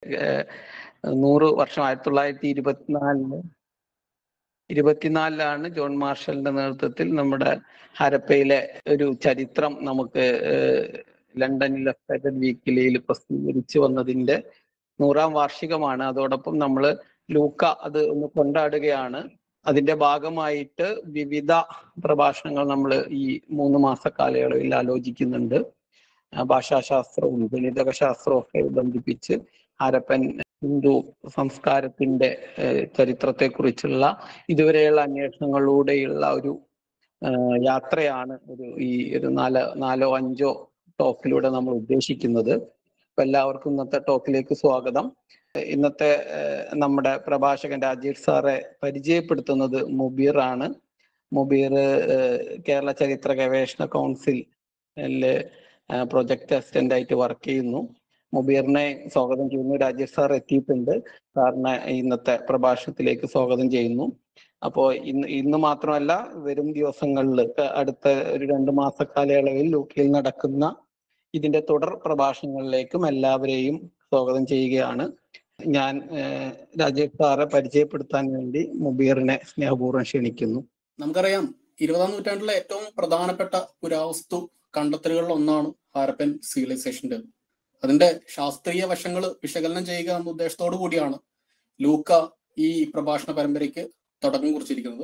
ഏഹ്, നൂറ് വർഷം ആയിരത്തി തൊള്ളായിരത്തി ഇരുപത്തിനാലില് ഇരുപത്തിനാലിലാണ് ജോൺ മാർഷലിന്റെ നേതൃത്വത്തിൽ നമ്മുടെ ഹരപ്പയിലെ ഒരു ചരിത്രം നമുക്ക് ഏഹ്, ലണ്ടനിൽ ഇലസ്ട്രേറ്റഡ് വീക്കിലിയിൽ പ്രസിദ്ധീകരിച്ചു വന്നതിന്റെ നൂറാം വാർഷികമാണ് അതോടൊപ്പം നമ്മൾ ലൂക്ക അത് ഒന്ന് കൊണ്ടാടുകയാണ് അതിന്റെ ഭാഗമായിട്ട് വിവിധ പ്രഭാഷണങ്ങൾ നമ്മൾ ഈ മൂന്ന് മാസ കാലയളവിൽ ആലോചിക്കുന്നുണ്ട് ആ, ഭാഷാശാസ്ത്രവും ഗണിതക ശാസ്ത്രവും ഒക്കെ ബന്ധിപ്പിച്ച് ഹരപ്പൻ ഹിന്ദു സംസ്കാരത്തിന്റെ ഏഹ്, ചരിത്രത്തെക്കുറിച്ചുള്ള ഇതുവരെയുള്ള അന്വേഷണങ്ങളിലൂടെയുള്ള ഒരു ഏഹ്, യാത്രയാണ് ഒരു ഈ ഒരു നാല് നാലോ അഞ്ചോ ടോക്കിലൂടെ നമ്മൾ ഉദ്ദേശിക്കുന്നത് അപ്പൊ എല്ലാവർക്കും ഇന്നത്തെ ടോക്കിലേക്ക് സ്വാഗതം ഇന്നത്തെ ഏഹ്, നമ്മുടെ പ്രഭാഷകൻ രാജീവ് സാറെ പരിചയപ്പെടുത്തുന്നത് മുബീർ ആണ് മുബീർ ഏഹ്, കേരള ചരിത്ര ഗവേഷണ കൗൺസിലില് പ്രൊജക്ട് അസിസ്റ്റന്റ് ആയിട്ട് വർക്ക് ചെയ്യുന്നു മുബീറിനെ സ്വാഗതം ചെയ്യുന്നു രാജേഷ് സാർ എത്തിയിട്ടുണ്ട് സാറിനെ ഇന്നത്തെ പ്രഭാഷണത്തിലേക്ക് സ്വാഗതം ചെയ്യുന്നു അപ്പോ ഇന്ന് ഇന്ന് മാത്രമല്ല വരും ദിവസങ്ങളിൽ അടുത്ത ഒരു രണ്ട് മാസ കാലയളവിൽ ലൂക്കയിൽ നടക്കുന്ന ഇതിന്റെ തുടർ പ്രഭാഷണങ്ങളിലേക്കും എല്ലാവരെയും സ്വാഗതം ചെയ്യുകയാണ് ഞാൻ ഏഹ്, രാജേഷ് സാറെ പരിചയപ്പെടുത്താൻ വേണ്ടി മുബീറിനെ സ്നേഹപൂർവ്വം ക്ഷണിക്കുന്നു നമുക്കറിയാം ഇരുപതാം നൂറ്റാണ്ടിലെ ഏറ്റവും പ്രധാനപ്പെട്ട പുരാവസ്തു കണ്ടെത്തലുകളിൽ ഒന്നാണ് ഹാരപ്പൻ സിവിലൈസേഷന്റെ അതിന്റെ ശാസ്ത്രീയ വശങ്ങൾ വിശകലനം ചെയ്യുക എന്ന ഉദ്ദേശത്തോടു കൂടിയാണ് ലൂക്ക ഈ പ്രഭാഷണ പരമ്പരയ്ക്ക് തുടക്കം കുറിച്ചിരിക്കുന്നത്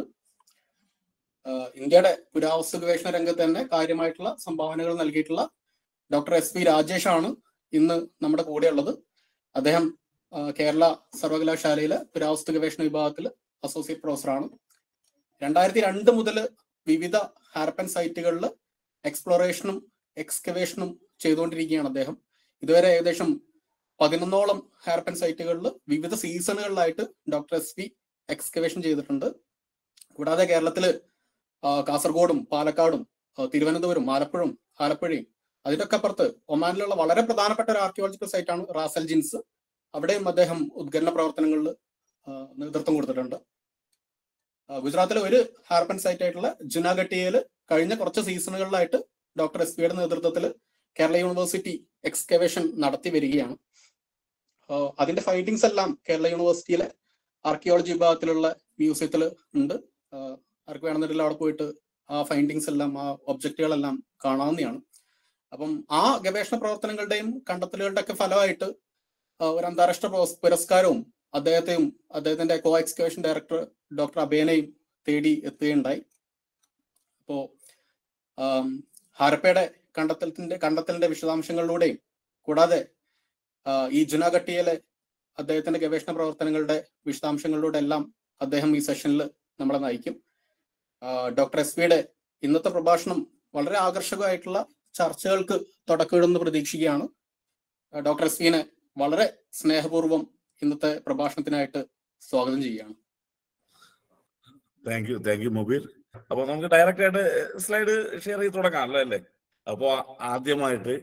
ആഹ് ഇന്ത്യയുടെ പുരാവസ്തു ഗവേഷണ രംഗത്ത് തന്നെ കാര്യമായിട്ടുള്ള സംഭാവനകൾ നൽകിയിട്ടുള്ള ഡോക്ടർ എസ് പി രാജേഷ് ആണ് ഇന്ന് നമ്മുടെ കൂടെയുള്ളത് അദ്ദേഹം ആഹ് കേരള സർവകലാശാലയിലെ പുരാവസ്തു ഗവേഷണ വിഭാഗത്തിൽ അസോസിയേറ്റ് പ്രൊഫസറാണ് രണ്ടായിരത്തി രണ്ട് മുതൽ വിവിധ ഹാരപ്പൻ സൈറ്റുകളിൽ എക്സ്പ്ലോറേഷനും എക്സ്കവേഷനും ചെയ്തുകൊണ്ടിരിക്കുകയാണ് അദ്ദേഹം ഇതുവരെ ഏകദേശം പതിനൊന്നോളം ഹാരപ്പൻ സൈറ്റുകളിൽ വിവിധ സീസണുകളിലായിട്ട് ഡോക്ടർ എസ് പി എക്സ്കവേഷൻ ചെയ്തിട്ടുണ്ട് കൂടാതെ കേരളത്തില് ആ, കാസർഗോഡും പാലക്കാടും ആ, തിരുവനന്തപുരം ആലപ്പുഴയും ആലപ്പുഴയും അതിനൊക്കെ അപ്പുറത്ത് ഒമാനിലുള്ള വളരെ പ്രധാനപ്പെട്ട ഒരു ആർക്കിയോളജിക്കൽ സൈറ്റാണ് റാസൽ ജിൻസ് അവിടെയും അദ്ദേഹം ഉദ്ഘനന പ്രവർത്തനങ്ങളിൽ ആ, നേതൃത്വം കൊടുത്തിട്ടുണ്ട് ആ, ഗുജറാത്തിലെ ഒരു ഹാർപ്പൻ സൈറ്റ് ആയിട്ടുള്ള ജുനാഗട്ടിയയിൽ കഴിഞ്ഞ കുറച്ച് സീസണുകളിലായിട്ട് ഡോക്ടർ എസ് പിയുടെ നേതൃത്വത്തിൽ കേരള യൂണിവേഴ്സിറ്റി എക്സ്കവേഷൻ നടത്തി വരികയാണ് ആ, അതിന്റെ ഫൈൻഡിങ്സ് എല്ലാം കേരള യൂണിവേഴ്സിറ്റിയിലെ ആർക്കിയോളജി വിഭാഗത്തിലുള്ള മ്യൂസിയത്തിൽ ഉണ്ട് ആ, ആർക്ക് വേണമെന്നുണ്ടെങ്കിൽ അവിടെ പോയിട്ട് ആ ഫൈൻഡിങ്സ് എല്ലാം ആ ഒബ്ജക്റ്റുകളെല്ലാം കാണാവുന്നതാണ് അപ്പം ആ ഗവേഷണ പ്രവർത്തനങ്ങളുടെയും കണ്ടെത്തലുകളുടെ ഒക്കെ ഫലമായിട്ട് ആ, ഒരു അന്താരാഷ്ട്ര പുരസ്- പുരസ്കാരവും അദ്ദേഹത്തെയും അദ്ദേഹത്തിന്റെ കോ എക്സ്കവേഷൻ ഡയറക്ടർ ഡോക്ടർ അബേനയും തേടി എത്തുകയുണ്ടായി അപ്പോ ആം, ഹാരപ്പയുടെ കണ്ടെത്തലത്തിന്റെ കണ്ടെത്തലിന്റെ വിശദാംശങ്ങളിലൂടെയും കൂടാതെ ആ, ഈ ജുനാഗട്ടിയിലെ അദ്ദേഹത്തിന്റെ ഗവേഷണ പ്രവർത്തനങ്ങളുടെ വിശദാംശങ്ങളിലൂടെ എല്ലാം അദ്ദേഹം ഈ സെഷനിൽ നമ്മളെ നയിക്കും ആ, ഡോക്ടർ എസ് പിയുടെ ഇന്നത്തെ പ്രഭാഷണം വളരെ ആകർഷകമായിട്ടുള്ള ചർച്ചകൾക്ക് തുടക്കമിടുമെന്ന് പ്രതീക്ഷിക്കുകയാണ് ആ, ഡോക്ടർ എസ് പിനെ വളരെ സ്നേഹപൂർവ്വം ഇന്നത്തെ പ്രഭാഷണത്തിനായിട്ട് സ്വാഗതം ചെയ്യുകയാണ് thank you thank you Mubeer അപ്പൊ നമുക്ക് ഡയറക്റ്റ് ആയിട്ട് സ്ലൈഡ് ഷെയർ ചെയ്ത് തുടങ്ങാം അല്ലേ അല്ലേ അപ്പോ ആദ്യമായിട്ട്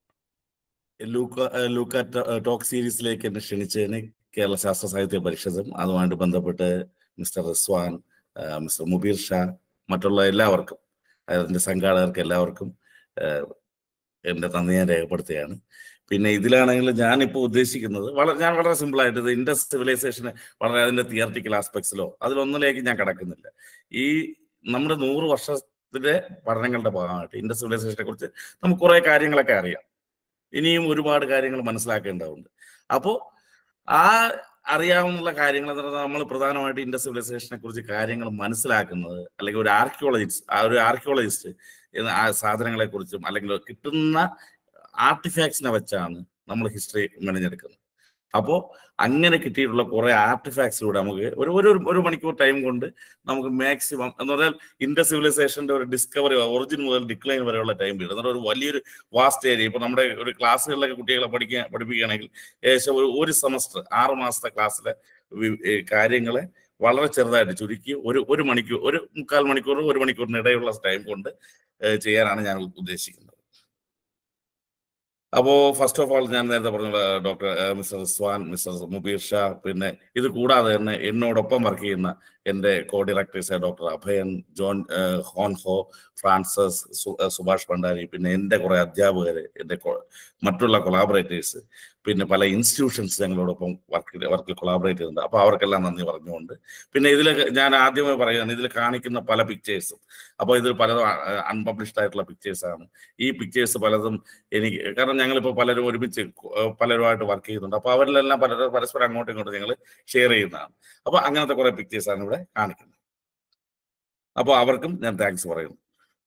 ലൂക്ക ലൂക്ക ടോക്ക് സീരീസിലേക്ക് എന്നെ ക്ഷണിച്ചതിന് കേരള ശാസ്ത്ര സാഹിത്യ പരിഷത്തും അതുമായിട്ട് ബന്ധപ്പെട്ട് മിസ്റ്റർ റിസ്വാൻ ആ, മിസ്റ്റർ മുബീർ ഷാ മറ്റുള്ള എല്ലാവർക്കും അതിന്റെ സംഘാടകർക്ക് എല്ലാവർക്കും ആ, എന്റെ നന്ദി ഞാൻ രേഖപ്പെടുത്തുകയാണ് പിന്നെ ഇതിലാണെങ്കിൽ ഞാനിപ്പോൾ ഉദ്ദേശിക്കുന്നത് വളരെ ഞാൻ വളരെ സിമ്പിൾ ആയിട്ട് ഇത് ഇൻഡസ് സിവിലൈസേഷന് വളരെ അതിന്റെ തിയറട്ടിക്കൽ ആസ്പെക്ട്സിലോ അതിലൊന്നിലേക്ക് ഞാൻ കടക്കുന്നില്ല ഈ നമ്മുടെ നൂറ് വർഷത്തിന്റെ പഠനങ്ങളുടെ ഭാഗമായിട്ട് ഇൻഡസ് സിവിലൈസേഷനെ കുറിച്ച് നമുക്ക് കുറെ കാര്യങ്ങളൊക്കെ അറിയാം ഇനിയും ഒരുപാട് കാര്യങ്ങൾ മനസ്സിലാക്കേണ്ടതുണ്ട് അപ്പോൾ ആ അറിയാവുന്ന കാര്യങ്ങൾ എന്ന് പറഞ്ഞാൽ നമ്മൾ പ്രധാനമായിട്ട് ഇൻഡസ് സിവിലൈസേഷനെ കുറിച്ച് കാര്യങ്ങൾ മനസ്സിലാക്കുന്നത് അല്ലെങ്കിൽ ഒരു ആർക്കിയോളജിസ്റ്റ് ആ ഒരു ആർക്കിയോളജിസ്റ്റ് ആ സാധനങ്ങളെ കുറിച്ചും അല്ലെങ്കിൽ കിട്ടുന്ന ആർട്ടിഫാക്ട്സിനെ വെച്ചാണ് നമ്മൾ ഹിസ്റ്ററി മെനഞ്ഞെടുക്കുന്നത് അപ്പോൾ അങ്ങനെ കിട്ടിയിട്ടുള്ള കുറെ ആർട്ടിഫാക്ട്സിലൂടെ നമുക്ക് ഒരു ഒരു ഒരു മണിക്കൂർ ടൈം കൊണ്ട് നമുക്ക് മാക്സിമം എന്ന് പറഞ്ഞാൽ ഇൻഡസ് സിവിലൈസേഷന്റെ ഒരു ഡിസ്കവറി ഒറിജിൻ മുതൽ ഡിക്ലൈൻ വരെയുള്ള ടൈം പീരീഡ് എന്ന് പറഞ്ഞാൽ ഒരു വലിയൊരു വാസ്റ്റ് ഏരിയ ഇപ്പൊ നമ്മുടെ ഒരു ക്ലാസ്സുകളിലൊക്കെ കുട്ടികളെ പഠിക്കാൻ പഠിപ്പിക്കുകയാണെങ്കിൽ ഏകദേശം ഒരു ഒരു സെമസ്റ്റർ ആറ് മാസത്തെ ക്ലാസ്സിലെ വി- ഏ, കാര്യങ്ങളെ വളരെ ചെറുതായിട്ട് ചുരുക്കി ഒരു ഒരു മണിക്കൂർ ഒരു മുക്കാൽ മണിക്കൂർ ഒരു മണിക്കൂറിന് ഇടയുള്ള ടൈം കൊണ്ട് ഏ, ചെയ്യാനാണ് ഞാൻ ഉദ്ദേശിക്കുന്നത് അപ്പോ ഫസ്റ്റ് ഓഫ് ഓൾ ഞാൻ നേരത്തെ പറഞ്ഞ doctor mister Swan mister Mubeer Shah പിന്നെ ഇത് കൂടാതെ തന്നെ എന്നോടൊപ്പം വർക്ക് ചെയ്യുന്ന എൻ്റെ co directors doctor Abhayan John ഏഹ്, ഹോൺഹോ ഫ്രാൻസസ് സു- ഏഹ്, സുഭാഷ് ഭണ്ഡാരി പിന്നെ എൻ്റെ കുറെ അധ്യാപകര് എൻ്റെ കൊ- മറ്റുള്ള കൊളാബറേറ്റേഴ്സ് പിന്നെ പല ഇൻസ്റ്റിറ്റ്യൂഷൻസ് ഞങ്ങളോടൊപ്പം വർക്ക് വർക്കിൽ കൊളാബറേറ്റ് ചെയ്യുന്നുണ്ട് അപ്പോൾ അവർക്കെല്ലാം നന്ദി പറഞ്ഞുകൊണ്ട് പിന്നെ ഇതിൽ ഞാൻ ആദ്യമേ പറയുകയാണ് ഇതിൽ കാണിക്കുന്ന പല പിക്ചേഴ്സും അപ്പോൾ ഇതിൽ പലതും അൺപബ്ലിഷ്ഡ് ആയിട്ടുള്ള പിക്ചേഴ്സ് ആണ് ഈ പിക്ചേഴ്സ് പലതും എനിക്ക് കാരണം ഞങ്ങളിപ്പോൾ പലരും ഒരുമിച്ച് ഏഹ് പലരുമായിട്ട് വർക്ക് ചെയ്യുന്നുണ്ട് അപ്പോൾ അവരിലെല്ലാം പലരും പരസ്പരം അങ്ങോട്ടും ഇങ്ങോട്ടും ഞങ്ങൾ ഷെയർ ചെയ്യുന്നതാണ് അപ്പോൾ അങ്ങനത്തെ കുറെ പിക്ചേഴ്സ് ആണ് ഇവിടെ കാണിക്കുന്നത് അപ്പോൾ അവർക്കും ഞാൻ താങ്ക്സ് പറയുന്നു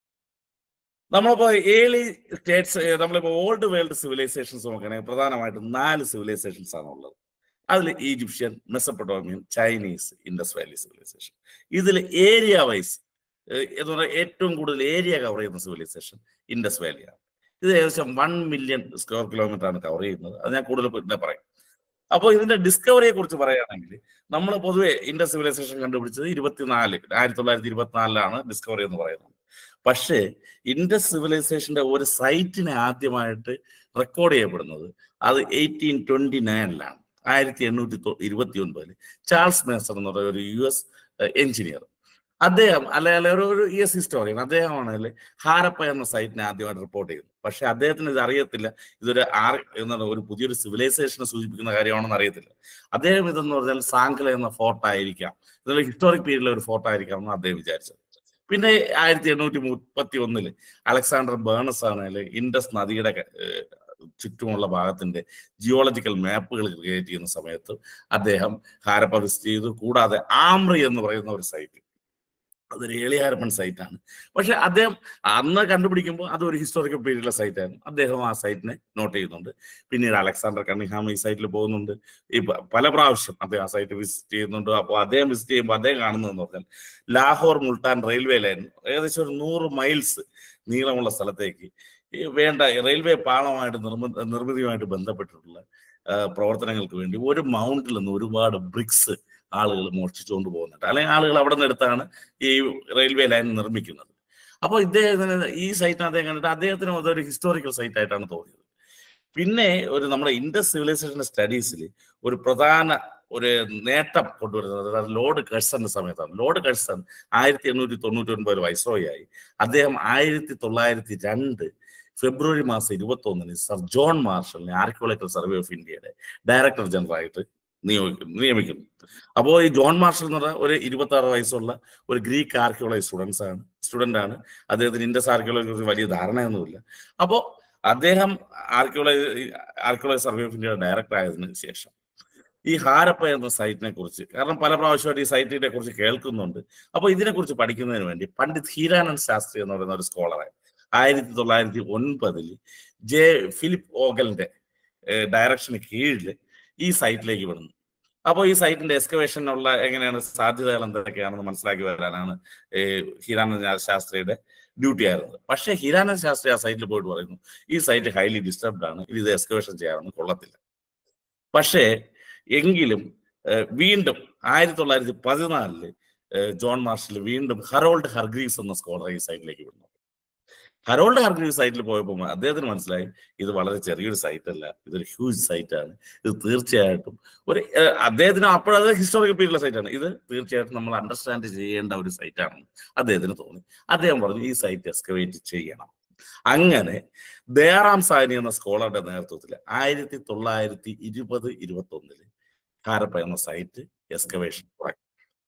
നമ്മളിപ്പോ ഏർലി സ്റ്റേറ്റ്സ് നമ്മളിപ്പോ ഓൾഡ് വേൾഡ് സിവിലൈസേഷൻസ് നോക്കുകയാണെങ്കിൽ പ്രധാനമായിട്ടും നാല് സിവിലൈസേഷൻസ് ആണ് ഉള്ളത് അതിൽ Egyptian Mesopotamian Chinese Indus valley civilisation ഇതിൽ ഏരിയ വൈസ് എന്ന് പറഞ്ഞാൽ ഏറ്റവും കൂടുതൽ ഏരിയ കവർ ചെയ്യുന്ന സിവിലൈസേഷൻ ഇൻഡസ് വാലിയാണ് ഇത് ഏകദേശം വൺ മില്യൺ സ്ക്വയർ കിലോമീറ്റർ ആണ് കവർ ചെയ്യുന്നത് അത് ഞാൻ കൂടുതൽ പിന്നെ പറയും അപ്പോൾ ഇതിന്റെ ഡിസ്കവറിയെ കുറിച്ച് പറയുകയാണെങ്കിൽ നമ്മൾ പൊതുവെ ഇൻഡസ് സിവിലൈസേഷൻ കണ്ടുപിടിച്ചത് ഇരുപത്തിനാല് ആയിരത്തി തൊള്ളായിരത്തി ഇരുപത്തിനാലിലാണ് ഡിസ്കവറി എന്ന് പറയുന്നത് പക്ഷേ ഇൻഡസ് സിവിലൈസേഷന്റെ ഒരു സൈറ്റിനെ ആദ്യമായിട്ട് റെക്കോർഡ് ചെയ്യപ്പെടുന്നത് അത് എയ്റ്റീൻ ട്വന്റി നയനിലാണ് ആയിരത്തി എണ്ണൂറ്റി ഇരുപത്തി ഒൻപതിൽ ചാൾസ് മേസർ എന്ന് പറയുന്ന ഒരു യു എസ് എഞ്ചിനീയർ അദ്ദേഹം അല്ലെ അല്ലെ ഒരു ഒരു യു എസ് ഹിസ്റ്റോറിയൻ അദ്ദേഹമാണെങ്കിൽ ഹാരപ്പ എന്ന സൈറ്റിനെ ആദ്യമായിട്ട് റിപ്പോർട്ട് ചെയ്യുന്നു പക്ഷെ അദ്ദേഹത്തിന് ഇത് അറിയത്തില്ല ഇതൊരു ആർ എന്താണ് ഒരു പുതിയൊരു സിവിലൈസേഷനെ സൂചിപ്പിക്കുന്ന കാര്യമാണെന്ന് അറിയത്തില്ല അദ്ദേഹം ഇതെന്ന് പറഞ്ഞാൽ സാങ്കല എന്ന ഫോർട്ട് ആയിരിക്കാം ഇതൊരു ഹിസ്റ്റോറിക് പീരീഡിലെ ഒരു ഫോർട്ട് ആയിരിക്കാം എന്ന് അദ്ദേഹം വിചാരിച്ചത് പിന്നെ ആയിരത്തി എണ്ണൂറ്റി മുപ്പത്തി ഒന്നില് അലക്സാണ്ടർ ബേണസ് ആണെങ്കിൽ ഇൻഡസ് നദിയുടെ ഏഹ്, ചുറ്റുമുള്ള ഭാഗത്തിന്റെ ജിയോളജിക്കൽ മാപ്പുകൾ ക്രിയേറ്റ് ചെയ്യുന്ന സമയത്ത് അദ്ദേഹം ഹാരപ്പ വിസിറ്റ് ചെയ്തു കൂടാതെ ആമ്രി എന്ന് പറയുന്ന ഒരു സൈറ്റ് അതൊരു ഏളി ഹാരപ്പൻ സൈറ്റ് ആണ് പക്ഷെ അദ്ദേഹം അന്ന് കണ്ടുപിടിക്കുമ്പോൾ അതൊരു ഹിസ്റ്റോറിക്കൽ പീരീഡിലെ സൈറ്റ് ആയിരുന്നു അദ്ദേഹം ആ സൈറ്റിനെ നോട്ട് ചെയ്യുന്നുണ്ട് പിന്നീട് അലക്സാണ്ടർ കണ്ണിഹാം ഈ സൈറ്റിൽ പോകുന്നുണ്ട് ഈ പ- പല പ്രാവശ്യം അദ്ദേഹം ആ സൈറ്റ് വിസിറ്റ് ചെയ്യുന്നുണ്ട് അപ്പോൾ അദ്ദേഹം വിസിറ്റ് ചെയ്യുമ്പോൾ അദ്ദേഹം കാണുന്നതെന്ന് പറഞ്ഞാൽ ലാഹോർ മുൾട്ടാൻ റെയിൽവേ ലൈൻ ഏകദേശം ഒരു നൂറ് മൈൽസ് നീളമുള്ള സ്ഥലത്തേക്ക് ഈ വേണ്ട റെയിൽവേ പാളമായിട്ട് നിർമ്മ നിർമ്മിതിയുമായിട്ട് ബന്ധപ്പെട്ടിട്ടുള്ള ആ, പ്രവർത്തനങ്ങൾക്ക് വേണ്ടി ഒരു മൗണ്ടിൽ നിന്ന് ഒരുപാട് ബ്രിക്സ് ആളുകൾ മോഷ്ടിച്ചുകൊണ്ട് പോകുന്നുണ്ട് അല്ലെങ്കിൽ ആളുകൾ അവിടെ നിന്ന് എടുത്താണ് ഈ റെയിൽവേ ലൈൻ നിർമ്മിക്കുന്നത് അപ്പോൾ ഇദ്ദേഹത്തിന് ഈ സൈറ്റിന് അദ്ദേഹം കണ്ടിട്ട് അദ്ദേഹത്തിന് അതൊരു ഹിസ്റ്റോറിക്കൽ സൈറ്റ് ആയിട്ടാണ് തോന്നിയത് പിന്നെ ഒരു നമ്മുടെ ഇൻഡസ് സിവിലൈസേഷൻ സ്റ്റഡീസിൽ ഒരു പ്രധാന ഒരു നേട്ടം കൊണ്ടുവരുന്നത് അതായത് ലോർഡ് കഴ്സന്റെ സമയത്താണ് ലോർഡ് കഴ്സൺ ആയിരത്തി എണ്ണൂറ്റി തൊണ്ണൂറ്റി ഒൻപത് വൈസ്രോയായി അദ്ദേഹം ആയിരത്തി തൊള്ളായിരത്തി രണ്ട് ഫെബ്രുവരി മാസം ഇരുപത്തി ഒന്നിന് സർ ജോൺ മാർഷലിനെ ആർക്കിയോളജിക്കൽ സർവേ ഓഫ് ഇന്ത്യയുടെ ഡയറക്ടർ ജനറൽ ആയിട്ട് നിയോഗിക്കുന്നു നിയമിക്കുന്നു അപ്പോൾ ഈ ജോൺ മാർഷൽ എന്ന് പറഞ്ഞ ഒരു ഇരുപത്തി ആറ് വയസ്സുള്ള ഒരു ഗ്രീക്ക് ആർക്കിയോളജി സ്റ്റുഡൻസ് ആണ് സ്റ്റുഡന്റ് ആണ് അദ്ദേഹത്തിന് ഇൻഡസ് ആർക്കിയോളജിയെ കുറിച്ച് വലിയ ധാരണയൊന്നുമില്ല അപ്പോൾ അദ്ദേഹം ആർക്കിയോളജി ആർക്കിയോളജി സർവേ ഓഫ് ഇന്ത്യയുടെ ഡയറക്ടർ ആയതിനു ശേഷം ഈ ഹാരപ്പ എന്ന സൈറ്റിനെ കുറിച്ച് കാരണം പല പ്രാവശ്യമായിട്ട് ഈ സൈറ്റിനെ കുറിച്ച് കേൾക്കുന്നുണ്ട് അപ്പോൾ ഇതിനെക്കുറിച്ച് പഠിക്കുന്നതിന് വേണ്ടി പണ്ഡിത് ഹീരാനന്ദ് ശാസ്ത്രി എന്ന് പറയുന്ന ഒരു സ്കോളറായി ആയിരത്തി തൊള്ളായിരത്തി ഒൻപതിൽ ജെ ഫിലിപ്പ് ഓഗലിന്റെ ഡയറക്ഷന് കീഴിൽ ഈ സൈറ്റിലേക്ക് വിടുന്നു അപ്പോൾ ഈ സൈറ്റിന്റെ എക്സ്കവേഷനുള്ള എങ്ങനെയാണ് സാധ്യതകൾ എന്തൊക്കെയാണെന്ന് മനസ്സിലാക്കി വരാനാണ് ഏഹ് ഹീരാനന്ദ ശാസ്ത്രിയുടെ ഡ്യൂട്ടി ആയിരുന്നത് പക്ഷേ ഹീരാനന്ദ ശാസ്ത്രി ആ സൈറ്റിൽ പോയിട്ട് പറയുന്നു ഈ സൈറ്റ് ഹൈലി ഡിസ്റ്റർബ്ഡ് ആണ് ഇത് എക്സ്കവേഷൻ ചെയ്യാനൊന്നും കൊള്ളത്തില്ല പക്ഷേ എങ്കിലും ഏഹ് വീണ്ടും ആയിരത്തി തൊള്ളായിരത്തി പതിനാലില് ഏഹ് ജോൺ മാർഷൽ വീണ്ടും ഹറോൾഡ് ഹർഗ്രീവ്സ് എന്ന സ്കോളർ ഈ സൈറ്റിലേക്ക് വിടുന്നു ഹറോൾഡ് ഹർഗ്രീവ് സൈറ്റിൽ പോയപ്പോൾ അദ്ദേഹത്തിന് മനസ്സിലായി ഇത് വളരെ ചെറിയൊരു സൈറ്റ് അല്ല ഇതൊരു ഹ്യൂജ് സൈറ്റ് ആണ് ഇത് തീർച്ചയായിട്ടും ഒരു ഏഹ് അദ്ദേഹത്തിന് അപ്പോഴത് ഹിസ്റ്റോറിക്കൽ പീരീഡിലെ സൈറ്റ് ആണ് ഇത് തീർച്ചയായിട്ടും നമ്മൾ അണ്ടർസ്റ്റാൻഡ് ചെയ്യേണ്ട ഒരു സൈറ്റ് ആണെന്ന് അദ്ദേഹത്തിന് തോന്നി അദ്ദേഹം പറഞ്ഞു ഈ സൈറ്റ് എക്സ്കവേറ്റ് ചെയ്യണം അങ്ങനെ ദയാറാം സാനി എന്ന സ്കോളറുടെ നേതൃത്വത്തിൽ ആയിരത്തി തൊള്ളായിരത്തി ഇരുപത് ഇരുപത്തി ഒന്നില് ഹാരപ്പ എന്ന സൈറ്റ് എക്സ്കവേഷൻ തുടങ്ങി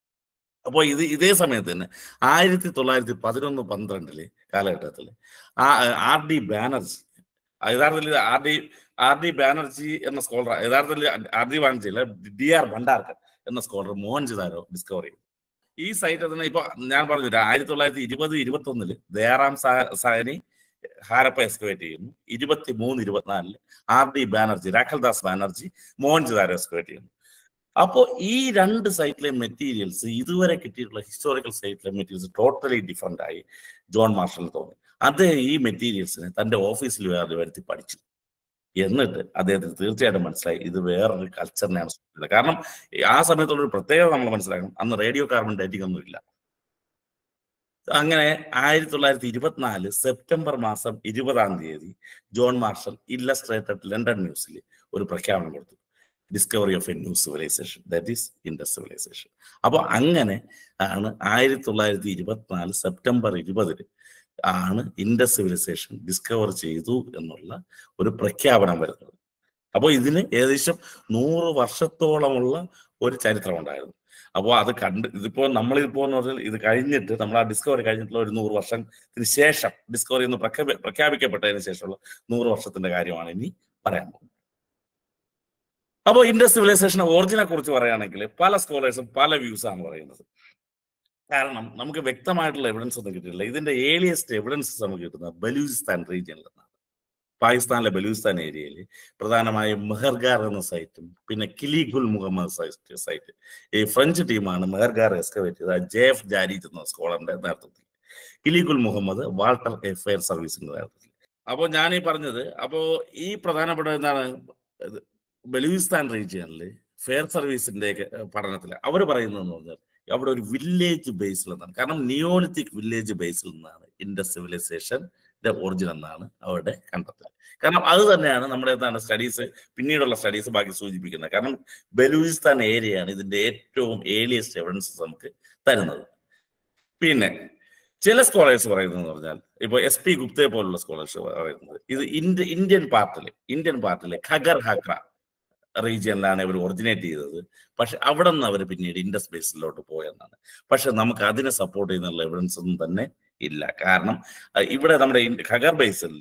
അപ്പോൾ ഇത് ഇതേ സമയത്ത് തന്നെ ആയിരത്തി തൊള്ളായിരത്തി പതിനൊന്ന് പന്ത്രണ്ടില് കാലഘട്ടത്തിൽ ആ ആർ ഡി ബാനർജി യഥാർത്ഥത്തിൽ R D R D Banerji എന്ന സ്കോളർ യഥാർത്ഥത്തിൽ ആർ ഡി ബാനർജി അല്ല ഡി ആർ ഭണ്ഡാർക്കർ എന്ന സ്കോളർ മോഹൻജിദാരോ ഡിസ്കവർ ചെയ്തു ഈ സൈറ്റ് തന്നെ ഇപ്പൊ ഞാൻ പറഞ്ഞു ആയിരത്തി തൊള്ളായിരത്തി ഇരുപത് ഇരുപത്തി ഒന്നില് ദയാറാം സാ- സാനി ഹാരപ്പ എക്സ്കവേറ്റ് ചെയ്യുന്നു ഇരുപത്തി മൂന്ന് ഇരുപത്തിനാലില് R D Banerji Rakhaldas Banerji Mohenjodaro excavate ചെയ്യുന്നു അപ്പോൾ ഈ രണ്ട് സൈറ്റിലെ മെറ്റീരിയൽസ് ഇതുവരെ കിട്ടിയിട്ടുള്ള ഹിസ്റ്റോറിക്കൽ സൈറ്റിലെ മെറ്റീരിയൽസ് ടോട്ടലി ഡിഫറെന്റ് ആയി ജോൺ മാർഷൽ തോന്നി അദ്ദേഹം ഈ മെറ്റീരിയൽസിനെ തന്റെ ഓഫീസിൽ വേറെ വരുത്തി പഠിച്ചു എന്നിട്ട് അദ്ദേഹത്തിന് തീർച്ചയായിട്ടും മനസ്സിലായി ഇത് വേറൊരു കൾച്ചറിനെയാണ് സൂചിപ്പിക്കുന്നത് കാരണം ആ സമയത്തുള്ള ഒരു പ്രത്യേകത നമ്മൾ മനസ്സിലാക്കണം അന്ന് റേഡിയോ കാർബൺ ഡേറ്റിംഗ് ഒന്നും ഇല്ല അങ്ങനെ ആയിരത്തി തൊള്ളായിരത്തി ഇരുപത്തിനാല് സെപ്റ്റംബർ മാസം ഇരുപതാം തീയതി ജോൺ മാർഷൽ ഇല്ലസ്ട്രേറ്റഡ് ലണ്ടൻ ന്യൂസിൽ ഒരു പ്രഖ്യാപനം കൊടുത്തു discovery of a new civilisation that is Indus civilisation അപ്പോൾ അങ്ങനെ ആണ് ആയിരത്തി തൊള്ളായിരത്തി ഇരുപത്തിനാല് സെപ്റ്റംബർ ഇരുപതിന് ആണ് ഇൻഡസ് സിവിലൈസേഷൻ ഡിസ്കവർ ചെയ്തു എന്നുള്ള ഒരു പ്രഖ്യാപനം വരുന്നത് അപ്പോൾ ഇതിന് ഏകദേശം നൂറ് വർഷത്തോളമുള്ള ഒരു ചരിത്രം ഉണ്ടായിരുന്നു അപ്പോൾ അത് കണ്ട് ഇതിപ്പോ നമ്മളിപ്പോ എന്ന് പറഞ്ഞാൽ ഇത് കഴിഞ്ഞിട്ട് നമ്മൾ ആ ഡിസ്കവറി കഴിഞ്ഞിട്ടുള്ള ഒരു നൂറ് വർഷത്തിന് ശേഷം ഡിസ്കവറി എന്ന് പ്രഖ്യാപി പ്രഖ്യാപിക്കപ്പെട്ടതിന് ശേഷമുള്ള നൂറ് വർഷത്തിന്റെ കാര്യമാണ് ഇനി പറയാൻ പോകുന്നത് അപ്പോൾ ഇൻഡസ് സിവിലൈസേഷൻ ഒറിജിനെ കുറിച്ച് പറയുകയാണെങ്കിൽ പല സ്കോളേഴ്സും പല വ്യൂസ് ആണ് പറയുന്നത് കാരണം നമുക്ക് വ്യക്തമായിട്ടുള്ള എവിഡൻസ് ഒന്നും കിട്ടിയില്ല ഇതിന്റെ ഏർലിയസ്റ്റ് എവിഡൻസസ് നമുക്ക് കിട്ടുന്നത് ബലൂചിസ്ഥാൻ റീജിയനിൽ നിന്നാണ് പാകിസ്ഥാനിലെ ബലൂചിസ്ഥാൻ ഏരിയയിൽ പ്രധാനമായും മെഹർഗാർ എന്ന സൈറ്റും പിന്നെ കിലിഗുൽ മുഹമ്മദ് സൈറ്റ് സൈറ്റ് ഈ ഫ്രഞ്ച് ടീമാണ് മെഹർഗാർ എക്സ്കവേറ്റ് ചെയ്തത് ജെ എഫ് ജാരിജ് എന്ന സ്കോളറിന്റെ നേതൃത്വത്തിൽ കിലിഗുൽ മുഹമ്മദ് വാൾട്ടർ എ ഫെയർ സർവീസിന്റെ നേതൃത്വത്തിൽ അപ്പോൾ ഞാൻ ഈ പറഞ്ഞത് അപ്പോൾ ഈ പ്രധാനപ്പെട്ട എന്താണ് ഇത് ബലൂചിസ്ഥാൻ റീജിയനിൽ ഫെയർ സർവീസിന്റെ പഠനത്തിൽ അവർ പറയുന്നതെന്ന് പറഞ്ഞാൽ അവിടെ ഒരു വില്ലേജ് ബേസിൽ നിന്നാണ് കാരണം നിയോളിത്തിക് വില്ലേജ് ബേസിൽ നിന്നാണ് ഇൻഡസ് സിവിലൈസേഷന്റെ ഒറിജിൻ എന്നാണ് അവരുടെ കണ്ടെത്തൽ കാരണം അത് തന്നെയാണ് നമ്മുടെ എന്താണ് സ്റ്റഡീസ് പിന്നീടുള്ള സ്റ്റഡീസ് ബാക്കി സൂചിപ്പിക്കുന്നത് കാരണം ബലൂചിസ്ഥാൻ ഏരിയയാണ് ഇതിന്റെ ഏറ്റവും ഏർലിയസ്റ്റ് എവിഡൻസസ് നമുക്ക് തരുന്നത് പിന്നെ ചില സ്കോളേഴ്സ് പറയുന്നത് പറഞ്ഞാൽ ഇപ്പൊ എസ് പി ഗുപ്തയെ പോലുള്ള സ്കോളേഴ്സ് പറയുന്നത് ഇത് ഇന്ത്യ ഇന്ത്യൻ പാർട്ടില് ഇന്ത്യൻ പാർട്ടിലെ ഖഗർ ഹക്ര റീജിയനിലാണ് ഇവർ ഒറിജിനേറ്റ് ചെയ്തത് പക്ഷെ അവിടെ നിന്ന് അവർ പിന്നീട് ഇൻഡസ് ബേസിലോട്ട് പോയെന്നാണ് പക്ഷെ നമുക്ക് അതിനെ സപ്പോർട്ട് ചെയ്യുന്നുള്ള എവിഡൻസ് ഒന്നും തന്നെ ഇല്ല കാരണം അഹ് ഇവിടെ നമ്മുടെ ഇൻ- ഖഗർ ബേസിൽ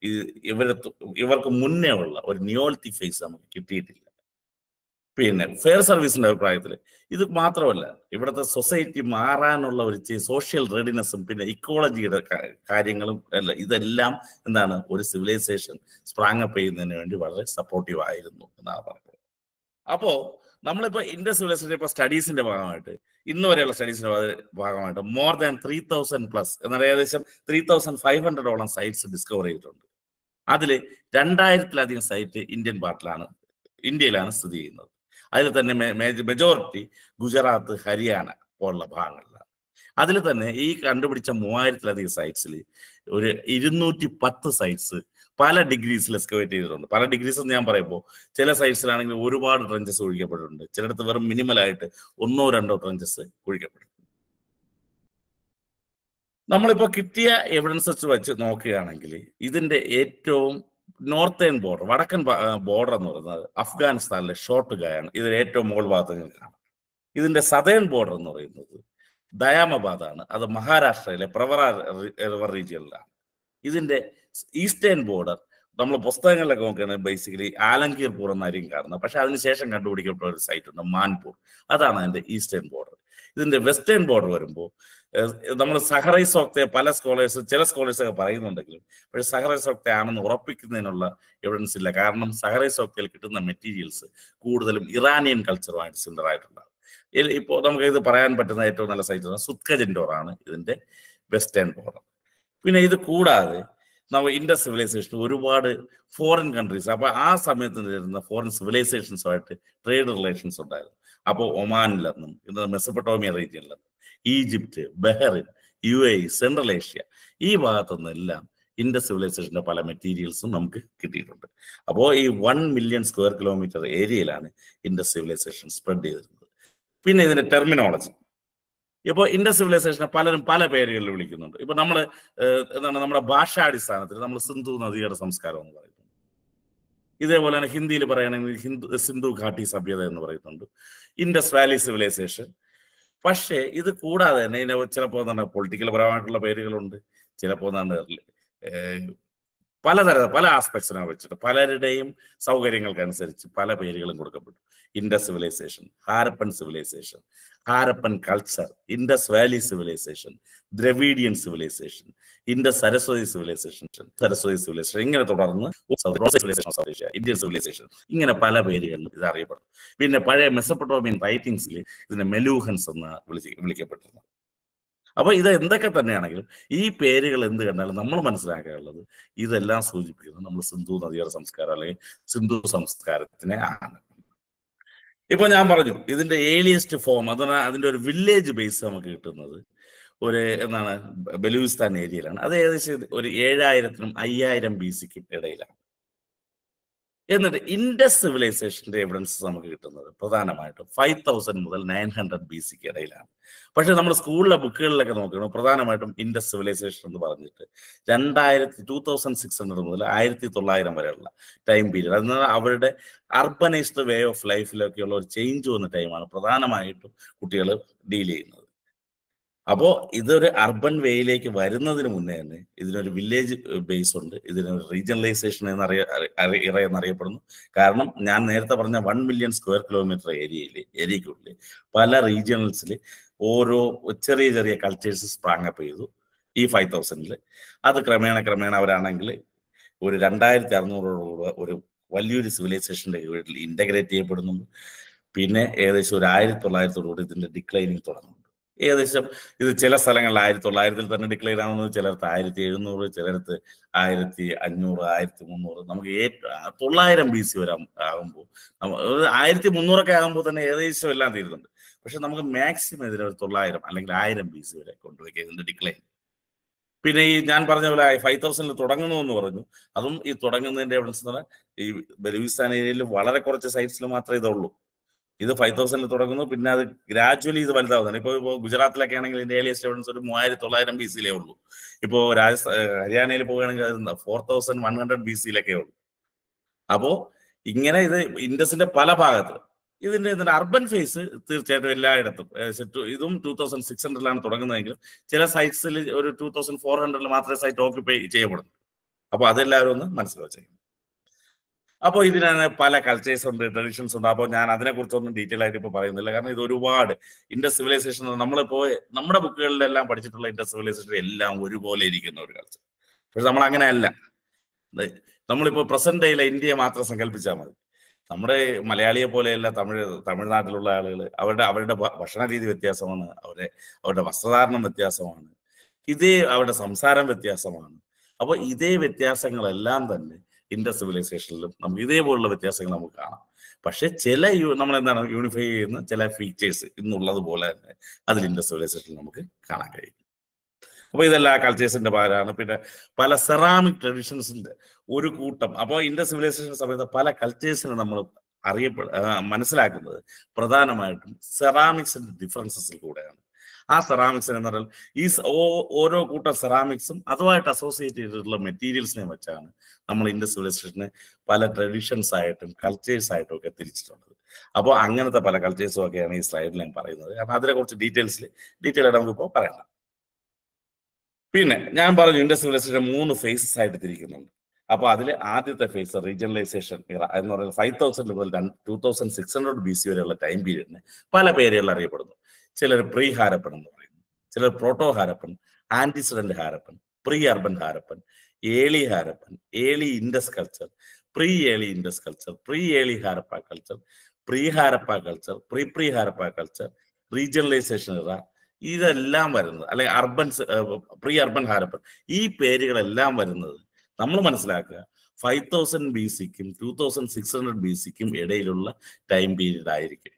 ഇവരെ ഇവർക്ക് മുന്നേ ഉള്ള ഒരു നിയോളിറ്റി ഫേസ് നമുക്ക് കിട്ടിയിട്ടില്ല പിന്നെ ഫെയർ സർവീസിന്റെ അഭിപ്രായത്തിൽ ഇത് മാത്രമല്ല ഇവിടുത്തെ സൊസൈറ്റി മാറാനുള്ള ഒരു സോഷ്യൽ റെഡിനെസ്സും പിന്നെ ഇക്കോളജിയുടെ കാര്യങ്ങളും അല്ല ഇതെല്ലാം എന്താണ് ഒരു സിവിലൈസേഷൻ സ്പ്രാങ്ങപ്പ് ചെയ്യുന്നതിന് വേണ്ടി വളരെ സപ്പോർട്ടീവ് ആയിരുന്നു എന്നാണ് പറയുന്നത് അപ്പോ നമ്മളിപ്പോ ഇൻഡസ് സിവിലൈസേഷൻ ഇപ്പൊ സ്റ്റഡീസിന്റെ ഭാഗമായിട്ട് ഇന്ന് വരെയുള്ള സ്റ്റഡീസിന്റെ ഭാഗമായിട്ട് more than three thousand plus എന്നാൽ ഏകദേശം ത്രീ തൗസൻഡ് ഫൈവ് ഹൺഡ്രഡോളം സൈറ്റ്സ് ഡിസ്കവർ ചെയ്തിട്ടുണ്ട് അതിൽ രണ്ടായിരത്തിലധികം സൈറ്റ് ഇന്ത്യൻ പാർട്ടിലാണ് ഇന്ത്യയിലാണ് സ്ഥിതി ചെയ്യുന്നത് അതിൽ തന്നെ മെജോറിറ്റി ഗുജറാത്ത് ഹരിയാന പോലുള്ള ഭാഗങ്ങളിലാണ് അതിൽ തന്നെ ഈ കണ്ടുപിടിച്ച മൂവായിരത്തിലധികം സൈറ്റ്സിൽ ഒരു ഇരുന്നൂറ്റി പത്ത് സൈറ്റ്സ് പല ഡിഗ്രീസിൽ എക്സ്കവേറ്റ് ചെയ്തിട്ടുണ്ട് പല ഡിഗ്രീസ് എന്ന് ഞാൻ പറയുമ്പോൾ ചില സൈറ്റ്സിലാണെങ്കിൽ ഒരുപാട് ട്രഞ്ചസ് ഒഴിക്കപ്പെട്ടിട്ടുണ്ട് ചിലയിടത്ത് വെറും മിനിമലായിട്ട് ഒന്നോ രണ്ടോ ട്രഞ്ചസ് ഒഴിക്കപ്പെട്ടിട്ടുണ്ട് നമ്മളിപ്പോ കിട്ടിയ എവിഡൻസസ് വെച്ച് നോക്കുകയാണെങ്കിൽ ഇതിന്റെ ഏറ്റവും നോർത്തേൺ ബോർഡർ വടക്കൻ ബോർഡർ എന്ന് പറയുന്നത് അഫ്ഗാനിസ്ഥാനിലെ ഷോർട്ട് ഗായാണ് ഇതിൽ ഏറ്റവും മുകൾ ഭാഗത്ത് നിങ്ങൾക്ക് കാണാം ഇതിന്റെ സതേൺ ബോർഡർ എന്ന് പറയുന്നത് ദയാമബാദ് ആണ് അത് മഹാരാഷ്ട്രയിലെ പ്രവറ റിവർ റീജിയനിലാണ് ഇതിന്റെ ഈസ്റ്റേൺ ബോർഡർ നമ്മൾ പുസ്തകങ്ങളിലൊക്കെ നോക്കുകയാണെങ്കിൽ ബേസിക്കലി ആലങ്കീർപൂർ എന്നായിരിക്കും കാണുന്നത് പക്ഷെ അതിനുശേഷം കണ്ടുപിടിക്കപ്പെട്ട ഒരു സൈറ്റ് ഉണ്ട് മാൻപൂർ അതാണ് അതിന്റെ ഈസ്റ്റേൺ ബോർഡർ ഇതിന്റെ വെസ്റ്റേൺ ബോർഡർ വരുമ്പോൾ നമ്മൾ സഹറൈ സോക്തെ പല സ്കോളേഴ്സ് ചില സ്കോളേഴ്സ് ഒക്കെ പറയുന്നുണ്ടെങ്കിലും പക്ഷെ സഹറൈ സോക്തെ ആണെന്ന് ഉറപ്പിക്കുന്നതിനുള്ള എവിഡൻസ് ഇല്ല കാരണം സഹറൈ സോക്തയിൽ കിട്ടുന്ന മെറ്റീരിയൽസ് കൂടുതലും ഇറാനിയൻ കൾച്ചറുമായിട്ട് സിമിലർ ആയിട്ടുണ്ടാകും ഇപ്പോൾ നമുക്ക് ഇത് പറയാൻ പറ്റുന്ന ഏറ്റവും നല്ല സൈറ്റ് സുത്കജൻഡോർ ആണ് ഇതിന്റെ വെസ്റ്റേൺ ബോർഡർ പിന്നെ ഇത് കൂടാതെ നമ്മൾ ഇൻഡസ് സിവിലൈസേഷൻ ഒരുപാട് ഫോറിൻ കൺട്രീസ് അപ്പൊ ആ സമയത്ത് വരുന്ന ഫോറിൻ സിവിലൈസേഷൻസുമായിട്ട് ട്രേഡ് റിലേഷൻസ് ഉണ്ടായിരുന്നു അപ്പോൾ ഒമാനിൽ നിന്നും ഇത് മെസ്സപ്പൊട്ടോമിയ റീജിയനിൽ നിന്നും Egypt Bahrain U A central Asia ഈ ഭാഗത്തുനിന്നെല്ലാം ഇൻഡസ് സിവിലൈസേഷന്റെ പല മെറ്റീരിയൽസും നമുക്ക് കിട്ടിയിട്ടുണ്ട് അപ്പോൾ ഈ വൺ മില്യൺ സ്ക്വയർ കിലോമീറ്റർ ഏരിയയിലാണ് ഇൻഡസ് സിവിലൈസേഷൻ സ്പ്രെഡ് ചെയ്തിരുന്നത് പിന്നെ ഇതിന്റെ ടെർമിനോളജി ഇപ്പോൾ ഇൻഡസ് സിവിലൈസേഷനെ പലരും പല പേരുകളിൽ വിളിക്കുന്നുണ്ട് ഇപ്പൊ നമ്മൾ എന്താണ് നമ്മുടെ ഭാഷാടിസ്ഥാനത്തിൽ നമ്മൾ സിന്ധു നദിയുടെ സംസ്കാരം എന്ന് പറയുന്നു ഇതേപോലെ തന്നെ ഹിന്ദിയിൽ പറയുകയാണെങ്കിൽ ഹിന്ദു സിന്ധു ഘാട്ടി സഭ്യത എന്ന് പറയുന്നുണ്ട് ഇൻഡസ് വാലി സിവിലൈസേഷൻ പക്ഷേ ഇത് കൂടാതെ തന്നെ ഇതിനെ ചിലപ്പോൾ എന്താണ് പൊളിറ്റിക്കൽ പരമായിട്ടുള്ള പേരുകളുണ്ട് ചിലപ്പോൾ എന്താണ് പലതര പല ആസ്പെക്ട്സിനെ വെച്ചിട്ട് പലരുടെയും സൗകര്യങ്ങൾക്കനുസരിച്ച് പല പേരുകളും കൊടുക്കപ്പെട്ടു Indus civilisation Harappan civilisation Harappan culture Indus valley civilisation Dravidian civilisation Indus Saraswati civilisation Saraswati civilisation ഇങ്ങനെ തുടർന്ന് ഇന്ത്യൻ സിവിലൈസേഷൻ ഇങ്ങനെ പല പേരുകളിൽ ഇത് അറിയപ്പെടും പിന്നെ പഴയ മെസ്സപ്പൊട്ടോമിയൻ റൈറ്റിംഗ്സിൽ ഇതിനെ മെലൂഹൻസ് എന്ന് വിളിച്ച് വിളിക്കപ്പെട്ടിരുന്നു അപ്പൊ ഇത് എന്തൊക്കെ തന്നെയാണെങ്കിലും ഈ പേരുകൾ എന്ത് കണ്ടാലും നമ്മൾ മനസ്സിലാക്കാനുള്ളത് ഇതെല്ലാം സൂചിപ്പിക്കുന്നത് നമ്മൾ സിന്ധു നദിയുടെ സംസ്കാരം അല്ലെങ്കിൽ സിന്ധു സംസ്കാരത്തിനെ ആണ് ഇപ്പൊ ഞാൻ പറഞ്ഞു ഇതിന്റെ ഏലിയസ്റ്റ് ഫോം അതാണ് അതിന്റെ ഒരു വില്ലേജ് ബേസ് നമുക്ക് കിട്ടുന്നത് ഒരു എന്താണ് ബലൂചിസ്ഥാൻ ഏരിയയിലാണ് അത് ഏകദേശം ഒരു ഏഴായിരത്തിനും അയ്യായിരം ബി സിക്കും ഇടയിലാണ് എന്നിട്ട് ഇൻഡസ് സിവിലൈസേഷന്റെ എവിഡൻസ് നമുക്ക് കിട്ടുന്നത് പ്രധാനമായിട്ടും ഫൈവ് തൗസൻഡ് മുതൽ നയൻ ഹൺഡ്രഡ് ബി സിക്ക് ഇടയിലാണ് പക്ഷെ നമ്മൾ സ്കൂളിലെ ബുക്കുകളിലൊക്കെ നോക്കണം പ്രധാനമായിട്ടും ഇൻഡസ് സിവിലൈസേഷൻ എന്ന് പറഞ്ഞിട്ട് രണ്ടായിരത്തി ടൂ തൗസൻഡ് സിക്സ് ഹൺഡ്രഡ് മുതൽ ആയിരത്തി തൊള്ളായിരം വരെയുള്ള ടൈം പീരീഡ് അതെന്ന് അവരുടെ അർബനൈസ്ഡ് വേ ഓഫ് ലൈഫിലൊക്കെയുള്ള ഒരു ചേഞ്ച് വന്ന ടൈമാണ് പ്രധാനമായിട്ടും കുട്ടികൾ ഡീൽ ചെയ്യുന്നത് അപ്പോൾ ഇതൊരു അർബൻ വേയിലേക്ക് വരുന്നതിന് മുന്നേ തന്നെ ഇതിനൊരു വില്ലേജ് ബേസ് ഉണ്ട് ഇതിനൊരു റീജിയണലൈസേഷൻ എന്നറിയ അറി- ഇറ എന്നറിയപ്പെടുന്നു കാരണം ഞാൻ നേരത്തെ പറഞ്ഞ വൺ മില്യൺ സ്ക്വയർ കിലോമീറ്റർ ഏരിയയിൽ ഏരിയക്കുള്ളിൽ പല റീജിയണൽസിൽ ഓരോ ചെറിയ ചെറിയ കൾച്ചേഴ്സ് സ്പ്രാങ് അപ്പ് ചെയ്തു ഈ ഫൈവ് തൗസൻഡിൽ അത് ക്രമേണ ക്രമേണ അവരാണെങ്കിൽ ഒരു രണ്ടായിരത്തി അറുന്നൂറോളം ഒരു വലിയൊരു സിവിലൈസേഷന്റെ കീഴിൽ ഇന്റഗ്രേറ്റ് ചെയ്യപ്പെടുന്നുണ്ട് പിന്നെ ഏകദേശം ഒരു ആയിരത്തി തൊള്ളായിരത്തോടുകൂടി ഇതിന്റെ ഡിക്ലൈനിങ് തുടങ്ങുന്നുണ്ട് ഏകദേശം ഇത് ചില സ്ഥലങ്ങളിൽ ആയിരത്തി തൊള്ളായിരത്തിൽ തന്നെ ഡിക്ലെയർ ആവുന്നത് ചിലർക്ക് ആയിരത്തി എഴുന്നൂറ് ചിലർക്ക് ആയിരത്തി അഞ്ഞൂറ് ആയിരത്തി മുന്നൂറ് നമുക്ക് ഏറ്റവും തൊള്ളായിരം ബി സി വരെ ആകുമ്പോൾ ആയിരത്തി മുന്നൂറൊക്കെ ആകുമ്പോൾ തന്നെ ഏകദേശം എല്ലാം തീരുന്നുണ്ട് പക്ഷെ നമുക്ക് മാക്സിമം ഇതിന് ഒരു തൊള്ളായിരം അല്ലെങ്കിൽ ആയിരം ബി സി വരെ കൊണ്ടുവയ്ക്കുക ഇതിന്റെ ഡിക്ലൈൻ പിന്നെ ഈ ഞാൻ പറഞ്ഞ പോലെ ഫൈവ് തൗസൻഡിൽ തുടങ്ങുന്നു എന്ന് പറഞ്ഞു അതും ഈ തുടങ്ങുന്നതിന്റെ എവിഡൻസ് എന്ന് പറഞ്ഞാൽ ഈ ബലൂചിസ്ഥാൻ ഏരിയയിൽ വളരെ കുറച്ച് സൈറ്റ്സിൽ മാത്രമേ ഇതുള്ളൂ ഇത് ഫൈവ് തൗസൻഡിൽ തുടങ്ങുന്നു പിന്നെ അത് ഗ്രാജുവലി ഇത് വലുതാവുന്നുണ്ട് ഇപ്പോൾ ഇപ്പോൾ ഗുജറാത്തിലൊക്കെ ആണെങ്കിൽ ഇതിന്റെ ഏലിയസ്റ്റ് എവിഡൻസ് ഒരു മൂവായിരത്തി തൊള്ളായിരം ബി സിയിലേ ഉള്ളൂ ഇപ്പോൾ രാജസ്ഥാൻ ഹരിയാനയിൽ പോവുകയാണെങ്കിൽ അത് four thousand one hundred B സിയിലൊക്കെ ഉള്ളൂ അപ്പോ ഇങ്ങനെ ഇത് ഇൻഡസിന്റെ പല ഭാഗത്ത് ഇതിന്റെ ഇതിന്റെ അർബൻ ഫേസ് തീർച്ചയായിട്ടും എല്ലായിടത്തും ഏകദേശം two- ഇതും ടൂ തൗസൻഡ് സിക്സ് ഹൺഡ്രഡിലാണ് തുടങ്ങുന്നതെങ്കിലും ചില സൈറ്റ്സിൽ ഒരു ടൂ തൗസൻഡ് ഫോർ ഹൺഡ്രഡിൽ മാത്രമേ സൈറ്റ് ഓക്യുപ്പൈ ചെയ്യപ്പെടുന്നു അപ്പോൾ അതെല്ലാവരും ഒന്ന് മനസ്സിൽ വെച്ചേക്കും അപ്പോൾ ഇതിന് പല കൾച്ചേഴ്സ് ഉണ്ട് ട്രഡീഷൻസ് ഉണ്ട് അപ്പോൾ ഞാൻ അതിനെ കുറിച്ചൊന്നും ഡീറ്റെയിൽ ആയിട്ട് ഇപ്പോൾ പറയുന്നില്ല കാരണം ഇത് ഒരുപാട് ഇൻഡസ് സിവിലൈസേഷൻ നമ്മളിപ്പോൾ നമ്മുടെ ബുക്കുകളിലെല്ലാം പഠിച്ചിട്ടുള്ള ഇൻഡസ് സിവിലൈസേഷൻ എല്ലാം ഒരുപോലെ ഇരിക്കുന്ന ഒരു കൾച്ചർ പക്ഷെ നമ്മൾ അങ്ങനെയല്ല ദേ, നമ്മളിപ്പോൾ പ്രസന്റ് ഡേയിലെ ഇന്ത്യയെ മാത്രം സങ്കല്പിച്ചാൽ മതി നമ്മുടെ മലയാളിയെ പോലെയല്ല തമിഴ് തമിഴ്നാട്ടിലുള്ള ആളുകൾ അവരുടെ അവരുടെ ഭ- ഭക്ഷണ രീതി വ്യത്യാസമാണ് അവരുടെ അവരുടെ വസ്ത്രധാരണം വ്യത്യാസമാണ് ഇതേ അവരുടെ സംസാരം വ്യത്യാസമാണ് അപ്പോൾ ഇതേ വ്യത്യാസങ്ങളെല്ലാം തന്നെ ഇൻഡസ് സിവിലൈസേഷനിലും നമുക്ക് ഇതേപോലുള്ള വ്യത്യാസങ്ങൾ നമുക്ക് കാണാം പക്ഷെ ചില യു- നമ്മൾ എന്താണ് യൂണിഫൈ ചെയ്യുന്ന ചില ഫീച്ചേഴ്സ് ഇന്നുള്ളത് പോലെ തന്നെ അതിൽ ഇൻഡസ് സിവിലൈസേഷനിൽ നമുക്ക് കാണാൻ കഴിയും അപ്പൊ ഇതെല്ലാം കൾച്ചേഴ്സിന്റെ ഭാഗമാണ് പിന്നെ പല സെറാമിക് ട്രഡീഷൻസിന്റെ ഒരു കൂട്ടം അപ്പോൾ ഇൻഡസ് സിവിലൈസേഷൻ സമയത്ത് പല കൾച്ചേഴ്സിനെ നമ്മൾ അറിയപ്പെ ആ, മനസ്സിലാക്കുന്നത് പ്രധാനമായിട്ടും സെറാമിക്സിന്റെ ഡിഫറൻസസിൽ കൂടെയാണ് ആ സെറാമിക്സ് എന്ന് പറഞ്ഞാൽ ഈ സ- ഓ- ഓരോ കൂട്ടം സെറാമിക്സും അതുമായിട്ട് അസോസിയേറ്റ് ചെയ്തിട്ടുള്ള മെറ്റീരിയൽസിനെ വെച്ചാണ് നമ്മൾ ഇൻഡസ് സിവിലൈസേഷനെ പല ട്രഡീഷൻസ് ആയിട്ടും കൾച്ചേഴ്സ് ആയിട്ടും ഒക്കെ തിരിച്ചിട്ടുള്ളത് അപ്പോൾ അങ്ങനത്തെ പല കൾച്ചേഴ്സും ഒക്കെയാണ് ഈ സ്ലൈഡിൽ ഞാൻ പറയുന്നത് കാരണം അതിനെ കുറിച്ച് ഡീറ്റെയിൽസിൽ ഡീറ്റെയിൽ ആയിട്ട് നമുക്കിപ്പോൾ പറയണ്ട പിന്നെ ഞാൻ പറഞ്ഞു ഇൻഡസ് സിവിലൈസേഷൻ മൂന്ന് ഫേസസ് ആയിട്ട് തിരിക്കുന്നുണ്ട് അപ്പൊ അതിൽ ആദ്യത്തെ ഫേസ് റീജിയണലൈസേഷൻ ഇറ എന്ന് പറയുന്നത് ഫൈവ് തൗസൻഡ് മുതൽ two thousand six hundred B C വരെയുള്ള ടൈം പീരീഡിന് പല പേരുകൾ അറിയപ്പെടുന്നു ചിലർ പ്രീ ഹാരപ്പൻ എന്ന് പറയുന്നു ചിലർ proto Harappan antecedent Harappan pre urban Harappan early Harappan early Indus culture pre early Indus culture pre early Harappa culture pre Harappa culture pre pre Harappa culture regionalisation era ഇതെല്ലാം വരുന്നത് അല്ലെങ്കിൽ അർബൻ പ്രീ അർബൻ ഹാരപ്പൻ ഈ പേരുകളെല്ലാം വരുന്നത് നമ്മൾ മനസ്സിലാക്കുക ഫൈവ് തൗസൻഡ് ബി സിക്കും two thousand six hundred B സിക്കും ഇടയിലുള്ള ടൈം പീരീഡ് ആയിരിക്കും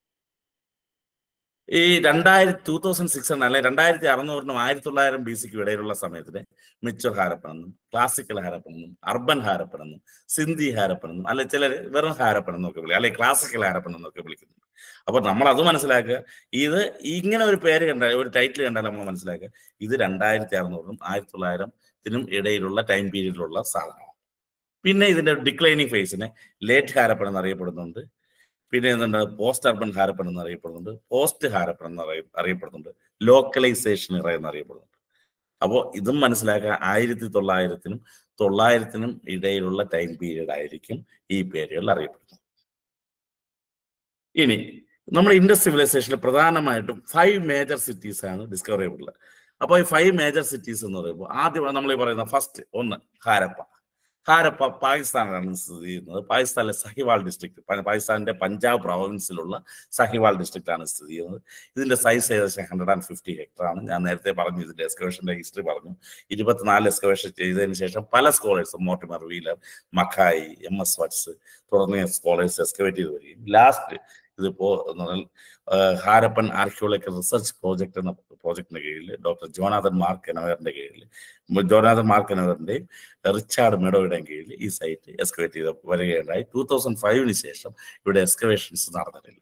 ഈ രണ്ടായിരത്തി ടൂ തൗസൻഡ് സിക്സ് ഹൺഡ്രഡ് അല്ലെങ്കിൽ രണ്ടായിരത്തി അറുന്നൂറിനും ആയിരത്തി തൊള്ളായിരം ബി സിക്കും ഇടയിലുള്ള സമയത്തിന് മിച്ചർ ഹാരപ്പൻ എന്നും ക്ലാസിക്കൽ ഹാരപ്പൻ എന്നും അർബൻ ഹാരപ്പൻ എന്നും സിന്ധി ഹാരപ്പൻ എന്നും അല്ലെ ചിലർ വെറും ഹാരപ്പൻ എന്നൊക്കെ വിളിക്കും അല്ലെങ്കിൽ ക്ലാസിക്കൽ ഹാരപ്പൻ എന്നൊക്കെ വിളിക്കുന്നുണ്ട് അപ്പൊ നമ്മൾ അത് മനസ്സിലാക്കുക ഇത് ഇങ്ങനെ ഒരു പേര് കണ്ടാൽ ഒരു ടൈറ്റിൽ കണ്ടാൽ നമ്മൾ മനസ്സിലാക്കുക ഇത് രണ്ടായിരത്തി അറുന്നൂറിനും ആയിരത്തി തൊള്ളായിരത്തിനും ഇടയിലുള്ള ടൈം പീരീഡിലുള്ള സാധനമാണ് പിന്നെ ഇതിന്റെ ഡിക്ലൈനിങ് ഫേസിനെ ലേറ്റ് ഹാരപ്പൻ എന്നറിയപ്പെടുന്നുണ്ട് പിന്നെ എന്തുണ്ട് പോസ്റ്റ് അർബൻ ഹാരപ്പൻ എന്നറിയപ്പെടുന്നുണ്ട് പോസ്റ്റ് ഹാരപ്പൻ എന്നറിയ അറിയപ്പെടുന്നുണ്ട് ലോക്കലൈസേഷൻ ഇറ എന്നറിയപ്പെടുന്നുണ്ട് അപ്പോൾ ഇതും മനസ്സിലാക്കുക ആയിരത്തി തൊള്ളായിരത്തിനും തൊള്ളായിരത്തിനും ഇടയിലുള്ള ടൈം പീരീഡ് ആയിരിക്കും ഈ പേരുകൾ അറിയപ്പെടുന്നത് ഇനി നമ്മുടെ ഇൻഡസ് സിവിലൈസേഷനിൽ പ്രധാനമായിട്ടും ഫൈവ് മേജർ സിറ്റീസ് ആണ് ഡിസ്കവർ ചെയ്യപ്പെടുന്നത് അപ്പോൾ ഈ ഫൈവ് മേജർ സിറ്റീസ് എന്ന് പറയുമ്പോൾ ആദ്യം നമ്മൾ ഈ പറയുന്ന ഫസ്റ്റ് ഒന്ന് ഹാരപ്പ ഹാരപ്പ പാകിസ്ഥാനിലാണ് സ്ഥിതി ചെയ്യുന്നത് പാകിസ്ഥാനിലെ സഹിവാൾ ഡിസ്ട്രിക്ട് പാകിസ്ഥാനിന്റെ പഞ്ചാബ് പ്രൊവിൻസിലുള്ള സഹിവാൾ ഡിസ്ട്രിക്റ്റ് ആണ് സ്ഥിതി ചെയ്യുന്നത് ഇതിന്റെ സൈസ് ഏകദേശം ഹൺഡ്രഡ് ആൻഡ് ഫിഫ്റ്റി ഹെക്ടർ ആണ് ഞാൻ നേരത്തെ പറഞ്ഞു ഇതിന്റെ എക്സ്കവേഷന്റെ ഹിസ്റ്ററി പറഞ്ഞു ഇരുപത്തിനാല് എക്സ്കവേഷൻ ചെയ്തതിന് ശേഷം പല സ്കോളേഴ്സും Mortimer Wheeler Mackay M S Vats തുടങ്ങിയ സ്കോളേഴ്സ് എക്സ്കവേറ്റ് ചെയ്ത് വരികയും ലാസ്റ്റ് ഇതിപ്പോ എന്ന് പറഞ്ഞാൽ ah Harappan archaeological research project എന്ന പ്രോജക്ടിന്റെ കീഴിൽ ഡോക്ടർ ജോനാഥൻ മാർക്ക് എനവറിന്റെ കീഴിൽ ജോനാഥൻ മാർക്ക് എനവറിന്റെയും റിച്ചാർഡ് മെഡോയുടെയും കീഴിൽ ഈ സൈറ്റ് എക്സ്കവേറ്റ് ചെയ്ത് വരികയുണ്ടായി ടൂ തൗസൻഡ് ഫൈവിന് ശേഷം ഇവിടെ എക്സ്കവേഷൻസ് നടന്നിട്ടില്ല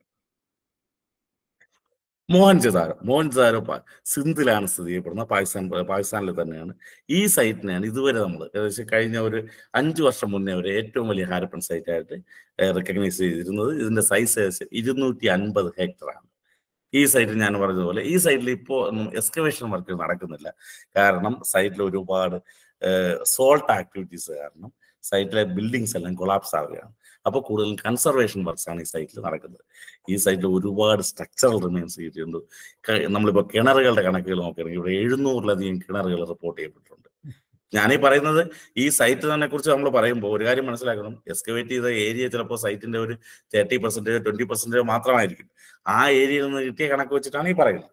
മോഹൻജദാരോ മോഹൻജദാരോ പ- സിന്ധിലാണ് സ്ഥിതി ചെയ്യപ്പെടുന്നത് പാകിസ്ഥാൻ പാകിസ്ഥാനിൽ തന്നെയാണ് ഈ സൈറ്റിനെയാണ് ഇതുവരെ നമ്മൾ ഏകദേശം കഴിഞ്ഞ ഒരു അഞ്ചു വർഷം മുന്നേ ഒരു ഏറ്റവും വലിയ ഹാരപ്പൻ സൈറ്റ് ആയിട്ട് റെക്കഗ്നൈസ് ചെയ്തിരുന്നത് ഇതിന്റെ സൈസ് ഏകദേശം ഇരുന്നൂറ്റി അൻപത് ഹെക്ടറാണ് ഈ സൈറ്റിൽ ഞാൻ പറഞ്ഞതുപോലെ ഈ സൈറ്റിൽ ഇപ്പോൾ ഒന്നും എക്സ്കവേഷൻ വർക്ക് നടക്കുന്നില്ല കാരണം സൈറ്റിൽ ഒരുപാട് സോൾട്ട് ആക്ടിവിറ്റീസ് കാരണം സൈറ്റിലെ ബിൽഡിങ്സ് എല്ലാം കൊളാപ്സ് ആവുകയാണ് അപ്പോൾ കൂടുതലും കൺസർവേഷൻ വർക്ക്സ് ആണ് ഈ സൈറ്റിൽ നടക്കുന്നത് ഈ സൈറ്റിൽ ഒരുപാട് സ്ട്രക്ചറൽ റിമൈൻസ് കിട്ടിയിട്ടുണ്ട് ക- നമ്മളിപ്പോൾ കിണറുകളുടെ കണക്കുകൾ നോക്കുകയാണെങ്കിൽ ഇവിടെ എഴുന്നൂറിലധികം കിണറുകൾ റിപ്പോർട്ട് ചെയ്യപ്പെട്ടിട്ടുണ്ട് ഞാനീ പറയുന്നത് ഈ സൈറ്റ് തന്നെ കുറിച്ച് നമ്മൾ പറയുമ്പോൾ ഒരു കാര്യം മനസ്സിലാക്കണം എക്സ്കവേറ്റ് ചെയ്ത ഏരിയ ചിലപ്പോൾ സൈറ്റിന്റെ ഒരു തേർട്ടി പെർസെന്റേജ് ട്വന്റി പെർസെന്റേജ് മാത്രമായിരിക്കും ആ ഏരിയയിൽ നിന്ന് കിട്ടിയ കണക്ക് വെച്ചിട്ടാണ് ഈ പറയുന്നത്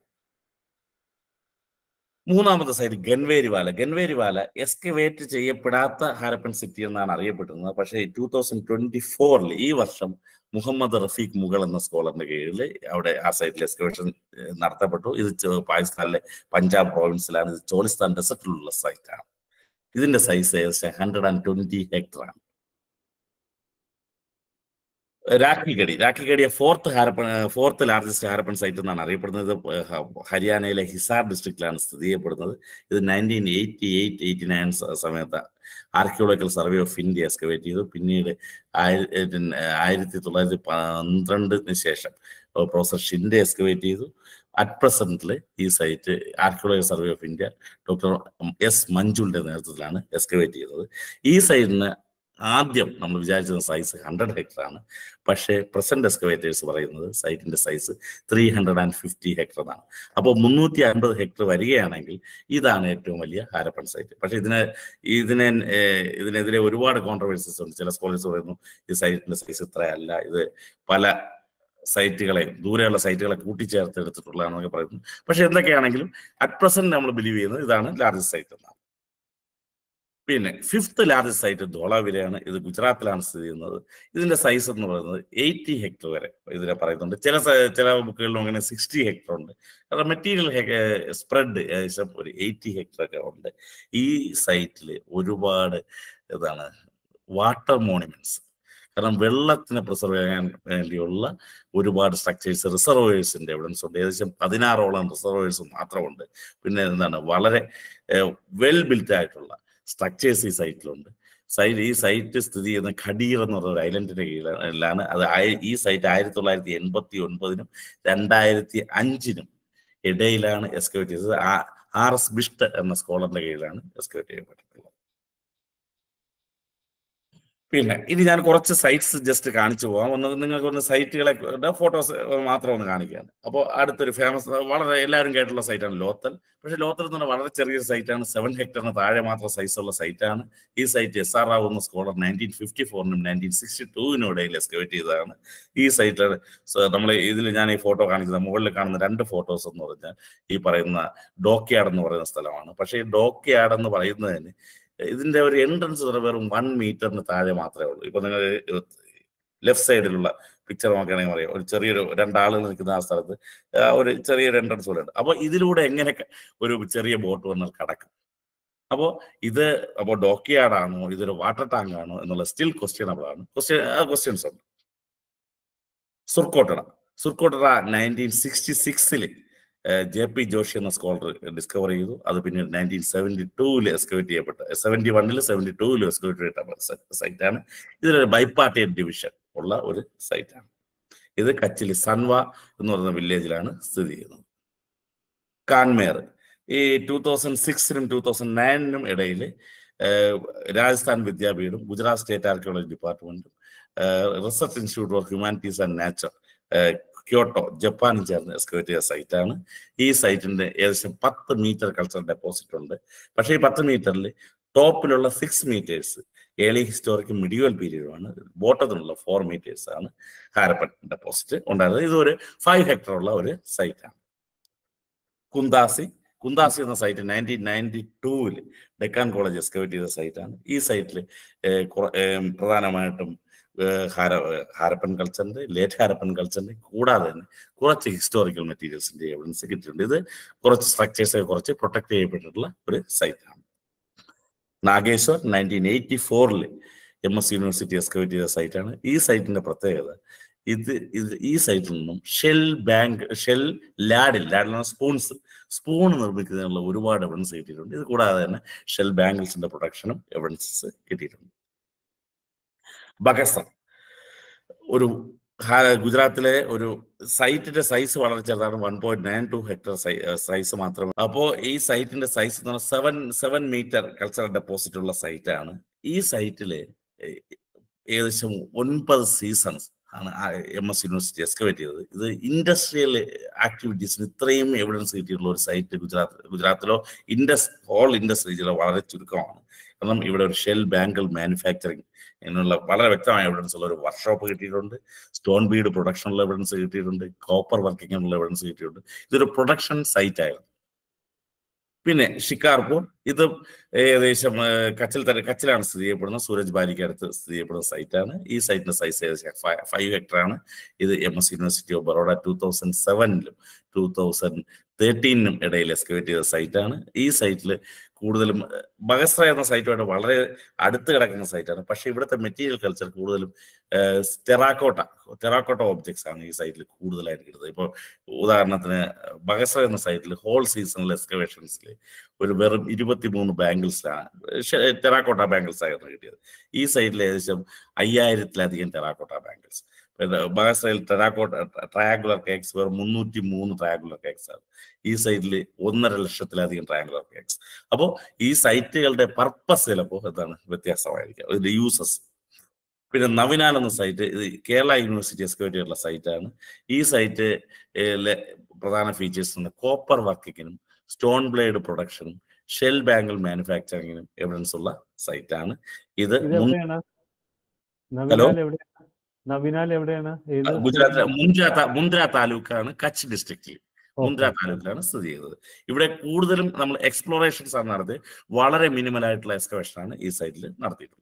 മൂന്നാമത്തെ സൈറ്റ് ഗൻവേരിവാല ഗൻവേരിവാല എക്സ്കവേറ്റ് ചെയ്യപ്പെടാത്ത ഹാരപ്പൻ സിറ്റി എന്നാണ് അറിയപ്പെടുന്നത് പക്ഷേ ടൂ തൗസൻഡ് ട്വന്റി ഫോറിൽ ഈ വർഷം മുഹമ്മദ് റഫീഖ് മുഗൾ എന്ന സ്കോളറിന്റെ കീഴിൽ അവിടെ ആ സൈറ്റിൽ എക്സ്കവേഷൻ നടത്തപ്പെട്ടു ഇത് ചെ- പാകിസ്ഥാനിലെ പഞ്ചാബ് പ്രോവിൻസിലാണ് ഇത് ചോളിസ്ഥാൻ ഡെസർട്ടിലുള്ള സൈറ്റാണ് ഇതിന്റെ സൈസ് ഏകദേശം ഹൺഡ്രഡ് ആൻഡ് ട്വന്റി ഹെക്ടർ ആണ് രാഖിഗഡി രാഖിഗഡിയെ fourth Harappan fourth largest Harappan site എന്നാണ് അറിയപ്പെടുന്നത് ഏഹ് ഹ- ഹരിയാനയിലെ ഹിസാർ ഡിസ്ട്രിക്റ്റിലാണ് സ്ഥിതി ചെയ്യപ്പെടുന്നത് ഇത് nineteen eighty eight eighty nine സമയത്ത് archaeological survey of India excavate ചെയ്തു പിന്നീട് ആയിരത്തി ആയിരത്തി തൊള്ളായിരത്തി പന്ത്രണ്ടിന് ശേഷം പ്രൊഫസർ ഷിൻഡെ എക്സ്കവേറ്റ് ചെയ്തു അറ്റ് പ്രസന്റിൽ ഈ site archaeological survey of India doctor S മഞ്ജുവിന്റെ നേതൃത്വത്തിലാണ് എക്സ്കവേറ്റ് ചെയ്തത് ഈ സൈറ്റിന് ആദ്യം നമ്മൾ വിചാരിച്ചിരുന്ന സൈസ് ഹൺഡ്രഡ് ഹെക്ടർ ആണ് പക്ഷേ പ്രസന്റ് എക്സ്കവേറ്റേഴ്സ് പറയുന്നത് സൈറ്റിന്റെ size three hundred and fifty hectare ആണ് അപ്പോൾ മുന്നൂറ്റി അൻപത് ഹെക്ടർ വരികയാണെങ്കിൽ ഇതാണ് ഏറ്റവും വലിയ ഹാരപ്പൺ സൈറ്റ് പക്ഷേ ഇതിനെ ഇതിനെ ഏഹ്, ഇതിനെതിരെ ഒരുപാട് കോൺട്രവേഴ്സീസ് ഉണ്ട് ചില സ്കോളേഴ്സ് പറയുന്നു ഈ സൈറ്റിന്റെ സൈസ് ഇത്രയല്ല ഇത് പല സൈറ്റുകളെ ദൂരെയുള്ള സൈറ്റുകളെ കൂട്ടിച്ചേർത്ത് എടുത്തിട്ടുള്ളതാണെന്നൊക്കെ പറയുന്നു പക്ഷെ എന്തൊക്കെയാണെങ്കിലും അറ്റ് പ്രസന്റ് നമ്മൾ ബിലീവ് ചെയ്യുന്നത് ഇതാണ് ലാർജസ്റ്റ് സൈറ്റ് എന്നാണ് പിന്നെ ഫിഫ്ത്ത് ലാർജസ്റ്റ് സൈറ്റ് ധോളാവിലയാണ് ഇത് ഗുജറാത്തിലാണ് സ്ഥിതി ചെയ്യുന്നത് ഇതിന്റെ സൈസ് എന്ന് പറയുന്നത് എയ്റ്റി ഹെക്ടർ വരെ ഇതിനെ പറയുന്നുണ്ട് ചില സ- ചില ബുക്കുകളിലും അങ്ങനെ സിക്സ്റ്റി ഹെക്ടർ ഉണ്ട് കാരണം മെറ്റീരിയൽ സ്പ്രെഡ് ഏകദേശം ഒരു എയ്റ്റി ഹെക്ടർ ഒക്കെ ഉണ്ട് ഈ സൈറ്റിൽ ഒരുപാട് ഇതാണ് വാട്ടർ മോണിമെന്റ്സ് കാരണം വെള്ളത്തിനെ പ്രിസർവ് ചെയ്യാൻ വേണ്ടിയുള്ള ഒരുപാട് സ്ട്രക്ചേഴ്സ് റിസർവേഴ്സിന്റെ എവിഡൻസ് ഉണ്ട് ഏകദേശം പതിനാറോളം റിസർവേഴ്സ് മാത്രമുണ്ട് പിന്നെ എന്താണ് വളരെ വെൽ ബിൽറ്റ് ആയിട്ടുള്ള സ്ട്രക്ചേഴ്സ് ഈ സൈറ്റിലുണ്ട് സൈറ്റ് ഈ സൈറ്റ് സ്ഥിതി ചെയ്യുന്ന ഖഡീർ എന്ന് പറയുന്ന ഒരു ഐലൻഡിന്റെ കീഴിലാണ് അത് ആയി- ഈ സൈറ്റ് ആയിരത്തി തൊള്ളായിരത്തി എൺപത്തി ഒൻപതിനും രണ്ടായിരത്തി അഞ്ചിനും ഇടയിലാണ് എക്സ്കവേറ്റ് ചെയ്തത് ആ- ആർ എസ് ബിഷ്ട് എന്ന സ്കോളറിന്റെ കീഴിലാണ് എക്സ്കവേറ്റ് ചെയ്യപ്പെട്ടിട്ടുള്ളത് പിന്നെ ഇനി ഞാൻ കുറച്ച് സൈറ്റ്സ് ജസ്റ്റ് കാണിച്ചു പോകാം ഒന്ന് നിങ്ങൾക്ക് ഒന്ന് സൈറ്റുകളെ ഫോട്ടോസ് മാത്രം ഒന്ന് കാണിക്കുകയാണ് അപ്പോൾ അടുത്തൊരു ഫേമസ് വളരെ എല്ലാവരും കേട്ടുള്ള സൈറ്റാണ് ലോത്തൽ പക്ഷേ ലോത്തൽ എന്ന് പറഞ്ഞാൽ വളരെ ചെറിയൊരു സൈറ്റാണ് സെവൻ ഹെക്ടറിന് താഴെ മാത്രം സൈസുള്ള സൈറ്റാണ് ഈ സൈറ്റ് എസ് ആർ റാവു എന്ന സ്കോളർ നയൻറ്റീൻ ഫിഫ്റ്റി ഫോറിനും നയൻറ്റീൻ സിക്സ്റ്റി ടൂവിനും ഇടയിൽ എക്സ്കവേറ്റ് ചെയ്തതാണ് ഈ സൈറ്റിൽ നമ്മൾ ഇതിൽ ഞാൻ ഈ ഫോട്ടോ കാണിക്കുന്നത് മുകളിൽ കാണുന്ന രണ്ട് ഫോട്ടോസ് എന്ന് പറഞ്ഞാൽ ഈ പറയുന്ന ഡോക്യാർഡ് എന്ന് പറയുന്ന സ്ഥലമാണ് പക്ഷേ ഈ ഡോക്യാർഡ് എന്ന് പറയുന്നതിന് ഇതിന്റെ ഒരു എൻട്രൻസ് വെറും വൺ മീറ്ററിന് താഴെ മാത്രമേ ഉള്ളൂ ഇപ്പൊ നിങ്ങൾ ലെഫ്റ്റ് സൈഡിലുള്ള പിക്ചർ നോക്കുകയാണെങ്കിൽ പറയാം ഒരു ചെറിയൊരു രണ്ടാളുകൾ നിൽക്കുന്ന ആ സ്ഥലത്ത് ആ ഒരു ചെറിയൊരു എൻട്രൻസ് പോലെ ഉണ്ട് അപ്പോൾ ഇതിലൂടെ എങ്ങനെ ക- ഒരു ചെറിയ ബോട്ട് വന്നാൽ കടക്കും അപ്പോൾ ഇത് അപ്പോൾ ഡോക്കിയാർഡാണോ ഇതൊരു വാട്ടർ ടാങ്ക് ആണോ എന്നുള്ള സ്റ്റിൽ ക്വസ്റ്റ്യനബിൾ ആണ് ക്വസ്റ്റ്യൻ ക്വസ്റ്റ്യൻസ് ഉണ്ട് സുർക്കോട്ടറ സുർക്കോട്ടറ നയൻറ്റീൻ സിക്സ്റ്റി സിക്സിൽ ജെ പി ജോഷി എന്ന സ്കോളർ ഡിസ്കവർ ചെയ്തു അത് പിന്നീട് നയൻറ്റീൻ സെവൻറ്റി ടൂവിൽ എക്സ്കവേറ്റ് ചെയ്യപ്പെട്ട സെവൻറ്റി വണ്ണിൽ സെവൻറ്റി ടൂവിൽ എക്സ്കവേറ്റ് ചെയ്യപ്പെട്ട സൈറ്റാണ് ഇതിലൊരു ബൈപ്പാർട്ടിയൻ ഡിവിഷൻ ഉള്ള ഒരു സൈറ്റാണ് ഇത് കച്ചിലി സൻവ എന്ന് പറയുന്ന വില്ലേജിലാണ് സ്ഥിതി ചെയ്യുന്നത് കാൻമേർ ഈ ടൂ തൗസൻഡ് സിക്സിനും ടൂ തൗസൻഡ് നയനിനും ഇടയിൽ രാജസ്ഥാൻ വിദ്യാപീഠം ഗുജറാത്ത് സ്റ്റേറ്റ് ആർക്കിയോളജി ഡിപ്പാർട്ട്മെന്റും research institute of humanities and nature Kyoto ജപ്പാനും ചേർന്ന് എക്സ്കവേറ്റ് ചെയ്ത സൈറ്റാണ് ഈ സൈറ്റിന്റെ ഏകദേശം പത്ത് മീറ്റർ കൾച്ചർ ഡെപ്പോസിറ്റ് ഉണ്ട് പക്ഷേ ഈ പത്ത് മീറ്ററിൽ ടോപ്പിലുള്ള six meters early historic medieval പീരീഡുമാണ് ബോട്ടത്തിനുള്ള ഫോർ മീറ്റേഴ്സ് ആണ് ഹാരപ്പൻ ഡെപ്പോസിറ്റ് ഉണ്ടായിരുന്നത് ഇതൊരു ഫൈവ് ഹെക്ടർ ഉള്ള ഒരു സൈറ്റാണ് കുന്താസി കുന്താസി എന്ന സൈറ്റ് നയൻറ്റീൻ നയൻറ്റി ടൂവിൽ ഡെക്കാൻ കോളേജ് എക്സ്കവേറ്റ് ചെയ്ത സൈറ്റാണ് ഈ സൈറ്റിൽ പ്രധാനമായിട്ടും ഏഹ് ഹാര ഹാരപ്പൻ കൾച്ചറിന്റെ ലേറ്റ് ഹാരപ്പൻ കൾച്ചറിന്റെ കൂടാതെ തന്നെ കുറച്ച് ഹിസ്റ്റോറിക്കൽ മെറ്റീരിയൽസിന്റെ എവിഡൻസ് കിട്ടിയിട്ടുണ്ട് ഇത് കുറച്ച് സ്ട്രക്ചേഴ്സെ കുറച്ച് പ്രൊട്ടക്ട് ചെയ്യപ്പെട്ടിട്ടുള്ള ഒരു സൈറ്റാണ് നാഗേശ്വർ നയൻറ്റീൻ എയ്റ്റി ഫോറിൽ എം എസ് യൂണിവേഴ്സിറ്റി എക്സ്കവേറ്റ് ചെയ്ത സൈറ്റാണ് ഈ സൈറ്റിന്റെ പ്രത്യേകത ഇത് ഇത് ഈ സൈറ്റിൽ നിന്നും shell bank shell ladle ladle spoons spoon നിർമ്മിക്കുന്നതിനുള്ള ഒരുപാട് എവിഡൻസ് കിട്ടിയിട്ടുണ്ട് ഇത് കൂടാതെ തന്നെ ഷെൽ ബാംഗിൾസിന്റെ പ്രൊഡക്ഷനും എവിഡൻസസ് കിട്ടിയിട്ടുണ്ട് ബഗസ്ര ഒരു ഹാ- ഗുജറാത്തിലെ ഒരു സൈറ്റിന്റെ സൈസ് വളരെ ചെറുതാണ് one point nine two hectare size മാത്രമേ അപ്പോ ഈ സൈറ്റിന്റെ സൈസ് എന്ന് പറഞ്ഞാൽ seven seven meter cultural deposit ഉള്ള സൈറ്റാണ് ഈ സൈറ്റില് ഏകദേശം ഒൻപത് സീസൺസ് ആണ് എം എസ് യൂണിവേഴ്സിറ്റി എക്സ്കവേറ്റ് ചെയ്തത് ഇത് ഇൻഡസ്ട്രിയൽ ആക്ടിവിറ്റീസിന് ഇത്രയും എവിഡൻസ് കിട്ടിയിട്ടുള്ള ഒരു സൈറ്റ് ഗുജറാത്ത് ഗുജറാത്തിലോ ഇൻഡസ് ഹോൾ ഇൻഡസ് റീജിയനിലോ വളരെ ചുരുക്കമാണ് കാരണം ഇവിടെ ഒരു ഷെൽ ബാങ്കിൾ മാനുഫാക്ചറിങ് എന്നുള്ള വളരെ വ്യക്തമായ എവിഡൻസ് ഉള്ള ഒരു വർക്ക്ഷോപ്പ് കിട്ടിയിട്ടുണ്ട് സ്റ്റോൺ ബീഡ് പ്രൊഡക്ഷനുള്ള എവിഡൻസ് കിട്ടിയിട്ടുണ്ട് കോപ്പർ വർക്കിങ്ങിനുള്ള എവിഡൻസ് കിട്ടിയിട്ടുണ്ട് ഇതൊരു പ്രൊഡക്ഷൻ സൈറ്റ് ആയിരുന്നു പിന്നെ ഷിക്കാർപൂർ ഇത് ഏകദേശം ഏഹ്, കച്ചിൽ തന്നെ കച്ചിലാണ് സ്ഥിതി ചെയ്യപ്പെടുന്നത് സൂരജ് ബാലിക്ക് അടുത്ത് സ്ഥിതി ചെയ്യപ്പെടുന്ന സൈറ്റാണ് ഈ സൈറ്റിന്റെ സൈസ് ഏകദേശം ഫൈവ് ഹെക്ടർ ആണ് ഇത് M S university of Baroda two thousand സെവനിലും ടൂ തൗസൻഡ് തേർട്ടീനിനും ഇടയിൽ എക്സ്കവേറ്റ് ചെയ്ത സൈറ്റാണ് ഈ സൈറ്റിൽ കൂടുതലും ഏഹ്, ബഗസ്ര എന്ന സൈറ്റുമായിട്ട് വളരെ അടുത്ത് കിടക്കുന്ന സൈറ്റാണ് പക്ഷെ ഇവിടുത്തെ മെറ്റീരിയൽ കൾച്ചർ കൂടുതലും ടെറാക്കോട്ട ടെറാക്കോട്ട ഓബ്ജക്ട്സ് ആണ് ഈ സൈറ്റിൽ കൂടുതലായിട്ട് കിട്ടുന്നത് ഇപ്പോൾ ഉദാഹരണത്തിന് ബഗസ്ര എന്ന സൈറ്റിൽ ഹോൾ സീസണൽ എക്സ്കവേഷൻസിൽ ഒരു വെറും ഇരുപത്തിമൂന്ന് ബാംഗിൾസിലാണ് ടെറാക്കോട്ട ബാംഗിൾസ് ആയിരുന്നു കിട്ടിയത് ഈ സൈറ്റിൽ ഏകദേശം അയ്യായിരത്തിലധികം ടെറാക്കോട്ട ബാംഗിൾസ് ബഗസ്രയിൽ ടെറാക്കോട്ട ട്രയാങ്കുലർ കേക്സ് വെറും മുന്നൂറ്റി മൂന്ന് ട്രയാങ്കുലർ കേക്സ് ആണ് ഈ സൈറ്റിൽ ഒന്നര ലക്ഷത്തിലധികം ട്രയാങ്കുലർ കേക്സ് അപ്പോൾ ഈ സൈറ്റുകളുടെ പർപ്പസ് ചിലപ്പോൾ എന്താണ് വ്യത്യാസമായിരിക്കാം ഇതിന്റെ യൂസസ് പിന്നെ നവിനാൽ എന്ന സൈറ്റ് ഇത് കേരള യൂണിവേഴ്സിറ്റി എക്സ്കവേറ്റ് ചെയ്തിട്ടുള്ള സൈറ്റാണ് ഈ സൈറ്റ് പ്രധാന ഫീച്ചേഴ്സ് കോപ്പർ വർക്കിങ്ങിനും സ്റ്റോൺ ബ്ലേഡ് പ്രൊഡക്ഷനും ഷെൽ ബാങ്കിൾ മാനുഫാക്ചറിങ്ങിനും എവിഡൻസ് ഉള്ള സൈറ്റാണ് ഇത് ഇത് മുൻ- എവിടെയാണ് നവിനാൽ എവിടെയാണ് നവിനാൽ എവിടെയാണ് ഏത് ഗുജറാത്തിലെ മുന്ദ്ര താ- മുന്ദ്ര താലൂക്കാണ് കച്ച് ഡിസ്ട്രിക്റ്റിൽ ഓ, മുന്ദ്ര താലൂക്കിലാണ് സ്ഥിതി ചെയ്യുന്നത് ഇവിടെ കൂടുതലും നമ്മൾ എക്സ്പ്ലോറേഷൻസ് ആണ് നടത്തി വളരെ മിനിമൽ ആയിട്ടുള്ള എക്സ്കവേഷൻ ആണ് ഈ സൈറ്റിൽ നടത്തിയിട്ടുള്ളത്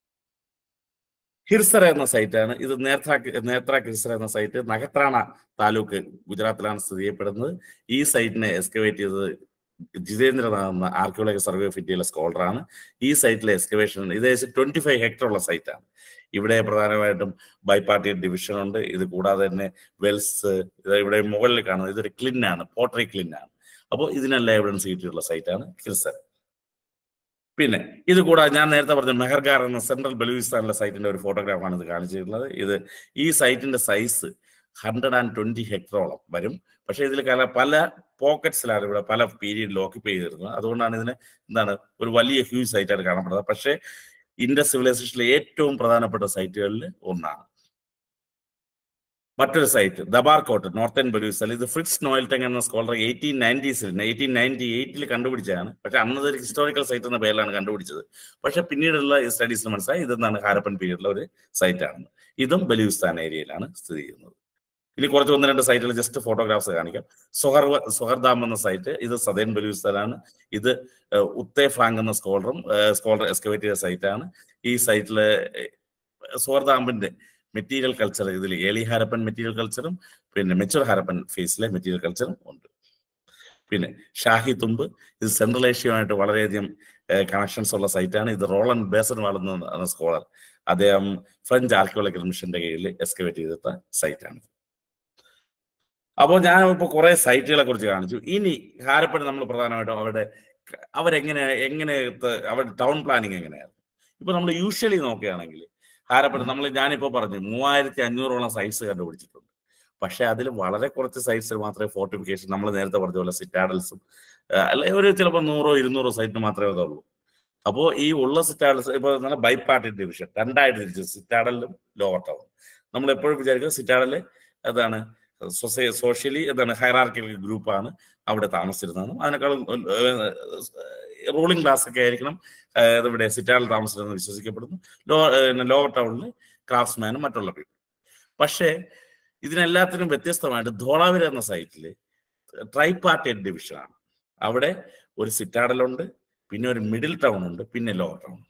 ഹിർസർ എന്ന സൈറ്റാണ് ഇത് നേത്ര നേത്ര ഹിർസർ എന്ന സൈറ്റ് നഖത്രാണ താലൂക്ക് ഗുജറാത്തിലാണ് സ്ഥിതി ചെയ്യപ്പെടുന്നത് ഈ സൈറ്റിനെ എക്സ്കവേറ്റ് ചെയ്തത് ജിതേന്ദ്രനാഥ് എന്ന ആർക്കിയോളജി സർവേ ഓഫ് ഇന്ത്യയിലെ സ്കോളറാണ് ഈ സൈറ്റിലെ എക്സ്കവേഷൻ ഇത് ഏകദേശം ട്വന്റി ഫൈവ് ഹെക്ടർ ഉള്ള സൈറ്റാണ് ഇവിടെ പ്രധാനമായിട്ടും ബൈപാർട്ടി ഡിവിഷൻ ഉണ്ട് ഇത് കൂടാതെ തന്നെ വെൽസ് ഇത് ഇവിടെ മുകളിൽ കാണുന്നത് ഇതൊരു ക്ലിൻ ആണ് പോട്ടറി ക്ലിൻ ആണ് അപ്പോൾ ഇതിനെല്ലാം എവിഡൻസ് കിട്ടിയിട്ടുള്ള സൈറ്റാണ് ഹിർസർ പിന്നെ ഇത് കൂടാതെ ഞാൻ നേരത്തെ പറഞ്ഞ മെഹർഗാർ എന്ന സെൻട്രൽ ബലൂചിസ്ഥാനിലെ സൈറ്റിന്റെ ഒരു ഫോട്ടോഗ്രാഫാണ് ഇത് കാണിച്ചിട്ടുള്ളത് ഇത് ഈ സൈറ്റിന്റെ സൈസ് ഹൺഡ്രഡ് ആൻഡ് ട്വന്റി ഹെക്ടറോളം വരും പക്ഷേ ഇതിൽ കല പല പോക്കറ്റ്സിലാണ് ഇവിടെ പല പീരീഡിൽ ഓക്യുപ്പൈ ചെയ്തിരുന്നത് അതുകൊണ്ടാണ് ഇതിന് എന്താണ് ഒരു വലിയ ഹ്യൂജ് സൈറ്റായിട്ട് കാണപ്പെടുന്നത് പക്ഷേ ഇൻഡസ് സിവിലൈസേഷനിലെ ഏറ്റവും പ്രധാനപ്പെട്ട സൈറ്റുകളിൽ ഒന്നാണ് മറ്റൊരു സൈറ്റ് ദബാർകോട്ട് നോർത്തേൺ ബലൂചിസ്ഥാൻ ഇത് ഫ്രിറ്റ്സ് നോയൽടെങ് എന്ന സ്കോളർ എയ്റ്റീൻ നയൻറ്റീസിൽ എയ്റ്റീൻ നയൻറ്റി എയ്റ്റിൽ കണ്ടുപിടിച്ചതാണ് പക്ഷെ അന്നത് ഒരു ഹിസ്റ്റോറിക്കൽ സൈറ്റ് എന്ന പേരിലാണ് കണ്ടുപിടിച്ചത് പക്ഷെ പിന്നീടുള്ള സ്റ്റഡീസിൽ മനസ്സിലായി ഇതെന്താണ് ഹാരപ്പൻ പീരീഡിലെ ഒരു സൈറ്റാണ് ഇതും ബലൂചിസ്ഥാൻ ഏരിയയിലാണ് സ്ഥിതി ചെയ്യുന്നത് ഇനി കുറച്ച് ഒന്ന് രണ്ട് സൈറ്റുകൾ ജസ്റ്റ് ഫോട്ടോഗ്രാഫ്സ് കാണിക്കാം സൊഹർ സൊഹർദാം എന്ന സൈറ്റ് ഇത് സദേൺ ബലൂചിസ്ഥാനാണ് ഇത് ഏഹ്, ഉത്തേ ഫ്രാങ്ക് എന്ന സ്കോളറും സ്കോളർ എക്സ്കവേറ്റ് ചെയ്ത സൈറ്റാണ് ഈ സൈറ്റിലെ സോർദാമ്പിന്റെ മെറ്റീരിയൽ കൾച്ചർ ഇതിൽ ഏളി ഹാരപ്പൻ മെറ്റീരിയൽ കൾച്ചറും പിന്നെ മെച്ചുർ ഹാരപ്പൻ ഫേസിലെ മെറ്റീരിയൽ കൾച്ചറും ഉണ്ട് പിന്നെ ഷാഹി തുമ്പ് ഇത് സെൻട്രൽ ഏഷ്യയുമായിട്ട് വളരെയധികം കണക്ഷൻസ് ഉള്ള സൈറ്റാണ് ഇത് റോളൻ ബേസൺ വളർന്ന സ്കോളർ അദ്ദേഹം ഫ്രഞ്ച് ആർക്കിയോളജിക്കൽ മിഷന്റെ കീഴിൽ എക്സ്കവേറ്റ് ചെയ്തിട്ട സൈറ്റാണ് അപ്പോൾ ഞാൻ ഇപ്പോൾ കുറെ സൈറ്റുകളെ കുറിച്ച് കാണിച്ചു ഇനി ഹാരപ്പൻ നമ്മൾ പ്രധാനമായിട്ടും അവരുടെ അവരെങ്ങനെ എങ്ങനെ അവരുടെ ടൗൺ പ്ലാനിങ് എങ്ങനെയായിരുന്നു ഇപ്പൊ നമ്മൾ യൂഷ്വലി നോക്കുകയാണെങ്കിൽ ഹാരപ്പൻ നമ്മൾ ഞാനിപ്പോ പറഞ്ഞു മൂവായിരത്തി അഞ്ഞൂറോളം സൈറ്റ്സ് കണ്ടുപിടിച്ചിട്ടുണ്ട് പക്ഷെ അതിൽ വളരെ കുറച്ച് സൈറ്റ്സിൽ മാത്രമേ ഫോർട്ടിഫിക്കേഷൻ നമ്മൾ നേരത്തെ പറഞ്ഞ പോലെ സിറ്റാഡൽസും അല്ലെ ഒരു ചിലപ്പോൾ നൂറോ ഇരുന്നൂറോ സൈറ്റ് മാത്രമേ അതുള്ളൂ അപ്പോൾ ഈ ഉള്ള സിറ്റാഡൽസ് ഇപ്പോൾ നല്ല ബൈപ്പാർട്ടി ഡിവിഷൻ രണ്ടായിട്ട് തിരിച്ചു സിറ്റാഡലും ലോവർ ടൗൺ നമ്മൾ എപ്പോഴും വിചാരിക്കുക സിറ്റാഡല് അതാണ് സൊസൈ സോഷ്യലി എന്താണ് ഹൈറാർക്കിക്കൽ ഗ്രൂപ്പാണ് അവിടെ താമസിച്ചിരുന്നതെന്നും അതിനേക്കാളും റൂളിംഗ് ക്ലാസ് ഒക്കെ ആയിരിക്കണം ഏഹ് ഇവിടെ സിറ്റാഡിൽ താമസിച്ചിരുന്നത് വിശ്വസിക്കപ്പെടുന്നു ലോ ലോവർ ടൗണിൽ ക്രാഫ്റ്റ്സ്മാനും മറ്റുള്ള പീപ്പിൾ പക്ഷേ ഇതിനെല്ലാത്തിനും വ്യത്യസ്തമായിട്ട് ധോളാവിര എന്ന സൈറ്റിൽ ട്രൈ പാർട്ടി ഡിവിഷനാണ് അവിടെ ഒരു സിറ്റാഡലുണ്ട് പിന്നെ ഒരു മിഡിൽ ടൗൺ ഉണ്ട് പിന്നെ ലോവർ ടൗൺ ഉണ്ട്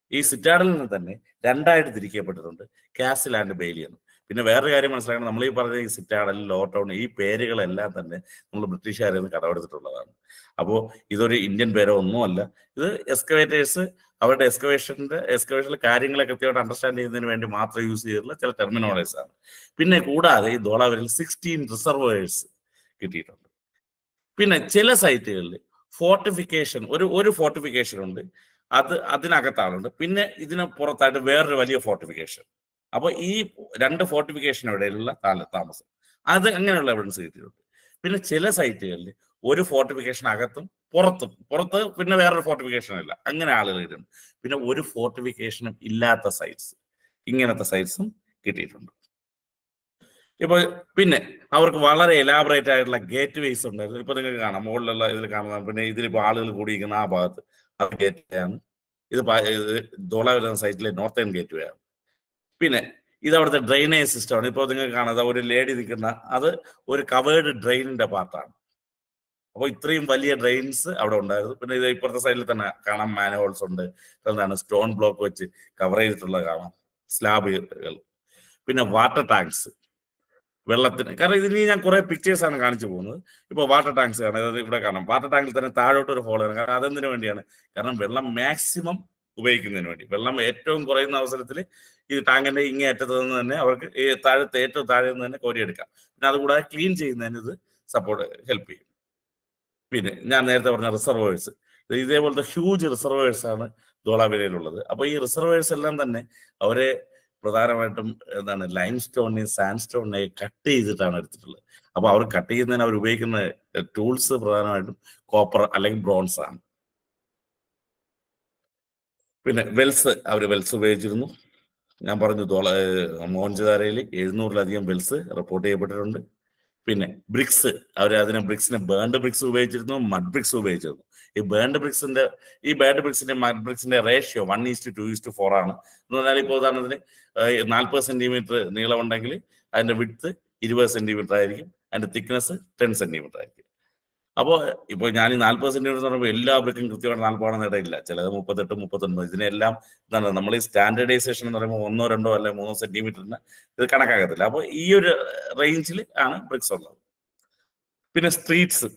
ഈ സിറ്റാഡലിനെ തന്നെ രണ്ടായിട്ട് തിരിക്കപ്പെട്ടിട്ടുണ്ട് കാസിൽ ആൻഡ് ബെയിലി എന്ന് പിന്നെ വേറൊരു കാര്യം മനസ്സിലാക്കണം നമ്മൾ ഈ പറഞ്ഞ ഈ സിറ്റാഡൽ ലോ ടൗൺ ഈ പേരുകളെല്ലാം തന്നെ നമ്മൾ ബ്രിട്ടീഷുകാരിൽ നിന്ന് കടമെടുത്തിട്ടുള്ളതാണ് അപ്പോൾ ഇതൊരു ഇന്ത്യൻ പേരോ ഒന്നുമല്ല ഇത് എക്സ്കവേറ്റേഴ്സ് അവരുടെ എക്സ്കവേഷന്റെ എക്സ്കവേഷനിലെ കാര്യങ്ങളെ കൃത്യമായിട്ട് അണ്ടർസ്റ്റാൻഡ് ചെയ്യുന്നതിന് വേണ്ടി മാത്രം യൂസ് ചെയ്തിട്ടുള്ള ചില ടെർമിനോളജീസ് ആണ് പിന്നെ കൂടാതെ ഈ ധോളാവരിൽ സിക്സ്റ്റീൻ റിസർവേഴ്സ് കിട്ടിയിട്ടുണ്ട് പിന്നെ ചില സൈറ്റുകളിൽ ഫോർട്ടിഫിക്കേഷൻ ഒരു ഒരു ഫോർട്ടിഫിക്കേഷൻ ഉണ്ട് അത് അതിനകത്താളുണ്ട് പിന്നെ ഇതിന് പുറത്തായിട്ട് വേറൊരു വലിയ ഫോർട്ടിഫിക്കേഷൻ അപ്പോൾ ഈ രണ്ട് ഫോർട്ടിഫിക്കേഷൻ ഇടയിലുള്ള താല- താമസം അത് അങ്ങനെയുള്ള എവിഡൻസ് കിട്ടിയിട്ടുണ്ട് പിന്നെ ചില സൈറ്റുകളിൽ ഒരു ഫോർട്ടിഫിക്കേഷൻ അകത്തും പുറത്തും പുറത്ത് പിന്നെ വേറൊരു ഫോർട്ടിഫിക്കേഷൻ ഇല്ല അങ്ങനെ ആളുകൾ കിട്ടുന്നുണ്ട് പിന്നെ ഒരു ഫോർട്ടിഫിക്കേഷനും ഇല്ലാത്ത സൈറ്റ്സ് ഇങ്ങനത്തെ സൈറ്റ്സും കിട്ടിയിട്ടുണ്ട് ഇപ്പൊ പിന്നെ അവർക്ക് വളരെ എലാബറേറ്റ് ആയിട്ടുള്ള ഗേറ്റ് വേസ് ഉണ്ടായിരുന്നു ഇപ്പൊ നിങ്ങൾക്ക് കാണാം മുകളിലുള്ള ഇതിൽ കാണുന്ന പിന്നെ ഇതിലിപ്പോ ആളുകൾ കൂടിയിരിക്കുന്ന ആ ഭാഗത്ത് അത് ഗേറ്റ് വേ ആണ് ഇത് പ- ഇത് ധോള വരുന്ന സൈറ്റിലെ നോർത്തേൺ ഗേറ്റ് വേ ആണ് പിന്നെ ഇത് അവിടുത്തെ ഡ്രെയിനേജ് സിസ്റ്റം ആണ് ഇപ്പോൾ നിങ്ങൾക്ക് കാണാം ദാ ഒരു ലേഡി നിൽക്കുന്ന അത് ഒരു കവേർഡ് ഡ്രെയിനിന്റെ പാർട്ടാണ് അപ്പോൾ ഇത്രയും വലിയ ഡ്രെയിൻസ് അവിടെ ഉണ്ടായിരുന്നു പിന്നെ ഇത് ഇപ്പുറത്തെ സൈഡിൽ തന്നെ കാണാം മാനഹോൾസ് ഉണ്ട് എന്താണ് സ്റ്റോൺ ബ്ലോക്ക് വെച്ച് കവർ ചെയ്തിട്ടുള്ളത് കാണാം സ്ലാബുകൾ പിന്നെ വാട്ടർ ടാങ്ക്സ് വെള്ളത്തിന് കാരണം ഇതിന് ഞാൻ കുറെ പിക്ചേഴ്സ് ആണ് കാണിച്ചു പോകുന്നത് ഇപ്പൊ വാട്ടർ ടാങ്ക്സ് ആണ് അതായത് ഇവിടെ കാണാം വാട്ടർ ടാങ്കിൽ തന്നെ താഴോട്ട് ഒരു ഹോൾ കാരണം അതെന്തിനു വേണ്ടിയാണ് കാരണം വെള്ളം മാക്സിമം ഉപയോഗിക്കുന്നതിന് വേണ്ടി വെള്ളം ഏറ്റവും കുറയുന്ന അവസരത്തിൽ ഈ ടാങ്കിന്റെ ഇങ്ങേ അറ്റത്ത് നിന്ന് തന്നെ അവർക്ക് ഈ താഴത്തെ ഏറ്റവും താഴെ നിന്ന് തന്നെ കോരിയെടുക്കാം പിന്നെ അതുകൂടാതെ ക്ലീൻ ചെയ്യുന്നതിന് ഇത് സപ്പോർട്ട് ഹെൽപ്പ് ചെയ്യും പിന്നെ ഞാൻ നേരത്തെ പറഞ്ഞ റിസർവേഴ്സ് ഇതേപോലത്തെ ഹ്യൂജ് റിസർവേഴ്സ് ആണ് ധോളാവിലയിലുള്ളത് അപ്പൊ ഈ റിസർവേഴ്സ് എല്ലാം തന്നെ അവരെ പ്രധാനമായിട്ടും എന്താണ് ലൈം സ്റ്റോണിനെയും സാൻഡ് സ്റ്റോണിനെയും കട്ട് ചെയ്തിട്ടാണ് എടുത്തിട്ടുള്ളത് അപ്പൊ അവർ കട്ട് ചെയ്യുന്നതിന് അവർ ഉപയോഗിക്കുന്ന ടൂൾസ് പ്രധാനമായിട്ടും കോപ്പർ അല്ലെങ്കിൽ ബ്രോൺസ് ആണ് പിന്നെ വെൽസ് അവർ വെൽസ് ഉപയോഗിച്ചിരുന്നു ഞാൻ പറഞ്ഞു തോള മോഹൻജദാരയിൽ എഴുന്നൂറിലധികം വെൽസ് റിപ്പോർട്ട് ചെയ്യപ്പെട്ടിട്ടുണ്ട് പിന്നെ ബ്രിക്സ് അവർ അതിനെ ബ്രിക്സിനെ ബേൺഡ് ബ്രിക്സ് ഉപയോഗിച്ചിരുന്നു മഡ് ബ്രിക്സ് ഉപയോഗിച്ചിരുന്നു ഈ ബേൺഡ് ബ്രിക്സിന്റെ ഈ ബേൺഡ് ബ്രിക്സിന്റെ മഡ് ബ്രിക്സിന്റെ ratio one is to two is to four ആണ് എന്ന് പറഞ്ഞാൽ ഇപ്പോൾ ഉദാഹരണത്തിന് നാൽപ്പത് സെന്റിമീറ്റർ നീളമുണ്ടെങ്കിൽ അതിന്റെ വിഡ്ത്ത് ഇരുപത് സെന്റിമീറ്റർ ആയിരിക്കും അതിന്റെ തിക്നെസ് ടെൻ സെന്റിമീറ്റർ ആയിരിക്കും അപ്പോൾ ഇപ്പോൾ ഞാൻ ഈ നാൽപ്പത് സെന്റിമീറ്റർ എന്ന് പറയുമ്പോൾ എല്ലാ ബ്രിക്കും കൃത്യമായിട്ട് നാൽപ്പതാണെന്ന് ഇടയില്ല ചിലത് മുപ്പത്തെട്ട് മുപ്പത്തൊൻപത് ഇതിനെല്ലാം എന്താണ് നമ്മൾ ഈ സ്റ്റാൻഡേർഡൈസേഷൻ എന്ന് പറയുമ്പോൾ ഒന്നോ രണ്ടോ അല്ലെ മൂന്നോ സെന്റിമീറ്ററിന് ഇത് കണക്കാകത്തില്ല അപ്പോൾ ഈ ഒരു റേഞ്ചിൽ ആണ് ബ്രിക്സ് ഉള്ളത് പിന്നെ സ്ട്രീറ്റ്സ്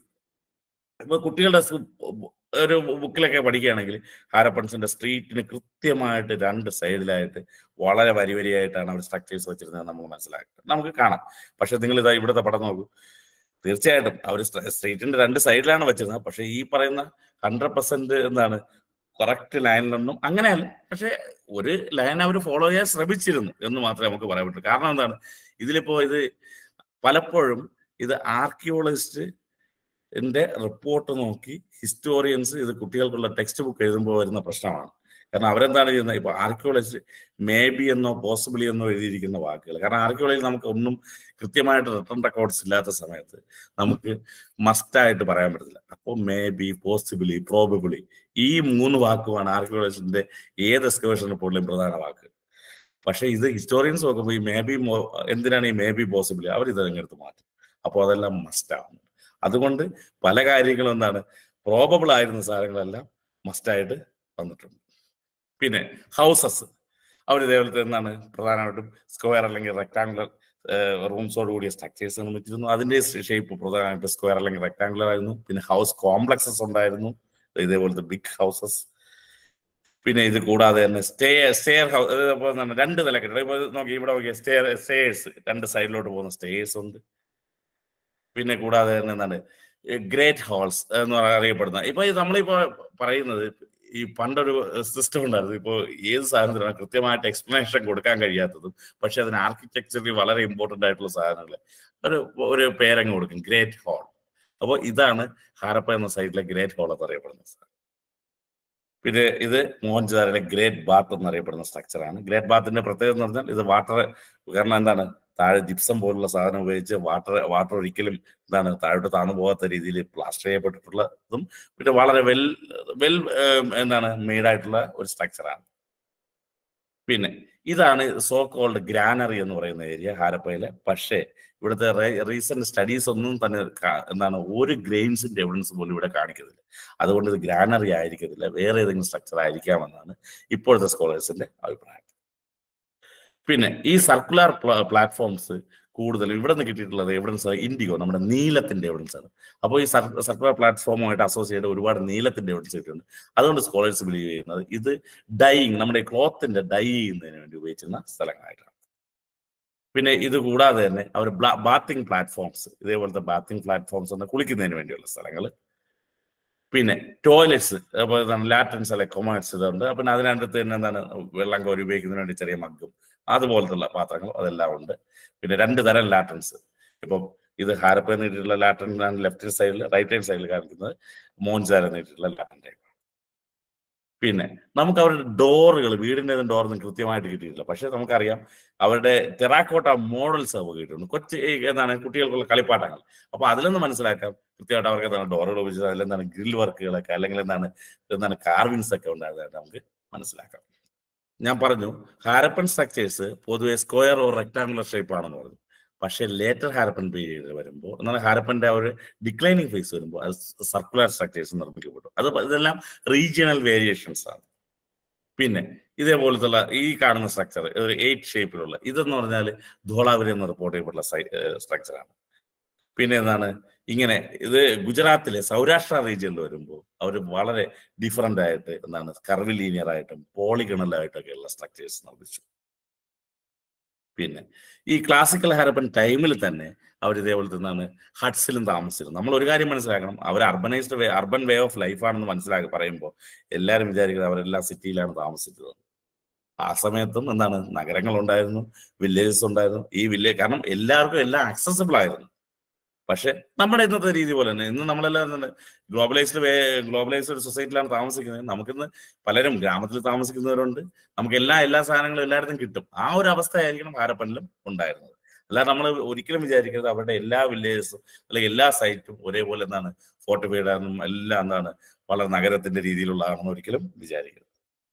ഇപ്പൊ കുട്ടികളുടെ സ് ഒരു ബുക്കിലൊക്കെ പഠിക്കുകയാണെങ്കിൽ ഹാരപ്പൺസിന്റെ സ്ട്രീറ്റിന് കൃത്യമായിട്ട് രണ്ട് സൈഡിലായിട്ട് വളരെ വരി വരിയായിട്ടാണ് അവർ സ്ട്രക്ചേഴ്സ് വെച്ചിരുന്നത് നമ്മൾ മനസ്സിലാക്കുക നമുക്ക് കാണാം പക്ഷെ നിങ്ങൾ ഇതാ ഇവിടുത്തെ പടം നോക്കൂ തീർച്ചയായിട്ടും അവർ സ്ട്രീറ്റിന്റെ രണ്ട് സൈഡിലാണ് വെച്ചിരുന്നത് പക്ഷെ ഈ പറയുന്ന ഹൺഡ്രഡ് പെർസെന്റ് എന്താണ് കറക്റ്റ് ലൈനിലൊന്നും അങ്ങനെയല്ല പക്ഷെ ഒരു ലൈൻ അവർ ഫോളോ ചെയ്യാൻ ശ്രമിച്ചിരുന്നു എന്ന് മാത്രമേ നമുക്ക് പറയാൻ പറ്റൂ കാരണം എന്താണ് ഇതിലിപ്പോ ഇത് പലപ്പോഴും ഇത് ആർക്കിയോളജിസ്റ്റ് എന്റെ റിപ്പോർട്ട് നോക്കി ഹിസ്റ്റോറിയൻസ് ഇത് കുട്ടികൾക്കുള്ള ടെക്സ്റ്റ് ബുക്ക് എഴുതുമ്പോൾ വരുന്ന പ്രശ്നമാണ് കാരണം അവരെന്താണ് ചെയ്യുന്നത് ഇപ്പൊ ആർക്കിയോളജി മേ ബി എന്നോ പോസിബിളി എന്നോ എഴുതിയിരിക്കുന്ന വാക്കുകൾ കാരണം ആർക്കിയോളജിയിൽ നമുക്ക് ഒന്നും കൃത്യമായിട്ട് റിട്ടേൺ റെക്കോർഡ്സ് ഇല്ലാത്ത സമയത്ത് നമുക്ക് മസ്റ്റായിട്ട് പറയാൻ പറ്റില്ല അപ്പോൾ മേ ബി പോസിബിളി പ്രോബബിളി ഈ മൂന്ന് വാക്കുമാണ് ആർക്കിയോളജിന്റെ ഏത് എക്സ്കവേഷൻ റിപ്പോർട്ടിലും പ്രധാന വാക്ക് പക്ഷെ ഇത് ഹിസ്റ്റോറിയൻസ് നോക്കുമ്പോൾ ഈ മേ ബി എന്തിനാണ് ഈ മേ ബി പോസിബിളി അവർ ഇത് അങ്ങെടുത്ത് മാറ്റും അപ്പോൾ അതെല്ലാം മസ്റ്റാണ് അതുകൊണ്ട് പല കാര്യങ്ങളും എന്താണ് പ്രോബബിൾ ആയിരുന്ന സാധനങ്ങളെല്ലാം മസ്റ്റായിട്ട് വന്നിട്ടുണ്ട് പിന്നെ ഹൗസസ് അവർ ഇതേപോലത്തെ എന്താണ് പ്രധാനമായിട്ടും സ്ക്വയർ അല്ലെങ്കിൽ റെക്ടാങ്കുലർ റൂംസോട് കൂടിയ സ്ട്രക്ചേഴ്സ് നിർമ്മിച്ചിരുന്നു അതിന്റെ ഷേപ്പ് പ്രധാനമായിട്ട് സ്ക്വയർ അല്ലെങ്കിൽ റെക്ടാങ്കുലർ ആയിരുന്നു പിന്നെ ഹൗസ് കോംപ്ലക്സസ് ഉണ്ടായിരുന്നു ഇതേപോലത്തെ ബിഗ് ഹൗസസ് പിന്നെ ഇത് കൂടാതെ തന്നെ സ്റ്റേ സ്റ്റെയർ ഹൗസ് രണ്ട് നില കെട്ടിടം ഇപ്പൊ നോക്കി ഇവിടെ നോക്കിയ സ്റ്റെയർ സ്റ്റേഴ്സ് രണ്ട് സൈഡിലോട്ട് പോകുന്ന സ്റ്റേഴ്സ് ഉണ്ട് പിന്നെ കൂടാതെ തന്നെ എന്താണ് ഗ്രേറ്റ് ഹോൾസ് എന്ന് അറിയപ്പെടുന്ന ഇപ്പൊ നമ്മളിപ്പോ പറയുന്നത് ഈ പണ്ടൊരു സിസ്റ്റം ഉണ്ടായിരുന്നു ഇപ്പോൾ ഏത് സാധനത്തിനാണ് കൃത്യമായിട്ട് എക്സ്പ്ലനേഷൻ കൊടുക്കാൻ കഴിയാത്തതും പക്ഷെ അതിന് ആർക്കിടെക്ചറിൽ വളരെ ഇമ്പോർട്ടന്റ് ആയിട്ടുള്ള സാധനങ്ങൾ ഒരു ഒരു പേരങ്ങ് കൊടുക്കും ഗ്രേറ്റ് ഹോൾ അപ്പോൾ ഇതാണ് ഹാരപ്പ എന്ന സൈറ്റിലെ ഗ്രേറ്റ് ഹോൾ എന്നറിയപ്പെടുന്നത് പിന്നെ ഇത് മോഹൻജാറിലെ ഗ്രേറ്റ് ബാത്ത് എന്നറിയപ്പെടുന്ന സ്ട്രക്ചറാണ് ഗ്രേറ്റ് ബാത്തിന്റെ പ്രത്യേകത എന്ന് പറഞ്ഞാൽ ഇത് വാട്ടർ കാരണം എന്താണ് താഴെ ജിപ്സം പോലുള്ള സാധനം ഉപയോഗിച്ച് വാട്ടർ വാട്ടർ ഒരിക്കലും എന്താണ് താഴോട്ട് താന്നു പോകാത്ത രീതിയിൽ പ്ലാസ്റ്റർ ചെയ്യപ്പെട്ടിട്ടുള്ളതും പിന്നെ വളരെ വെൽ വെൽ എന്താണ് മെയ്ഡായിട്ടുള്ള ഒരു സ്ട്രക്ചറാണ് പിന്നെ ഇതാണ് സോ കോൾഡ് ഗ്രാനറി എന്ന് പറയുന്ന ഏരിയ ഹാരപ്പയിലെ പക്ഷേ ഇവിടുത്തെ റീസെന്റ് സ്റ്റഡീസ് ഒന്നും തന്നെ കാ- എന്താണ് ഒരു ഗ്രെയിൻസിന്റെ എവിഡൻസ് പോലും ഇവിടെ കാണിക്കുന്നില്ല അതുകൊണ്ട് ഇത് ഗ്രാനറി ആയിരിക്കത്തില്ല വേറെ ഏതെങ്കിലും സ്ട്രക്ചർ ആയിരിക്കാമെന്നാണ് ഇപ്പോഴത്തെ സ്കോളേഴ്സിന്റെ അഭിപ്രായം പിന്നെ ഈ സർക്കുലർ പ്ലാറ്റ്ഫോംസ് കൂടുതലും ഇവിടെ നിന്ന് കിട്ടിയിട്ടുള്ളത് എവിഡൻസ് ഇൻഡിഗോ നമ്മുടെ നീലത്തിന്റെ എവിഡൻസ് ആണ് അപ്പോൾ ഈ സർക്കുലർ പ്ലാറ്റ്ഫോമുമായിട്ട് അസോസിയേറ്റ് ഒരുപാട് നീലത്തിന്റെ എവിഡൻസ് കിട്ടിയിട്ടുണ്ട് അതുകൊണ്ട് സ്കോളേഴ്സ് ബിലീവ് ചെയ്യുന്നത് ഇത് ഡൈയിങ് നമ്മുടെ ക്ലോത്തിന്റെ ഡൈ ചെയ്യുന്നതിന് വേണ്ടി ഉപയോഗിച്ചിരുന്ന സ്ഥലങ്ങളായിട്ടാണ് പിന്നെ ഇത് കൂടാതെ തന്നെ അവർ ബാത്തിങ് പ്ലാറ്റ്ഫോംസ് ഇതേപോലത്തെ ബാത്തിങ് പ്ലാറ്റ്ഫോംസ് എന്ന് കുളിക്കുന്നതിന് വേണ്ടിയുള്ള സ്ഥലങ്ങൾ പിന്നെ ടോയ്ലറ്റ്സ് അതുപോലെ തന്നെ ലാറ്റൻസ് അല്ലെ കൊമേഴ്സ് ഇതുണ്ട് പിന്നെ അതിനകത്ത് തന്നെ എന്താണ് വെള്ളം കോരി ഉപയോഗിക്കുന്നതിന് വേണ്ടി ചെറിയ മഗ്ഗും അതുപോലത്തുള്ള പാത്രങ്ങൾ അതെല്ലാം ഉണ്ട് പിന്നെ രണ്ട് തരം ലാറ്റൻസ് ഇപ്പം ഇത് ഹാരപ്പ നീട്ടിയിട്ടുള്ള ലാറ്റൻ ലെഫ്റ്റ് സൈഡിൽ റൈറ്റ് ഹാൻഡ് സൈഡിൽ കാണിക്കുന്നത് മോൻസാര നീട്ടിയിട്ടുള്ള ലാറ്റൻ ടൈപ്പ് പിന്നെ നമുക്ക് അവരുടെ ഡോറുകൾ വീടിന്റെ ഡോറൊന്നും കൃത്യമായിട്ട് കിട്ടിയിട്ടില്ല പക്ഷെ നമുക്കറിയാം അവരുടെ ടെറാക്കോട്ട മോഡൽസ് നമുക്ക് കിട്ടിയിട്ടുണ്ട് കൊച്ചു ഈ എന്താണ് കുട്ടികൾക്കുള്ള കളിപ്പാട്ടങ്ങൾ അപ്പൊ അതിലൊന്ന് മനസ്സിലാക്കാം കൃത്യമായിട്ട് അവർക്ക് എന്താണ് ഡോറുകൾ ഉപയോഗിച്ചത് അതിലെന്താണ് ഗ്രിൽ വർക്കുകളൊക്കെ അല്ലെങ്കിൽ എന്താണ് എന്താണ് കാർവിങ്സ് ഒക്കെ ഉണ്ടായതായിട്ട് നമുക്ക് മനസ്സിലാക്കാം ഞാൻ പറഞ്ഞു ഹാരപ്പൻ സ്ട്രക്ചേഴ്സ് പൊതുവെ സ്ക്വയർ ഓർ റെക്ടാങ്കുലർ ഷേപ്പ് ആണെന്ന് പറഞ്ഞു പക്ഷേ ലേറ്റർ ഹാരപ്പൻ പീരീഡ് വരുമ്പോൾ എന്നാൽ ഹാരപ്പന്റെ ആ ഒരു ഡിക്ലൈനിങ് ഫേസ് വരുമ്പോൾ അത് സർക്കുലർ സ്ട്രക്ചേഴ്സ് നിർമ്മിക്കപ്പെട്ടു അത് ഇതെല്ലാം റീജിയണൽ വേരിയേഷൻസ് ആണ് പിന്നെ ഇതേപോലത്തുള്ള ഈ കാണുന്ന സ്ട്രക്ചർ ഒരു എയ്റ്റ് ഷേപ്പിലുള്ള ഇതെന്ന് പറഞ്ഞാൽ ധോളാവരി എന്ന് റിപ്പോർട്ട് ചെയ്യപ്പെട്ടുള്ള സ്ട്രക്ചറാണ് പിന്നെ എന്താണ് ഇങ്ങനെ ഇത് ഗുജറാത്തിലെ സൗരാഷ്ട്ര റീജിയനിൽ വരുമ്പോൾ അവർ വളരെ ഡിഫറൻ്റ് ആയിട്ട് എന്താണ് കർവ് ലീനിയർ ആയിട്ടും പോളിഗണലായിട്ടൊക്കെ ഉള്ള സ്ട്രക്ചേഴ്സ് നിർമ്മിച്ചു പിന്നെ ഈ ക്ലാസിക്കൽ ഹാരപ്പൻ ടൈമിൽ തന്നെ അവർ ഇതേപോലെ തന്നെയാണ് ഹട്ട്സിലും താമസിച്ചിരുന്നത് നമ്മൾ ഒരു കാര്യം മനസ്സിലാക്കണം അവർ urbanised way urban way of life ആണെന്ന് മനസ്സിലാക്കി പറയുമ്പോൾ എല്ലാവരും വിചാരിക്കുന്നത് അവരെല്ലാം സിറ്റിയിലാണ് താമസിച്ചത് ആ സമയത്തും എന്താണ് നഗരങ്ങൾ ഉണ്ടായിരുന്നു വില്ലേജസ് ഉണ്ടായിരുന്നു ഈ വില്ലേജ് കാരണം എല്ലാവർക്കും എല്ലാം ആക്സസിബിൾ ആയിരുന്നു പക്ഷെ നമ്മുടെ ഇന്നത്തെ രീതി പോലെ തന്നെ ഇന്ന് നമ്മളെല്ലാം ഗ്ലോബലൈസ്ഡ് വേ ഗ്ലോബലൈസ്ഡ് സൊസൈറ്റിയിലാണ് താമസിക്കുന്നത് നമുക്കിന്ന് പലരും ഗ്രാമത്തിൽ താമസിക്കുന്നവരുണ്ട് നമുക്ക് എല്ലാ എല്ലാ സാധനങ്ങളും എല്ലായിടത്തും കിട്ടും ആ ഒരു അവസ്ഥയായിരിക്കണം ഹാരപ്പനിലും ഉണ്ടായിരുന്നത് അല്ലാതെ നമ്മൾ ഒരിക്കലും വിചാരിക്കരുത് അവരുടെ എല്ലാ വില്ലേജസും അല്ലെങ്കിൽ എല്ലാ സൈറ്റും ഒരേപോലെ എന്താണ് ഫോർട്ടിഫൈഡ് ആണെന്നും എല്ലാം എന്താണ് വളരെ നഗരത്തിന്റെ രീതിയിലുള്ളതാണെന്ന് ഒരിക്കലും വിചാരിക്കരുത്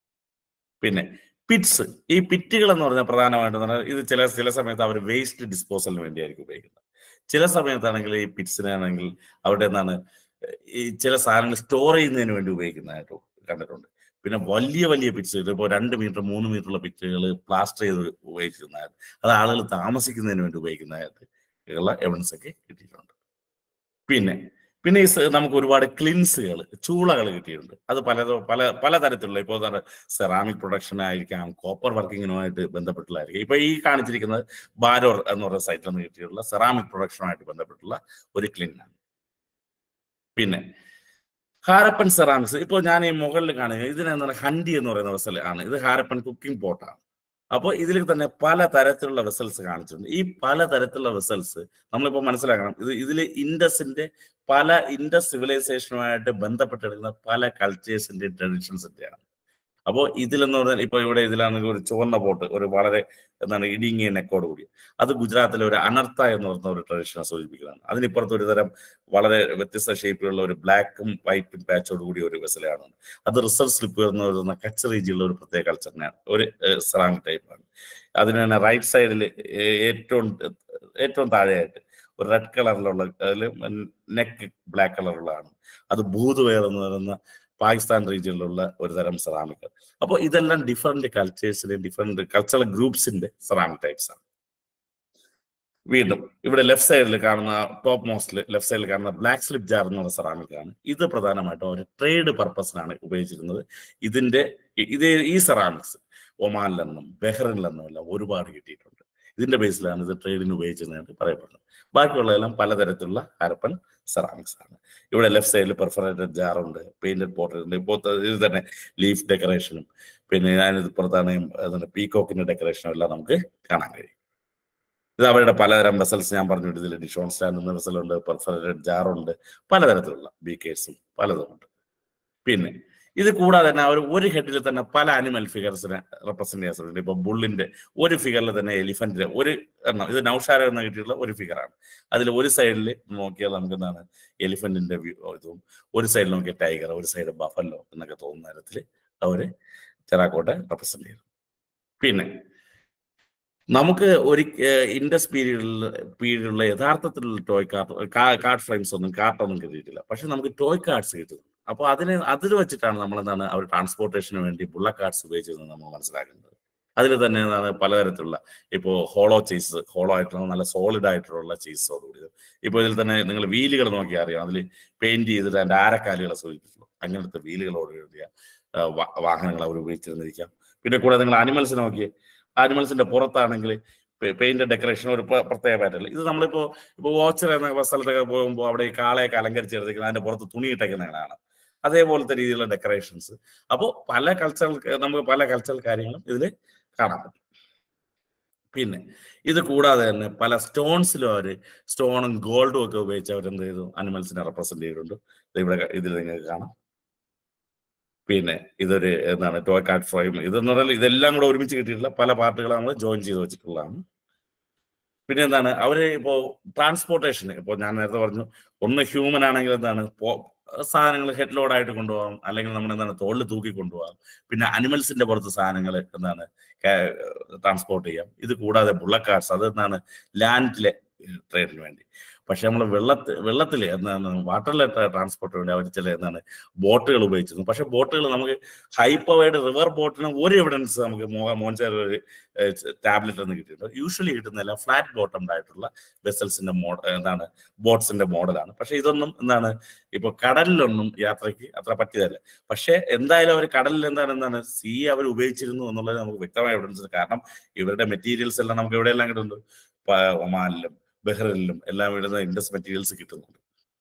പിന്നെ പിറ്റ്സ് ഈ പിറ്റുകൾ എന്ന് പറഞ്ഞാൽ പ്രധാനമായിട്ടും എന്ന് പറഞ്ഞാൽ ഇത് ചില ചില സമയത്ത് അവർ വേസ്റ്റ് ഡിസ്പോസലിന് വേണ്ടിയായിരിക്കും ഉപയോഗിക്കുന്നത് ചില സമയത്താണെങ്കിൽ ഈ പിറ്റ്സിനാണെങ്കിൽ അവിടെ എന്താണ് ഈ ചില സാധനങ്ങൾ സ്റ്റോർ ചെയ്യുന്നതിന് വേണ്ടി ഉപയോഗിക്കുന്നതായിട്ട് കണ്ടിട്ടുണ്ട് പിന്നെ വലിയ വലിയ പിറ്റ്സുകൾ ഇപ്പോൾ രണ്ട് മീറ്റർ മൂന്ന് മീറ്ററുള്ള പിറ്റുകൾ പ്ലാസ്റ്റർ ചെയ്ത് ഉപയോഗിച്ചിരുന്നതായിട്ട് അത് ആളുകൾ താമസിക്കുന്നതിന് വേണ്ടി ഉപയോഗിക്കുന്നതായിട്ട് ഉള്ള എവിഡൻസ് ഒക്കെ കിട്ടിയിട്ടുണ്ട് പിന്നെ പിന്നെ ഈ സ- നമുക്ക് ഒരുപാട് ക്ലിൻസുകൾ ചൂളകൾ കിട്ടിയിട്ടുണ്ട് അത് പല പല പലതരത്തിലുള്ള ഇപ്പോൾ എന്താണ് സെറാമിക് പ്രൊഡക്ഷൻ ആയിരിക്കാം കോപ്പർ വർക്കിങ്ങിനുമായിട്ട് ബന്ധപ്പെട്ടുള്ളതായിരിക്കും ഇപ്പൊ ഈ കാണിച്ചിരിക്കുന്നത് ബാരോർ എന്ന് പറയുന്ന സൈറ്റിൽ നിന്ന് കിട്ടിയിട്ടുള്ള സെറാമിക് പ്രൊഡക്ഷനുമായിട്ട് ബന്ധപ്പെട്ടുള്ള ഒരു ക്ലിനാണ് പിന്നെ ഹാരപ്പൻ സെറാമിക്സ് ഇപ്പോൾ ഞാൻ ഈ മുകളിൽ കാണുക ഇതിനെന്താണ് ഹണ്ടി എന്ന് പറയുന്ന വെസൽ ആണ് ഇത് ഹാരപ്പൻ കുക്കിംഗ് പോട്ടാണ് അപ്പോൾ ഇതിൽ തന്നെ പല തരത്തിലുള്ള വെസൽസ് കാണിച്ചിട്ടുണ്ട് ഈ പല തരത്തിലുള്ള വെസൽസ് നമ്മളിപ്പോൾ മനസ്സിലാക്കണം ഇത് ഇതിൽ ഇൻഡസിന്റെ പല ഇൻഡസ് സിവിലൈസേഷനുമായിട്ട് ബന്ധപ്പെട്ടെടുക്കുന്ന പല കൾച്ചേഴ്സിന്റെ ട്രഡീഷൻസിന്റെയാണ് അപ്പോൾ ഇതിലെന്ന് പറഞ്ഞാൽ ഇപ്പൊ ഇവിടെ ഇതിലാണെങ്കിൽ ഒരു ചുവന്ന പോട്ട് ഒരു വളരെ എന്താണ് ഇടുങ്ങിയ നെക്കോട് കൂടി അത് ഗുജറാത്തിലെ ഒരു അനർത്ത എന്ന് പറയുന്ന ഒരു ട്രഡീഷനെ സൂചിപ്പിക്കുന്നതാണ് അതിനിപ്പുറത്ത് ഒരു തരം വളരെ വ്യത്യസ്ത ഷേപ്പിലുള്ള ഒരു ബ്ലാക്കും വൈറ്റും പാച്ചോട് കൂടി ഒരു വെസലാണ് അത് റിസർച്ച് സ്ലിപ്പ് എന്ന് പറയുന്ന കച്ച് റീജിയുള്ള ഒരു പ്രത്യേക കൾച്ചറിനെയാണ് ഒരു സെറാമിക് ടൈപ്പാണ് അതിന് തന്നെ റൈറ്റ് സൈഡിൽ ഏറ്റവും ഏറ്റവും താഴെയായിട്ട് ഒരു റെഡ് കളറിലുള്ള അതിൽ നെക്ക് ബ്ലാക്ക് കളറുള്ളതാണ് അത് ഭൂതുവേർ എന്ന് പറയുന്ന പാകിസ്ഥാൻ റീജിയനിലുള്ള ഒരു തരം സെറാമിക് അപ്പോൾ ഇതെല്ലാം ഡിഫറെന്റ് കൾച്ചേഴ്സിലെ ഡിഫറെന്റ് കൾച്ചറൽ ഗ്രൂപ്പ്സിന്റെ സെറാമിക് ടൈപ്സ് ആണ് വീണ്ടും ഇവിടെ ലെഫ്റ്റ് സൈഡിൽ കാണുന്ന ടോപ്പ് മോസ്റ്റിൽ ലെഫ്റ്റ് സൈഡിൽ കാണുന്ന ബ്ലാക്ക് സ്ലിപ്പ് ജാർ എന്ന് പറയുന്ന സെറാമിക് ആണ് ഇത് പ്രധാനമായിട്ടും ഒരു ട്രേഡ് പർപ്പസിനാണ് ഉപയോഗിച്ചിരുന്നത് ഇതിന്റെ ഇത് ഈ സെറാമിക്സ് ഒമാനിൽ നിന്നും ബഹ്റിനിൽ നിന്നും എല്ലാം ഒരുപാട് കിട്ടിയിട്ടുണ്ട് ഇതിന്റെ ബേസിലാണ് ഇത് ട്രേഡിന് ഉപയോഗിച്ചിരുന്നതായിട്ട് പറയപ്പെടുന്നത് ബാക്കിയുള്ളതെല്ലാം പലതരത്തിലുള്ള ഹരപ്പൻ സെറാമിക്സ് ആണ് ഇവിടെ ലെഫ്റ്റ് സൈഡിൽ പെർഫറേറ്റഡ് ജാറുണ്ട് പെയിന്റഡ് പോർട്ട് ഉണ്ട് ഇപ്പോൾ ഇത് തന്നെ ലീഫ് ഡെക്കറേഷനും പിന്നെ ഞാനിത് പുറത്താണ് പീകോക്കിന്റെ ഡെക്കറേഷനും എല്ലാം നമുക്ക് കാണാൻ കഴിയും ഇത് അവരുടെ പലതരം വെസൽസ് ഞാൻ പറഞ്ഞു ഇതിൽ ഡിഷോൺ സ്റ്റാൻഡ് എന്ന വെസലുണ്ട് പെർഫറേറ്റഡ് ജാറുണ്ട് പലതരത്തിലുള്ള ബീക്കേഴ്സും പലതുമുണ്ട് പിന്നെ ഇത് കൂടാതെ തന്നെ അവർ ഒരു ഹെഡിൽ തന്നെ പല അനിമൽ ഫിഗർസിനെ റെപ്രസെന്റ് ചെയ്യാൻ ശ്രമിച്ചിട്ടുണ്ട് ഇപ്പൊ ബുള്ളിന്റെ ഒരു ഫിഗറിൽ തന്നെ എലിഫന്റിന്റെ ഒരു എണ്ണം ഇത് നൌഷാര എന്ന് കിട്ടിയിട്ടുള്ള ഒരു ഫിഗറാണ് അതിൽ ഒരു സൈഡിൽ നോക്കിയാൽ നമുക്ക് എന്താണ് എലിഫന്റിന്റെ വ്യൂ ഇതും ഒരു സൈഡിൽ നോക്കിയാൽ ടൈഗർ ഒരു സൈഡ് ബഫല്ലോ എന്നൊക്കെ തോന്നുന്ന തരത്തിൽ അവര് ചെറാക്കോട്ടെ റെപ്രസെന്റ് ചെയ്തു പിന്നെ നമുക്ക് ഒരു ഇൻഡസ് പീരീഡിൽ പീരീഡിലുള്ള യഥാർത്ഥത്തിലുള്ള ടോയ് കാർഡ് കാർഡ് ഫ്രെയിംസ് ഒന്നും കാർട്ടൊന്നും കിട്ടിയിട്ടില്ല പക്ഷെ നമുക്ക് ടോയ് കാർഡ്സ് കിട്ടുന്നു അപ്പോൾ അതിനെ അതിൽ വെച്ചിട്ടാണ് നമ്മൾ എന്താണ് അവർ ട്രാൻസ്പോർട്ടേഷന് വേണ്ടി ബുള്ള കാർഡ്സ് ഉപയോഗിച്ചതെന്ന് നമ്മൾ മനസ്സിലാക്കുന്നത് അതിൽ തന്നെ എന്താണ് പലതരത്തിലുള്ള ഇപ്പോൾ ഹോളോ ചീസ് ഹോളോ ആയിട്ടുള്ള നല്ല സോളിഡ് ആയിട്ടുള്ള ചീസോടുകൂടി ഇപ്പോൾ ഇതിൽ തന്നെ നിങ്ങൾ വീലുകൾ നോക്കിയാൽ അറിയാം അതിൽ പെയിന്റ് ചെയ്തിട്ട് അതിന്റെ ആരക്കാലുകളെ സൂചിപ്പിച്ചു അങ്ങനത്തെ വീലുകളോട് കൂടിയ ആ, വാ- വാഹനങ്ങൾ അവർ ഉപയോഗിച്ചിരുന്നിരിക്കാം പിന്നെ കൂടെ നിങ്ങൾ ആനിമൽസ് നോക്കിയേ ആനിമൽസിന്റെ പുറത്താണെങ്കിൽ പെയിന്റ് ഡെക്കറേഷൻ ഒരു പ്ര- പ്രത്യേക പാറ്റേൺ ഇത് നമ്മളിപ്പോ ഇപ്പൊ വാച്ചർ എന്ന സ്ഥലത്തൊക്കെ പോകുമ്പോൾ അവിടെ ഈ കാളയൊക്കെ അലങ്കരിച്ചെടുത്തിരിക്കുന്നത് അതിന്റെ പുറത്ത് തുണി ഇട്ടേക്കുന്നതാണ് അതേപോലത്തെ രീതിയിലുള്ള ഡെക്കറേഷൻസ് അപ്പോൾ പല കൾച്ചറൽ നമുക്ക് പല കൾച്ചറൽ കാര്യങ്ങളും ഇതിൽ കാണാൻ പറ്റും പിന്നെ ഇത് കൂടാതെ തന്നെ പല സ്റ്റോൺസിലും അവർ സ്റ്റോണും ഗോൾഡും ഒക്കെ ഉപയോഗിച്ച് അവർ എന്ത് ചെയ്തു അനിമൽസിനെ റെപ്രസെന്റ് ചെയ്തിട്ടുണ്ട് ഇത് ഇവിടെ ഇതിൽ നിങ്ങൾക്ക് കാണാം പിന്നെ ഇതൊരു എന്താണ് ടോയ് കാർഡ് ഫ്രെയിം ഇതെന്ന് പറഞ്ഞാൽ ഇതെല്ലാം കൂടെ ഒരുമിച്ച് കിട്ടിയിട്ടുള്ള പല പാർട്ടുകൾ നമ്മൾ ജോയിൻ ചെയ്ത് വെച്ചിട്ടുള്ളതാണ് പിന്നെ എന്താണ് അവര് ഇപ്പോ ട്രാൻസ്പോർട്ടേഷൻ ഇപ്പോ ഞാൻ നേരത്തെ പറഞ്ഞു ഒന്ന് ഹ്യൂമൻ ആണെങ്കിൽ എന്താണ് പോ- സാധനങ്ങൾ ഹെഡ് ലോഡായിട്ട് കൊണ്ടുപോകാം അല്ലെങ്കിൽ നമ്മൾ എന്താണ് തോളിൽ തൂക്കി കൊണ്ടുപോകാം പിന്നെ അനിമൽസിന്റെ പുറത്ത് സാധനങ്ങൾ എന്താണ് ട്രാൻസ്പോർട്ട് ചെയ്യാം ഇത് കൂടാതെ ബുള്ളറ്റ് കാർസ് അത് എന്താണ് ലാൻഡിലെ ട്രേഡിന് വേണ്ടി പക്ഷെ നമ്മൾ വെള്ളത്തിൽ വെള്ളത്തിൽ എന്താണ് വാട്ടറിലെ ട്രാൻസ്പോർട്ടിന് വേണ്ടി അവർ ചില എന്താണ് ബോട്ടുകൾ ഉപയോഗിച്ചിരുന്നു പക്ഷെ ബോട്ടുകൾ നമുക്ക് ഹൈ പവേർഡ് റിവർ ബോട്ടിന് ഒരു എവിഡൻസ് നമുക്ക് മോൻചാർ ഒരു ടാബ്ലറ്റ് എന്ന് കിട്ടിയിട്ടുണ്ട് യൂഷ്വലി കിട്ടുന്നില്ല ഫ്ലാറ്റ് ബോട്ടംഡ് ആയിട്ടുള്ള വെസൽസിന്റെ മോഡൽ എന്താണ് ബോട്ട്സിന്റെ മോഡലാണ് പക്ഷെ ഇതൊന്നും എന്താണ് ഇപ്പൊ കടലിലൊന്നും യാത്രയ്ക്ക് അത്ര പറ്റിയതല്ല പക്ഷെ എന്തായാലും അവർ കടലിൽ എന്താണ് എന്താണ് സീ അവർ ഉപയോഗിച്ചിരുന്നു എന്നുള്ളത് നമുക്ക് വ്യക്തമായ എവിഡൻസ് കാരണം ഇവരുടെ മെറ്റീരിയൽസ് എല്ലാം നമുക്ക് എവിടെയെല്ലാം കിട്ടുന്നുണ്ട് പ- ഒമാനിലും ബഹ്റിനിലും എല്ലാം ഇടുന്ന ഇൻഡസ് മെറ്റീരിയൽസ് കിട്ടുന്നുണ്ട്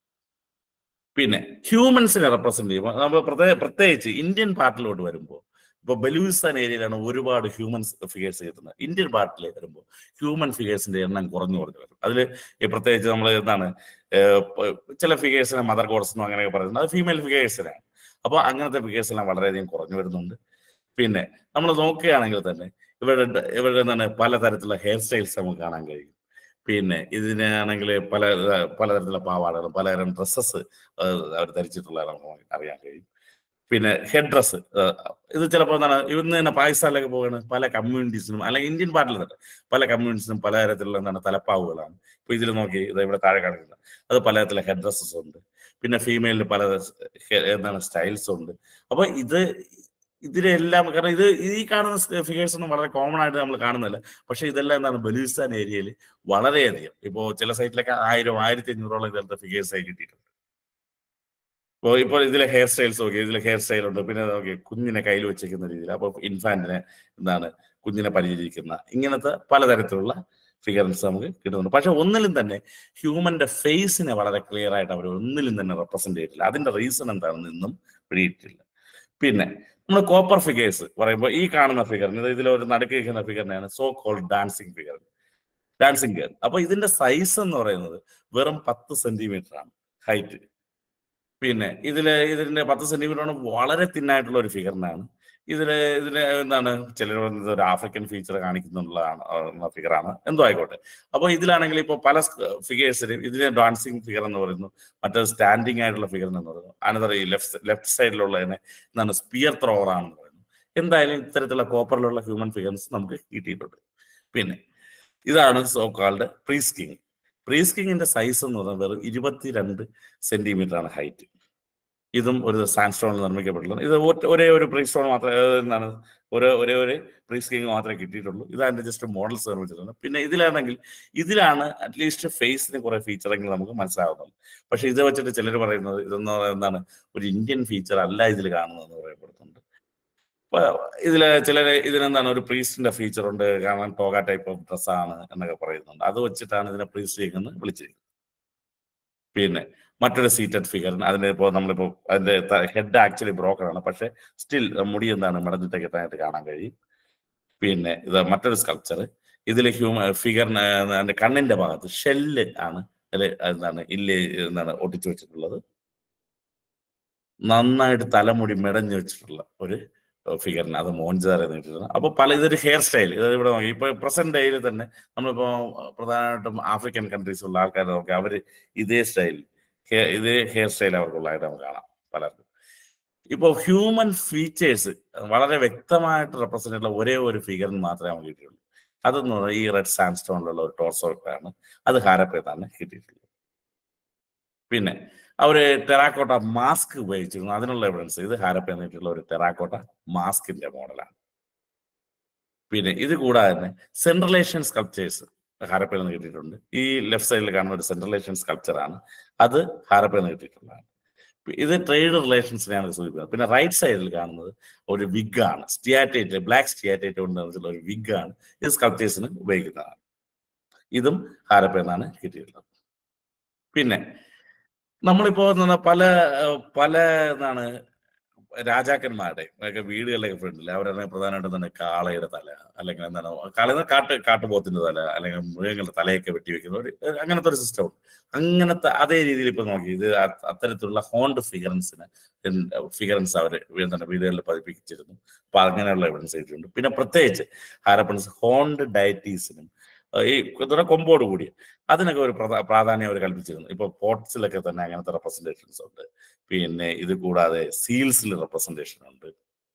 പിന്നെ ഹ്യൂമൻസിനെ റെപ്രസെന്റ് ചെയ്യുമ്പോൾ നമ്മൾ പ്രത്യേക പ്രത്യേകിച്ച് ഇന്ത്യൻ പാർട്ടിലോട്ട് വരുമ്പോൾ ഇപ്പൊ ബലൂചിസ്ഥാൻ ഏരിയയിലാണ് ഒരുപാട് ഹ്യൂമൻസ് ഫിഗേഴ്സ് കിട്ടുന്നത് ഇന്ത്യൻ പാർട്ടിൽ വരുമ്പോൾ ഹ്യൂമൻ ഫിഗേഴ്സിന്റെ എണ്ണം കുറഞ്ഞു കുറഞ്ഞു വരും അതിൽ പ്രത്യേകിച്ച് നമ്മൾ എന്താണ് ഏഹ് പ- ചില ഫിഗേഴ്സിനെ മദർ ഗോഡ്സ് എന്നും അങ്ങനെയൊക്കെ പറയുന്നത് അത് ഫീമെയിൽ ഫിഗേഴ്സിനാണ് അപ്പോൾ അങ്ങനത്തെ ഫിഗേഴ്സ് എല്ലാം വളരെയധികം കുറഞ്ഞു വരുന്നുണ്ട് പിന്നെ നമ്മൾ നോക്കുകയാണെങ്കിൽ തന്നെ ഇവരുടെ ഇവരുടെ എന്താണ് പലതരത്തിലുള്ള ഹെയർ സ്റ്റൈൽസ് നമുക്ക് കാണാൻ കഴിയും പിന്നെ ഇതിനാണെങ്കിൽ പല പലതരത്തിലുള്ള പാവാടകളും പലതരം ഡ്രസ്സസ് അവർ ധരിച്ചിട്ടുള്ള നമുക്ക് അറിയാൻ കഴിയും പിന്നെ ഹെഡ് ഡ്രസ്സ് ഇത് ചിലപ്പോൾ എന്താണ് ഇന്ന് തന്നെ പാകിസ്ഥാനിലൊക്കെ പോകുകയാണ് പല കമ്മ്യൂണിറ്റീസിനും അല്ലെങ്കിൽ ഇന്ത്യൻ പാർട്ടിൽ തന്നെ പല കമ്മ്യൂണിറ്റീസിനും പലതരത്തിലുള്ള എന്താണ് തലപ്പാവുകളാണ് ഇപ്പൊ ഇതിൽ നോക്കി ഇത് ഇവിടെ താഴെ കാണിക്കുന്നത് അത് പലതരത്തിലുള്ള ഹെഡ് ഡ്രസ്സസ് ഉണ്ട് പിന്നെ ഫീമെയിലിന് പല ഹെ- എന്താണ് സ്റ്റൈൽസ് ഉണ്ട് അപ്പൊ ഇത് ഇതിലെല്ലാം കാരണം ഇത് ഈ കാണുന്ന ഫിഗേഴ്സ് ഒന്നും വളരെ കോമൺ ആയിട്ട് നമ്മൾ കാണുന്നില്ല പക്ഷെ ഇതെല്ലാം എന്താണ് ബലൂചിസ്ഥാൻ ഏരിയയിൽ വളരെയധികം ഇപ്പോ ചില സൈറ്റിലൊക്കെ ആയിരം ആയിരത്തി അഞ്ഞൂറോളം ഇതേപോലത്തെ ഫിഗേഴ്സ് ആയി കിട്ടിയിട്ടുണ്ട് ഇപ്പോൾ ഇപ്പോൾ ഇതിലെ ഹെയർ സ്റ്റൈൽസ് നോക്കി ഇതിലെ ഹെയർ സ്റ്റൈൽ ഉണ്ട് പിന്നെ നോക്കി കുഞ്ഞിനെ കയ്യിൽ വെച്ചിരിക്കുന്ന രീതിയിൽ അപ്പോൾ ഇൻഫാന്റിനെ എന്താണ് കുഞ്ഞിനെ പരിചരിക്കുന്ന ഇങ്ങനത്തെ പലതരത്തിലുള്ള ഫിഗർസ് നമുക്ക് കിട്ടുന്നുണ്ട് പക്ഷെ ഒന്നിലും തന്നെ ഹ്യൂമന്റെ ഫേസിനെ വളരെ ക്ലിയർ ആയിട്ട് അവർ ഒന്നിലും തന്നെ റെപ്രസെന്റ് ചെയ്തിട്ടില്ല അതിന്റെ റീസൺ എന്താണെന്ന് ഇന്നും പിടിയിട്ടില്ല പിന്നെ നമ്മൾ കോപ്പർ ഫിഗേഴ്സ് പറയുമ്പോൾ ഈ കാണുന്ന ഫിഗറിന് ഇതിൽ ഒരു നടുക്ക് നിൽക്കുന്ന ഫിഗറിനെയാണ് so called dancing figure dancing girl അപ്പൊ ഇതിന്റെ സൈസ് എന്ന് പറയുന്നത് വെറും പത്ത് സെന്റിമീറ്റർ ആണ് ഹൈറ്റ് പിന്നെ ഇതില് ഇതിന്റെ പത്ത് സെന്റിമീറ്റർ ആണ് വളരെ തിന്നായിട്ടുള്ള ഒരു ഫിഗറിനാണ് ഇതില് ഇതില് എന്താണ് ചിലർ പറയുന്നത് ഒരു ആഫ്രിക്കൻ ഫീച്ചർ കാണിക്കുന്നുള്ളതാണ് ഫിഗറാണ് എന്തോ ആയിക്കോട്ടെ അപ്പോൾ ഇതിലാണെങ്കിൽ ഇപ്പോൾ പല ഫിഗേഴ്സിലും ഇതിനെ ഡാൻസിങ് ഫിഗർ എന്ന് പറയുന്നു മറ്റേത് സ്റ്റാൻഡിങ് ആയിട്ടുള്ള ഫിഗർ എന്ന് പറയുന്നു അനന്തര ഈ ലെഫ്റ്റ് ലെഫ്റ്റ് സൈഡിലുള്ളതിനെ എന്താണ് സ്പിയർ ത്രോവർ ആണെന്ന് പറയുന്നു എന്തായാലും ഇത്തരത്തിലുള്ള കോപ്പറിലുള്ള ഹ്യൂമൻ ഫിഗേഴ്സ് നമുക്ക് കിട്ടിയിട്ടുണ്ട് പിന്നെ ഇതാണ് സോ കാൾഡ് പ്രീസ്കിങ് പ്രീസ്കിങ്ങിന്റെ സൈസ് എന്ന് പറയുന്നത് വെറും ഇരുപത്തിരണ്ട് സെന്റിമീറ്റർ ആണ് ഹൈറ്റ് ഇതും ഒരു സാൻഡ് നിർമ്മിക്കപ്പെട്ടുള്ളത് ഇത് ഒറ്റ- ഒരേ ഒരു പ്രീ സ്റ്റോൺ മാത്രമേ ഏഹ് എന്താണ് ഒരു ഒരേ ഒരു പ്രീ സ്കിങ് മാത്രമേ കിട്ടിയിട്ടുള്ളൂ ഇത് അതിന്റെ ജസ്റ്റ് മോഡൽസ് നിർമ്മിച്ചിട്ടുണ്ട് പിന്നെ ഇതിലാണെങ്കിൽ ഇതിലാണ് അറ്റ്ലീസ്റ്റ് ഫേസിന് കുറെ ഫീച്ചറെങ്കിലും നമുക്ക് മനസ്സിലാവുന്നുള്ളൂ പക്ഷെ ഇത് വെച്ചിട്ട് ചിലർ പറയുന്നത് ഇതെന്ന് പറയുന്നത് എന്താണ് ഒരു ഇന്ത്യൻ ഫീച്ചർ അല്ല ഇതിൽ കാണുന്നതെന്ന് പറയപ്പെടുന്നുണ്ട് അപ്പൊ ഇതില് ചിലര് ഇതിനെന്താണ് ഒരു പ്രീസ്റ്റിന്റെ ഫീച്ചർ ഉണ്ട് കാരണം ടോഗ ടൈപ്പ് ഓഫ് ഡ്രസ്സാണ് എന്നൊക്കെ പറയുന്നുണ്ട് അത് വെച്ചിട്ടാണ് ഇതിനെ പ്രീസ്റ്റ് എന്ന് വിളിച്ചിരിക്കുന്നത് പിന്നെ മറ്റൊരു സീറ്റഡ് ഫിഗർ അതിന്റെ ഇപ്പോൾ നമ്മളിപ്പോ അതിന്റെ ഹെഡ് ആക്ച്വലി ബ്രോക്കൺ ആണ് പക്ഷെ സ്റ്റിൽ മുടി എന്താണ് മടഞ്ഞിട്ട് കെട്ടാനായിട്ട് കാണാൻ കഴിയും പിന്നെ ഇത് മറ്റൊരു സ്കൾപ്ചർ ഇതിൽ ഹ്യൂമൻ ഫിഗറിന് അതിന്റെ കണ്ണിന്റെ ഭാഗത്ത് ഷെല്ല് ആണ് അതിൽ എന്താണ് ഇല്ല് എന്താണ് ഒട്ടിച്ചു വെച്ചിട്ടുള്ളത് നന്നായിട്ട് തലമുടി മെടഞ്ഞു വെച്ചിട്ടുള്ള ഒരു ഫിഗറിന് അത് മോൻജാർ എന്ന് കിട്ടിയിട്ടുണ്ട് അപ്പൊ പല ഇതൊരു ഹെയർ സ്റ്റൈൽ ഇത് ഇവിടെ നോക്കി ഇപ്പൊ പ്രസന്റ് ഡേയിൽ തന്നെ നമ്മളിപ്പോ പ്രധാനമായിട്ടും ആഫ്രിക്കൻ കൺട്രീസ് ഉള്ള ആൾക്കാർ നോക്കി അവര് ഇതേ സ്റ്റൈൽ ഇതേ ഹെയർ സ്റ്റൈൽ അവർക്കുള്ളതായിട്ട് നമുക്ക് കാണാം പലർക്കും ഇപ്പോൾ ഹ്യൂമൻ ഫീച്ചേഴ്സ് വളരെ വ്യക്തമായിട്ട് റെപ്രസെന്റ് ഉള്ള ഒരേ ഒരു ഫിഗറിന് മാത്രമേ നമുക്ക് കിട്ടിയുള്ളൂ അതെന്ന് പറഞ്ഞാൽ ഈ റെഡ് സാൻഡ് സ്റ്റോണിലുള്ള ഒരു ടോർസോ ആണ് അത് ഹാരപ്പേന്നാണ് കിട്ടിയിട്ടുള്ളത് പിന്നെ അവര് ടെറാക്കോട്ട മാസ്ക് ഉപയോഗിച്ചിരുന്നു അതിനുള്ള എവിഡൻസ് ഇത് ഹാരപ്പ എന്നിട്ടുള്ള ഒരു ടെറാക്കോട്ട മാസ്കിന്റെ മോഡലാണ് പിന്നെ ഇത് കൂടാതെ തന്നെ സെൻട്രലേഷൻ സ്കൾപ്ചേഴ്സ് ഹാരപ്പയിൽ നിന്ന് കിട്ടിയിട്ടുണ്ട് ഈ ലെഫ്റ്റ് സൈഡിൽ കാണുന്ന ഒരു സെൻട്രലേഷൻ സ്കൾപ്ചർ ആണ് അത് ഹാരപ്പയിൽ നിന്ന് കിട്ടിയിട്ടുള്ളതാണ് ഇത് ട്രേഡ് റിലേഷൻസിനെയാണ് സൂചിപ്പിക്കുന്നത് പിന്നെ റൈറ്റ് സൈഡിൽ കാണുന്നത് ഒരു വിഗ് ആണ് സ്റ്റിയാറ്റേറ്റ് ബ്ലാക്ക് സ്റ്റിയാറ്റേറ്റ് കൊണ്ട് നിർമ്മിച്ചിട്ടുള്ള ഒരു വിഗ് ആണ് ഇത് സ്കൾപ്ചേഴ്സിന് ഉപയോഗിക്കുന്നതാണ് ഇതും ഹാരപ്പയിൽ നിന്നാണ് കിട്ടിയിട്ടുള്ളത് പിന്നെ നമ്മളിപ്പോ എന്ന് പറഞ്ഞാൽ പല ഏഹ്, പല എന്താണ് രാജാക്കന്മാരുടെ ഒക്കെ വീടുകളിലൊക്കെ ഫ്രണ്ടിൽ അവരുടെ പ്രധാനമായിട്ടും തന്നെ കാളയുടെ തല അല്ലെങ്കിൽ എന്താണ് കാള കാട്ട് കാട്ടുപോത്തിന്റെ തല അല്ലെങ്കിൽ മൃഗങ്ങളുടെ തലയൊക്കെ വെട്ടി വെക്കുന്ന ഒരു ഏഹ്, അങ്ങനത്തെ ഒരു സിസ്റ്റം ഉണ്ട് അങ്ങനത്തെ അതേ രീതിയിൽ ഇപ്പൊ നോക്കി ഇത് അ- അത്തരത്തിലുള്ള ഹോണ്ട് ഫിഗറൻസിന് ഫിഗറൻസ് അവർ എന്താണ് വീടുകളിൽ പതിപ്പിച്ചിരുന്നു അപ്പൊ അങ്ങനെയുള്ള എവിഡൻസ് കിട്ടിയിട്ടുണ്ട് പിന്നെ പ്രത്യേകിച്ച് ഹാരപ്പൻസ് ഹോണ്ട് ഡയറ്റീസിനും ഈ എന്താ കൊമ്പോട് കൂടിയ അതിനൊക്കെ ഒരു പ്രധാ- പ്രാധാന്യം അവർ കൽപ്പിച്ചിരുന്നു ഇപ്പൊ പോർട്സിലൊക്കെ തന്നെ അങ്ങനത്തെ റെപ്രസെന്റേഷൻസ് ഉണ്ട് പിന്നെ ഇത് കൂടാതെ സീൽസിൽ റെപ്രസെന്റേഷൻ ഉണ്ട്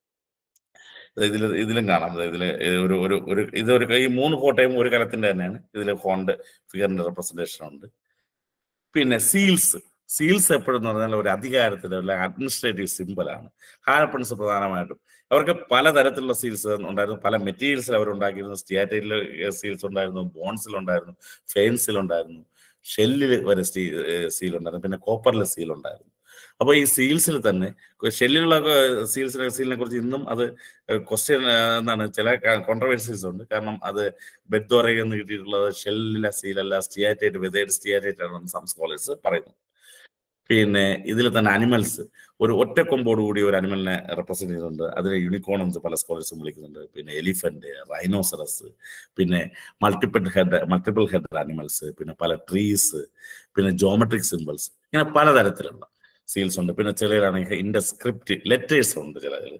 ഇതിൽ ഇതിലും കാണാം ഇതിൽ ഒരു ഒരു ഒരു ഇതൊരു ഈ മൂന്ന് കോട്ടയും ഒരു കലത്തിന്റെ തന്നെയാണ് ഇതിൽ ഹോണ്ട് ഫിഗറിന്റെ റെപ്രസെന്റേഷൻ ഉണ്ട് പിന്നെ സീൽസ് സീൽസ് എപ്പോഴെന്ന് പറഞ്ഞാൽ ഒരു അധികാരത്തിന്റെ അല്ല അഡ്മിനിസ്ട്രേറ്റീവ് സിമ്പലാണ് ഹാരപ്പൺസ് പ്രധാനമായിട്ടും അവർക്ക് പലതരത്തിലുള്ള സീൽസ് ഉണ്ടായിരുന്നു പല മെറ്റീരിയൽസിൽ അവർ ഉണ്ടാക്കിയിരുന്നു സ്റ്റിയാറ്റൈലിൽ സീൽസ് ഉണ്ടായിരുന്നു ബോൺസിൽ ഉണ്ടായിരുന്നു ഫെയിൻസിൽ ഉണ്ടായിരുന്നു ഷെല്ലിൽ വരെ സ്റ്റീ സീൽ ഉണ്ടായിരുന്നു പിന്നെ കോപ്പറിൽ സീൽ ഉണ്ടായിരുന്നു അപ്പോൾ ഈ സീൽസിൽ തന്നെ ഷെല്ലിലുള്ള സീൽസിനെ സീലിനെ കുറിച്ച് ഇന്നും അത് ക്വസ്റ്റ്യൻ എന്താണ് ചില കോൺട്രവേഴ്സീസ് ഉണ്ട് കാരണം അത് ബെദ്ദോറയിൽ നിന്ന് കിട്ടിയിട്ടുള്ളത് ഷെല്ലിലെ സീലല്ല സ്റ്റിയാറ്റേറ്റ് വെതേഡ് സ്റ്റിയാറ്റേറ്റ് ആണെന്ന് സം സ്കോളേഴ്സ് പറയുന്നു പിന്നെ ഇതിൽ തന്നെ അനിമൽസ് ഒരു ഒറ്റ കൊമ്പോട് കൂടി ഒരു അനിമലിനെ റെപ്രസെന്റ് ചെയ്യുന്നുണ്ട് അതിനെ യൂണിക്കോൺ എന്ന് പല സ്കോളേഴ്സും വിളിക്കുന്നുണ്ട് പിന്നെ എലിഫന്റ് റൈനോസറസ് പിന്നെ multiple head multiple head animals പിന്നെ പല ട്രീസ് പിന്നെ ജോമെട്രിക് സിമ്പിൾസ് ഇങ്ങനെ പലതരത്തിലുള്ള സീൽസ് ഉണ്ട് പിന്നെ ചിലരാണെങ്കിൽ ഇന്റെ സ്ക്രിപ്റ്റ് ലെറ്റേഴ്സ് ഉണ്ട് ചിലതിൽ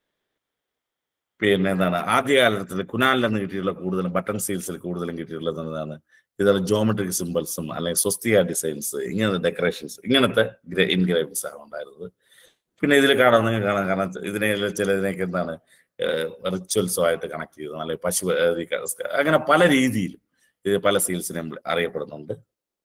പിന്നെ എന്താണ് ആദ്യകാലത്തിൽ കുനാലിൽ നിന്ന് കിട്ടിയിട്ടുള്ള കൂടുതലും ബട്ടൺ സീൽസിൽ കൂടുതലും കിട്ടിയിട്ടുള്ളത് എന്താണ് ഇതാണ് ജോമെട്രിക് സിമ്പിൾസും അല്ലെങ്കിൽ സ്വസ്തിക ഡിസൈൻസ് ഇങ്ങനത്തെ ഡെക്കറേഷൻസ് ഇങ്ങനത്തെ ഇൻഗ്രേവിങ്സ് ആണ് ഉണ്ടായിരുന്നത് പിന്നെ ഇതിൽ കാണാൻ നിങ്ങൾക്ക് കാണാൻ കാരണം ഇതിനെ ചിലതിനൊക്കെ എന്താണ് റിച്വൽസുമായിട്ട് കണക്ട് ചെയ്തു അല്ലെങ്കിൽ പശു അങ്ങനെ പല രീതിയിലും ഇത് പല സീൽസിനെ അറിയപ്പെടുന്നുണ്ട്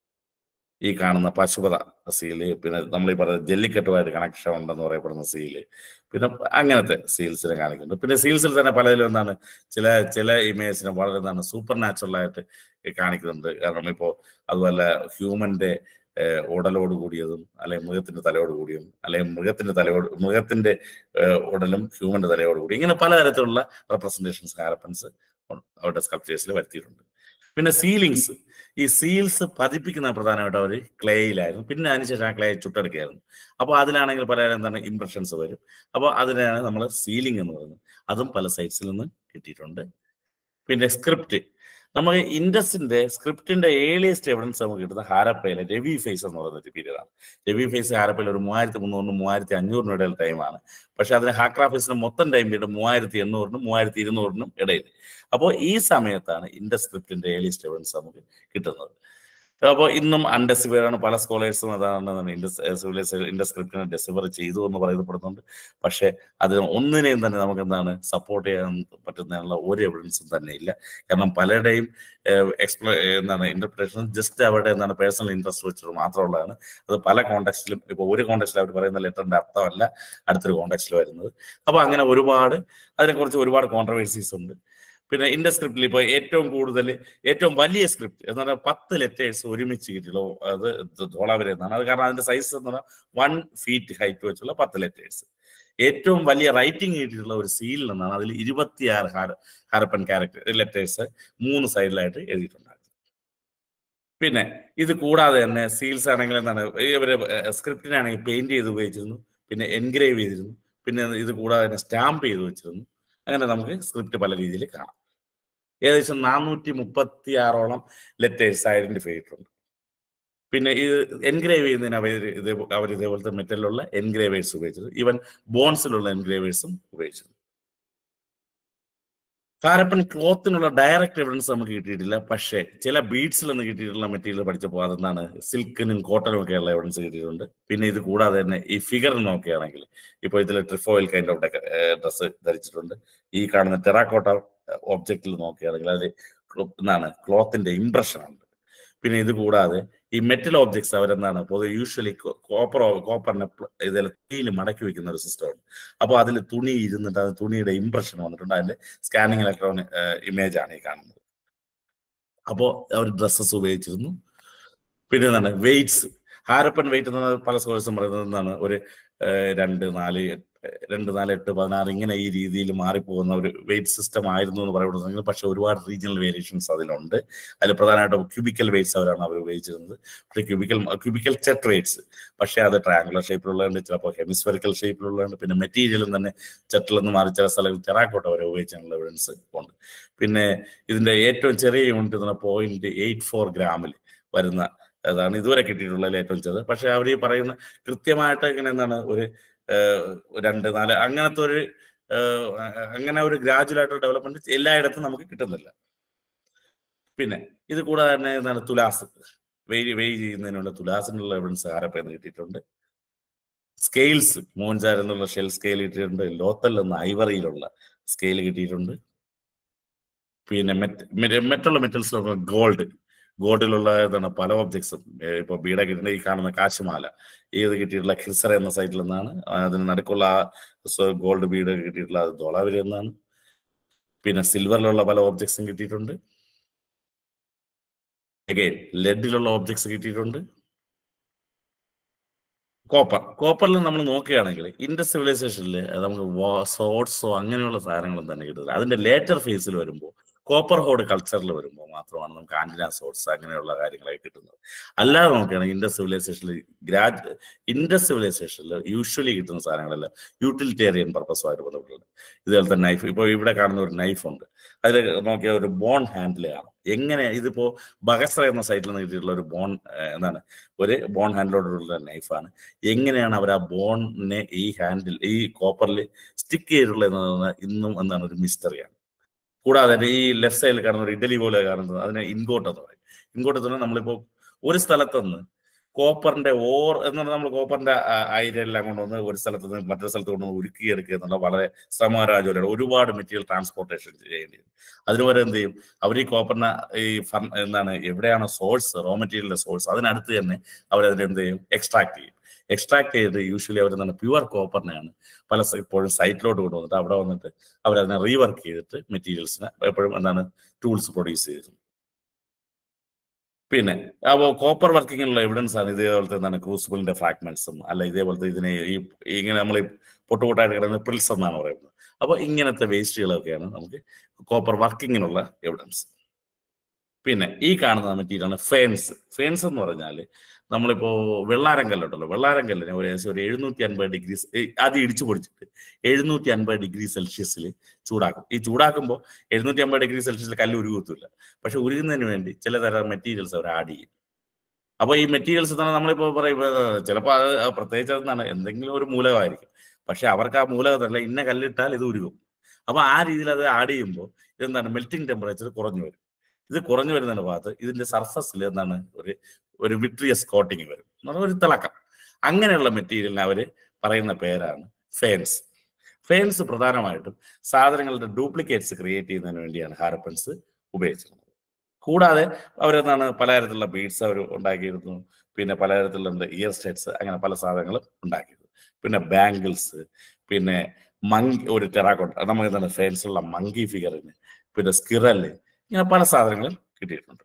ഈ കാണുന്ന പശുപത സീല് പിന്നെ നമ്മൾ ഈ പറയുന്ന ജല്ലിക്കെട്ടുമായിട്ട് കണക്ഷൻ ഉണ്ടെന്ന് പറയപ്പെടുന്ന സീല് പിന്നെ അങ്ങനത്തെ സീൽസിനെ കാണിക്കുന്നുണ്ട് പിന്നെ സീൽസിൽ തന്നെ പലതിലും എന്താണ് ചില ചില ഇമേജിനെ വളരെ എന്താണ് സൂപ്പർ നാച്ചുറൽ ആയിട്ട് കാണിക്കുന്നുണ്ട് കാരണം ഇപ്പോൾ അതുപോലെ ഹ്യൂമന്റെ ഉടലോട് കൂടിയതും അല്ലെങ്കിൽ മൃഗത്തിന്റെ തലയോട് കൂടിയും അല്ലെങ്കിൽ മൃഗത്തിന്റെ തലയോട് മൃഗത്തിന്റെ ഉടലും ഹ്യൂമന്റെ തലയോട് കൂടി ഇങ്ങനെ പലതരത്തിലുള്ള റെപ്രസെന്റേഷൻസ് ഹാരപ്പൻസ് അവരുടെ സ്കൾപ്ചേഴ്സിൽ വരുത്തിയിട്ടുണ്ട് പിന്നെ സീലിങ്സ് ഈ സീൽസ് പതിപ്പിക്കുന്ന പ്രധാനമായിട്ട് അവർ ക്ലേയിലായിരുന്നു പിന്നെ അതിനുശേഷം ആ ക്ലേ ചുട്ടെടുക്കുകയായിരുന്നു അപ്പോൾ അതിലാണെങ്കിൽ പല എന്താണ് ഇംപ്രഷൻസ് വരും അപ്പോൾ അതിനാണ് നമ്മൾ സീലിംഗ് എന്ന് പറയുന്നത് അതും പല സൈറ്റ്സിൽ നിന്ന് കിട്ടിയിട്ടുണ്ട് പിന്നെ സ്ക്രിപ്റ്റ് നമുക്ക് ഇൻഡസിന്റെ സ്ക്രിപ്റ്റിന്റെ ഏർലിയസ്റ്റ് എവിഡൻസ് നമുക്ക് കിട്ടുന്ന ഹാരപ്പയിലെ രവി ഫേസ് എന്ന് പറയുന്ന പീരീഡാണ് രവി ഫേസ് ഹാരപ്പയിൽ ഒരു മൂവായിരത്തി മുന്നൂറിനും മൂവായിരത്തി അഞ്ഞൂറിനും ഇടയിൽ ടൈമാണ് പക്ഷെ അതിന് ഹാക്രാഫേസിന് മൊത്തം ടൈം പീരീഡ് മൂവായിരത്തി എണ്ണൂറിനും മൂവായിരത്തി ഇരുന്നൂറിനും ഇടയിൽ അപ്പോൾ ഈ സമയത്താണ് ഇൻഡസ് സ്ക്രിപ്റ്റിന്റെ ഏർലിയസ്റ്റ് എവിഡൻസ് നമുക്ക് കിട്ടുന്നത് അപ്പോൾ ഇന്നും അൺഡെസിഫൈഡ് ആണ് പല സ്കോളേഴ്സും അതാണ് ഇൻഡസ് സിവിലൈസേഷൻ ഇൻഡസ് സ്ക്രിപ്റ്റിനെ ഡെസിഫർ ചെയ്തു എന്ന് പറയപ്പെടുന്നുണ്ട് പക്ഷേ അതിന് ഒന്നിനെയും തന്നെ നമുക്ക് എന്താണ് സപ്പോർട്ട് ചെയ്യാൻ പറ്റുന്നതിനുള്ള ഒരു എവിഡൻസും തന്നെ ഇല്ല കാരണം പലരുടെയും എക്സ്പ്ലോ എന്താണ് ഇന്റർപ്രിട്ടേഷൻ ജസ്റ്റ് അവരുടെ എന്താണ് പേഴ്സണൽ ഇൻട്രസ്റ്റ് വെച്ചിട്ട് മാത്രമുള്ളതാണ് അത് പല കോണ്ടെക്സ്റ്റിലും ഇപ്പോൾ ഒരു കോണ്ടെക്സ്റ്റിൽ അവർ പറയുന്ന ലെറ്ററിന്റെ അർത്ഥമല്ല അടുത്തൊരു കോണ്ടെക്സ്റ്റിൽ വരുന്നത് അപ്പോൾ അങ്ങനെ ഒരുപാട് അതിനെക്കുറിച്ച് ഒരുപാട് കോൺട്രവേഴ്സീസ് ഉണ്ട് പിന്നെ ഇൻഡസ് സ്ക്രിപ്റ്റിൽ ഇപ്പോൾ ഏറ്റവും കൂടുതൽ ഏറ്റവും വലിയ സ്ക്രിപ്റ്റ് എന്ന് പറഞ്ഞാൽ പത്ത് ലെറ്റേഴ്സ് ഒരുമിച്ച് കിട്ടിയുള്ളൂ അത് ധോളാവരെ എന്നാണ് അത് കാരണം അതിന്റെ സൈസ് എന്ന് പറഞ്ഞാൽ വൺ ഫീറ്റ് ഹൈറ്റ് വെച്ചുള്ള പത്ത് ലെറ്റേഴ്സ് ഏറ്റവും വലിയ റൈറ്റിംഗ് കിട്ടിയിട്ടുള്ള ഒരു സീലിൽ നിന്നാണ് അതിൽ ഇരുപത്തിയാറ് ഹാര ഹാരപ്പൻ ക്യാരക്ടർ ലെറ്റേഴ്സ് മൂന്ന് സൈഡിലായിട്ട് എഴുതിയിട്ടുണ്ടായിരുന്നു പിന്നെ ഇത് കൂടാതെ തന്നെ സീൽസ് ആണെങ്കിൽ എന്താണ് ഇവര് സ്ക്രിപ്റ്റിനാണെങ്കിൽ പെയിന്റ് ചെയ്ത് ഉപയോഗിച്ചിരുന്നു പിന്നെ എൻഗ്രേവ് ചെയ്തിരുന്നു പിന്നെ ഇത് കൂടാതെ തന്നെ സ്റ്റാമ്പ് ചെയ്ത് വെച്ചിരുന്നു അങ്ങനെ നമുക്ക് സ്ക്രിപ്റ്റ് പല രീതിയിൽ കാണാം ഏകദേശം നാനൂറ്റി മുപ്പത്തി ആറോളം ലെറ്റേഴ്സ് ഐഡന്റിഫൈ ചെയ്തിട്ടുണ്ട് പിന്നെ ഇത് എൻഗ്രേവ് ചെയ്യുന്നതിന് അവർ ഇത് അവർ ഇതേപോലത്തെ മെറ്റലിലുള്ള എൻഗ്രേവേഴ്സ് ഉപയോഗിച്ചത് ഈവൻ ബോൺസിലുള്ള എൻഗ്രേവേഴ്സും ഉപയോഗിച്ചത് ഹാരപ്പൻ ക്ലോത്തിനുള്ള ഡയറക്റ്റ് എവിഡൻസ് നമുക്ക് കിട്ടിയിട്ടില്ല പക്ഷേ ചില ബീഡ്സിൽ നിന്ന് കിട്ടിയിട്ടുള്ള മെറ്റീരിയൽ പഠിച്ചപ്പോൾ അതെന്താണ് സിൽക്കിനും കോട്ടനും ഒക്കെയുള്ള എവിഡൻസ് കിട്ടിയിട്ടുണ്ട് പിന്നെ ഇത് കൂടാതെ തന്നെ ഈ ഫിഗർ നോക്കുകയാണെങ്കിൽ ഇപ്പോൾ ഇതിൽ ട്രിഫോയിൽ കൈൻഡ് ഓഫ് ഡ്രസ്സ് ധരിച്ചിട്ടുണ്ട് ഈ കാണുന്ന ടെറാക്കോട്ട ഒബ്ജക്റ്റിൽ നോക്കുകയാണെങ്കിൽ അതിൽ എന്താണ് ക്ലോത്തിന്റെ ഇംപ്രഷൻ ഉണ്ട് പിന്നെ ഇത് കൂടാതെ ഈ മെറ്റൽ ഓബ്ജക്ട്സ് അവരെന്താണ് പൊതുവെ യൂഷ്വലി കോപ്പർ കോപ്പറിനെ ഇതിൽ തുണിയിൽ മടക്കി വെക്കുന്ന ഒരു സിസ്റ്റം ഉണ്ട് അപ്പോൾ അതിൽ തുണി ഇരുന്നിട്ട് അത് തുണിയുടെ ഇംപ്രഷൻ വന്നിട്ടുണ്ട് അതിന്റെ സ്കാനിങ് ഇലക്ട്രോണിക് ഇമേജ് ആണ് ഈ കാണുന്നത് അപ്പോൾ അവർ ഡ്രസ്സസ് ഉപയോഗിച്ചിരുന്നു പിന്നെ എന്താണ് വെയിറ്റ്സ് ഹാരപ്പൻ വെയിറ്റ് എന്ന് പറഞ്ഞാൽ പല സോഴ്സും പറയുന്നത് എന്താണ് ഒരു ഏഹ്, രണ്ട് നാല് എട്ട്, രണ്ട് നാല് എട്ട് പതിനാറ് ഇങ്ങനെ ഈ രീതിയിൽ മാറിപ്പോകുന്ന ഒരു വെയിറ്റ് സിസ്റ്റം ആയിരുന്നു എന്ന് പറയപ്പെടുന്നെങ്കിൽ പക്ഷെ ഒരുപാട് റീജിയണൽ വേരിയേഷൻസ് അതിലുണ്ട് അതിൽ പ്രധാനമായിട്ടും ക്യൂബിക്കൽ വെയിറ്റ്സ് അവരാണ് അവർ ഉപയോഗിച്ചിരുന്നത് പക്ഷേ ക്യൂബിക്കൽ ക്യൂബിക്കൽ ചെറ്റ് വെയിറ്റ്സ് പക്ഷേ അത് ട്രയാങ്കുലർ ഷേപ്പിലുള്ളതുണ്ട് ചിലപ്പോൾ ഹെമിസ്ഫെറിക്കൽ ഷേപ്പിലുള്ളതുണ്ട് പിന്നെ മെറ്റീരിയലും തന്നെ ചെറ്റിൽ നിന്ന് മാറി ചില സ്ഥലങ്ങളിൽ ടെറാക്കോട്ട വരെ ഉപയോഗിച്ചുള്ള എവിഡൻസ് ഉണ്ട് പിന്നെ ഇതിന്റെ ഏറ്റവും ചെറിയ യൂണിറ്റ് എന്ന് പോയിന്റ് എയ്റ്റ് ഫോർ ഗ്രാമിൽ വരുന്ന അതാണ് ഇതുവരെ കിട്ടിയിട്ടുള്ളതിൽ ഏറ്റവും ചെറുത് പക്ഷെ അവർ ഈ പറയുന്ന കൃത്യമായിട്ട് ഇങ്ങനെ എന്താണ് ഒരു ഏഹ്, രണ്ട് നാല് അങ്ങനത്തെ ഒരു ഏഹ്, അങ്ങനെ ഒരു ഗ്രാജുവൽ ആയിട്ടുള്ള ഡെവലപ്മെന്റ് എല്ലായിടത്തും നമുക്ക് കിട്ടുന്നില്ല പിന്നെ ഇത് കൂടാതെ തന്നെ എന്താണ് തുലാസ് വെയ് വെയ് ചെയ്യുന്നതിനുള്ള തുലാസിനുള്ള എവിഡൻസ് ആരപ്പേന്ന് കിട്ടിയിട്ടുണ്ട് സ്കെയിൽസ് മോൻജാർ എന്നുള്ള ഷെൽ സ്കെയിൽ കിട്ടിയിട്ടുണ്ട് ലോത്തൽ എന്ന ഐവറിയിലുള്ള സ്കെയിൽ കിട്ടിയിട്ടുണ്ട് പിന്നെ മെറ്റ് മറ്റുള്ള മെറ്റൽസ് ഗോൾഡ് ഗോൾഡിലുള്ള എന്താണ് പല ഒബ്ജക്ട്സും ഇപ്പൊ ബീഡ കിട്ടുന്ന ഈ കാണുന്ന കാശുമാല ഏത് കിട്ടിയിട്ടുള്ള ഖിസറ എന്ന സൈറ്റിൽ നിന്നാണ് അതിന് നടുക്കുള്ള ആ ഗോൾഡ് ബീഡ് കിട്ടിയിട്ടുള്ള അത് ദോളാവരി എന്നാണ് പിന്നെ സിൽവറിലുള്ള പല ഒബ്ജക്ട്സും കിട്ടിയിട്ടുണ്ട് അഗൈൻ ലെഡിലുള്ള ഒബ്ജക്ട്സ് കിട്ടിയിട്ടുണ്ട് കോപ്പർ കോപ്പറിൽ നമ്മൾ നോക്കുകയാണെങ്കിൽ ഇൻഡസ് സിവിലൈസേഷനിൽ നമുക്ക് സോഡ്സോ അങ്ങനെയുള്ള സാധനങ്ങളും തന്നെ കിട്ടുന്നത് അതിന്റെ ലേറ്റർ ഫേസിൽ വരുമ്പോൾ കോപ്പർ ഹോഡ് കൾച്ചറിൽ വരുമ്പോൾ മാത്രമാണ് നമുക്ക് ആന്റിന സോഡ്സ് അങ്ങനെയുള്ള കാര്യങ്ങളൊക്കെ കിട്ടുന്നത് അല്ലാതെ നോക്കുകയാണെങ്കിൽ ഇൻഡസ് സിവിലൈസേഷനിൽ ഗ്രാജ് ഇൻഡസ് സിവിലൈസേഷനിൽ യൂഷ്വലി കിട്ടുന്ന സാധനങ്ങളെല്ലാം യൂട്ടിലിറ്റേറിയൻ പർപ്പസുമായിട്ട് ബന്ധപ്പെട്ടുണ്ട് ഇതുപോലത്തെ നൈഫ് ഇപ്പോൾ ഇവിടെ കാണുന്ന ഒരു നൈഫ് ഉണ്ട് അതിൽ നോക്കിയ ഒരു ബോൺ ഹാൻഡിൽ കാണും എങ്ങനെ ഇതിപ്പോ ബഗസ്ര എന്ന സൈറ്റിൽ നിന്ന് കിട്ടിയിട്ടുള്ള ഒരു ബോൺ എന്താണ് ഒരു ബോൺ ഹാൻഡിലോടുള്ള നൈഫാണ് എങ്ങനെയാണ് അവർ ആ ബോണിനെ ഈ ഹാൻഡിൽ ഈ കോപ്പറിൽ സ്റ്റിക്ക് ചെയ്തിട്ടുള്ളത് എന്നത് ഇന്നും എന്താണ് ഒരു മിസ്റ്ററിയാണ് കൂടാതെ തന്നെ ഈ ലെഫ്റ്റ് സൈഡിൽ കാണുന്ന ഒരു ഇഡലി പോലെ കാണുന്നത് അതിനെ ഇൻകോട്ട് എന്ന് പറയും ഇൻകോട്ട് എന്ന് പറഞ്ഞാൽ നമ്മളിപ്പോ ഒരു സ്ഥലത്തുനിന്ന് കോപ്പറിന്റെ ഓർ എന്ന് പറഞ്ഞാൽ നമ്മൾ കോപ്പറിന്റെ അയിരെല്ലാം കൊണ്ടുവന്ന് ഒരു സ്ഥലത്ത് നിന്ന് മറ്റൊരു സ്ഥലത്ത് കൊണ്ടുവന്ന് ഉരുക്കിയെടുക്കുക എന്നുള്ള വളരെ ശ്രമകരമായ ജോലിയാണ് ഒരുപാട് മെറ്റീരിയൽ ട്രാൻസ്പോർട്ടേഷൻ ചെയ്യേണ്ടി വരും അതിന് വരെ എന്ത് ചെയ്യും അവർ ഈ കോപ്പറിന് ഈ ഫൺ എന്താണ് എവിടെയാണ് സോഴ്സ് റോ മെറ്റീരിയലിന്റെ സോഴ്സ് അതിനടുത്ത് തന്നെ അവരതിനെ എന്ത് ചെയ്യും എക്സ്ട്രാക്ട് ചെയ്യും എക്സ്ട്രാക്ട് ചെയ്ത് യൂഷ്വലി അവർ എന്താണ് പ്യുവർ കോപ്പറിനെയാണ് പല സ- ഇപ്പോഴും സൈറ്റിലോട്ട് കൊണ്ടുവന്നിട്ട് അവിടെ വന്നിട്ട് അവരതിനെ റീവർക്ക് ചെയ്തിട്ട് മെറ്റീരിയൽസിനെ എപ്പോഴും എന്താണ് ടൂൾസ് പ്രൊഡ്യൂസ് ചെയ്തിരുന്നത് പിന്നെ അപ്പോൾ കോപ്പർ വർക്കിങ്ങിനുള്ള എവിഡൻസ് ആണ് ഇതേപോലത്തെ എന്താണ് ക്രൂസിബിളിന്റെ ഫ്രാഗ്മെന്റ്സും അല്ല ഇതേപോലത്തെ ഇതിനെ ഈ ഇങ്ങനെ നമ്മൾ പൊട്ടുപൊട്ടായിട്ട് കിടക്കുന്ന പ്രിൽസ് എന്നാണ് പറയുന്നത് അപ്പോൾ ഇങ്ങനത്തെ വേസ്റ്റുകളൊക്കെയാണ് നമുക്ക് കോപ്പർ വർക്കിങ്ങിനുള്ള എവിഡൻസ് പിന്നെ ഈ കാണുന്ന മെറ്റീരിയലാണ് ഫേൻസ് ഫേൻസ് എന്ന് പറഞ്ഞാൽ നമ്മളിപ്പോ വെള്ളാരം കല്ലുണ്ടല്ലോ വെള്ളാരം കല്ലിനെ ഒരു ഏകദേശം ഒരു എഴുന്നൂറ്റി അൻപത് ഡിഗ്രി ആദ്യം ഇടിച്ചു പൊടിച്ചിട്ട് എഴുന്നൂറ്റി അൻപത് ഡിഗ്രി സെൽഷ്യസിൽ ചൂടാക്കും ഈ ചൂടാക്കുമ്പോൾ എഴുന്നൂറ്റി അമ്പത് ഡിഗ്രി സെൽഷ്യസിൽ കല്ല് ഉരുകത്തില്ല പക്ഷെ ഉരുകുന്നതിന് വേണ്ടി ചില തരം മെറ്റീരിയൽസ് അവർ ആഡ് ചെയ്യും അപ്പോൾ ഈ മെറ്റീരിയൽസ് തന്നെ നമ്മളിപ്പോൾ പറയും ചിലപ്പോൾ അത് പ്രത്യേകിച്ച് അതെന്താണ് എന്തെങ്കിലും ഒരു മൂലകമായിരിക്കും പക്ഷെ അവർക്ക് ആ മൂലകത്തല്ല ഇന്ന കല്ലിട്ടാൽ ഇത് ഉരുകും അപ്പോൾ ആ രീതിയിൽ അത് ആഡ് ചെയ്യുമ്പോൾ ഇതെന്താണ് മെൽറ്റിംഗ് ടെമ്പറേച്ചർ കുറഞ്ഞു വരും ഇത് കുറഞ്ഞു വരുന്നതിന്റെ ഭാഗത്ത് ഇതിന്റെ സർഫസിൽ എന്താണ് ഒരു ഒരു വിട്രിയസ് കോട്ടിങ് വരും എന്ന് പറഞ്ഞാൽ ഒരു തിളക്കം അങ്ങനെയുള്ള മെറ്റീരിയലിന് അവർ പറയുന്ന പേരാണ് ഫേൻസ് ഫേൻസ് പ്രധാനമായിട്ടും സാധനങ്ങളുടെ ഡ്യൂപ്ലിക്കേറ്റ്സ് ക്രിയേറ്റ് ചെയ്യുന്നതിന് വേണ്ടിയാണ് ഹാരപ്പൻസ് ഉപയോഗിച്ചിരുന്നത് കൂടാതെ അവരെന്താണ് പലതരത്തിലുള്ള ബീഡ്സ് അവർ ഉണ്ടാക്കിയിരുന്നു പിന്നെ പലതരത്തിലുള്ള ഇയർ സ്റ്റെറ്റ്സ് അങ്ങനെ പല സാധനങ്ങളും ഉണ്ടാക്കിയിരുന്നു പിന്നെ ബാംഗിൾസ് പിന്നെ മങ്കി ഒരു ടെറാക്കോട്ട നമുക്ക് എന്താണ് ഫേൻസ് ഉള്ള മങ്കി ഫിഗറിന് പിന്നെ സ്കിറല് ഇങ്ങനെ പല സാധനങ്ങളും കിട്ടിയിട്ടുണ്ട്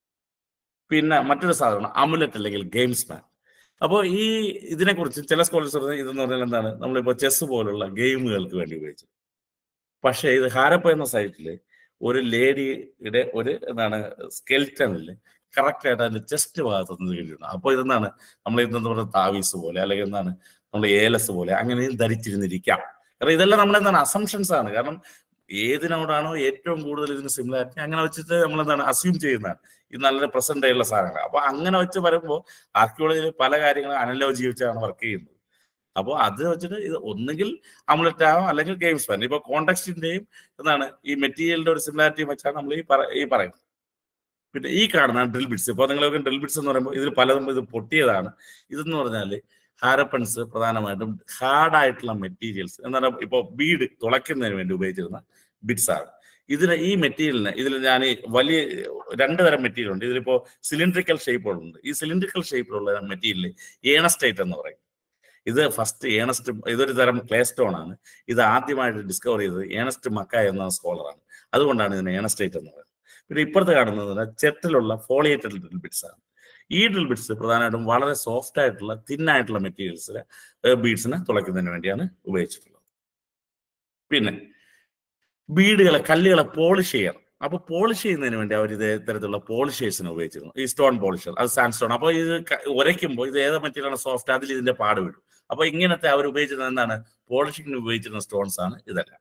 പിന്നെ മറ്റൊരു സാധനം അമുലറ്റ് അല്ലെങ്കിൽ ഗെയിംസ് മാൻ അപ്പോൾ ഈ ഇതിനെക്കുറിച്ച് ചില സ്കോളേഴ്സ് പറഞ്ഞാൽ ഇതെന്ന് പറഞ്ഞാൽ എന്താണ് നമ്മളിപ്പോൾ ചെസ് പോലുള്ള ഗെയിമുകൾക്ക് വേണ്ടി ഉപയോഗിച്ചത് പക്ഷേ ഇത് ഹാരപ്പ എന്ന സൈറ്റിൽ ഒരു ലേഡിയുടെ ഒരു എന്താണ് സ്കെൽറ്റണിൽ കറക്റ്റ് ആയിട്ട് അതിന്റെ ചെസ്റ്റ് ഭാഗത്ത് നിന്ന് കിട്ടിയിട്ടുണ്ട് അപ്പോൾ ഇതെന്താണ് നമ്മൾ ഇതെന്ന് പറയുന്ന താവീസ് പോലെ അല്ലെങ്കിൽ എന്താണ് നമ്മൾ ഏലസ് പോലെ അങ്ങനെയും ധരിച്ചിരുന്നിരിക്കാം കാരണം ഇതെല്ലാം നമ്മളെന്താണ് അസംഷൻസ് ആണ് കാരണം ഏതിനോടാണോ ഏറ്റവും കൂടുതൽ ഇതിന് സിമിലാരിറ്റി അങ്ങനെ വെച്ചിട്ട് നമ്മൾ എന്താണ് അസ്യൂം ചെയ്യുന്നതാണ് ഇത് നല്ല പ്രസന്റ് ആയിട്ടുള്ള സാധനങ്ങൾ അപ്പൊ അങ്ങനെ വെച്ച് വരുമ്പോൾ ആർക്കിയോളജിയിൽ പല കാര്യങ്ങളും അനലോജി വെച്ചാണ് വർക്ക് ചെയ്യുന്നത് അപ്പോൾ അത് വെച്ചിട്ട് ഇത് ഒന്നുകിൽ അമുലറ്റ് ആവാം അല്ലെങ്കിൽ ഗെയിംസ് പാൻ ഇപ്പൊ കോണ്ടക്സ്റ്റിന്റെയും എന്താണ് ഈ മെറ്റീരിയലിന്റെ ഒരു സിമിലാരിറ്റി വെച്ചാണ് നമ്മൾ ഈ പറ- ഈ പറയുന്നത് പിന്നെ ഈ കാണുന്ന ഡ്രിൽ ബിറ്റ്സ് ഇപ്പോൾ നിങ്ങൾക്ക് ഡ്രിൽ ബിറ്റ്സ് എന്ന് പറയുമ്പോൾ ഇതിൽ പലതും ഇത് പൊട്ടിയതാണ് ഇതെന്ന് പറഞ്ഞാൽ ഹാരപ്പൻസ് പ്രധാനമായിട്ടും ഹാർഡായിട്ടുള്ള മെറ്റീരിയൽസ് എന്താണ് ഇപ്പോൾ ബീഡ് തുളയ്ക്കുന്നതിന് വേണ്ടി ഉപയോഗിച്ചിരുന്ന ബിറ്റ്സ് ആണ് ഇതിന് ഈ മെറ്റീരിയലിന് ഇതിൽ ഞാൻ ഈ വലിയ രണ്ട് തരം മെറ്റീരിയൽ ഉണ്ട് ഇതിലിപ്പോ സിലിണ്ട്രിക്കൽ ഷേപ്പുകളുണ്ട് ഈ സിലിണ്ട്രിക്കൽ ഷേപ്പിലുള്ള മെറ്റീരിയൽ ഏണസ്റ്റേറ്റ് എന്ന് പറയും ഇത് ഫസ്റ്റ് ഏണസ്റ്റ് ഇതൊരു തരം ക്ലേ സ്റ്റോൺ ആണ് ഇത് ആദ്യമായിട്ട് ഡിസ്കവർ ചെയ്തത് ഏണസ്റ്റ് മക്ക എന്ന സ്കോളറാണ് അതുകൊണ്ടാണ് ഇതിന് ഏണസ്റ്റേറ്റ് എന്ന് പറയുന്നത് പിന്നെ ഇപ്പുറത്ത് കാണുന്നത് ചെട്ടിലുള്ള ഫോളിയേറ്റഡ് ഡ്രിൽ ബിറ്റ്സ് ആണ് ഈ ഡ്രിൽ ബിറ്റ്സ് പ്രധാനമായിട്ടും വളരെ സോഫ്റ്റ് ആയിട്ടുള്ള തിൻ ആയിട്ടുള്ള മെറ്റീരിയൽസിലെ ബീഡ്സിനെ തുളയ്ക്കുന്നതിന് വേണ്ടിയാണ് ഉപയോഗിച്ചിട്ടുള്ളത് പിന്നെ ബീഡുകളെ കല്ലുകളെ പോളിഷ് ചെയ്യണം അപ്പൊ പോളിഷ് ചെയ്യുന്നതിന് വേണ്ടി അവർ ഇത് തരത്തിലുള്ള പോളിഷേഴ്സിനെ ഉപയോഗിച്ചിരുന്നു ഈ സ്റ്റോൺ പോളിഷർ അത് സാൻഡ് സ്റ്റോൺ അപ്പൊ ഇത് ക- ഉരയ്ക്കുമ്പോൾ ഇത് ഏത് മെറ്റീരിയലാണ് സോഫ്റ്റ് അതിൽ ഇതിന്റെ പാട് വിടും അപ്പൊ ഇങ്ങനത്തെ അവർ ഉപയോഗിച്ചിരുന്നത് എന്താണ് പോളിഷിങ്ങിന് ഉപയോഗിച്ചിരുന്ന സ്റ്റോൺസ് ആണ് ഇതെല്ലാം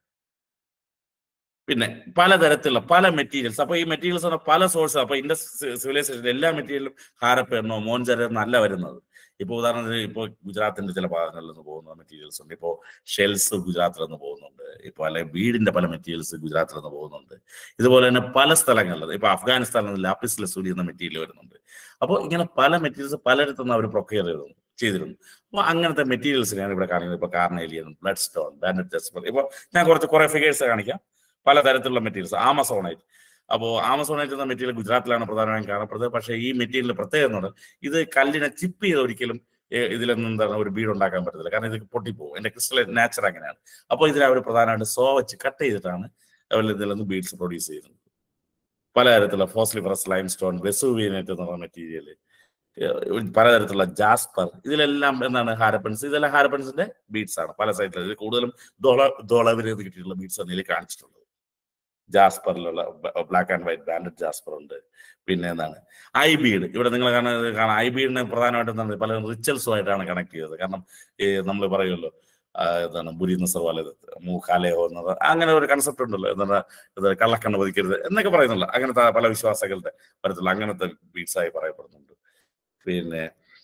പിന്നെ പലതരത്തിലുള്ള പല മെറ്റീരിയൽസ് അപ്പൊ ഈ മെറ്റീരിയൽസ് പല സോഴ്സ് അപ്പൊ ഇൻഡസ് സിവിലൈസേഷൻ എല്ലാ മെറ്റീരിയലും ഹാരപ്പെണ്ണോ മോൻജര എന്നല്ല വരുന്നത് ഇപ്പൊ ഉദാഹരണത്തിന് ഇപ്പൊ ഗുജറാത്തിന്റെ ചില ഭാഗങ്ങളിൽ നിന്ന് പോകുന്ന മെറ്റീരിയൽസ് ഉണ്ട് ഇപ്പോ ഷെൽസ് ഗുജറാത്തിൽ നിന്ന് പോകുന്നുണ്ട് ഇപ്പൊ അല്ലെ വീടിന്റെ പല മെറ്റീരിയൽസ് ഗുജറാത്തിൽ നിന്ന് പോകുന്നുണ്ട് ഇതുപോലെ തന്നെ പല സ്ഥലങ്ങളിൽ ഇപ്പൊ അഫ്ഗാനിസ്ഥാനിൽ നിന്ന് ലാപ്പിസ് ലസൂരി എന്ന മെറ്റീരിയൽ വരുന്നുണ്ട് അപ്പോൾ ഇങ്ങനെ പല മെറ്റീരിയൽസ് പലയിടത്തു നിന്ന് അവർ പ്രൊക്യർ ചെയ്തിരുന്നു ചെയ്തിരുന്നു അപ്പോൾ അങ്ങനത്തെ മെറ്റീരിയൽസിനെയാണ് ഇവിടെ കാണിക്കുന്നത് ഇപ്പൊ carnelian blood stone banded jasper ഇപ്പൊ ഞാൻ കുറച്ച് കുറെ ഫിഗേഴ്സ് കാണിക്കാം പലതരത്തിലുള്ള മെറ്റീരിയൽസ് ആമസോണൈറ്റ് അപ്പോൾ ആമസോണൈറ്റ് എന്ന മെറ്റീരിയൽ ഗുജറാത്തിലാണ് പ്രധാനമായും കാണപ്പെടുന്നത് പക്ഷേ ഈ മെറ്റീരിയൽ പ്രത്യേകത എന്ന് പറഞ്ഞാൽ ഇത് കല്ലിനെ ചിപ്പ് ചെയ്ത് ഒരിക്കലും ഏഹ്, ഇതിലൊന്നും എന്താണ് ഒരു ബീഡ് ഉണ്ടാക്കാൻ പറ്റത്തില്ല കാരണം ഇത് പൊട്ടിപ്പോകും എന്റെ ക്രിസ്റ്റൽ നാച്ചർ അങ്ങനെയാണ് അപ്പോൾ ഇതിൽ അവർ പ്രധാനമായിട്ട് സോ വെച്ച് കട്ട് ചെയ്തിട്ടാണ് അവർ ഇതിൽ നിന്ന് ബീഡ്സ് പ്രൊഡ്യൂസ് ചെയ്യുന്നത് പലതരത്തിലുള്ള ഫോസ്ലിഫറസ് ലൈം സ്റ്റോൺ വെസുവിനേറ്റ് എന്നുള്ള മെറ്റീരിയൽ പലതരത്തിലുള്ള ജാസ്പർ ഇതിലെല്ലാം എന്താണ് ഹാരപ്പൻസ് ഇതെല്ലാം ഹാരപ്പൻസിന്റെ ബീഡ്സ് ആണ് പല സൈറ്റിലും ഇത് കൂടുതലും ദോള ദോളവിൽ കിട്ടിയിട്ടുള്ള ബീഡ്സ് ആണ് ഇതിൽ കാണിച്ചിട്ടുള്ളത് ജാസ്പറിലുള്ള black and white banded jasper ഉണ്ട് പിന്നെ എന്താണ് ഐ ബീഡ് ഇവിടെ നിങ്ങൾ കാണുന്നത് കാണാം ഐ ബീഡിനെ പ്രധാനമായിട്ടും എന്താണ് പല റിച്വൽസുമായിട്ടാണ് കണക്ട് ചെയ്തത് കാരണം നമ്മൾ പറയുമല്ലോ ആ, എന്താണ് ബുരി നസർ വാലത് മൂക്കാലയോ എന്നത് അങ്ങനെ ഒരു കൺസെപ്റ്റ് ഉണ്ടല്ലോ എന്താണ് ഇത് കള്ളക്കണ്ണ് പതിക്കരുത് എന്നൊക്കെ പറയുന്നുള്ളൂ അങ്ങനത്തെ പല വിശ്വാസങ്ങളുടെ പരത്തിലുള്ള അങ്ങനത്തെ ബീഡ്സ് ആയി പറയപ്പെടുന്നുണ്ട് പിന്നെ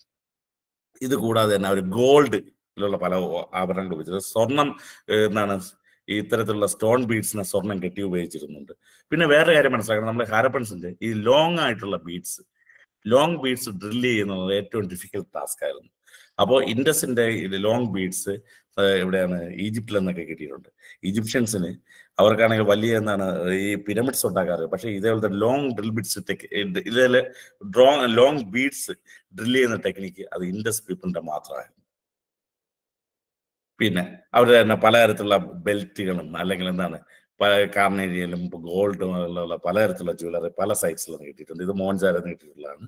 ഇത് കൂടാതെ തന്നെ അവർ ഗോൾഡിലുള്ള പല ആഭരണങ്ങൾ ഉപയോഗിച്ചത് സ്വർണം ഏഹ്, എന്താണ് ഈ ഇത്തരത്തിലുള്ള സ്റ്റോൺ ബീഡ്സിനെ സ്വർണം കെട്ടി ഉപയോഗിച്ചിരുന്നുണ്ട് പിന്നെ വേറെ കാര്യം മനസ്സിലാക്കണം നമ്മുടെ ഹാരപ്പൻസിന്റെ ഈ ലോങ് ആയിട്ടുള്ള ബീഡ്സ് ലോങ് ബീഡ്സ് ഡ്രിൽ ചെയ്യുന്നത് ഏറ്റവും ഡിഫിക്കൽട്ട് ടാസ്ക് ആയിരുന്നു അപ്പോൾ ഇൻഡസിന്റെ ലോങ് ബീഡ്സ് എവിടെയാണ് ഈജിപ്തിൽ നിന്നൊക്കെ കിട്ടിയിട്ടുണ്ട് ഈജിപ്ഷ്യൻസിന് അവർക്കാണെങ്കിൽ വലിയ എന്താണ് ഈ പിരമിഡ്സ് ഉണ്ടാക്കാറ് പക്ഷേ ഇതേപോലത്തെ ലോങ് ഡ്രിൽ ബിറ്റ്സ് ടെക് ഇതിലെ ഡ്രോ ലോങ് ബീഡ്സ് ഡ്രിൽ ചെയ്യുന്ന ടെക്നിക്ക് അത് ഇൻഡസ് പീപ്പിളിന്റെ മാത്രമായിരുന്നു പിന്നെ അവരുടെ തന്നെ പലതരത്തിലുള്ള ബെൽറ്റുകളും അല്ലെങ്കിൽ എന്താണ് പല കാർണേരിയയിലും ഗോൾഡും ഉള്ള പലതരത്തിലുള്ള ജ്വല്ലറി പല സൈറ്റ്സിൽ നിന്ന് കിട്ടിയിട്ടുണ്ട് ഇത് മോൻജാര കിട്ടിയിട്ടുള്ളതാണ്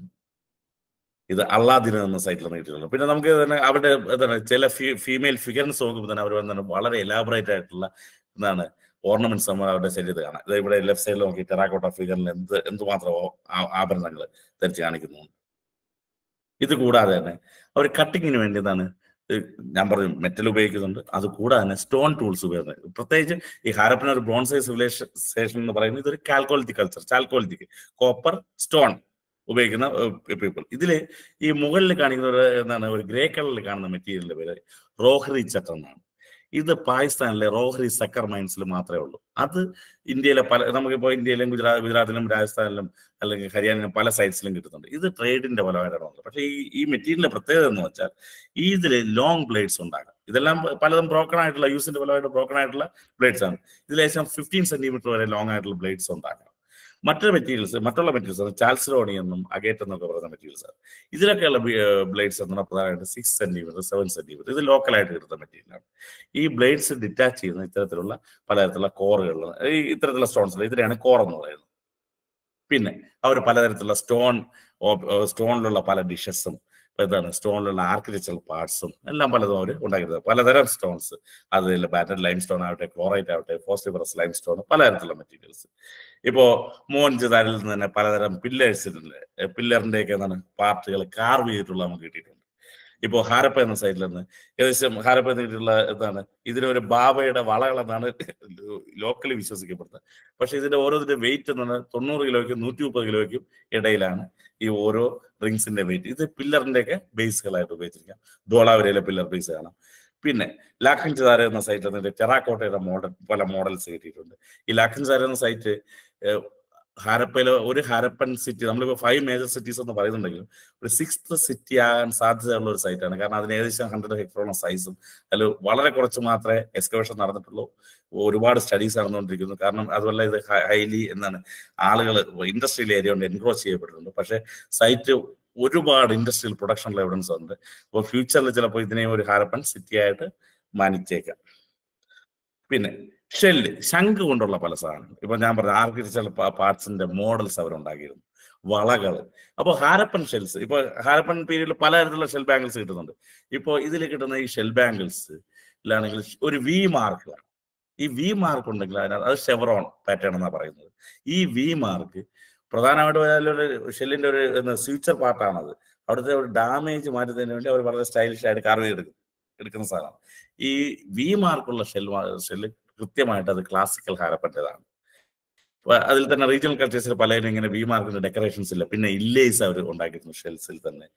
ഇത് അള്ളാദിന എന്ന സൈറ്റിൽ നിന്ന് കിട്ടിയിട്ടുള്ളത് പിന്നെ നമുക്ക് തന്നെ അവരുടെ എന്താണ് ചില ഫീമെയിൽ ഫിഗർസ് നോക്കുമ്പോൾ തന്നെ അവർ എന്താണ് വളരെ എലാബറേറ്റ് ആയിട്ടുള്ള എന്താണ് ഓർണമെന്റ്സ് നമ്മൾ അവരുടെ ശരീരത്തിൽ കാണാം ഇത് ഇവിടെ ലെഫ്റ്റ് സൈഡിൽ നോക്കി ടെറാക്കോട്ട ഫിഗറിൽ എന്ത് എന്തുമാത്രം ആഭരണങ്ങൾ ധരിച്ച് കാണിക്കുന്നുണ്ട് ഇത് കൂടാതെ തന്നെ അവർ കട്ടിങ്ങിന് വേണ്ടി എന്താണ് ഏഹ് ഞാൻ പറഞ്ഞു മെറ്റൽ ഉപയോഗിക്കുന്നുണ്ട് അത് കൂടാതെ തന്നെ സ്റ്റോൺ ടൂൾസ് ഉപയോഗിക്കുന്നത് പ്രത്യേകിച്ച് ഈ ഹാരപ്പന ഒരു ബ്രോൺസൈ സിവിലൈസേഷൻ എന്ന് പറയുന്നത് ഇതൊരു chalcolithic culture chalcolithic copper stone ഉപയോഗിക്കുന്ന പീപ്പിൾ ഇതില് ഈ മുകളിൽ കാണിക്കുന്ന ഒരു എന്താണ് ഒരു ഗ്രേ കളറിൽ കാണുന്ന മെറ്റീരിയലിന്റെ പേര് റോഹ്രി ചട്ടർ എന്നാണ് ഇത് പാകിസ്ഥാനിലെ റോഹ്രി സക്കർ മൈൻസിൽ മാത്രമേ ഉള്ളൂ അത് ഇന്ത്യയിലെ പല നമുക്കിപ്പോൾ ഇന്ത്യയിലും ഗുജറാത്ത് ഗുജറാത്തിലും രാജസ്ഥാനിലും അല്ലെങ്കിൽ ഹരിയാനയിലും പല സൈറ്റ്സിലും കിട്ടുന്നുണ്ട് ഇത് ട്രേഡിന്റെ ഫലമായിട്ടാണ് വന്നത് പക്ഷേ ഈ ഈ മെറ്റീരിയലിന്റെ പ്രത്യേകത എന്ന് വെച്ചാൽ ഈ ഇതിൽ ലോങ് ബ്ലേഡ്സ് ഉണ്ടാകും ഇതെല്ലാം പലതും ബ്രോക്കൺ ആയിട്ടുള്ള യൂസിന്റെ ഫലമായിട്ട് ബ്രോക്കൺ ആയിട്ടുള്ള ബ്ലേഡ്സ് ആണ് ഇതിൽ ഏകദേശം ഫിഫ്റ്റീൻ സെന്റിമീറ്റർ വരെ ലോങ് ആയിട്ടുള്ള ബ്ലേഡ്സ് ഉണ്ടാക്കാം മറ്റൊരു മെറ്റീരിയൽസ് മറ്റുള്ള മെറ്റീരിയൽസ് ചാൽസിറോണി എന്നും അഗേറ്റ് എന്നൊക്കെ പറയുന്ന മെറ്റീരിയൽസ് ആണ് ഇതിലൊക്കെയുള്ള ബ്ലേഡ്സ് എന്ന് പറഞ്ഞാൽ പ്രധാനമായിട്ട് സിക്സ് സെന്റിമീറ്റർ സെവൻ സെന്റിമീറ്റർ ഇത് ലോക്കലായിട്ട് കിട്ടുന്ന മെറ്റീരിയലാണ് ഈ ബ്ലേഡ്സ് ഡിറ്റാച്ച് ചെയ്യുന്ന ഇത്തരത്തിലുള്ള പലതരത്തിലുള്ള കോറുകൾ ഈ ഇത്തരത്തിലുള്ള സ്റ്റോൺസ് ഇതിനെയാണ് കോർ എന്ന് പറയുന്നത് പിന്നെ അവർ പലതരത്തിലുള്ള സ്റ്റോൺ സ്റ്റോണിലുള്ള പല ഡിഷസും എന്താണ് സ്റ്റോണിലുള്ള ആർക്കിടെക്ചറൽ പാർട്സും എല്ലാം പലതും അവർ ഉണ്ടാക്കിയത് പലതരം സ്റ്റോൺസ് അതിൽ ബാറ്റഡ് ലൈം സ്റ്റോൺ ആവട്ടെ ക്ലോറൈറ്റ് ആവട്ടെ ഫോസ്റ്റിഫറസ് ലൈം സ്റ്റോൺ പലതരത്തിലുള്ള മെറ്റീരിയൽസ് ഇപ്പോ മോൻജുദാരിൽ നിന്ന് തന്നെ പലതരം പില്ലേഴ്സിന്റെ പില്ലറിന്റെ ഒക്കെ എന്താണ് പാർട്ടുകൾ കാർവ് ചെയ്തിട്ടുള്ള നമുക്ക് കിട്ടിയിട്ടുണ്ട് ഇപ്പോ ഹാരപ്പ എന്ന സൈഡിൽ നിന്ന് ഏകദേശം ഹാരപ്പ എന്ന് കിട്ടിയിട്ടുള്ള എന്താണ് ഇതിനൊരു ബാബയുടെ വളകളെന്നാണ് ലോക്കലി വിശ്വസിക്കപ്പെടുന്നത് പക്ഷെ ഇതിന്റെ ഓരോന്നിന്റെ വെയിറ്റ് എന്ന് പറഞ്ഞാൽ തൊണ്ണൂറ് കിലോയ്ക്കും നൂറ്റി മുപ്പത് കിലോയ്ക്കും ഇടയിലാണ് ഈ ഓരോ റിങ്സിന്റെ വെയിറ്റ് ഇത് പില്ലറിന്റെ ഒക്കെ ബേസുകളായിട്ട് ഉപയോഗിച്ചിരിക്കാം ധോളാവരയിലെ പില്ലർ ബേസ് കാണാം പിന്നെ ലാഖൻചാര എന്ന സൈറ്റിൽ നിന്ന് ടെറാക്കോട്ടയുടെ മോഡൽ പല മോഡൽസ് കിട്ടിയിട്ടുണ്ട് ഈ ലാഖൻചാര എന്ന സൈറ്റ് ഹാരപ്പയിലെ ഒരു ഹാരപ്പൻ സിറ്റി നമ്മളിപ്പോൾ ഫൈവ് മേജർ സിറ്റീസ് എന്ന് പറയുന്നുണ്ടെങ്കിലും ഒരു സിക്സ്ത് സിറ്റി ആകാൻ സാധ്യതയുള്ള ഒരു സൈറ്റാണ് കാരണം അതിന് ഏകദേശം ഹൺഡ്രഡ് ഹെക്ടറോളം സൈസും അതിൽ വളരെ കുറച്ച് മാത്രമേ എക്സ്കവേഷൻ നടന്നിട്ടുള്ളൂ ഒരുപാട് സ്റ്റഡീസ് നടന്നുകൊണ്ടിരിക്കുന്നു കാരണം അതുപോലെ ഇത് ഹൈലി എന്താണ് ആളുകൾ ഇൻഡസ്ട്രിയൽ ഏരിയ കൊണ്ട് എൻക്രോച്ച് ചെയ്യപ്പെട്ടിട്ടുണ്ട് പക്ഷേ സൈറ്റ് ഒരുപാട് ഇൻഡസ്ട്രിയൽ പ്രൊഡക്ഷനിൽ എവിഡൻസ് ഉണ്ട് അപ്പോൾ ഫ്യൂച്ചറിൽ ചിലപ്പോൾ ഇതിനെ ഒരു ഹാരപ്പൻ സിറ്റി ആയിട്ട് മാനിച്ചേക്കാം പിന്നെ ഷെല്ല് ശംഖ് കൊണ്ടുള്ള പല സാധനങ്ങൾ ഇപ്പൊ ഞാൻ പറഞ്ഞ ആർക്കിടെക്ചറൽ പാർട്സിന്റെ മോഡൽസ് അവരുണ്ടാക്കിയിരുന്നു വളകൾ അപ്പോൾ ഹാരപ്പൻ ഷെൽസ് ഇപ്പൊ ഹാരപ്പൻ പീരീഡിൽ പലതരത്തിലുള്ള ഷെൽ ബാംഗിൾസ് കിട്ടുന്നുണ്ട് ഇപ്പോൾ ഇതിൽ കിട്ടുന്ന ഈ ഷെൽ ബാംഗിൾസ് ലാണെങ്കിൽ ഒരു വി മാർക്ക് ഈ വി മാർക്ക് ഉണ്ടെങ്കിൽ അതിനകത്ത് അത് ഷെവറോൺ പാറ്റേൺ എന്നാണ് പറയുന്നത് ഈ വി മാർക്ക് പ്രധാനമായിട്ടും അതിലൊരു ഷെല്ലിന്റെ ഒരു ഫ്യൂച്ചർ പാർട്ടാണത് അവിടുത്തെ ഒരു ഡാമേജ് മാറ്റുന്നതിന് വേണ്ടി അവർ വളരെ സ്റ്റൈലിഷ് ആയിട്ട് കാർവ് ചെയ്തെടുക്കും എടുക്കുന്ന സാധനം ഈ വി മാർക്കുള്ള ഷെൽ ഷെല്ല് കൃത്യമായിട്ട് അത് ക്ലാസിക്കൽ ഹാരപ്പൻ്റെതാണ് അതിൽ തന്നെ റീജിയണൽ കൾച്ചേഴ്സിൽ പലരും ഇങ്ങനെ വി മാർക്കിന്റെ ഡെക്കറേഷൻസ് ഇല്ല പിന്നെ ഇല്ലേസ് അവർ ഉണ്ടാക്കിയിരുന്നു ഷെൽസിൽ തന്നെ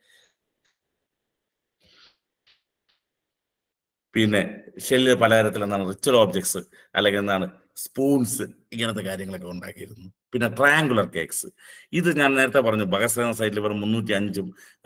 പിന്നെ ഷെല്ല് പലതരത്തിൽ എന്താണ് റിച്വൽ ഓബ്ജക്ട്സ് അല്ലെങ്കിൽ എന്താണ് സ്പൂൺസ് ഇങ്ങനത്തെ കാര്യങ്ങളൊക്കെ ഉണ്ടാക്കിയിരുന്നു പിന്നെ ട്രയാങ്കുലർ കേക്ക്സ് ഇത് ഞാൻ നേരത്തെ പറഞ്ഞു ബഗസ്ര സൈഡിൽ വെറും മുന്നൂറ്റി അഞ്ചും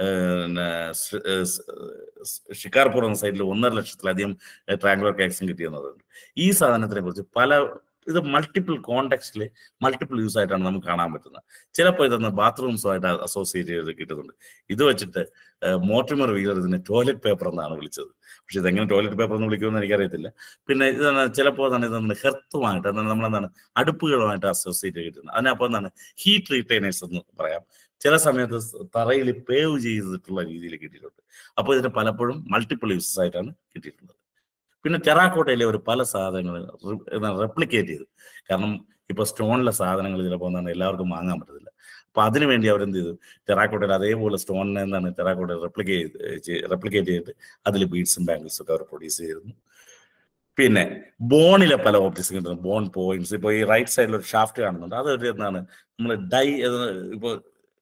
ഷിക്കാർപൂർ എന്ന സൈഡിൽ ഒന്നര ലക്ഷത്തിലധികം ട്രയാങ്കുലർ കേക്ക്സും കിട്ടിയെന്നതുണ്ട് ഈ സാധനത്തിനെ കുറിച്ച് പല ഇത് മൾട്ടിപ്പിൾ കോണ്ടെക്സ്റ്റിൽ മൾട്ടിപ്പിൾ യൂസ് ആയിട്ടാണ് നമുക്ക് കാണാൻ പറ്റുന്നത് ചിലപ്പോൾ ഇതൊന്ന് ബാത്റൂംസുമായിട്ട് അസോസിയേറ്റ് ചെയ്ത് കിട്ടുന്നുണ്ട് ഇത് വെച്ചിട്ട് മോട്ടിമർ വീലർ ഇതിനെ ടോയ്ലറ്റ് പേപ്പർ എന്നാണ് വിളിച്ചത് പക്ഷെ ഇതെങ്ങനെ ടോയ്ലറ്റ് പേപ്പർ എന്ന് വിളിക്കുമെന്ന് എനിക്കറിയത്തില്ല പിന്നെ ഇതാണ് ചിലപ്പോൾ തന്നെ ഇതാണ് ഹെർത്തുമായിട്ട് എന്താണ് നമ്മളെന്താണ് അടുപ്പുകളുമായിട്ട് അസോസിയേറ്റ് കിട്ടുന്നത് അതിനപ്പോൾ എന്താണ് ഹീറ്റ് റീറ്റൈനേഴ്സ് എന്ന് പറയാം ചില സമയത്ത് തറയിൽ പേവ് ചെയ്തിട്ടുള്ള രീതിയിൽ കിട്ടിയിട്ടുണ്ട് അപ്പോൾ ഇതിന് പലപ്പോഴും മൾട്ടിപ്പിൾ യൂസസ് ആയിട്ടാണ് കിട്ടിയിട്ടുള്ളത് പിന്നെ ടെറാക്കോട്ടയിലെ ഒരു പല സാധനങ്ങൾ റെപ്ലിക്കേറ്റ് ചെയ്തു കാരണം ഇപ്പൊ സ്റ്റോണിലെ സാധനങ്ങൾ ചിലപ്പോൾ എന്താണ് എല്ലാവർക്കും വാങ്ങാൻ പറ്റത്തില്ല അപ്പൊ അതിനു വേണ്ടി അവരെന്ത് ചെയ്തു ടെറാക്കോട്ടയിൽ അതേപോലെ സ്റ്റോണിനെ എന്താണ് ടെറാക്കോട്ടയിൽ റെപ്ലിക്കേറ്റ് റെപ്ലിക്കേറ്റ് ചെയ്തിട്ട് അതിൽ ബീഡ്സും ബാംഗിൾസും ഒക്കെ അവർ പ്രൊഡ്യൂസ് ചെയ്തിരുന്നു പിന്നെ ബോണിലെ പല ഓബ്ജക്ട്സ് കിട്ടുന്നു ബോൺ പോയിന്റ്സ് ഇപ്പോൾ ഈ റൈറ്റ് സൈഡിൽ ഒരു ഷാഫ്റ്റ് കാണുന്നുണ്ട് അതൊരു എന്താണ് നമ്മൾ ഡൈ ഇപ്പോൾ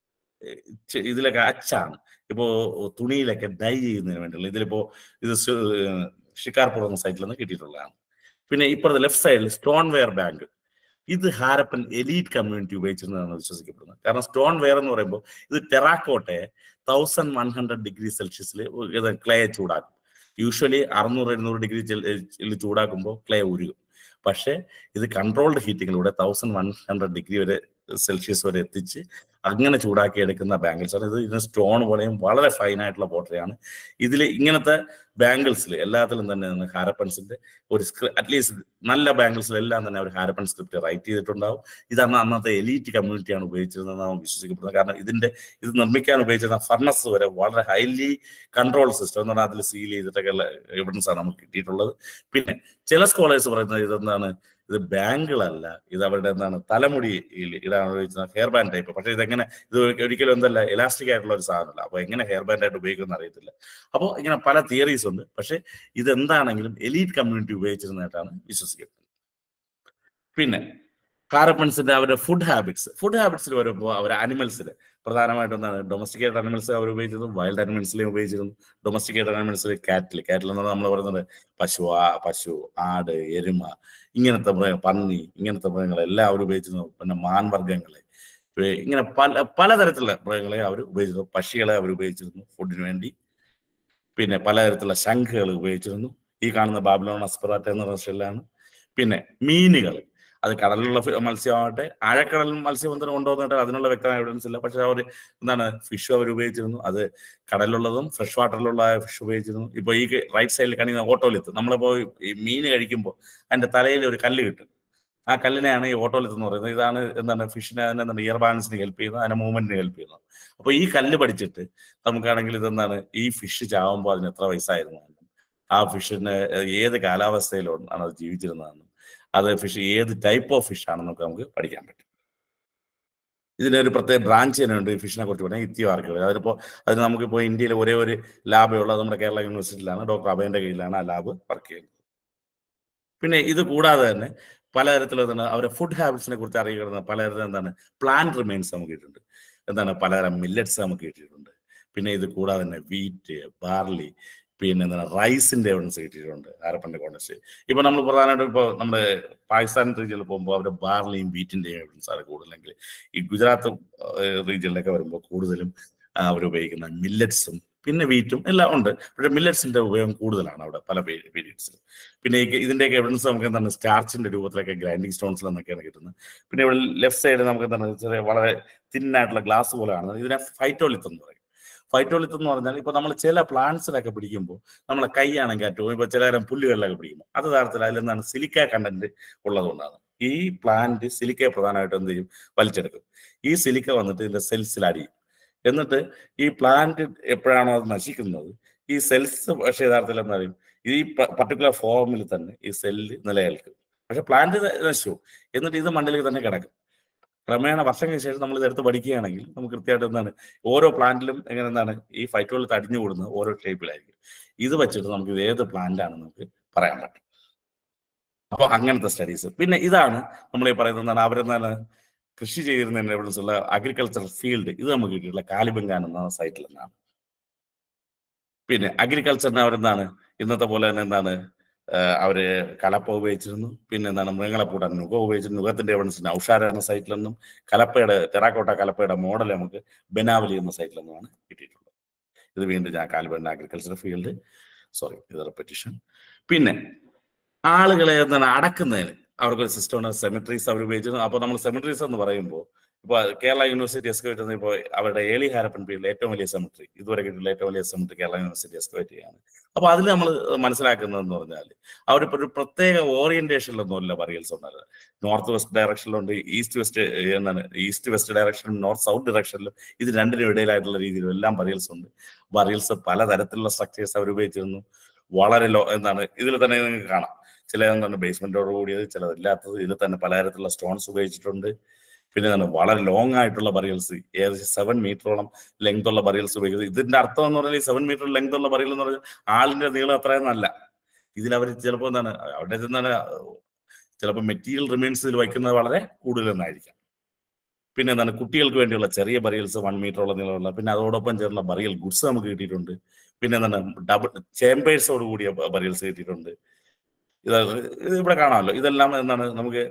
ഇതിലൊക്കെ അച്ചാണ് ഇപ്പോൾ തുണിയിലൊക്കെ ഡൈ ചെയ്യുന്നതിന് വേണ്ടിയുള്ള ഇതിലിപ്പോ ഇത് ഷിക്കാർപൂർ എന്ന സൈറ്റിൽ നിന്ന് കിട്ടിയിട്ടുള്ളതാണ് പിന്നെ ഇപ്പുറത്തെ ലെഫ്റ്റ് സൈഡിൽ സ്റ്റോൺ വെയർ ബാങ്ക് ഇത് ഹാരപ്പൻ എലീറ്റ് കമ്മ്യൂണിറ്റി ഉപയോഗിച്ചിരുന്നതാണ് വിശ്വസിക്കപ്പെടുന്നത് കാരണം സ്റ്റോൺ വെയർ എന്ന് പറയുമ്പോൾ ഇത് terracotta thousand one hundred degree സെൽഷ്യസിൽ ഇത് ക്ലേ ചൂടാക്കും യൂഷ്വലി അറുന്നൂറ് എഴുന്നൂറ് ഡിഗ്രി ചൂടാക്കുമ്പോൾ ക്ലേ ഉരുകും പക്ഷേ ഇത് കൺട്രോൾഡ് ഹീറ്റിങ്ങിലൂടെ തൗസൻഡ് വൺ ഹൺഡ്രഡ് ഡിഗ്രി വരെ സെൽഷ്യസ് വരെ എത്തിച്ച് അങ്ങനെ ചൂടാക്കി എടുക്കുന്ന ബാംഗിൾസ് ആണ് ഇത് ഇതിന് സ്റ്റോൺ പോലെയും വളരെ ഫൈൻ ആയിട്ടുള്ള പോട്ടറിയാണ് ഇതിൽ ഇങ്ങനത്തെ ബാംഗിൾസിൽ എല്ലാത്തിലും തന്നെ ഹാരപ്പൻസിന്റെ ഒരു അറ്റ്ലീസ്റ്റ് നല്ല ബാംഗിൾസിൽ എല്ലാം തന്നെ ഒരു ഹാരപ്പൻ സ്ക്രിപ്റ്റ് റൈറ്റ് ചെയ്തിട്ടുണ്ടാവും ഇതാണ് അന്നത്തെ എലീറ്റ് കമ്മ്യൂണിറ്റിയാണ് ഉപയോഗിച്ചിരുന്നതെന്നാണ് വിശ്വസിക്കപ്പെടുന്നത് കാരണം ഇതിന്റെ ഇത് നിർമ്മിക്കാൻ ഉപയോഗിച്ചിരുന്ന ഫർണസ് വരെ വളരെ ഹൈലി കൺട്രോൾ സിസ്റ്റം എന്ന് പറഞ്ഞാൽ അതിൽ സീൽ ചെയ്തിട്ടൊക്കെ എവിഡൻസ് ആണ് നമുക്ക് കിട്ടിയിട്ടുള്ളത് പിന്നെ ചില സ്കോളേഴ്സ് പറയുന്നത് ഇതെന്താണ് ഇത് ബാങ്കിളല്ല ഇത് അവരുടെ എന്താണ് തലമുടിയിൽ ഇടാൻ ഉപയോഗിക്കുന്ന ഹെയർ ബാൻഡ് ടൈപ്പ് പക്ഷേ ഇതെങ്ങനെ ഇത് ഒരിക്കലും എന്തല്ല എലാസ്റ്റിക് ആയിട്ടുള്ള ഒരു സാധനമല്ല അപ്പോൾ എങ്ങനെ ഹെയർ ബാൻഡ് ആയിട്ട് ഉപയോഗിക്കുമെന്ന് അറിയത്തില്ല അപ്പോൾ ഇങ്ങനെ പല തിയറീസ് ഉണ്ട് പക്ഷേ ഇത് എന്താണെങ്കിലും എലീറ്റ് കമ്മ്യൂണിറ്റി ഉപയോഗിച്ചിരുന്നതായിട്ടാണ് വിശ്വസിക്കുന്നത് പിന്നെ കാരപ്പൻസിന്റെ അവരുടെ ഫുഡ് ഹാബിറ്റ്സ് ഫുഡ് ഹാബിറ്റ്സിൽ വരുമ്പോൾ അവർ അനിമൽസിൽ പ്രധാനമായിട്ടും എന്താണ് ഡൊമസ്റ്റിക്കേറ്റഡ് അനിമൽസ് അവർ ഉപയോഗിച്ചിരുന്നു വൈൽഡ് അനിമൽസിലെയും ഉപയോഗിച്ചിരുന്നു ഡൊമസ്റ്റിക്കേറ്റഡ് അനിമൽസിൽ കാറ്റിൽ കാറ്റിൽ എന്ന് നമ്മൾ പറയുന്നത് പശു ആ പശു ആട് എരുമ ഇങ്ങനത്തെ മൃഗ പന്നി ഇങ്ങനത്തെ മൃഗങ്ങളെ എല്ലാം അവർ ഉപയോഗിച്ചിരുന്നു പിന്നെ മാൻവർഗ്ഗങ്ങളെ ഇങ്ങനെ പല പലതരത്തിലുള്ള മൃഗങ്ങളെ അവർ ഉപയോഗിച്ചിരുന്നു പക്ഷികളെ അവർ ഉപയോഗിച്ചിരുന്നു ഫുഡിന് വേണ്ടി പിന്നെ പലതരത്തിലുള്ള ശംഖുകൾ ഉപയോഗിച്ചിരുന്നു ഈ കാണുന്ന ബാബിലോൺ അസ്പറാറ്റ എന്ന റഷ്യയിലാണ് പിന്നെ മീനുകൾ അത് കടലിലുള്ള മത്സ്യമാവട്ടെ ആഴക്കടൽ മത്സ്യബന്ധനം ഉണ്ടോ എന്നിട്ട് അതിനുള്ള വ്യക്തമായ എവിഡൻസ് ഇല്ല പക്ഷെ അവർ എന്താണ് ഫിഷ് അവർ ഉപയോഗിച്ചിരുന്നു അത് കടലിലുള്ളതും ഫ്രഷ് വാട്ടറിലുള്ള ഫിഷ് ഉപയോഗിച്ചിരുന്നു ഇപ്പൊ ഈ റൈറ്റ് സൈഡിൽ കാണിക്കുന്ന ഓട്ടോലിത്ത് നമ്മളിപ്പോ ഈ മീൻ കഴിക്കുമ്പോൾ അതിന്റെ തലയിൽ ഒരു കല്ല് കിട്ടും ആ കല്ലിനെയാണ് ഈ ഓട്ടോലിത്ത് എന്ന് പറയുന്നത് ഇതാണ് എന്താണ് ഫിഷിനെ എന്താണ് ഇയർ ബാലൻസിന് ഹെൽപ്പ് ചെയ്യുന്നത് അതിന്റെ മൂവ്മെന്റിന് ഹെൽപ്പ് ചെയ്യുന്നത് അപ്പൊ ഈ കല്ല് പഠിച്ചിട്ട് നമുക്കാണെങ്കിൽ ഇതെന്താണ് ഈ ഫിഷ് ചാവുമ്പോൾ അതിന് എത്ര വയസ്സായിരുന്നു ആ ഫിഷിന് ഏത് കാലാവസ്ഥയിലാണ് അത് ജീവിച്ചിരുന്നതെന്നും അത് ഫിഷ് ഏത് ടൈപ്പ് ഓഫ് ഫിഷ് ആണെന്നൊക്കെ നമുക്ക് പഠിക്കാൻ പറ്റും ഇതിനൊരു പ്രത്യേക ബ്രാഞ്ച് തന്നെയുണ്ട് ഈ ഫിഷിനെ കുറിച്ച് പറഞ്ഞാൽ ഇത്തി ആർക്കുകൾ അതിനിപ്പോൾ അതിന് നമുക്കിപ്പോൾ ഇന്ത്യയിൽ ഒരേ ഒരു ലാബേ ഉള്ളത് നമ്മുടെ കേരള യൂണിവേഴ്സിറ്റിയിലാണ് ഡോക്ടർ അഭയന്റെ കീഴിലാണ് ആ ലാബ് വർക്ക് ചെയ്യുന്നത് പിന്നെ ഇത് കൂടാതെ തന്നെ പലതരത്തിലുള്ള എന്താണ് അവരുടെ ഫുഡ് ഹാബിറ്റ്സിനെ കുറിച്ച് അറിയുന്ന പലതരം എന്താണ് പ്ലാന്റ് റിമെയിൻസ് നമുക്ക് കിട്ടിയിട്ടുണ്ട് എന്താണ് പലതരം മില്ലറ്റ്സ് നമുക്ക് കിട്ടിയിട്ടുണ്ട് പിന്നെ ഇത് കൂടാതെ തന്നെ വീറ്റ് ബാർലി പിന്നെ എന്താണ് റൈസിന്റെ എവിഡൻസ് കിട്ടിയിട്ടുണ്ട് ഹാരപ്പന്റെ കോണ്ടസ്റ്റ് ഇപ്പൊ നമ്മൾ പ്രധാനമായിട്ടും ഇപ്പോൾ നമ്മുടെ പാകിസ്ഥാൻ റീജിയനിൽ പോകുമ്പോൾ അവിടെ ബാർലിയും വീറ്റിന്റെയും എവിഡൻസ് ആണ് കൂടുതലെങ്കിൽ ഈ ഗുജറാത്ത് റീജിയനിലൊക്കെ വരുമ്പോൾ കൂടുതലും അവർ ഉപയോഗിക്കുന്ന മില്ലറ്റ്സും പിന്നെ വീറ്റും എല്ലാം ഉണ്ട് പക്ഷെ മില്ലറ്റ്സിന്റെ ഉപയോഗം കൂടുതലാണ് അവിടെ പല പീരീഡ്സിലും പിന്നെ ഈ ഇതിന്റെയൊക്കെ എവിഡൻസ് നമുക്ക് എന്താണ് സ്റ്റാർച്ചിന്റെ രൂപത്തിലൊക്കെ ഗ്രൈൻഡിങ് സ്റ്റോൺസിൽ നിന്നൊക്കെയാണ് കിട്ടുന്നത് പിന്നെ ഇവിടെ ലെഫ്റ്റ് സൈഡ് നമുക്ക് എന്താണ് ചെറിയ വളരെ തിന്നായിട്ടുള്ള ഗ്ലാസ് പോലെ കാണുന്നത് ഇതിനെ ഫൈറ്റോളിത്ത് എന്ന് പറയും ഫൈറ്റോളിത്ത് എന്ന് പറഞ്ഞാൽ ഇപ്പൊ നമ്മൾ ചില പ്ലാന്റ്സിലൊക്കെ പിടിക്കുമ്പോൾ നമ്മളെ കൈയാണെങ്കിൽ ഏറ്റവും ഇപ്പൊ ചില തരം പുല്ലുകളിലൊക്കെ പിടിക്കുമ്പോൾ അത് തരത്തിൽ അതിൽ എന്താണ് സിലിക്ക കണ്ടന്റ് ഉള്ളതുകൊണ്ടാണ് ഈ പ്ലാന്റ് സിലിക്ക പ്രധാനമായിട്ടും എന്ത് ചെയ്യും വലിച്ചെടുക്കും ഈ സിലിക്ക വന്നിട്ട് ഇതിന്റെ സെൽസിൽ അടിയും എന്നിട്ട് ഈ പ്ലാന്റ് എപ്പോഴാണോ അത് നശിക്കുന്നത് ഈ സെൽസ് പക്ഷേ യഥാർത്ഥത്തിൽ എന്താ പറയും ഈ പർട്ടിക്കുലർ ഫോമിൽ തന്നെ ഈ സെല്ല് നിലനിൽക്കും പക്ഷെ പ്ലാന്റ് നശിച്ചു എന്നിട്ട് ഇത് മണ്ണിലേക്ക് തന്നെ കിടക്കും ക്രമേണ വർഷങ്ങൾക്ക് ശേഷം നമ്മൾ ഇതെടുത്ത് പഠിക്കുകയാണെങ്കിൽ നമുക്ക് കൃത്യമായിട്ട് എന്താണ് ഓരോ പ്ലാന്റിലും എങ്ങനെ എന്താണ് ഈ ഫൈറ്റോളിൽ തടിഞ്ഞു കൂടുന്നത് ഓരോ ഷേപ്പിലായിരിക്കും ഇത് വെച്ചിട്ട് നമുക്ക് ഇത് ഏത് പ്ലാന്റ് ആണെന്ന് നമുക്ക് പറയാൻ പറ്റും അപ്പൊ അങ്ങനത്തെ സ്റ്റഡീസ് പിന്നെ ഇതാണ് നമ്മൾ ഈ പറയുന്നത് എന്താണ് അവരെന്താണ് കൃഷി ചെയ്തിരുന്നതിന്റെ എവിഡൻസ് ഉള്ള അഗ്രികൾച്ചർ ഫീൽഡ് ഇത് നമുക്ക് കിട്ടിയിട്ടുള്ള കാലിബംഗാൻ എന്ന സൈറ്റിൽ നിന്നാണ് പിന്നെ അഗ്രികൾച്ചറിന് അവരെന്താണ് ഇന്നത്തെ പോലെ തന്നെ എന്താണ് അവര് കലപ്പ ഉപയോഗിച്ചിരുന്നു പിന്നെ എന്താണ് മൃഗങ്ങളെ പൂട്ടാൻ നുക ഉപയോഗിച്ചിരുന്നു നുഖത്തിന്റെ എവിഡൻസ് ഔഷാര എന്ന സൈറ്റിൽ നിന്നും കലപ്പയുടെ ടെറാക്കോട്ട കലപ്പയുടെ മോഡൽ നമുക്ക് ബെനാവലി എന്ന സൈറ്റിൽ നിന്നുമാണ് കിട്ടിയിട്ടുള്ളത് ഇത് വീണ്ടും ഞാൻ കാലിബൺ അഗ്രികൾച്ചർ ഫീൽഡ് സോറി ഇത് റെപ്പറ്റീഷൻ പിന്നെ ആളുകളെ എന്താണ് അടക്കുന്നതിന് അവർക്കൊരു സിസ്റ്റം ഉണ്ട് സെമിട്രീസ് അവർ ഉപയോഗിച്ചിരുന്നു അപ്പോൾ നമ്മൾ സെമിട്രീസ് എന്ന് പറയുമ്പോൾ ഇപ്പൊ കേരള യൂണിവേഴ്സിറ്റി എക്സ്കവേറ്റ് ഇപ്പോൾ അവരുടെ ഏലി ഹാരപ്പൻ പീരീഡിൽ ഏറ്റവും വലിയ സെമിട്രി ഇതുവരെ കിട്ടിയുള്ള ഏറ്റവും വലിയ സെമിട്രി കേരള യൂണിവേഴ്സിറ്റി എക്സ്കവേറ്റ് ചെയ്യാണ് അപ്പൊ അതിൽ നമ്മൾ മനസ്സിലാക്കുന്നതെന്ന് പറഞ്ഞാൽ അവരിപ്പോ ഒരു പ്രത്യേക ഓറിയന്റേഷനിലൊന്നുമല്ല ബറിയൽസ് ഉണ്ടാകുക നോർത്ത് വെസ്റ്റ് ഡയറക്ഷനിലുണ്ട് ഈസ്റ്റ് വെസ്റ്റ് എന്താണ് ഈസ്റ്റ് വെസ്റ്റ് ഡയറക്ഷനിലും നോർത്ത് സൗത്ത് ഡയറക്ഷനിലും ഇത് രണ്ടിനും ഇടയിലായിട്ടുള്ള രീതിയിലും എല്ലാം ബറിയൽസ് ഉണ്ട് ബറിയൽസ് പലതരത്തിലുള്ള സ്ട്രക്ചേഴ്സ് അവർ ഉപയോഗിച്ചിരുന്നു വളരെ ലോ എന്താണ് ഇതിൽ തന്നെ നിങ്ങൾക്ക് കാണാം ചില എന്താണ് ബേസ്മെന്റോട് കൂടിയത് ചിലതില്ലാത്തത് ഇതിൽ തന്നെ പലതരത്തിലുള്ള സ്റ്റോൺസ് ഉപയോഗിച്ചിട്ടുണ്ട് പിന്നെ എന്താണ് വളരെ ലോങ് ആയിട്ടുള്ള ബറിയൽസ് ഏകദേശം സെവൻ മീറ്ററോളം ലെങ്ത് ഉള്ള ബറിയൽസ് ഉപയോഗിക്കുന്നത് ഇതിന്റെ അർത്ഥം എന്ന് പറഞ്ഞാൽ ഈ സെവൻ മീറ്റർ ലെങ്ത് ഉള്ള ബറിയൽ എന്ന് പറഞ്ഞാൽ ആളിന്റെ നീളം അത്രയൊന്നല്ല ഇതിൽ അവർ ചിലപ്പോൾ എന്താണ് അവിടെ എന്താണ് ചിലപ്പോൾ മെറ്റീരിയൽ റിമൈൻസ് ഇതിൽ വയ്ക്കുന്നത് വളരെ കൂടുതലെന്നായിരിക്കാം പിന്നെ എന്താണ് കുട്ടികൾക്ക് വേണ്ടിയുള്ള ചെറിയ ബറിയൽസ് വൺ മീറ്ററോളം നീളമുള്ള പിന്നെ അതോടൊപ്പം ചേർന്ന ബറിയൽ ഗുഡ്സ് നമുക്ക് കിട്ടിയിട്ടുണ്ട് പിന്നെ എന്താണ് ഡബിൾ ചേമ്പേഴ്സോട് കൂടിയ ബറിയൽസ് കിട്ടിയിട്ടുണ്ട് ഇത് ഇത് ഇവിടെ കാണാമല്ലോ ഇതെല്ലാം എന്താണ് നമുക്ക്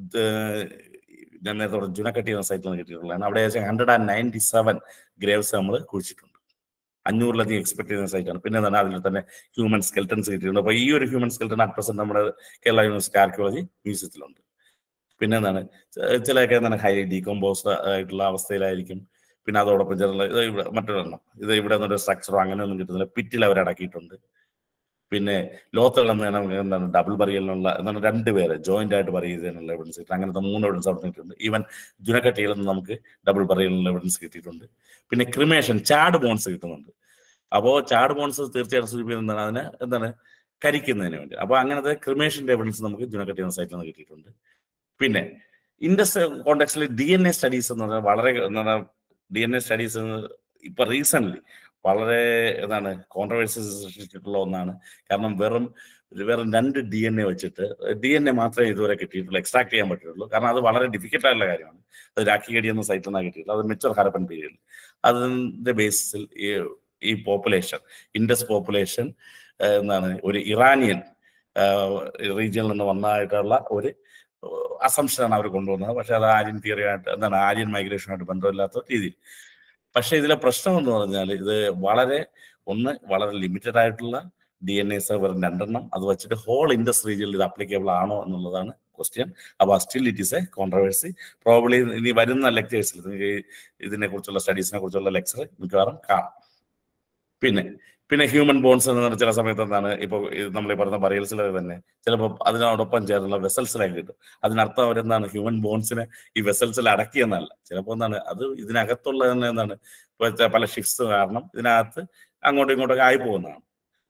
ഞാൻ നേരത്തെ പറഞ്ഞ ജുനക്കട്ടി എന്ന സൈറ്റിൽ നിന്ന് കിട്ടിയിട്ടുള്ളതാണ് അവിടെ ഏകദേശം hundred and ninety seven graves നമ്മൾ കുഴിച്ചിട്ടുണ്ട് അഞ്ഞൂറിലധികം എക്സ്പെക്ട് ചെയ്യുന്ന സൈറ്റാണ് പിന്നെ എന്താണ് അതിൽ തന്നെ ഹ്യൂമൻ സ്കെൽട്ടൻസ് കിട്ടിയിട്ടുണ്ട് അപ്പോൾ ഈ ഒരു ഹ്യൂമൻ സ്കെൽട്ടൺ അറ്റ് പ്രസന്റ് നമ്മുടെ കേരള യൂണിവേഴ്സിറ്റി ആർക്കിയോളജി മ്യൂസിയത്തിലുണ്ട് പിന്നെ എന്താണ് ചിലതൊക്കെ എന്താണ് ഹൈ ഡീകമ്പോസ്ഡ് ആയിട്ടുള്ള അവസ്ഥയിലായിരിക്കും പിന്നെ അതോടൊപ്പം ചില ഇത് ഇവിടെ മറ്റൊരെണ്ണം ഇത് ഇവിടെ നിന്നൊരു സ്ട്രക്ചറോ അങ്ങനെയൊന്നും കിട്ടുന്നില്ല പിറ്റിൽ അവർ അടക്കിയിട്ടുണ്ട് പിന്നെ ലോത്തുകൾ എന്ന് എന്താണ് ഡബിൾ ബറിയലിനുള്ള എന്താണ് രണ്ട് പേര് ജോയിന്റ് ആയിട്ട് പറയുന്നതിനുള്ള എവിഡൻസ് കിട്ടും അങ്ങനത്തെ മൂന്ന് എവിഡൻസ് അവിടെ കിട്ടിയിട്ടുണ്ട് ഈവൻ ജുനക്കട്ടിയിൽ നിന്ന് നമുക്ക് ഡബിൾ ബറിയലിനുള്ള എവിഡൻസ് കിട്ടിയിട്ടുണ്ട് പിന്നെ ക്രിമേഷൻ ചാഡ് ബോൺസ് കിട്ടുന്നുണ്ട് അപ്പോൾ ചാഡ് ബോൺസ് തീർച്ചയായിട്ടും സൂചിപ്പിക്കുന്നത് അതിന് എന്താണ് കരിക്കുന്നതിന് വേണ്ടി അപ്പോൾ അങ്ങനത്തെ ക്രിമേഷന്റെ എവിഡൻസ് നമുക്ക് ജുനക്കട്ടി എന്ന സൈറ്റിൽ നിന്ന് കിട്ടിയിട്ടുണ്ട് പിന്നെ ഇൻഡസ് കോണ്ടെക്സ്റ്റിൽ ഡി എൻ എ സ്റ്റഡീസ് എന്ന് പറഞ്ഞാൽ വളരെ എന്താണ് ഡി എൻ എ സ്റ്റഡീസ് ഇപ്പൊ റീസെന്റ് വളരെ എന്താണ് കോൺട്രവേഴ്സീസ് സൃഷ്ടിച്ചിട്ടുള്ള ഒന്നാണ് കാരണം വെറും വെറും രണ്ട് ഡി എൻ എ വെച്ചിട്ട് ഡി എൻ എ മാത്രമേ ഇതുവരെ കിട്ടിയിട്ടുള്ളൂ എക്സ്ട്രാക്ട് ചെയ്യാൻ പറ്റുള്ളൂ കാരണം അത് വളരെ ഡിഫിക്കൽട്ട് ആയിട്ടുള്ള കാര്യമാണ് അത് രാഖികടി എന്ന സൈറ്റിൽ നിന്നാണ് കിട്ടിയിട്ടുള്ളത് അത് മിച്ചർ ഹാരപ്പൻ പീരീഡിൽ അതിന്റെ ബേസിസിൽ ഈ ഈ പോപ്പുലേഷൻ ഇൻഡസ് പോപ്പുലേഷൻ എന്താണ് ഒരു ഇറാനിയൻ റീജിയനിൽ നിന്ന് വന്നതായിട്ടുള്ള ഒരു അസംഷനാണ് അവർ കൊണ്ടുവന്നത് പക്ഷെ അത് ആര്യൻ തിയറി ആയിട്ട് എന്താണ് ആര്യൻ മൈഗ്രേഷനുമായിട്ട് ബന്ധമില്ലാത്ത രീതിയിൽ പക്ഷെ ഇതിലെ പ്രശ്നം എന്ന് പറഞ്ഞാൽ ഇത് വളരെ ഒന്ന് വളരെ ലിമിറ്റഡ് ആയിട്ടുള്ള ഡി എൻ എസ് വെറും രണ്ടെണ്ണം അത് വെച്ചിട്ട് ഹോൾ ഇൻഡസ് റീജിയനിൽ ഇത് അപ്ലിക്കബിൾ ആണോ എന്നുള്ളതാണ് ക്വസ്റ്റ്യൻ അപ്പോൾ still it is a controversy probably ഇനി വരുന്ന ലെക്ചേഴ്സിൽ നിങ്ങൾക്ക് ഇതിനെ കുറിച്ചുള്ള സ്റ്റഡീസിനെ കുറിച്ചുള്ള ലെക്ചർ മിക്കവാറും കാണാം പിന്നെ പിന്നെ ഹ്യൂമൻ ബോൺസ് എന്ന് പറഞ്ഞ ചില സമയത്ത് എന്താണ് ഇപ്പോൾ നമ്മൾ ഈ പറഞ്ഞ ബറിയൽസിലെ തന്നെ ചിലപ്പോൾ അതിനോടൊപ്പം ചേർന്നുള്ള വെസൽസിലേക്ക് കിട്ടും അതിനർത്ഥം അവരെന്താണ് ഹ്യൂമൻ ബോൺസിനെ ഈ വെസൽസിൽ അടക്കിയെന്നല്ല ചിലപ്പോൾ എന്താണ് അത് ഇതിനകത്തുള്ള തന്നെ എന്താണ് പല ഷിഫ്റ്റ്സ് കാരണം ഇതിനകത്ത് അങ്ങോട്ടും ഇങ്ങോട്ടൊക്കെ ആയി പോകുന്നതാണ്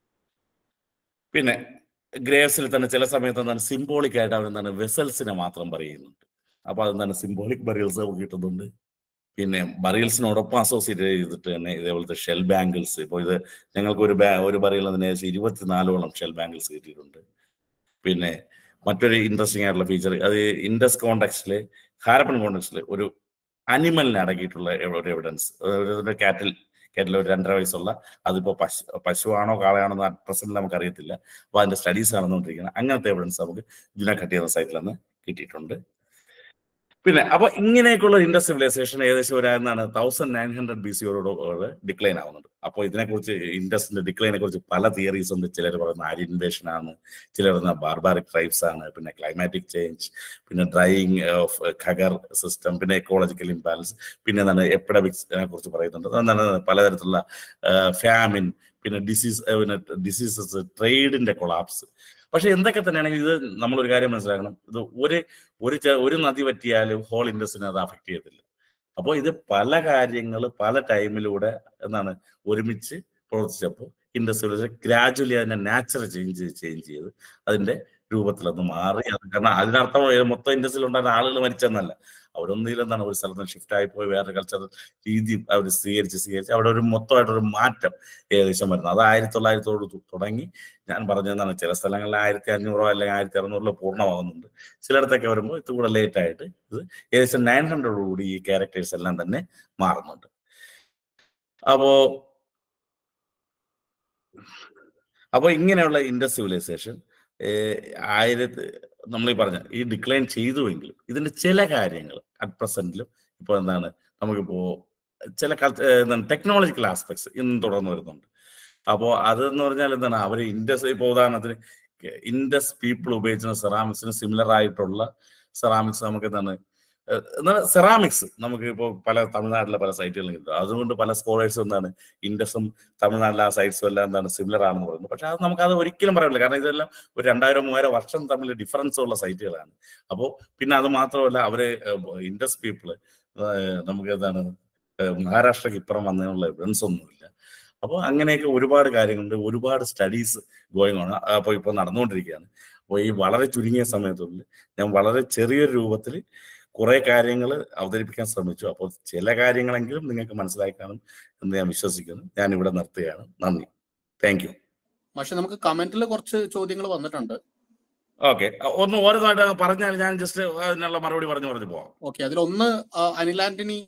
പിന്നെ ഗ്രേവ്സിൽ തന്നെ ചില സമയത്ത് എന്താണ് സിംബോളിക് ആയിട്ട് അവരെന്താണ് വെസൽസിനെ മാത്രം പറയുന്നുണ്ട് അപ്പൊ അതെന്താണ് സിംബോളിക് ബറിയൽസ് നമുക്ക് കിട്ടുന്നുണ്ട് പിന്നെ ബറിയൽസിനോടൊപ്പം അസോസിയേറ്റ് ചെയ്തിട്ട് തന്നെ ഇതേപോലത്തെ ഷെൽ ബാങ്കിൾസ് ഇപ്പോൾ ഇത് ഞങ്ങൾക്ക് ഒരു ബാ ഒരു ബറിയൽ അതിന് ഏകദേശം ഇരുപത്തിനാലോളം ഷെൽ ബാങ്കിൾസ് കിട്ടിയിട്ടുണ്ട് പിന്നെ മറ്റൊരു ഇൻട്രസ്റ്റിംഗ് ആയിട്ടുള്ള ഫീച്ചർ അത് ഇൻഡസ് കോണ്ടെക്സ്റ്റിൽ ഹാരപ്പൻ കോണ്ടെക്സ്റ്റിൽ ഒരു അനിമലിനെ അടക്കിയിട്ടുള്ള ഒരു എവിഡൻസ് കാറ്റിൽ കേട്ടില്ല ഒരു രണ്ടര വയസ്സുള്ള അതിപ്പോ പശു പശുവാണോ കാളയാണോ എന്ന് പ്രസന്റ് നമുക്ക് അറിയത്തില്ല അപ്പൊ അതിന്റെ സ്റ്റഡീസ് നടന്നുകൊണ്ടിരിക്കുന്നത് അങ്ങനത്തെ എവിഡൻസ് നമുക്ക് ജുനാഘട്ടി എന്ന സൈറ്റിൽ നിന്ന് കിട്ടിയിട്ടുണ്ട് പിന്നെ അപ്പൊ ഇങ്ങനെയൊക്കെയുള്ള ഇൻഡസ് സിവിലൈസേഷൻ ഏകദേശം ഒരു എന്താണ് തൗസൻഡ് നയൻ ഹൺഡ്രഡ് ബി സിയോട് ഡിക്ലൈൻ ആവുന്നുണ്ട് അപ്പോൾ ഇതിനെക്കുറിച്ച് ഇൻഡസിന്റെ ഡിക്ലൈനെ കുറിച്ച് പല തിയറീസ് ഉണ്ട് ചിലർ പറയുന്ന ആര്യ ഇൻവേഷൻ ആണ് ചിലർ പറയുന്ന ബാർബാറിക് ട്രൈബ്സ് ആണ് പിന്നെ ക്ലൈമാറ്റിക് ചേഞ്ച് പിന്നെ ഡ്രൈയിങ് ഓഫ് ഖഗർ സിസ്റ്റം പിന്നെ എക്കോളജിക്കൽ ഇംബാലൻസ് പിന്നെ എന്താണ് എപ്പിഡമിക്സിനെ കുറിച്ച് പറയുന്നുണ്ട് എന്താണ് പലതരത്തിലുള്ള ഫാമിൻ പിന്നെ ഡിസീസ് പിന്നെ ഡിസീസസ് ട്രേഡിന്റെ കൊളാപ്സ് പക്ഷെ എന്തൊക്കെ തന്നെയാണെങ്കിൽ ഇത് നമ്മൾ ഒരു കാര്യം മനസ്സിലാക്കണം ഇത് ഒരു ഒരു ചെ- ഒരു നദി പറ്റിയാലും ഹോൾ ഇൻഡസ്ട്രീനെ അത് അഫക്ട് ചെയ്യത്തില്ല അപ്പോൾ ഇത് പല കാര്യങ്ങൾ പല ടൈമിലൂടെ എന്താണ് ഒരുമിച്ച് പ്രവർത്തിച്ചപ്പോൾ ഇൻഡസ്ട്രിയിൽ ഗ്രാജുവലി അതിനെ നാച്ചുറൽ ചേഞ്ച് ചേഞ്ച് ചെയ്ത് അതിന്റെ രൂപത്തിലൊന്ന് മാറി അത് കാരണം അതിനർത്ഥം ഏ മൊത്തം ഇൻഡസ്ട്രിയിൽ ഉണ്ടായിരുന്ന ആളുകൾ മരിച്ചെന്നല്ല അവരൊന്നിലും എന്താണ് ഒരു സ്ഥലത്ത് ഷിഫ്റ്റ് ആയി പോയി വേറെ കൾച്ചർ രീതി അവർ സ്വീകരിച്ച് സ്വീകരിച്ച് അവിടെ ഒരു മൊത്തമായിട്ടൊരു മാറ്റം ഏകദേശം വരുന്നത് അത് ആയിരത്തി തൊള്ളായിരത്തോട് തു- തുടങ്ങി ഞാൻ പറഞ്ഞതാണ് ചില സ്ഥലങ്ങളിൽ ആയിരത്തി അഞ്ഞൂറോ അല്ലെങ്കിൽ ആയിരത്തി അറുന്നൂറിലോ പൂർണ്ണമാകുന്നുണ്ട് ചിലയിടത്തൊക്കെ വരുമ്പോൾ ഇത് കൂടെ ലേറ്റ് ആയിട്ട് ഇത് ഏകദേശം നയൻ ഹൺഡ്രഡ് കൂടി ഈ ക്യാരക്ടേഴ്സ് എല്ലാം തന്നെ മാറുന്നുണ്ട് അപ്പോ അപ്പൊ ഇങ്ങനെയുള്ള ഇൻഡസ് സിവിലൈസേഷൻ ആയിരത്തി നമ്മൾ ഈ പറഞ്ഞ ഈ ഡിക്ലൈൻ ചെയ്തുവെങ്കിലും ഇതിന്റെ ചില കാര്യങ്ങൾ അറ്റ് പ്രസന്റിലും ഇപ്പൊ എന്താണ് നമുക്കിപ്പോ ചില എന്താണ് ടെക്നോളജിക്കൽ ആസ്പെക്ട്സ് ഇന്നും തുടർന്ന് വരുന്നുണ്ട് അപ്പോൾ അതെന്ന് പറഞ്ഞാൽ എന്താണ് അവർ ഇൻഡസ് ഇപ്പോൾ ഉദാഹരണത്തിന് ഇൻഡസ് പീപ്പിൾ ഉപയോഗിക്കുന്ന സെറാമിക്സിന് സിമിലർ ആയിട്ടുള്ള സെറാമിക്സ് നമുക്ക് എന്താണ് ഏഹ് എന്താണ് സെറാമിക്സ് നമുക്ക് ഇപ്പോൾ പല തമിഴ്നാട്ടിലെ പല സൈറ്റുകളിലും കിട്ടും അതുകൊണ്ട് പല സ്കോളേഴ്സും എന്താണ് ഇൻഡസും തമിഴ്നാട്ടിലെ ആ സൈറ്റ്സും എല്ലാം എന്താണ് സിമിലർ ആണെന്ന് പറയുന്നത് പക്ഷെ അത് നമുക്ക് അത് ഒരിക്കലും പറയാനില്ല കാരണം ഇതെല്ലാം ഒരു രണ്ടായിരം മൂവായിരം വർഷം തമ്മിൽ ഡിഫറൻസ് ഉള്ള സൈറ്റുകളാണ് അപ്പോൾ പിന്നെ അത് മാത്രമല്ല അവര് ഇൻഡസ് പീപ്പിള് നമുക്ക് എന്താണ് ഏഹ് മഹാരാഷ്ട്രക്ക് ഇപ്പുറം വന്നതിനുള്ള എവിഡൻസ് ഒന്നുമില്ല അപ്പോൾ അങ്ങനെയൊക്കെ ഒരുപാട് കാര്യങ്ങളുണ്ട് ഒരുപാട് സ്റ്റഡീസ് ഗോയിങ് ആണ് അപ്പോൾ ഇപ്പോൾ നടന്നുകൊണ്ടിരിക്കുകയാണ് അപ്പോൾ ഈ വളരെ ചുരുങ്ങിയ സമയത്തുള്ളിൽ ഞാൻ വളരെ ചെറിയൊരു രൂപത്തിൽ കുറെ കാര്യങ്ങൾ അവതരിപ്പിക്കാൻ ശ്രമിച്ചു അപ്പോൾ ചില കാര്യങ്ങളെങ്കിലും നിങ്ങൾക്ക് മനസ്സിലായി കാണും എന്ന് ഞാൻ വിശ്വസിക്കുന്നു ഞാൻ ഇവിടെ നിർത്തുകയാണ് നന്ദി താങ്ക് യു പക്ഷെ നമുക്ക് കമന്റിൽ കുറച്ച് ചോദ്യങ്ങൾ വന്നിട്ടുണ്ട് ഓക്കെ ഒന്ന് ഓരോന്നായിട്ട് പറഞ്ഞാൽ ഞാൻ ജസ്റ്റ് അതിനുള്ള മറുപടി പറഞ്ഞു പറഞ്ഞു പോവാം ഓക്കെ അതിലൊന്ന് ആ, അനിൽ ആന്റണി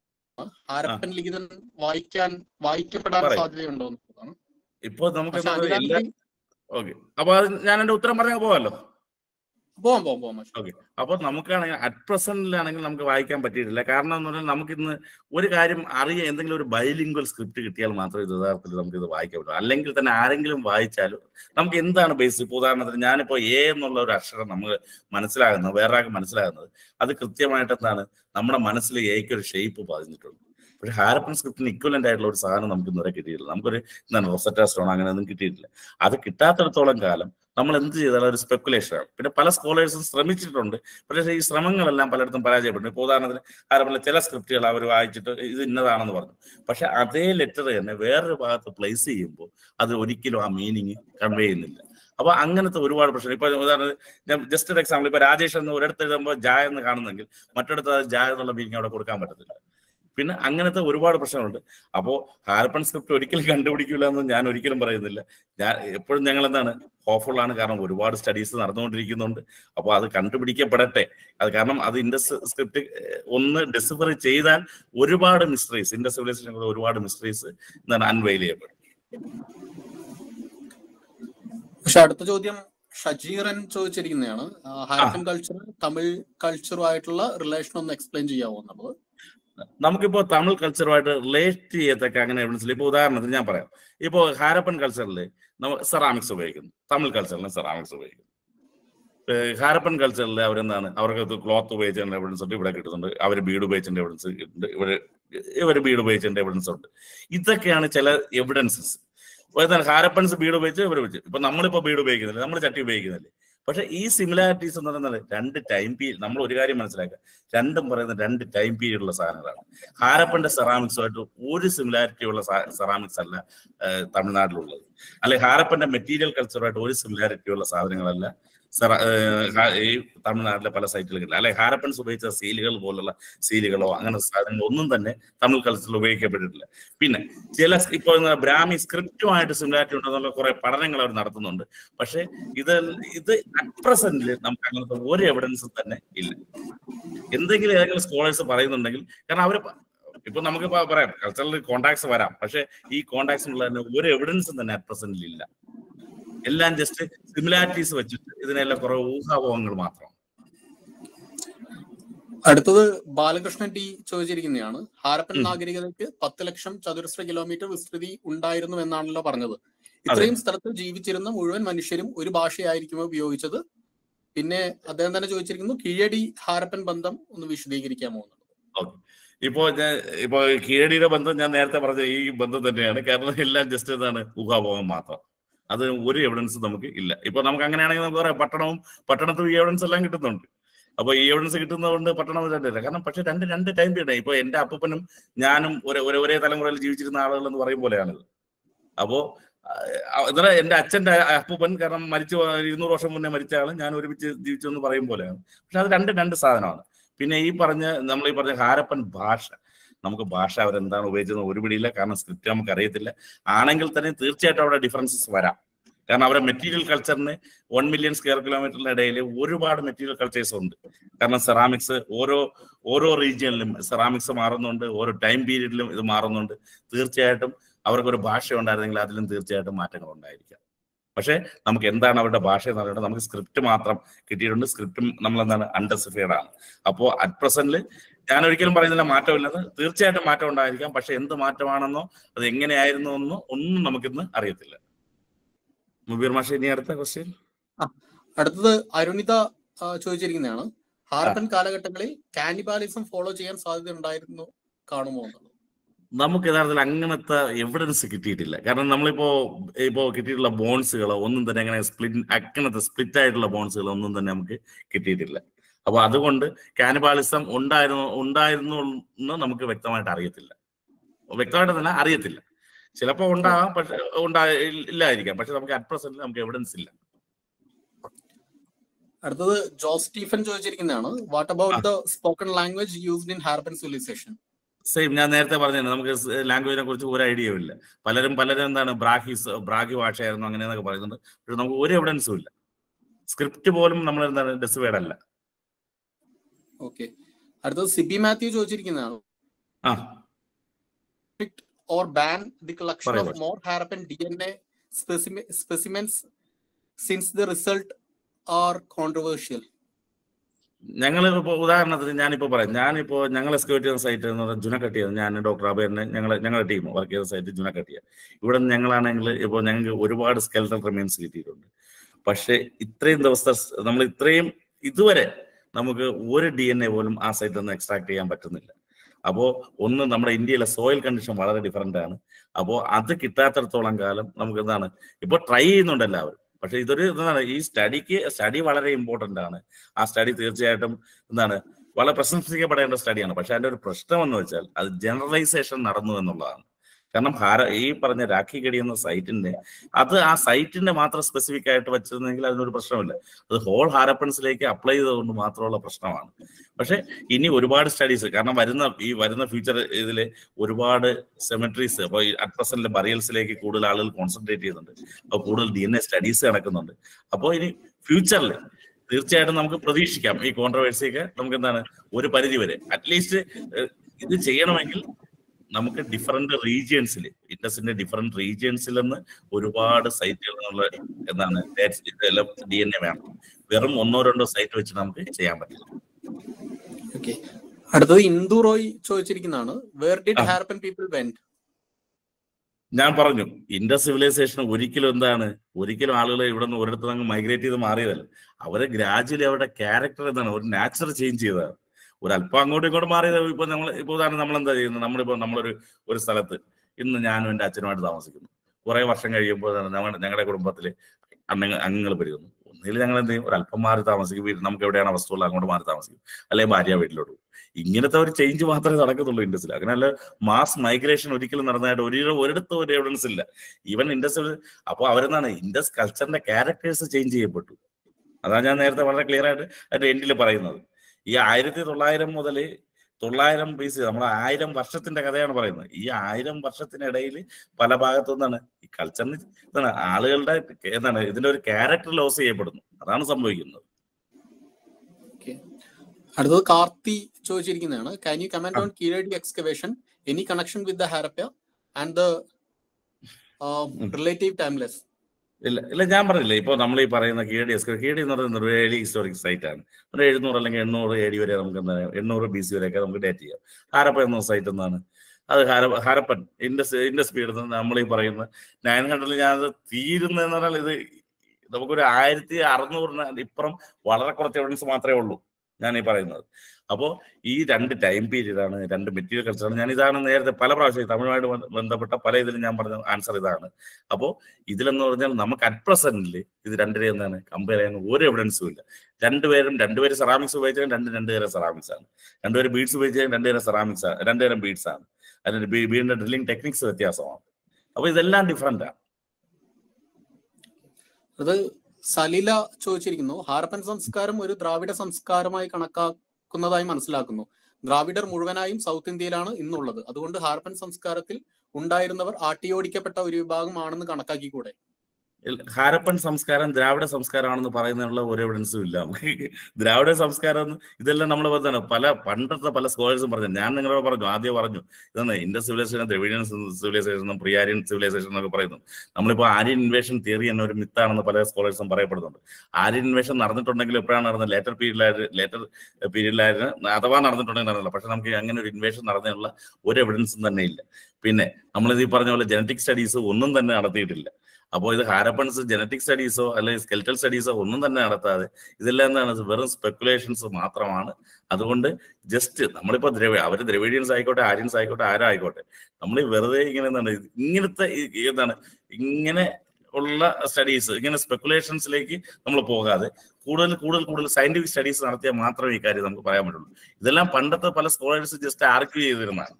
ഹാരപ്പൻ ലിഖിതൻ വായിക്കാൻ വായിക്കപ്പെടാൻ പറയ്. സാധ്യതയുണ്ടോ എന്നുള്ളതാണ് ഇപ്പൊ നമുക്ക് പക്ഷെ എന്താണ് അനിൽ എല്ലാ ആന്റണി ഓക്കെ അപ്പൊ അത് ഞാൻ എന്റെ ഉത്തരം പറഞ്ഞാൽ പോവാലോ പോവാം പോവാം പോവാം മാഷെ. ഓക്കെ അപ്പൊ നമുക്കാണെങ്കിൽ അറ്റ് പ്രസന്റിലാണെങ്കിൽ നമുക്ക് വായിക്കാൻ പറ്റിയിട്ടില്ല കാരണം എന്ന് പറഞ്ഞാൽ നമുക്കിന്ന് ഒരു കാര്യം അറിയാൻ എന്തെങ്കിലും ഒരു ബൈലിംഗ്വൽ സ്ക്രിപ്റ്റ് കിട്ടിയാൽ മാത്രമേ ഇത് യഥാർത്ഥത്തിൽ നമുക്ക് ഇത് വായിക്കാൻ പറ്റൂ അല്ലെങ്കിൽ തന്നെ ആരെങ്കിലും വായിച്ചാലും നമുക്ക് എന്താണ് ബേസ് ഇപ്പൊ ഉദാഹരണത്തിന് ഞാനിപ്പോ എ എന്നുള്ള ഒരു അക്ഷരം നമുക്ക് മനസ്സിലാകുന്നത് വേറെ ആൾക്ക് മനസ്സിലാകുന്നത് അത് കൃത്യമായിട്ട് എന്താണ് നമ്മുടെ മനസ്സിൽ എക്ക് ഒരു ഷേപ്പ് പതിഞ്ഞിട്ടുണ്ട് പക്ഷെ ഹാരപ്പൻ സ്ക്രിപ്റ്റിന് ഇക്വലന്റ് ആയിട്ടുള്ള ഒരു സാധനം നമുക്ക് ഇന്നുവരെ കിട്ടിയിട്ടില്ല നമുക്കൊരു എന്താണ് റൊസറ്റ സ്റ്റോൺ അങ്ങനെ ഒന്നും കിട്ടിയിട്ടില്ല അത് കിട്ടാത്തിടത്തോളം കാലം നമ്മൾ എന്ത് ചെയ്താലും ഒരു സ്പെക്കുലേഷൻ ആണ് പിന്നെ പല സ്കോളേഴ്സും ശ്രമിച്ചിട്ടുണ്ട് പക്ഷേ ഈ ശ്രമങ്ങളെല്ലാം പലയിടത്തും പരാജയപ്പെട്ടു ഇപ്പോൾ ഉദാഹരണത്തിന് ആരംഭിച്ച ചില സ്ക്രിപ്റ്റുകൾ അവർ വായിച്ചിട്ട് ഇത് ഇന്നതാണെന്ന് പറഞ്ഞു പക്ഷെ അതേ ലെറ്റർ തന്നെ വേറൊരു ഭാഗത്ത് പ്ലേസ് ചെയ്യുമ്പോൾ അത് ഒരിക്കലും ആ മീനിങ് കൺവേ ചെയ്യുന്നില്ല അപ്പൊ അങ്ങനത്തെ ഒരുപാട് പ്രശ്നം ഇപ്പൊ ഉദാഹരണം ഞാൻ ജസ്റ്റ് ഒരു എക്സാമ്പിൾ ഇപ്പൊ രാജേഷ് എന്ന് ഒരിടത്ത് എഴുതുമ്പോൾ ജാ എന്ന് കാണുന്നെങ്കിൽ മറ്റൊരിടത്ത് അത് ജാ എന്നുള്ള മീനിങ് അവിടെ കൊടുക്കാൻ പറ്റത്തില്ല പിന്നെ അങ്ങനത്തെ ഒരുപാട് പ്രശ്നമുണ്ട് അപ്പോൾ ഹാരപ്പൻ സ്ക്രിപ്റ്റ് ഒരിക്കലും കണ്ടുപിടിക്കില്ല എന്ന് ഞാൻ ഒരിക്കലും പറയുന്നില്ല ഞാൻ എപ്പോഴും ഞങ്ങൾ എന്താണ് ഹോപ്പ്ഫുൾ ആണ് കാരണം ഒരുപാട് സ്റ്റഡീസ് നടന്നുകൊണ്ടിരിക്കുന്നുണ്ട് അപ്പോൾ അത് കണ്ടുപിടിക്കപ്പെടട്ടെ അത് കാരണം അത് ഇൻഡസ് സ്ക്രിപ്റ്റ് ഒന്ന് ഡിസിഫർ ചെയ്താൽ ഒരുപാട് മിസ്റ്ററീസ് ഇൻഡസ് സിവിലൈസേഷൻ ഒരുപാട് മിസ്റ്ററീസ് എന്താണ് അൺവെയിൽ ചെയ്യപ്പെടും പക്ഷെ അടുത്ത ചോദ്യം ഷജീറൻ ചോദിച്ചിരിക്കുന്നതാണ് ആ, ഹാരപ്പൻ കൾച്ചർ തമിഴ് കൾച്ചറുമായിട്ടുള്ള റിലേഷൻ ഒന്ന് എക്സ്പ്ലെയിൻ ചെയ്യാവോ എന്നുള്ളത് നമുക്കിപ്പോ തമിഴ് കൾച്ചറുമായിട്ട് റിലേറ്റ് ചെയ്യത്തക്ക അങ്ങനെ എവിഡൻസിൽ ഇപ്പൊ ഉദാഹരണത്തിന് ഞാൻ പറയാം ഇപ്പോ ഹാരപ്പൻ കൾച്ചറിൽ നമ്മൾ സെറാമിക്സ് ഉപയോഗിക്കുന്നു തമിഴ് കൾച്ചറിൽ സെറാമിക്സ് ഉപയോഗിക്കുന്നു ഏഹ് ഹാരപ്പൻ കൾച്ചറിൽ അവരെന്താണ് അവർക്ക് ക്ലോത്ത് ഉപയോഗിച്ചതിന്റെ എവിഡൻസ് ഉണ്ട് ഇവിടെ കിട്ടുന്നുണ്ട് അവർ ബീഡ് ഉപയോഗിച്ചതിന്റെ എവിഡൻസ് ഉണ്ട് ഇവര് ഇവര് ബീഡ് ഉപയോഗിച്ചതിന്റെ എവിഡൻസ് ഉണ്ട് ഇതൊക്കെയാണ് ചില എവിഡൻസസ് എന്താണ് ഹാരപ്പൻസ് ബീഡ് ഉപയോഗിച്ച് ഇവർ ഉപയോഗിച്ചു ഇപ്പൊ നമ്മളിപ്പോ ബീഡ് ഉപയോഗിക്കുന്നില്ല നമ്മൾ ചട്ടി ഉപയോഗിക്കുന്നില്ലേ പക്ഷെ ഈ സിമിലാരിറ്റീസ് എന്ന് പറയുന്നത് രണ്ട് ടൈം പീരീഡ് നമ്മൾ ഒരു കാര്യം മനസ്സിലാക്കുക രണ്ടും പറയുന്ന രണ്ട് ടൈം പീരീഡ് ഉള്ള സാധനങ്ങളാണ് ഹാരപ്പന്റെ സെറാമിക്സുമായിട്ട് ഒരു സിമിലാരിറ്റി ഉള്ള സെറാമിക്സ് അല്ല ഏഹ്, തമിഴ്നാട്ടിലുള്ളത് അല്ലെ ഹാരപ്പന്റെ മെറ്റീരിയൽ കൾച്ചറുമായിട്ട് ഒരു സിമിലാരിറ്റി ഉള്ള സാധനങ്ങളല്ല സെറ ഏഹ്, ഹാ- ഈ തമിഴ്നാട്ടിലെ പല സൈറ്റുകളിൽ അല്ലെ ഹാരപ്പൻസ് ഉപയോഗിച്ച സീലുകൾ പോലുള്ള സീലുകളോ അങ്ങനെ സാധനങ്ങളോ ഒന്നും തന്നെ തമിഴ് കൾച്ചറിൽ ഉപയോഗിക്കപ്പെട്ടിട്ടില്ല പിന്നെ ചില സ് ഇപ്പൊ എന്താ ബ്രാഹ്മി സ്ക്രിപ്റ്റുമായിട്ട് സിമിലാരിറ്റി ഉണ്ടെന്നുള്ള കുറെ പഠനങ്ങൾ അവർ നടത്തുന്നുണ്ട് പക്ഷെ ഇത് ഇത് അറ്റ് പ്രസന്റിൽ നമുക്ക് അങ്ങനത്തെ ഒരു എവിഡൻസും തന്നെ ഇല്ല എന്തെങ്കിലും ഏതെങ്കിലും സ്കോളേഴ്സ് പറയുന്നുണ്ടെങ്കിൽ കാരണം അവർ ഇപ്പൊ നമുക്ക് ഇപ്പൊ പറയാം കൾച്ചറൽ കോണ്ടാക്ട്സ് വരാം പക്ഷെ ഈ കോണ്ടാക്ട്സിനുള്ള തന്നെ ഒരു എവിഡൻസും തന്നെ അറ്റ് പ്രസന്റിൽ ഇല്ല എല്ലാം ജസ്റ്റ് സിമിലാരിറ്റീസ് വെച്ചിട്ട് ഇതിനെല്ലാം കുറെ ഊഹാപോഹങ്ങൾ മാത്രം അടുത്തത് ബാലകൃഷ്ണൻ ടി ചോദിച്ചിരിക്കുന്നതാണ് ഹാരപ്പൻ ഉം. നാഗരികതയ്ക്ക് പത്ത് ലക്ഷം ചതുരശ്ര കിലോമീറ്റർ വിസ്തൃതി ഉണ്ടായിരുന്നു എന്നാണല്ലോ പറഞ്ഞത് ഇത്രയും സ്ഥലത്ത് ജീവിച്ചിരുന്ന മുഴുവൻ മനുഷ്യരും ഒരു ഭാഷയായിരിക്കുമോ ഉപയോഗിച്ചത് പിന്നെ അദ്ദേഹം തന്നെ ചോദിച്ചിരിക്കുന്നു കീഴടി ഹാരപ്പൻ ബന്ധം ഒന്ന് വിശദീകരിക്കാമോ എന്നുള്ളത് ഇപ്പോ ഞാൻ ഇപ്പോ കീഴടിയുടെ ബന്ധം ഞാൻ നേരത്തെ പറഞ്ഞ ഈ ബന്ധം തന്നെയാണ് കാരണം എല്ലാം ജസ്റ്റ് എന്താണ് ഊഹാപോഹം മാത്രം അത് ഒരു എവിഡൻസ് നമുക്ക് ഇല്ല ഇപ്പൊ നമുക്ക് അങ്ങനെയാണെങ്കിൽ നമുക്ക് പറയാം പട്ടണവും പട്ടണത്തിൽ ഈ എവിഡൻസ് എല്ലാം കിട്ടുന്നുണ്ട് അപ്പൊ ഈ എവിഡൻസ് കിട്ടുന്നതുകൊണ്ട് പട്ടണം രണ്ടില്ല കാരണം പക്ഷെ രണ്ട് രണ്ട് ടൈം പീരീഡ് ഇപ്പൊ എന്റെ അപ്പനും ഞാനും ഒരേ ഒരേ ഒരേ തലമുറയിൽ ജീവിച്ചിരുന്ന ആളുകൾ എന്ന് പറയും പോലെയാണിത് അപ്പോ ഇന്നലെ എന്റെ അച്ഛന്റെ അപ്പൂപ്പൻ കാരണം മരിച്ചു പോയ- ഇരുന്നൂറ് വർഷം മുന്നേ മരിച്ച ആള് ഞാൻ ഒരുമിച്ച് ജീവിച്ചു എന്ന് പറയും പോലെയാണ് പക്ഷെ അത് രണ്ട് രണ്ട് സാധനമാണ് പിന്നെ ഈ പറഞ്ഞ നമ്മൾ ഈ പറഞ്ഞ ഹാരപ്പൻ ഭാഷ നമുക്ക് ഭാഷ അവരെന്താണ് ഉപയോഗിച്ചത് ഒരു പിടിയില്ല കാരണം സ്ക്രിപ്റ്റ് നമുക്ക് അറിയത്തില്ല ആണെങ്കിൽ തന്നെ തീർച്ചയായിട്ടും അവിടെ ഡിഫറൻസസ് വരാം കാരണം അവരുടെ മെറ്റീരിയൽ കൾച്ചറിന് വൺ മില്യൺ സ്ക്വയർ കിലോമീറ്ററിന്റെ ഇടയിൽ ഒരുപാട് മെറ്റീരിയൽ കൾച്ചേഴ്സ് ഉണ്ട് കാരണം സെറാമിക്സ് ഓരോ ഓരോ റീജിയനിലും സെറാമിക്സ് മാറുന്നുണ്ട് ഓരോ ടൈം പീരീഡിലും ഇത് മാറുന്നുണ്ട് തീർച്ചയായിട്ടും അവർക്കൊരു ഭാഷ ഉണ്ടായിരുന്നെങ്കിൽ അതിലും തീർച്ചയായിട്ടും മാറ്റങ്ങൾ ഉണ്ടായിരിക്കാം പക്ഷേ നമുക്ക് എന്താണ് അവരുടെ ഭാഷ എന്ന് പറയുന്നത് നമുക്ക് സ്ക്രിപ്റ്റ് മാത്രം കിട്ടിയിട്ടുണ്ട് സ്ക്രിപ്റ്റും നമ്മൾ എന്താണ് അൺഡെസിഫൈഡ് ആണ് അപ്പോൾ അറ്റ് പ്രസന്റിൽ ഞാൻ ഒരിക്കലും പറയുന്നില്ല മാറ്റമില്ലെന്ന് തീർച്ചയായിട്ടും മാറ്റം ഉണ്ടായിരിക്കാം പക്ഷെ എന്ത് മാറ്റമാണെന്നോ അത് എങ്ങനെയായിരുന്നു എന്നോ ഒന്നും നമുക്കിന്ന് അറിയത്തില്ല മുബീർ മാഷ ഇനി അടുത്ത ക്വസ്റ്റ്യൻ അടുത്തത് അരുണിത ആ, ചോദിച്ചിരിക്കുന്നതാണ് ഹാരപ്പൻ കാലഘട്ടങ്ങളിൽ കാനിബാലിസം ഫോളോ ചെയ്യാൻ സാധ്യത ഉണ്ടായിരുന്നു കാണുമോ എന്നുള്ളത് നമുക്ക് യഥാർത്ഥത്തിൽ അങ്ങനത്തെ എവിഡൻസ് കിട്ടിയിട്ടില്ല കാരണം നമ്മളിപ്പോ ഇപ്പോ കിട്ടിയിട്ടുള്ള ബോൺസുകളോ ഒന്നും തന്നെ അങ്ങനെ സ്പ്ലിറ്റ് അങ്ങനത്തെ സ്പ്ലിറ്റ് ആയിട്ടുള്ള ബോൺസുകളോ ഒന്നും തന്നെ നമുക്ക് കിട്ടിയിട്ടില്ല അപ്പൊ അതുകൊണ്ട് കാനിബാലിസം ഉണ്ടായിരുന്നു ഉണ്ടായിരുന്നു എന്ന് നമുക്ക് വ്യക്തമായിട്ട് അറിയത്തില്ല വ്യക്തമായിട്ട് തന്നെ അറിയത്തില്ല ചിലപ്പോ ഉണ്ടാകാം പക്ഷെ ഉണ്ടാ ഇല്ലായിരിക്കാം പക്ഷെ നമുക്ക് അറ്റ് പ്രസന്റ് നമുക്ക് എവിഡൻസ് ഇല്ല അടുത്തത് ജോസ് സ്റ്റീഫൻ ചോദിച്ചിരിക്കുന്നതാണ് what about the spoken language used in Harappan civilisation same ഞാൻ നേരത്തെ പറഞ്ഞു നമുക്ക് ലാംഗ്വേജിനെ കുറിച്ച് ഒരു ഐഡിയ ഇല്ല പലരും പലരും എന്താണ് ബ്രാഹീസ് ബ്രാഹി ഭാഷയായിരുന്നു അങ്ങനെ എന്നൊക്കെ പറയുന്നുണ്ട് പക്ഷെ നമുക്ക് ഒരു എവിഡൻസും ഇല്ല സ്ക്രിപ്റ്റ് പോലും നമ്മൾ എന്താണ് ഡെസിവേഡ് അല്ല ഓക്കെ അടുത്തത് സിബി മാത്യു ചോദിച്ചിരിക്കുന്നതാണ് ആ or ban the collection പറയൂ, of പറയൂ. more Harappan DNA specimen, specimens since the result are controversial. ഞങ്ങൾ ഇപ്പോൾ ഉദാഹരണത്തിന് ഞാനിപ്പോൾ പറയാം ഞാനിപ്പോൾ ഞങ്ങൾ എക്സ്കവേറ്റ് ചെയ്യുന്ന സൈറ്റ് എന്ന് പറഞ്ഞാൽ ജുനക്കട്ടിയത് ഞാൻ ഡോക്ടർ അബേറിനെ ഞങ്ങൾ ഞങ്ങളുടെ ടീം വർക്ക് ചെയ്ത സൈറ്റ് ജുനക്കട്ടിയ ഇവിടെ നിന്ന് ഞങ്ങളാണെങ്കിൽ ഇപ്പോൾ ഞങ്ങൾക്ക് ഒരുപാട് സ്കെൽട്ടൽ റിമൈൻസ് കിട്ടിയിട്ടുണ്ട് പക്ഷേ ഇത്രയും ദിവസത്തെ സ് നമ്മൾ ഇത്രയും ഇതുവരെ നമുക്ക് ഒരു ഡി എൻ എ പോലും ആ സൈറ്റിൽ നിന്ന് എക്സ്ട്രാക്ട് ചെയ്യാൻ പറ്റുന്നില്ല അപ്പോൾ ഒന്ന് നമ്മുടെ ഇന്ത്യയിലെ സോയിൽ കണ്ടീഷൻ വളരെ ഡിഫറൻ്റ് ആണ് അപ്പോൾ അത് കിട്ടാത്തിടത്തോളം കാലം നമുക്ക് എന്താണ് ഇപ്പോൾ ട്രൈ ചെയ്യുന്നുണ്ട് എല്ലാവരും പക്ഷെ ഇതൊരു എന്താണ് ഈ സ്റ്റഡിക്ക് സ്റ്റഡി വളരെ ഇമ്പോർട്ടൻ്റ് ആണ് ആ സ്റ്റഡി തീർച്ചയായിട്ടും എന്താണ് വളരെ പ്രശംസിക്കപ്പെടേണ്ട സ്റ്റഡിയാണ് പക്ഷെ അതിന്റെ ഒരു പ്രശ്നം എന്ന് വെച്ചാൽ അത് ജനറലൈസേഷൻ നടന്നു എന്നുള്ളതാണ് കാരണം ഭാര ഈ പറഞ്ഞ രാഖി ഗഡി എന്ന സൈറ്റിന്റെ അത് ആ സൈറ്റിന്റെ മാത്രം സ്പെസിഫിക് ആയിട്ട് വെച്ചിരുന്നെങ്കിൽ അതിനൊരു പ്രശ്നമില്ല അത് ഹോൾ ഹാരപ്പൻസിലേക്ക് അപ്ലൈ ചെയ്തുകൊണ്ട് മാത്രമുള്ള പ്രശ്നമാണ് പക്ഷെ ഇനി ഒരുപാട് സ്റ്റഡീസ് കാരണം വരുന്ന ഈ വരുന്ന ഫ്യൂച്ചർ ഇതിൽ ഒരുപാട് സെമെട്രീസ് അപ്പോൾ ഈ അറ്റ് പ്രസന്റിലെ ബറിയൽസിലേക്ക് കൂടുതൽ ആളുകൾ കോൺസെൻട്രേറ്റ് ചെയ്യുന്നുണ്ട് അപ്പോൾ കൂടുതൽ ഡി എൻ എ സ്റ്റഡീസ് നടക്കുന്നുണ്ട് അപ്പോൾ ഇനി ഫ്യൂച്ചറിൽ തീർച്ചയായിട്ടും നമുക്ക് പ്രതീക്ഷിക്കാം ഈ കോൺട്രവേഴ്സിയൊക്കെ നമുക്ക് എന്താണ് ഒരു പരിധി വരെ അറ്റ്ലീസ്റ്റ് ഇത് ചെയ്യണമെങ്കിൽ നമുക്ക് ഡിഫറെന്റ് റീജിയൻസിൽ ഇൻഡസിന്റെ ഡിഫറെന്റ് റീജിയൻസിൽ നിന്ന് ഒരുപാട് സൈറ്റുകൾ എന്നുള്ള എന്താണ് ഡി എൻ എ വേണം വെറും ഒന്നോ രണ്ടോ സൈറ്റ് വെച്ച് നമുക്ക് ചെയ്യാൻ പറ്റില്ല Okay. അടുത്തത് ഇന്ദു റോയ് ചോദിച്ചിരിക്കുന്നതാണ് where did ah. Harappan people went ഞാൻ പറഞ്ഞു ഇൻഡസ് സിവിലൈസേഷൻ ഒരിക്കലും എന്താണ് ഒരിക്കലും ആളുകൾ ഇവിടെ നിന്ന് ഒരിടത്ത് നിന്ന് മൈഗ്രേറ്റ് ചെയ്ത് മാറിയതല്ല അവരെ ഗ്രാജുവലി അവരുടെ ക്യാരക്ടർ എന്താണ് ഒരു നാച്ചുറൽ ചേഞ്ച് ചെയ്തതാണ് ഒരു അല്പം അങ്ങോട്ടും ഇങ്ങോട്ടും മാറിയത് ഇപ്പൊ നമ്മൾ ഇപ്പൊ ഉദാഹരണം നമ്മൾ എന്താ ചെയ്യുന്നത് നമ്മളിപ്പോ നമ്മളൊരു ഒരു സ്ഥലത്ത് ഇന്ന് ഞാനും എൻ്റെ അച്ഛനുമായിട്ട് താമസിക്കുന്നു കുറെ വർഷം കഴിയുമ്പോൾ നമ്മുടെ ഞങ്ങളുടെ കുടുംബത്തില് അംഗങ്ങൾ അംഗങ്ങൾ പെരുകുന്നു ഒന്നിൽ ഞങ്ങൾ എന്ത് ചെയ്യും ഒരു അല്പം മാറി താമസിക്കും വീട് നമുക്ക് എവിടെയാണ് വസ്തുള്ള അങ്ങോട്ട് മാറി താമസിക്കും അല്ലെങ്കിൽ ഭാര്യ വീട്ടിലോട്ട് പോകും ഇങ്ങനത്തെ ഒരു ചേഞ്ച് മാത്രമേ നടക്കത്തുള്ളൂ ഇൻഡസ്ട്രിയിൽ അങ്ങനെയല്ല മാസ് മൈഗ്രേഷൻ ഒരിക്കലും നടന്നതായിട്ട് ഒരു ഒരിടത്തും ഒരു എവിഡൻസ് ഇല്ല ഈവൻ ഇൻഡസ്ട്രി അപ്പോൾ അവരെന്താണ് ഇൻഡസ് കൾച്ചറിന്റെ ക്യാരക്ടേഴ്സ് ചേഞ്ച് ചെയ്യപ്പെട്ടു അതാണ് ഞാൻ നേരത്തെ വളരെ ക്ലിയർ ആയിട്ട് അതിന്റെ എൻഡിൽ പറയുന്നത് ഈ ആയിരത്തി തൊള്ളായിരം മുതൽ തൊള്ളായിരം ബി സി നമ്മൾ ആയിരം വർഷത്തിന്റെ കഥയാണ് പറയുന്നത് ഈ ആയിരം വർഷത്തിനിടയിൽ പല ഭാഗത്തു നിന്നാണ് ഈ കൾച്ചറിന് എന്താണ് ആളുകളുടെ എന്താണ് ഇതിന്റെ ഒരു ക്യാരക്ടർ ലോസ് ചെയ്യപ്പെടുന്നു അതാണ് സംഭവിക്കുന്നത് അടുത്തത് കാർത്തി ചോദിച്ചിരിക്കുന്നതാണ് can you comment on Keezhadi excavation any connection with the Harappa and the uh, Mm. relative timeless? ഇല്ല ഇല്ല ഞാൻ പറഞ്ഞില്ല ഇപ്പോൾ നമ്മൾ ഈ പറയുന്ന കീഴടി എസ്കർ കീഴടി എന്ന് പറയുന്നത് ഒരു ഏഴ് ഹിസ്റ്റോറിക് സൈറ്റ് ആണ് ഒരു എഴുന്നൂറ് അല്ലെങ്കിൽ എണ്ണൂറ് എ ഡി വരെ നമുക്ക് എന്താ എണ്ണൂറ് ബി സി വരെയൊക്കെ നമുക്ക് ഡേറ്റ് ചെയ്യാം ഹാരപ്പ എന്ന സൈറ്റ് എന്നാണ് അത് ഹാര ഹാരപ്പൻ ഇൻഡസ് ഇൻഡസ് പീഡത്തിൽ നമ്മൾ ഈ പറയുന്ന നയൻ ഹൺഡ്രഡിൽ ഞാൻ അത് തീരുന്നതെന്ന് പറഞ്ഞാൽ ഇത് നമുക്കൊരു ആയിരത്തി അറുന്നൂറിന് ഇപ്പുറം വളരെ കുറച്ച് എവിഡൻസ് മാത്രമേ ഉള്ളൂ ഞാൻ ഈ പറയുന്നത് അപ്പോൾ ഈ രണ്ട് ടൈം പീരീഡ് ആണ് രണ്ട് മെറ്റീരിയൽ കൾച്ചറാണ് ഞാൻ ഇതാണ് നേരത്തെ പല പ്രാവശ്യം തമിഴുമായിട്ട് ബന്ധ- ബന്ധപ്പെട്ട പല ഇതിലും ഞാൻ പറഞ്ഞ ആൻസർ ഇതാണ് അപ്പോൾ ഇതിലെന്ന് പറഞ്ഞാൽ നമുക്ക് അറ്റ് പ്രസന്റിൽ ഇത് രണ്ടിനെയും എന്താണ് കമ്പയർ ചെയ്യാൻ ഒരു എവിഡൻസും ഇല്ല രണ്ടുപേരും രണ്ടുപേരും സെറാമിക്സ് ഉപയോഗിച്ചാൽ രണ്ട് രണ്ടുതരം സെറാമിക്സ് ആണ് രണ്ടുപേരും ബീഡ്സ് ഉപയോഗിച്ചാൽ രണ്ടുതരം സെറാമിക്സ് ആണ് രണ്ടുതരം ബീഡ്സ് ആണ് അതിന്റെ ബീഡിന്റെ ഡ്രില്ലിംഗ് ടെക്നിക്സ് വ്യത്യാസമാണ് അപ്പൊ ഇതെല്ലാം ഡിഫറെന്റ് ആണ് അത് സലില ചോദിച്ചിരിക്കുന്നു ഹാരപ്പൻ സംസ്കാരം ഒരു ദ്രാവിഡ സംസ്കാരമായി കണക്കാക്കുന്നതായി മനസ്സിലാക്കുന്നു ദ്രാവിഡർ മുഴുവനായും സൗത്ത് ഇന്ത്യയിലാണ് ഇന്നുള്ളത് അതുകൊണ്ട് ഹാരപ്പൻ സംസ്കാരത്തിൽ ഉണ്ടായിരുന്നവർ ആട്ടിയോടിക്കപ്പെട്ട ഒരു വിഭാഗമാണെന്ന് കണക്കാക്കിക്കൂടെ ഇല്ല, ഹാരപ്പൻ സംസ്കാരം ദ്രാവിഡ സംസ്കാരമാണെന്ന് പറയുന്നതിനുള്ള ഒരു എവിഡൻസും ഇല്ല നമുക്ക് ദ്രാവിഡ സംസ്കാരം എന്ന് ഇതെല്ലാം നമ്മൾ പറഞ്ഞാണ് പല പണ്ടത്തെ പല സ്കോളേഴ്സും പറഞ്ഞു ഞാൻ നിങ്ങളോട് പറഞ്ഞു ആദ്യം പറഞ്ഞു ഇതാണ് ഇൻഡസ് സിവിലൈസേഷൻ ദ്രവിഡിയൻ സിവിലൈസേഷൻ എന്നും പ്രിയാരിയൻ സിവിലൈസേഷൻ എന്നൊക്കെ പറയുന്നു നമ്മളിപ്പോൾ ആര്യൻ ഇൻവേഷൻ തിയറി എന്ന ഒരു മിത്താണെന്ന് പല സ്കോളേഴ്സും പറയപ്പെടുന്നുണ്ട് ആര്യൻ ഇൻവേഷൻ നടന്നിട്ടുണ്ടെങ്കിൽ എപ്പോഴാണ് നടന്നത് ലേറ്റർ പീരീഡിലായിരുന്നു ലേറ്റർ പീരീഡിലായിരുന്നു അഥവാ നടന്നിട്ടുണ്ടെങ്കിൽ നടന്നില്ല പക്ഷെ നമുക്ക് അങ്ങനെ ഒരു ഇൻവേഷൻ നടന്നതിനുള്ള ഒരു എവിഡൻസും തന്നെ ഇല്ല പിന്നെ നമ്മളിത് ഈ പറഞ്ഞ പോലെ ജനറ്റിക് സ്റ്റഡീസ് ഒന്നും തന്നെ നടത്തിയിട്ടില്ല അപ്പോൾ ഇത് ഹാരപ്പൺസ് ജനറ്റിക് സ്റ്റഡീസോ അല്ലെങ്കിൽ സ്കെൽറ്റൽ സ്റ്റഡീസോ ഒന്നും തന്നെ നടത്താതെ ഇതെല്ലാം എന്താണ് വെറും സ്പെക്കുലേഷൻസ് മാത്രമാണ് അതുകൊണ്ട് ജസ്റ്റ് നമ്മളിപ്പോ ദ്രവ അവര് ദ്രവിഡിയൻസ് ആയിക്കോട്ടെ ആര്യൻസ് ആയിക്കോട്ടെ ആരും ആയിക്കോട്ടെ നമ്മൾ ഈ വെറുതെ ഇങ്ങനെ എന്താണ് ഇത് ഇങ്ങനത്തെ ഈ- ഈ എന്താണ് ഇങ്ങനെ ഉള്ള സ്റ്റഡീസ് ഇങ്ങനെ സ്പെക്കുലേഷൻസിലേക്ക് നമ്മൾ പോകാതെ കൂടുതൽ കൂടുതൽ കൂടുതൽ സയന്റിഫിക് സ്റ്റഡീസ് നടത്തിയാൽ മാത്രമേ ഈ കാര്യം നമുക്ക് പറയാൻ പറ്റുള്ളൂ ഇതെല്ലാം പണ്ടത്തെ പല സ്കോളേഴ്സ് ജസ്റ്റ് ആർക്യൂ ചെയ്തിരുന്നതാണ്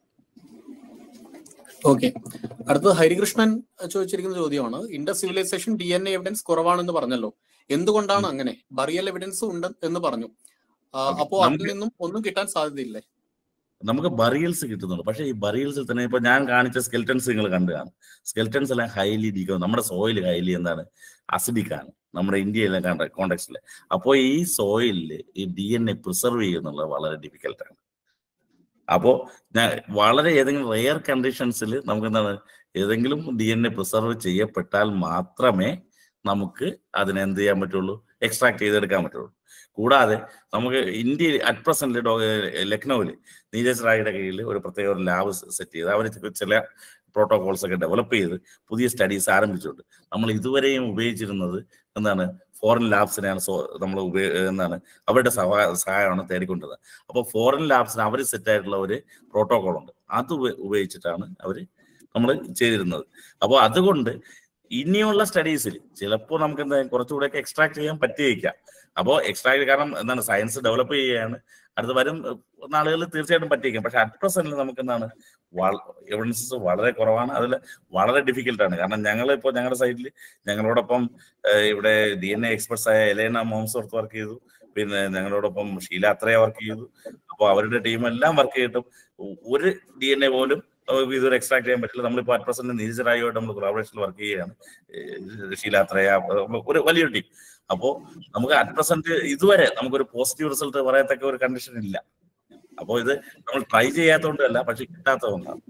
ഓക്കെ അടുത്തത് ഹരികൃഷ്ണൻ ചോദിച്ചിരിക്കുന്ന ചോദ്യമാണ് Indus civilisation D N A evidence കുറവാണെന്ന് പറഞ്ഞല്ലോ എന്തുകൊണ്ടാണ് അങ്ങനെ ബറിയൽ എവിഡൻസ് ഉണ്ട് എന്ന് പറഞ്ഞു ആ, Okay. അപ്പോ അതിൽ നമുക്ക് നിന്നും ഒന്നും കിട്ടാൻ സാധ്യതയില്ലേ നമുക്ക് ബറിയൽസ് കിട്ടുന്നുണ്ട് പക്ഷേ ഈ ബറിയൽസിൽ തന്നെ ഇപ്പൊ ഞാൻ കാണിച്ച സ്കെൽറ്റൻസ് നിങ്ങൾ കണ്ടു കാണും സ്കെൽറ്റൻസ് എല്ലാം ഹൈലി ഡീക്കും നമ്മുടെ സോയിൽ ഹൈലി എന്താണ് അസിഡിക് ആണ് നമ്മുടെ ഇന്ത്യയിലെ കണ്ട കോണ്ടെക്സ്റ്റിൽ അപ്പോൾ ഈ സോയിലിൽ ഈ ഡി എൻ എ പ്രിസർവ് ചെയ്യുന്നുള്ളത് വളരെ ഡിഫിക്കൽട്ടാണ് അപ്പോൾ ഞാൻ വളരെ ഏതെങ്കിലും റെയർ കണ്ടീഷൻസിൽ നമുക്ക് എന്താണ് ഏതെങ്കിലും ഡി എൻ എ പ്രിസർവ് ചെയ്യപ്പെട്ടാൽ മാത്രമേ നമുക്ക് അതിനെ എന്ത് ചെയ്യാൻ പറ്റുള്ളൂ എക്സ്ട്രാക്ട് ചെയ്തെടുക്കാൻ പറ്റുള്ളൂ കൂടാതെ നമുക്ക് ഇന്ത്യയിൽ അറ്റ് പ്രസന്റ് ലക്നൌവിൽ നീരജ് റായിയുടെ കീഴിൽ ഒരു പ്രത്യേക ഒരു ലാബ് സെറ്റ് ചെയ്ത് അവർ ചില പ്രോട്ടോകോൾസ് ഒക്കെ ഡെവലപ്പ് ചെയ്ത് പുതിയ സ്റ്റഡീസ് ആരംഭിച്ചിട്ടുണ്ട് നമ്മൾ ഇതുവരെയും ഉപയോഗിച്ചിരുന്നത് എന്താണ് ഫോറിൻ ലാബ്സിനെയാണ് സോ നമ്മൾ ഉപയോഗ എന്താണ് അവരുടെ സഹായ സഹായമാണ് തേടിക്കൊണ്ടത് അപ്പോൾ ഫോറിൻ ലാബ്സിന് അവർ സെറ്റ് ആയിട്ടുള്ള ഒരു പ്രോട്ടോകോൾ ഉണ്ട് അത് ഉപ- ഉപയോഗിച്ചിട്ടാണ് അവർ നമ്മൾ ചെയ്തിരുന്നത് അപ്പോൾ അതുകൊണ്ട് ഇനിയുള്ള സ്റ്റഡീസിൽ ചിലപ്പോൾ നമുക്ക് എന്താ കുറച്ചുകൂടെയൊക്കെ എക്സ്ട്രാക്ട് ചെയ്യാൻ പറ്റിയേക്കാം അപ്പോൾ എക്സ്ട്രാക്ട് കാരണം എന്താണ് സയൻസ് ഡെവലപ്പ് ചെയ്യുകയാണ് അടുത്ത വരും നാളുകളിൽ തീർച്ചയായിട്ടും പറ്റിയേക്കാം പക്ഷെ അറ്റ് പ്രസന്റ് നമുക്ക് എന്താണ് എവിഡൻസസ് വളരെ കുറവാണ് അതിൽ വളരെ ഡിഫിക്കൽട്ടാണ് കാരണം ഞങ്ങൾ ഇപ്പോൾ ഞങ്ങളുടെ സൈഡിൽ ഞങ്ങളോടൊപ്പം ഏഹ്, ഇവിടെ ഡി എൻ എ എക്സ്പെർട്സ് ആയ എലേന മോംസോർത്ത് വർക്ക് ചെയ്തു പിന്നെ ഞങ്ങളോടൊപ്പം ഷീല അത്രയ വർക്ക് ചെയ്തു അപ്പോൾ അവരുടെ ടീം എല്ലാം വർക്ക് ചെയ്തിട്ടും ഒരു ഡി എൻ എ പോലും അവർക്ക് ഇതുവരെ എക്സ്ട്രാക്ട് ചെയ്യാൻ പറ്റില്ല നമ്മളിപ്പോൾ അറ്റ് പ്രസന്റ് നീരജറായുമായിട്ട് നമ്മൾ കൊളാബറേഷനിൽ വർക്ക് ചെയ്യുകയാണ് ഏഹ്, ഷീല അത്രയ ഒരു വലിയൊരു ടീം അപ്പോൾ നമുക്ക് അറ്റ് പ്രസന്റ് ഇതുവരെ നമുക്കൊരു പോസിറ്റീവ് റിസൾട്ട് പറയത്തക്ക ഒരു കണ്ടീഷൻ ഇല്ല അപ്പോൾ ഇത് നമ്മൾ ട്രൈ ചെയ്യാത്തതുകൊണ്ടല്ല പക്ഷെ കിട്ടാത്തതുകൊണ്ടാണ്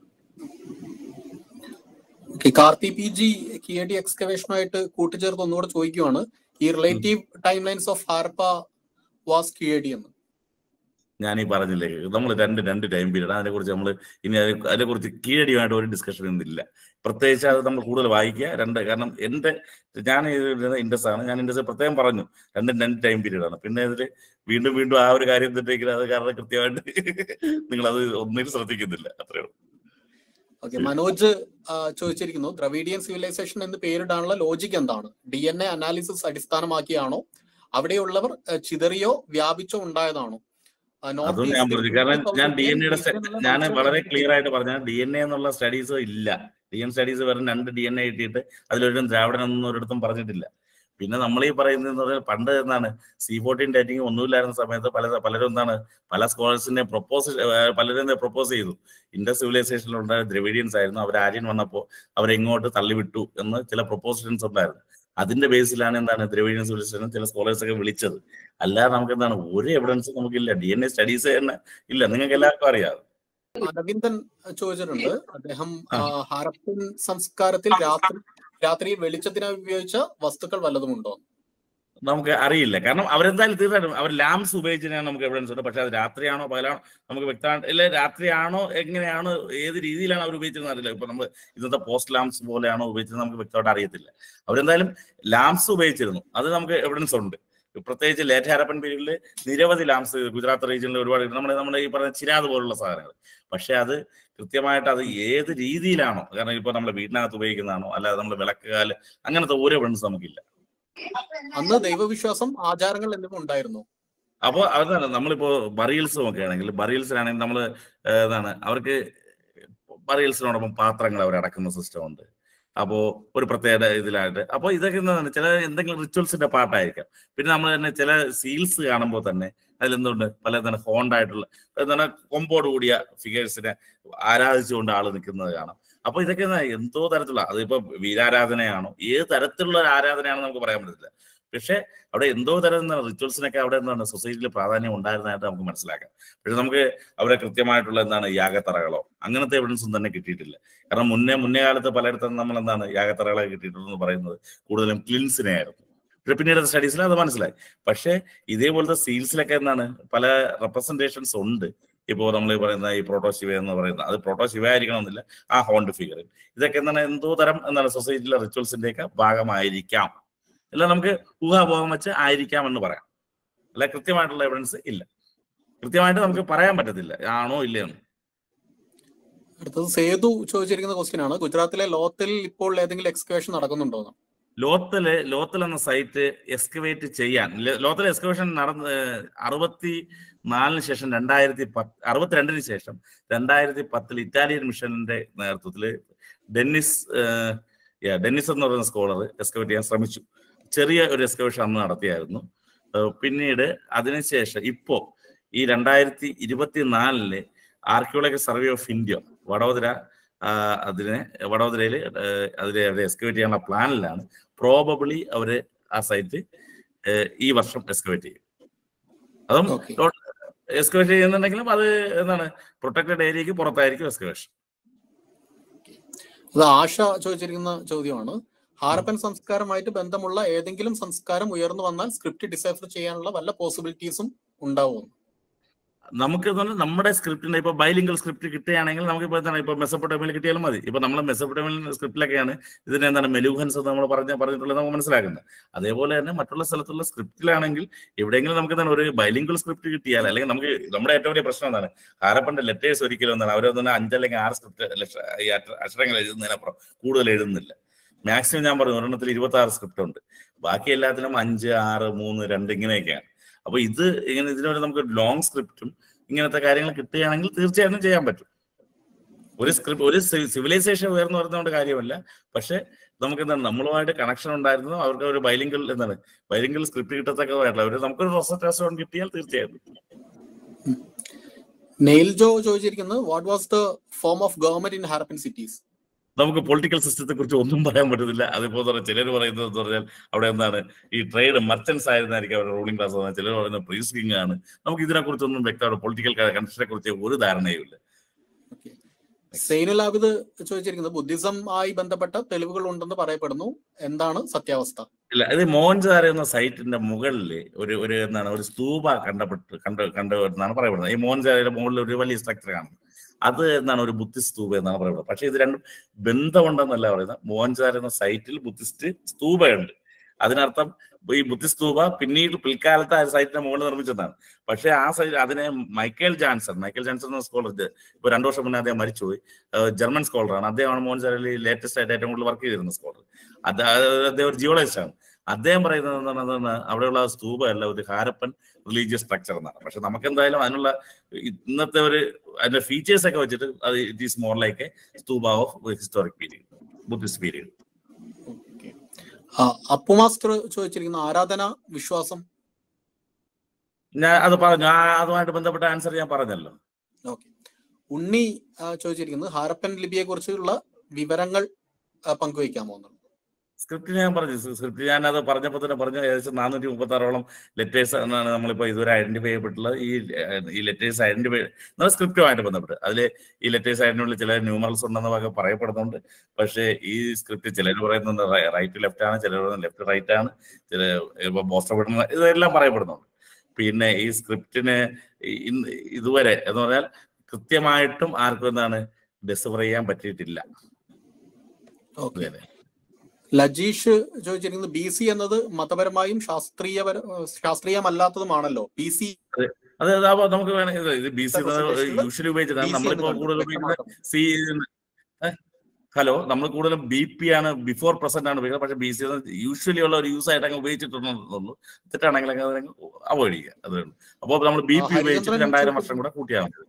okay Karthi P G Keezhadi എക്സ്കവേഷനുമായിട്ട് കൂട്ടിച്ചേർത്ത് ഒന്നുകൂടെ ചോദിക്കുവാണ് ഈ relative timelines of Harappa was Keezhadi എന്ന് ഞാൻ ഈ പറഞ്ഞില്ലേ നമ്മൾ രണ്ട് രണ്ട് ടൈം പീരീഡ് അതിനെ കുറിച്ച് നമ്മൾ ഇനി അതിനെ അതിനെ കുറിച്ച് കീഴടിയുമായിട്ട് ഒരു ഡിസ്കഷൻ ഒന്നുമില്ല പ്രത്യേകിച്ച് അത് നമ്മൾ കൂടുതൽ വായിക്കുക രണ്ട് കാരണം എന്റെ ഞാൻ ഇൻഡസ് ആണ് ഞാൻ ഇൻഡസ് പ്രത്യേകം പറഞ്ഞു രണ്ടും രണ്ട് ടൈം പീരീഡ് ആണ് പിന്നെ ഇതിൽ വീണ്ടും വീണ്ടും ആ ഒരു കാര്യം തെറ്റെങ്കിൽ അത് കാരണം കൃത്യമായിട്ട് നിങ്ങൾ അത് ഒന്നിനും ശ്രദ്ധിക്കുന്നില്ല അത്രേ ഉള്ളൂ ഓക്കെ മനോജ് ആ, ചോദിച്ചിരിക്കുന്നു ദ്രവീഡിയൻ സിവിലൈസേഷൻ എന്ന് പേരിടാനുള്ള ലോജിക് എന്താണ് ഡി എൻ എ അനാലിസിസ് അടിസ്ഥാനമാക്കിയാണോ അവിടെയുള്ളവർ ആ, ചിതറിയോ വ്യാപിച്ചോ ഉണ്ടായതാണോ ആ, North അതും ഞാൻ East പറഞ്ഞു Indian, കാരണം South ഞാൻ ഡി Indian എൻ എയുടെ region എന്നുള്ള ഞാൻ concept വളരെ ഒക്കെ ക്ലിയർ ആയിട്ട് പറഞ്ഞ ഡി എൻ എ എന്നുള്ള സ്റ്റഡീസ് ഇല്ല ഡി എൻ സ്റ്റഡീസ് വെറും രണ്ട് ഡി എൻ എ കിട്ടിയിട്ട് അതിലൊരു ദ്രാവിഡൻ ഒന്നും ഒരിടത്തും പറഞ്ഞിട്ടില്ല പിന്നെ നമ്മൾ ഈ പറയുന്നത് പറഞ്ഞാൽ പണ്ട് എന്താണ് സി ഫോർട്ടീൻ ഡേറ്റിംഗ് ഒന്നുമില്ലായിരുന്ന സമയത്ത് പല പലരും എന്താണ് പല സ്കോളേഴ്സിനെ പ്രപ്പോസ് പലരും പ്രപ്പോസ് ചെയ്തു ഇൻഡസ് സിവിലൈസേഷനിലുണ്ടായ ദ്രവിഡിയൻസ് ആയിരുന്നു അവർ ആര്യൻ വന്നപ്പോൾ അവരെ ഇങ്ങോട്ട് തള്ളിവിട്ടു എന്ന് ചില പ്രപ്പോസിഷൻസ് ഉണ്ടായിരുന്നു അതിന്റെ ബേസിലാണ് എന്താണ് ദ്രവിഡിയൻ സിവിലൈസേഷൻ ചില സ്കോളേഴ്സ് ഒക്കെ വിളിച്ചത് അല്ലാതെ നമുക്ക് എന്താണ് ഒരു എവിഡൻസ് നമുക്കില്ല ഡി എൻ എ സ്റ്റഡീസ് തന്നെ ഇല്ല നിങ്ങൾക്ക് എല്ലാവർക്കും അറിയാം അരവിന്ദൻ ചോദിച്ചിട്ടുണ്ട് അദ്ദേഹം ആ. ആ, ഹാരപ്പൻ സംസ്കാരത്തിൽ രാത്രി രാത്രി വെളിച്ചത്തിനായി ഉപയോഗിച്ച വസ്തുക്കൾ വല്ലതുമുണ്ടോ നമുക്ക് അറിയില്ല കാരണം അവരെന്തായാലും തീർച്ചയായിട്ടും അവർ ലാംസ് ഉപയോഗിച്ചതിനാണ് നമുക്ക് എവിഡൻസ് ഉണ്ട് പക്ഷെ അത് രാത്രിയാണോ പകലാണോ നമുക്ക് വ്യക്തമാണ് ഇല്ല രാത്രിയാണോ എങ്ങനെയാണോ ഏത് രീതിയിലാണ് അവർ ഉപയോഗിച്ചതെന്ന് അറിയില്ല ഇപ്പൊ നമ്മൾ ഇന്നത്തെ പോസ്റ്റ് ലാംസ് പോലെയാണോ ഉപയോഗിച്ചത് നമുക്ക് വ്യക്തമായിട്ട് അറിയത്തില്ല അവരെന്തായാലും ലാംസ് ഉപയോഗിച്ചിരുന്നു അത് നമുക്ക് എവിഡൻസ് ഉണ്ട് പ്രത്യേകിച്ച് ലേറ്റ് ഹാരപ്പൻ പീരീഡിൽ നിരവധി ലാംസ് ഗുജറാത്ത് റീജിയനിൽ ഒരുപാട് നമ്മുടെ നമ്മുടെ ഈ പറഞ്ഞ ചിരാത് പോലുള്ള സാധനങ്ങൾ പക്ഷെ അത് കൃത്യമായിട്ട് അത് ഏത് രീതിയിലാണോ കാരണം ഇപ്പൊ നമ്മൾ വീട്ടിനകത്ത് ഉപയോഗിക്കുന്നതാണോ അല്ലാതെ നമ്മൾ വിളക്കുകാല് അങ്ങനത്തെ ഒരു എവിഡൻസ് നമുക്കില്ല അന്ന് ദൈവവിശ്വാസം ആചാരങ്ങൾ എന്നിവ ഉണ്ടായിരുന്നു അപ്പോൾ അതാണ് നമ്മളിപ്പോ ബറിയൽസും ഒക്കെ ആണെങ്കിൽ ബറിയൽസിലാണെങ്കിൽ നമ്മൾ എന്താണ് അവർക്ക് ബറിയൽസിനോടൊപ്പം പാത്രങ്ങൾ അവർ അടക്കുന്ന സിസ്റ്റം ഉണ്ട് അപ്പോ ഒരു പ്രത്യേക ഇതിലായിട്ട് അപ്പോൾ ഇതൊക്കെ എന്താണ് ചില എന്തെങ്കിലും റിച്വൽസിന്റെ പാട്ടായിരിക്കാം പിന്നെ നമ്മൾ തന്നെ ചില സീൽസ് കാണുമ്പോൾ തന്നെ അതിലെന്തുണ്ട് പല എന്താണ് ഹോണ്ട് ആയിട്ടുള്ള എന്താണ് കൊമ്പോട് കൂടിയ ഫിഗേഴ്സിനെ ആരാധിച്ചുകൊണ്ട് ആള് നിൽക്കുന്നത് കാണാം അപ്പൊ ഇതൊക്കെ എന്താ എന്തോ തരത്തിലുള്ള അതിപ്പോ വീരാരാധനയാണോ ഏത് തരത്തിലുള്ള ഒരു ആരാധനയാണെന്ന് നമുക്ക് പറയാൻ പറ്റത്തില്ല പക്ഷെ അവിടെ എന്തോ തരം റിച്വൽസിനൊക്കെ അവിടെ എന്താണ് സൊസൈറ്റിയിൽ പ്രാധാന്യം ഉണ്ടായിരുന്നതായിട്ട് നമുക്ക് മനസ്സിലാക്കാം പക്ഷെ നമുക്ക് അവിടെ കൃത്യമായിട്ടുള്ള എന്താണ് യാഗത്തറകളോ അങ്ങനത്തെ എവിഡൻസും തന്നെ കിട്ടിയിട്ടില്ല കാരണം മുന്നേ മുന്നേ കാലത്ത് പലയിടത്തും നമ്മൾ എന്താണ് യാഗത്തറകളെ കിട്ടിയിട്ടുള്ളതെന്ന് പറയുന്നത് കൂടുതലും ക്ലിൻസിനെ ആയിരുന്നു പക്ഷെ പിന്നീട് സ്റ്റഡീസിൽ അത് മനസ്സിലായി പക്ഷേ ഇതേപോലത്തെ സീൽസിലൊക്കെ എന്താണ് പല റെപ്രസെന്റേഷൻസ് ഉണ്ട് ഇപ്പോൾ നമ്മൾ പറയുന്ന ഈ പ്രോട്ടോ ശിവ എന്ന് പറയുന്നത് അത് പ്രോട്ടോ ശിവ ആയിരിക്കണമെന്നില്ല ആ ഹോണ്ട് ഫിഗർ ഇതൊക്കെ എന്താണ് എന്തോ തരം എന്താണ് സൊസൈറ്റിയിലെ റിച്വൽസിന്റെ ഒക്കെ ഭാഗമായിരിക്കാം അല്ല നമുക്ക് ഊഹാപോഹം വെച്ച് ആയിരിക്കാം എന്ന് പറയാം അല്ല കൃത്യമായിട്ടുള്ള എവിഡൻസ് ഇല്ല കൃത്യമായിട്ട് നമുക്ക് പറയാൻ പറ്റത്തില്ല ആണോ ഇല്ലയെന്ന് അടുത്തത് സേതു ചോദിച്ചിരിക്കുന്ന ക്വസ്റ്റ്യൻ ആണ് ഗുജറാത്തിലെ ലോത്തിൽ ഇപ്പോൾ ഏതെങ്കിലും എക്സ്കവേഷൻ നടക്കുന്നുണ്ടോ ലോത്തല് ലോത്തൽ എന്ന സൈറ്റ് എക്സ്കവേറ്റ് ചെയ്യാൻ ല- ലോത്തൽ എക്സ്കവേഷൻ നടന്ന് അറുപത്തി നാലിന് ശേഷം രണ്ടായിരത്തി പത്ത് അറുപത്തിരണ്ടിന് ശേഷം രണ്ടായിരത്തി പത്തിൽ ഇറ്റാലിയൻ മിഷന്റെ നേതൃത്വത്തിൽ ഡെന്നിസ് ഏഹ്, yeah, ഡെന്നിസ് എന്ന് പറയുന്ന സ്കോളർ എക്സ്കവേറ്റ് ചെയ്യാൻ ശ്രമിച്ചു ചെറിയ ഒരു എക്സ്കവേഷൻ അന്ന് നടത്തിയായിരുന്നു ഏഹ്, പിന്നീട് അതിനുശേഷം ഇപ്പോ ഈ രണ്ടായിരത്തി ഇരുപത്തിനാലില് archaeological survey of India Vadodara ആ, അതിനെ വഡോദരയിൽ അതിനെ അവരെ എക്സ്കവേറ്റ് ചെയ്യാനുള്ള പ്ലാനിലാണ് പ്രോബബിളി അവര് ആ സൈറ്റ് ഈ വർഷം എക്സ്കവേറ്റ് ചെയ്യും അതും Okay. എക്സ്കവേറ്റ് ചെയ്യുന്നുണ്ടെങ്കിലും അത് എന്താണ് പ്രൊട്ടക്റ്റഡ് ഏരിയക്ക് പുറത്തായിരിക്കും എക്സ്കവേഷൻ അത് ആശ ചോദിച്ചിരിക്കുന്ന ചോദ്യമാണ് ഹാരപ്പൻ സംസ്കാരമായിട്ട് ബന്ധമുള്ള ഏതെങ്കിലും സംസ്കാരം ഉയർന്നു വന്നാൽ സ്ക്രിപ്റ്റ് ഡിസൈഫർ ചെയ്യാനുള്ള വല്ല പോസിബിലിറ്റീസും ഉണ്ടാവും നമുക്ക് എന്ന് പറഞ്ഞാൽ നമ്മുടെ സ്ക്രിപ്റ്റിന്റെ ഇപ്പൊ ബൈലിംഗൽ സ്ക്രിപ്റ്റ് കിട്ടുകയാണെങ്കിൽ നമുക്ക് ഇപ്പൊ എന്താണ് ഇപ്പൊ മെസ്സപ്പൊട്ടമിൽ കിട്ടിയാലും മതി ഇപ്പൊ നമ്മൾ മെസ്സപ്പൊട്ടമിൽ സ്ക്രിപ്റ്റിലൊക്കെയാണ് ഇതിന് എന്താണ് മെലൂഹൻസ് എന്ന് നമ്മൾ പറഞ്ഞ പറഞ്ഞിട്ടുള്ളത് നമുക്ക് മനസ്സിലാക്കുന്നത് അതേപോലെ തന്നെ മറ്റുള്ള സ്ഥലത്തുള്ള സ്ക്രിപ്റ്റിലാണെങ്കിൽ എവിടെയെങ്കിലും നമുക്ക് എന്താണ് ഒരു ബൈലിംഗൽ സ്ക്രിപ്റ്റ് കിട്ടിയാൽ അല്ലെങ്കിൽ നമുക്ക് നമ്മുടെ ഏറ്റവും വലിയ പ്രശ്നം എന്താണ് ഹാരപ്പന്റെ ലെറ്റേഴ്സ് ഒരിക്കലും എന്താണ് അവരൊന്നും അഞ്ചല്ലെങ്കിൽ ആറ് സ്ക്രിപ്റ്റ് ഈ അക്ഷ- അക്ഷരങ്ങൾ എഴുതുന്നതിനപ്പുറം കൂടുതൽ എഴുതുന്നില്ല മാക്സിമം ഞാൻ പറഞ്ഞു ഒരെണ്ണത്തിൽ ഇരുപത്തി ആറ് സ്ക്രിപ്റ്റ് ഉണ്ട് ബാക്കി എല്ലാത്തിനും അഞ്ച് ആറ് മൂന്ന് രണ്ട് ഇങ്ങനെയൊക്കെയാണ് അപ്പൊ ഇത് ഇങ്ങനെ ഇതിനൊരു നമുക്ക് ലോങ് സ്ക്രിപ്റ്റും ഇങ്ങനത്തെ കാര്യങ്ങൾ കിട്ടുകയാണെങ്കിൽ തീർച്ചയായിട്ടും ചെയ്യാൻ പറ്റും ഒരു സ്ക്രിപ്റ്റ് ഒരു സിവിലൈസേഷൻ ഉയർന്നു വരുന്നതുകൊണ്ട് കാര്യമല്ല പക്ഷെ നമുക്ക് എന്താണ് നമ്മളുമായിട്ട് കണക്ഷൻ ഉണ്ടായിരുന്നു അവർക്ക് ഒരു ബൈലിംഗൽ എന്താണ് ബൈലിംഗൽ സ്ക്രിപ്റ്റ് കിട്ടത്തക്കതായിട്ടുള്ള ഒരു നമുക്കൊരു റെസർട്ടേഷൻ കിട്ടിയാൽ തീർച്ചയായിട്ടും നെയിൽ ജോ ചോദിച്ചിരിക്കുന്നത് what was the form of government in Harappan cities നമുക്ക് പൊളിറ്റിക്കൽ സിസ്റ്റത്തെ കുറിച്ച് ഒന്നും പറയാൻ പറ്റത്തില്ല അതിപ്പോ ചിലർ പറയുന്നത് എന്ന് പറഞ്ഞാൽ അവിടെ എന്താണ് ഈ ട്രേഡ് മർച്ചൻസ് ആയിരുന്നായിരിക്കും അവരുടെ റൂളിംഗ് ക്ലാസ് ചിലർ പറയുന്നത് പ്രീസ് കിങ് ആണ് നമുക്ക് ഇതിനെ കുറിച്ചൊന്നും വ്യക്തമായിട്ട് പൊളിറ്റിക്കൽ കണ്ടീഷനെ കുറിച്ച് ഒരു ധാരണയും ഇല്ല സൈനുൽ ആബിദ് ചോദിച്ചിരിക്കുന്നത് ബുദ്ധിസം ആയി ബന്ധപ്പെട്ട തെളിവുകൾ ഉണ്ടെന്ന് പറയപ്പെടുന്നു എന്താണ് സത്യാവസ്ഥ ഇല്ല ഇത് മോഹൻജാര എന്ന സൈറ്റിന്റെ മുകളിൽ ഒരു ഒരു എന്താണ് ഒരു സ്തൂപ കണ്ടപ്പെട്ട് കണ്ട കണ്ടു എന്നാണ് പറയപ്പെടുന്നത് ഈ മോഹൻജാരയുടെ മുകളിൽ ഒരു വലിയ സ്ട്രക്ചർ കാണുന്നത് അത് എന്താണ് ഒരു ബുദ്ധിസ്റ്റ് സ്തൂപ എന്നാണ് പറയുന്നത് പക്ഷെ ഇത് രണ്ടും ബന്ധമുണ്ടെന്നല്ല പറയുന്നത് മോഹൻജാര എന്ന സൈറ്റിൽ ബുദ്ധിസ്റ്റ് സ്തൂപയുണ്ട് അതിനർത്ഥം ഈ ബുദ്ധിസ്റ്റ് സ്തൂപ പിന്നീട് പിൽക്കാലത്ത് ആ സൈറ്റിന്റെ മുകളിൽ നിർമ്മിച്ചതാണ് പക്ഷെ ആ സൈറ്റ് അതിനെ മൈക്കേൽ ജാൻസൺ മൈക്കേൽ ജാൻസൺ എന്ന സ്കോളർ ഇപ്പൊ രണ്ടു വർഷം മുന്നേ അദ്ദേഹം മരിച്ചുപോയി ഏഹ് ജർമ്മൻ സ്കോളറാണ് അദ്ദേഹമാണ് മോഹൻജാരയിൽ ലേറ്റസ്റ്റ് ആയിട്ട് ഏറ്റവും കൂടുതൽ വർക്ക് ചെയ്തിരുന്ന സ്കോളർ അത് അദ്ദേഹം ഒരു ജിയോളജിസ്റ്റ് ആണ് അദ്ദേഹം പറയുന്നത് എന്താണ് അതാണ് അവിടെയുള്ള സ്തൂപമല്ല ഒരു ഹാരപ്പൻ റിലീജിയസ് സ്ട്രക്ചർ എന്നാണ് പക്ഷെ നമുക്ക് എന്തായാലും അതിനുള്ള ഇന്നത്തെ ഒരു അതിന്റെ ഫീച്ചേഴ്സ് ഒക്കെ വെച്ചിട്ട് അത് it is more like a stupa of historic period Buddhist period Appu master ചോദിച്ചിരിക്കുന്ന ആരാധന വിശ്വാസം ഞാൻ അത് പറഞ്ഞു ആ അതുമായിട്ട് ബന്ധപ്പെട്ട ആൻസർ ഞാൻ പറഞ്ഞല്ലോ ഓക്കെ ഉണ്ണി ആ, ചോദിച്ചിരിക്കുന്നത് ഹാരപ്പൻ ലിപിയെ കുറിച്ചുള്ള വിവരങ്ങൾ ആ, പങ്കുവയ്ക്കാമോ എന്നുള്ളത് സ്ക്രിപ്റ്റ് ഞാൻ പറഞ്ഞു സ്ക്രിപ്റ്റ് ഞാൻ അത് പറഞ്ഞപ്പോൾ തന്നെ പറഞ്ഞു ഏകദേശം നാനൂറ്റി മുപ്പത്തി ആറോളം ലെറ്റേഴ്സ് എന്നാണ് നമ്മളിപ്പോൾ ഇതുവരെ ഐഡന്റിഫൈ ചെയ്യപ്പെട്ടുള്ളത് ഈ ഏഹ്, ഈ ലെറ്റേഴ്സ് ഐഡന്റിഫൈ നമ്മുടെ സ്ക്രിപ്റ്റുമായിട്ട് ബന്ധപ്പെട്ട് അതിൽ ഈ ലെറ്റേഴ്സ് അതിനുള്ളിൽ ചില ന്യൂമറൽസ് ഉണ്ടെന്ന വക പറയപ്പെടുന്നുണ്ട് പക്ഷേ ഈ സ്ക്രിപ്റ്റ് ചിലർ പറയുന്നുണ്ട് റൈറ്റ് ലെഫ്റ്റ് ആണ് ചിലർ പറയുന്നത് ലെഫ്റ്റ് റൈറ്റ് ആണ് ചില ഇപ്പൊ പോസ്റ്റർ വിടുന്ന ഇതെല്ലാം പറയപ്പെടുന്നുണ്ട് പിന്നെ ഈ സ്ക്രിപ്റ്റിന് ഇന്ന് ഇതുവരെ എന്ന് പറഞ്ഞാൽ കൃത്യമായിട്ടും ആർക്കും എന്താണ് ഡെസിഫർ ചെയ്യാൻ പറ്റിയിട്ടില്ല ഓക്കെ അതെ. ലജീഷ് ചോദിച്ചിരിക്കുന്നത് ബി സി എന്നത് മതപരമായും ശാസ്ത്രീയപര ശാസ്ത്രീയമല്ലാത്തതുമാണല്ലോ ബി സി അത് അതാവുമ്പോ നമുക്ക് വേണം ഇത് ഇത് ബി സി യൂഷ്വലി ഉപയോഗിച്ചതാണ് നമ്മളിപ്പോ കൂടുതൽ ഉപയോഗിക്കുന്നത് സി ഹലോ നമ്മൾ കൂടുതലും ബി പി ആണ് ബിഫോർ പ്രസന്റ് ആണ് ഉപയോഗിക്കുന്നത് പക്ഷേ ബി സി യൂഷ്വലി ഉള്ള ഒരു യൂസ് ആയിട്ട് അങ്ങ് ഉപയോഗിച്ചിട്ടുണ്ടെന്നുള്ളൂ തെറ്റാണെങ്കിൽ അങ്ങ് അതിനെ അവോയ്ഡ് ചെയ്യുക അതേ ഉള്ളൂ അപ്പോൾ നമ്മൾ ബി ആ, പി ഉപയോഗിച്ചിട്ട് ഹരിചന്ദ്രൻ രണ്ടായിരം വർഷം കൂടെ കൂട്ടിയാൽ മതി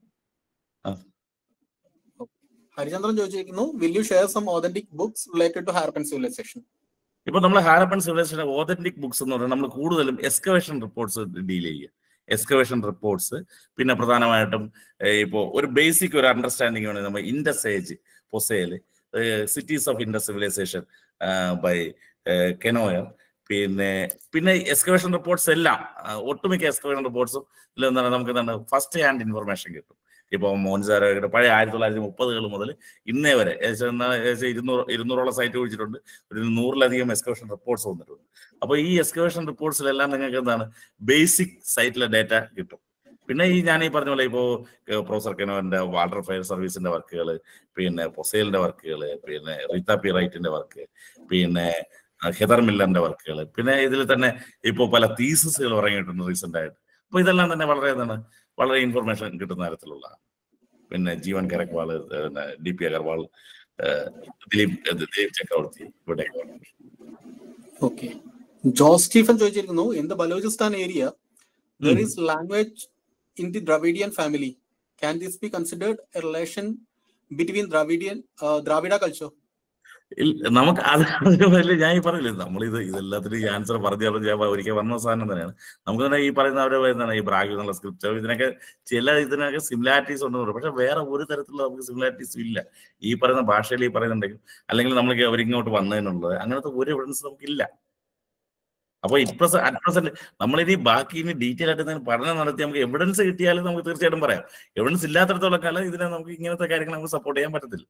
ഹരിചന്ദ്രൻ ചോദിച്ചിരിക്കുന്നു will you share some authentic books related to Harappan civilisation ഇപ്പൊ നമ്മൾ ഹാരപ്പൻ സിവിലൈസേഷൻ ഓതന്റിക് ബുക്സ് എന്ന് പറയുന്നത് നമ്മൾ കൂടുതലും എക്സ്കവേഷൻ റിപ്പോർട്ട്സ് ഡീൽ ചെയ്യുക എക്സ്കവേഷൻ റിപ്പോർട്ട്സ് പിന്നെ പ്രധാനമായിട്ടും ഏഹ്, ഇപ്പോ ഒരു ബേസിക് ഒരു അണ്ടർസ്റ്റാൻഡിംഗ് വേണം നമ്മൾ Indus age Possehl cities of Indus civilisation by Kenoyer പിന്നെ പിന്നെ എക്സ്കവേഷൻ റിപ്പോർട്ട്സ് എല്ലാം ആ, ഒട്ടുമിക്ക എക്സ്കവേഷൻ റിപ്പോർട്ട്സും ഇതിൽ എന്താണ് നമുക്ക് എന്താണ് ഫസ്റ്റ് ഹാൻഡ് ഇൻഫർമേഷൻ കിട്ടും ഇപ്പോൾ മോൻസാരയുടെ പഴയ ആയിരത്തി തൊള്ളായിരത്തി മുപ്പതുകൾ മുതൽ ഇന്നേ വരെ ഏകദേശം എന്നാ ഏകദേശം ഇരുന്നൂറ് ഇരുന്നൂറോളം സൈറ്റ് ഒഴിച്ചിട്ടുണ്ട് ഒരു നൂറിലധികം എക്സ്കവേഷൻ റിപ്പോർട്ട്സ് വന്നിട്ടുണ്ട് അപ്പോൾ ഈ എക്സ്കവേഷൻ റിപ്പോർട്ട്സിലെല്ലാം നിങ്ങൾക്ക് എന്താണ് ബേസിക് സൈറ്റിലെ ഡേറ്റ കിട്ടും പിന്നെ ഈ ഞാൻ ഈ പറഞ്ഞ പോലെ ഇപ്പോൾ പ്രൊഫസർ കെനോന്റെ വാട്ടർ ഫയർ സർവീസിന്റെ വർക്കുകൾ പിന്നെ പൊസേലിന്റെ വർക്കുകൾ പിന്നെ റീത്ത പി റൈറ്റിന്റെ വർക്ക് പിന്നെ അഹ് ഹെദർ മില്ലറിന്റെ വർക്കുകൾ പിന്നെ ഇതിൽ തന്നെ ഇപ്പോൾ പല തീസസുകൾ ഇറങ്ങിയിട്ടുണ്ട് റീസെന്റ് ആയിട്ട് അപ്പോൾ ഇതെല്ലാം തന്നെ വളരെ എന്താണ് വളരെ ഇൻഫർമേഷൻ കിട്ടുന്ന തരത്തിലുള്ള പിന്നെ ജീവൻ കരക്വാൾ ഡി പി അഗർവാൾ ഏഹ് ദിലീപ് ദിലീപ് ചക്രവർത്തി ഇവിടെ ഓക്കെ ജോസ് സ്റ്റീഫൻ ചോദിച്ചിരിക്കുന്നു in the Balochistan area there is language in the Dravidian family can this be considered a relation between Dravidian Dravida culture ഇല്ല, നമുക്ക് അത് അതിന് വലിയ ഞാൻ ഈ പറഞ്ഞില്ലേ നമ്മളിത് ഇതെല്ലാത്തിനും ഈ ആൻസർ പറഞ്ഞു ഞാൻ ഒരിക്കൽ വന്ന സാധനം തന്നെയാണ് നമുക്ക് തന്നെ ഈ പറയുന്ന അവരെ എന്താണ് ഈ ബ്രാഗ് എന്നുള്ള സ്ക്രിപ്റ്റ് ഇതിനൊക്കെ ചില ഇതിനൊക്കെ സിമിലാരിറ്റീസ് ഉണ്ടെന്ന് പറയും പക്ഷെ വേറെ ഒരു തരത്തിലുള്ള നമുക്ക് സിമിലാരിറ്റീസും ഇല്ല ഈ പറയുന്ന ഭാഷയിൽ ഈ പറയുന്നുണ്ടെങ്കിൽ അല്ലെങ്കിൽ നമ്മൾ അവരിങ്ങോട്ട് വന്നതിനുള്ളത് അങ്ങനത്തെ ഒരു എവിഡൻസ് നമുക്കില്ല അപ്പൊ ഇപ്രസ അറ്റ് പ്രസന്റ് നമ്മളിനി ബാക്കി ഇനി ഡീറ്റെയിൽ ആയിട്ട് എന്തെങ്കിലും പഠനം നടത്തി നമുക്ക് എവിഡൻസ് കിട്ടിയാലും നമുക്ക് തീർച്ചയായിട്ടും പറയാം എവിഡൻസ് ഇല്ലാത്തടത്തോളം കാലം ഇതിനെ നമുക്ക് ഇങ്ങനത്തെ കാര്യങ്ങൾ നമുക്ക് സപ്പോർട്ട് ചെയ്യാൻ പറ്റത്തില്ല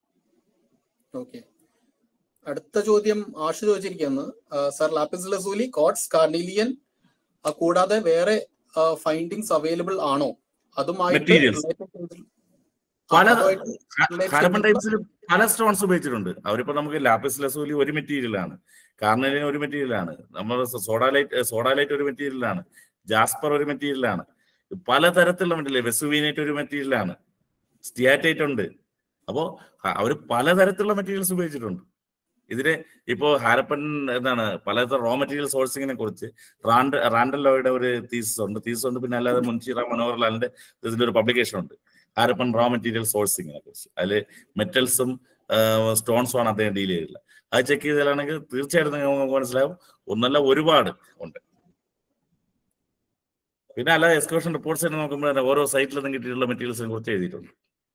ഓക്കെ അടുത്ത ചോദ്യം ആഷ് ചോദിച്ചിരിക്കുന്നു sir lapis lazuli quartz carnelian കൂടാതെ വേറെ ഫൈൻഡിങ്സ് അവൈലബിൾ ആണോ അതുമായിട്ട് Materials. related ചെയ്തിട്ട്- പല അതുമായിട്ട് relate കാർബൺ ചെയ്തിട്ടുള്ള- ടൈപ്സിൽ പല സ്റ്റോൺസ് ഉപയോഗിച്ചിട്ടുണ്ട് അവരിപ്പോ നമുക്ക് ലാപ്പിസ് ലസൂലി ഒരു മെറ്റീരിയൽ ആണ് കാർണലിൻ ഒരു മെറ്റീരിയൽ ആണ് നമ്മൾ സോഡാലൈറ്റ് സോഡാലൈറ്റ് ഒരു മെറ്റീരിയൽ ആണ് ജാസ്പർ ഒരു മെറ്റീരിയൽ ആണ് പലതരത്തിലുള്ള മെറ്റീരിയൽ വെസുവീനേറ്റ് ഒരു മെറ്റീരിയൽ ആണ് സ്റ്റിയാറ്റൈറ്റ് ഉണ്ട് അപ്പോ അവർ പലതരത്തിലുള്ള മെറ്റീരിയൽസ് ഉപയോഗിച്ചിട്ടുണ്ട് ഇതിന് ഇപ്പോ ഹാരപ്പൻ എന്താണ് പലതരം റോ മെറ്റീരിയൽ സോഴ്സിങ്ങിനെ കുറിച്ച് റാൻഡ് റാൻഡലോയുടെ ഒരു തീസസ് ഉണ്ട് തീസസ് ഉണ്ട് പിന്നെ അല്ലാതെ മുൻഷിറ മനോഹർ ലാലിന്റെ ഇതിന്റെ ഒരു പബ്ലിക്കേഷൻ ഉണ്ട് ഹാരപ്പൻ റോ മെറ്റീരിയൽ സോഴ്സിങ്ങിനെ കുറിച്ച് അതിൽ മെറ്റൽസും സ്റ്റോൺസും ആണ് അദ്ദേഹം ഡീൽ ചെയ്തില്ല അത് ചെക്ക് ചെയ്താലാണെങ്കിൽ തീർച്ചയായിട്ടും നിങ്ങൾക്ക് മനസ്സിലാവും ഒന്നല്ല ഒരുപാട് ഉണ്ട് പിന്നെ അല്ലാതെ എക്സ്കർഷൻ റിപ്പോർട്ട്സ് തന്നെ നോക്കുമ്പോൾ തന്നെ ഓരോ സൈറ്റിൽ നിന്നും കിട്ടിയിട്ടുള്ള മെറ്റീരിയൽസിനെ കുറിച്ച് എഴുതിയിട്ടുണ്ട്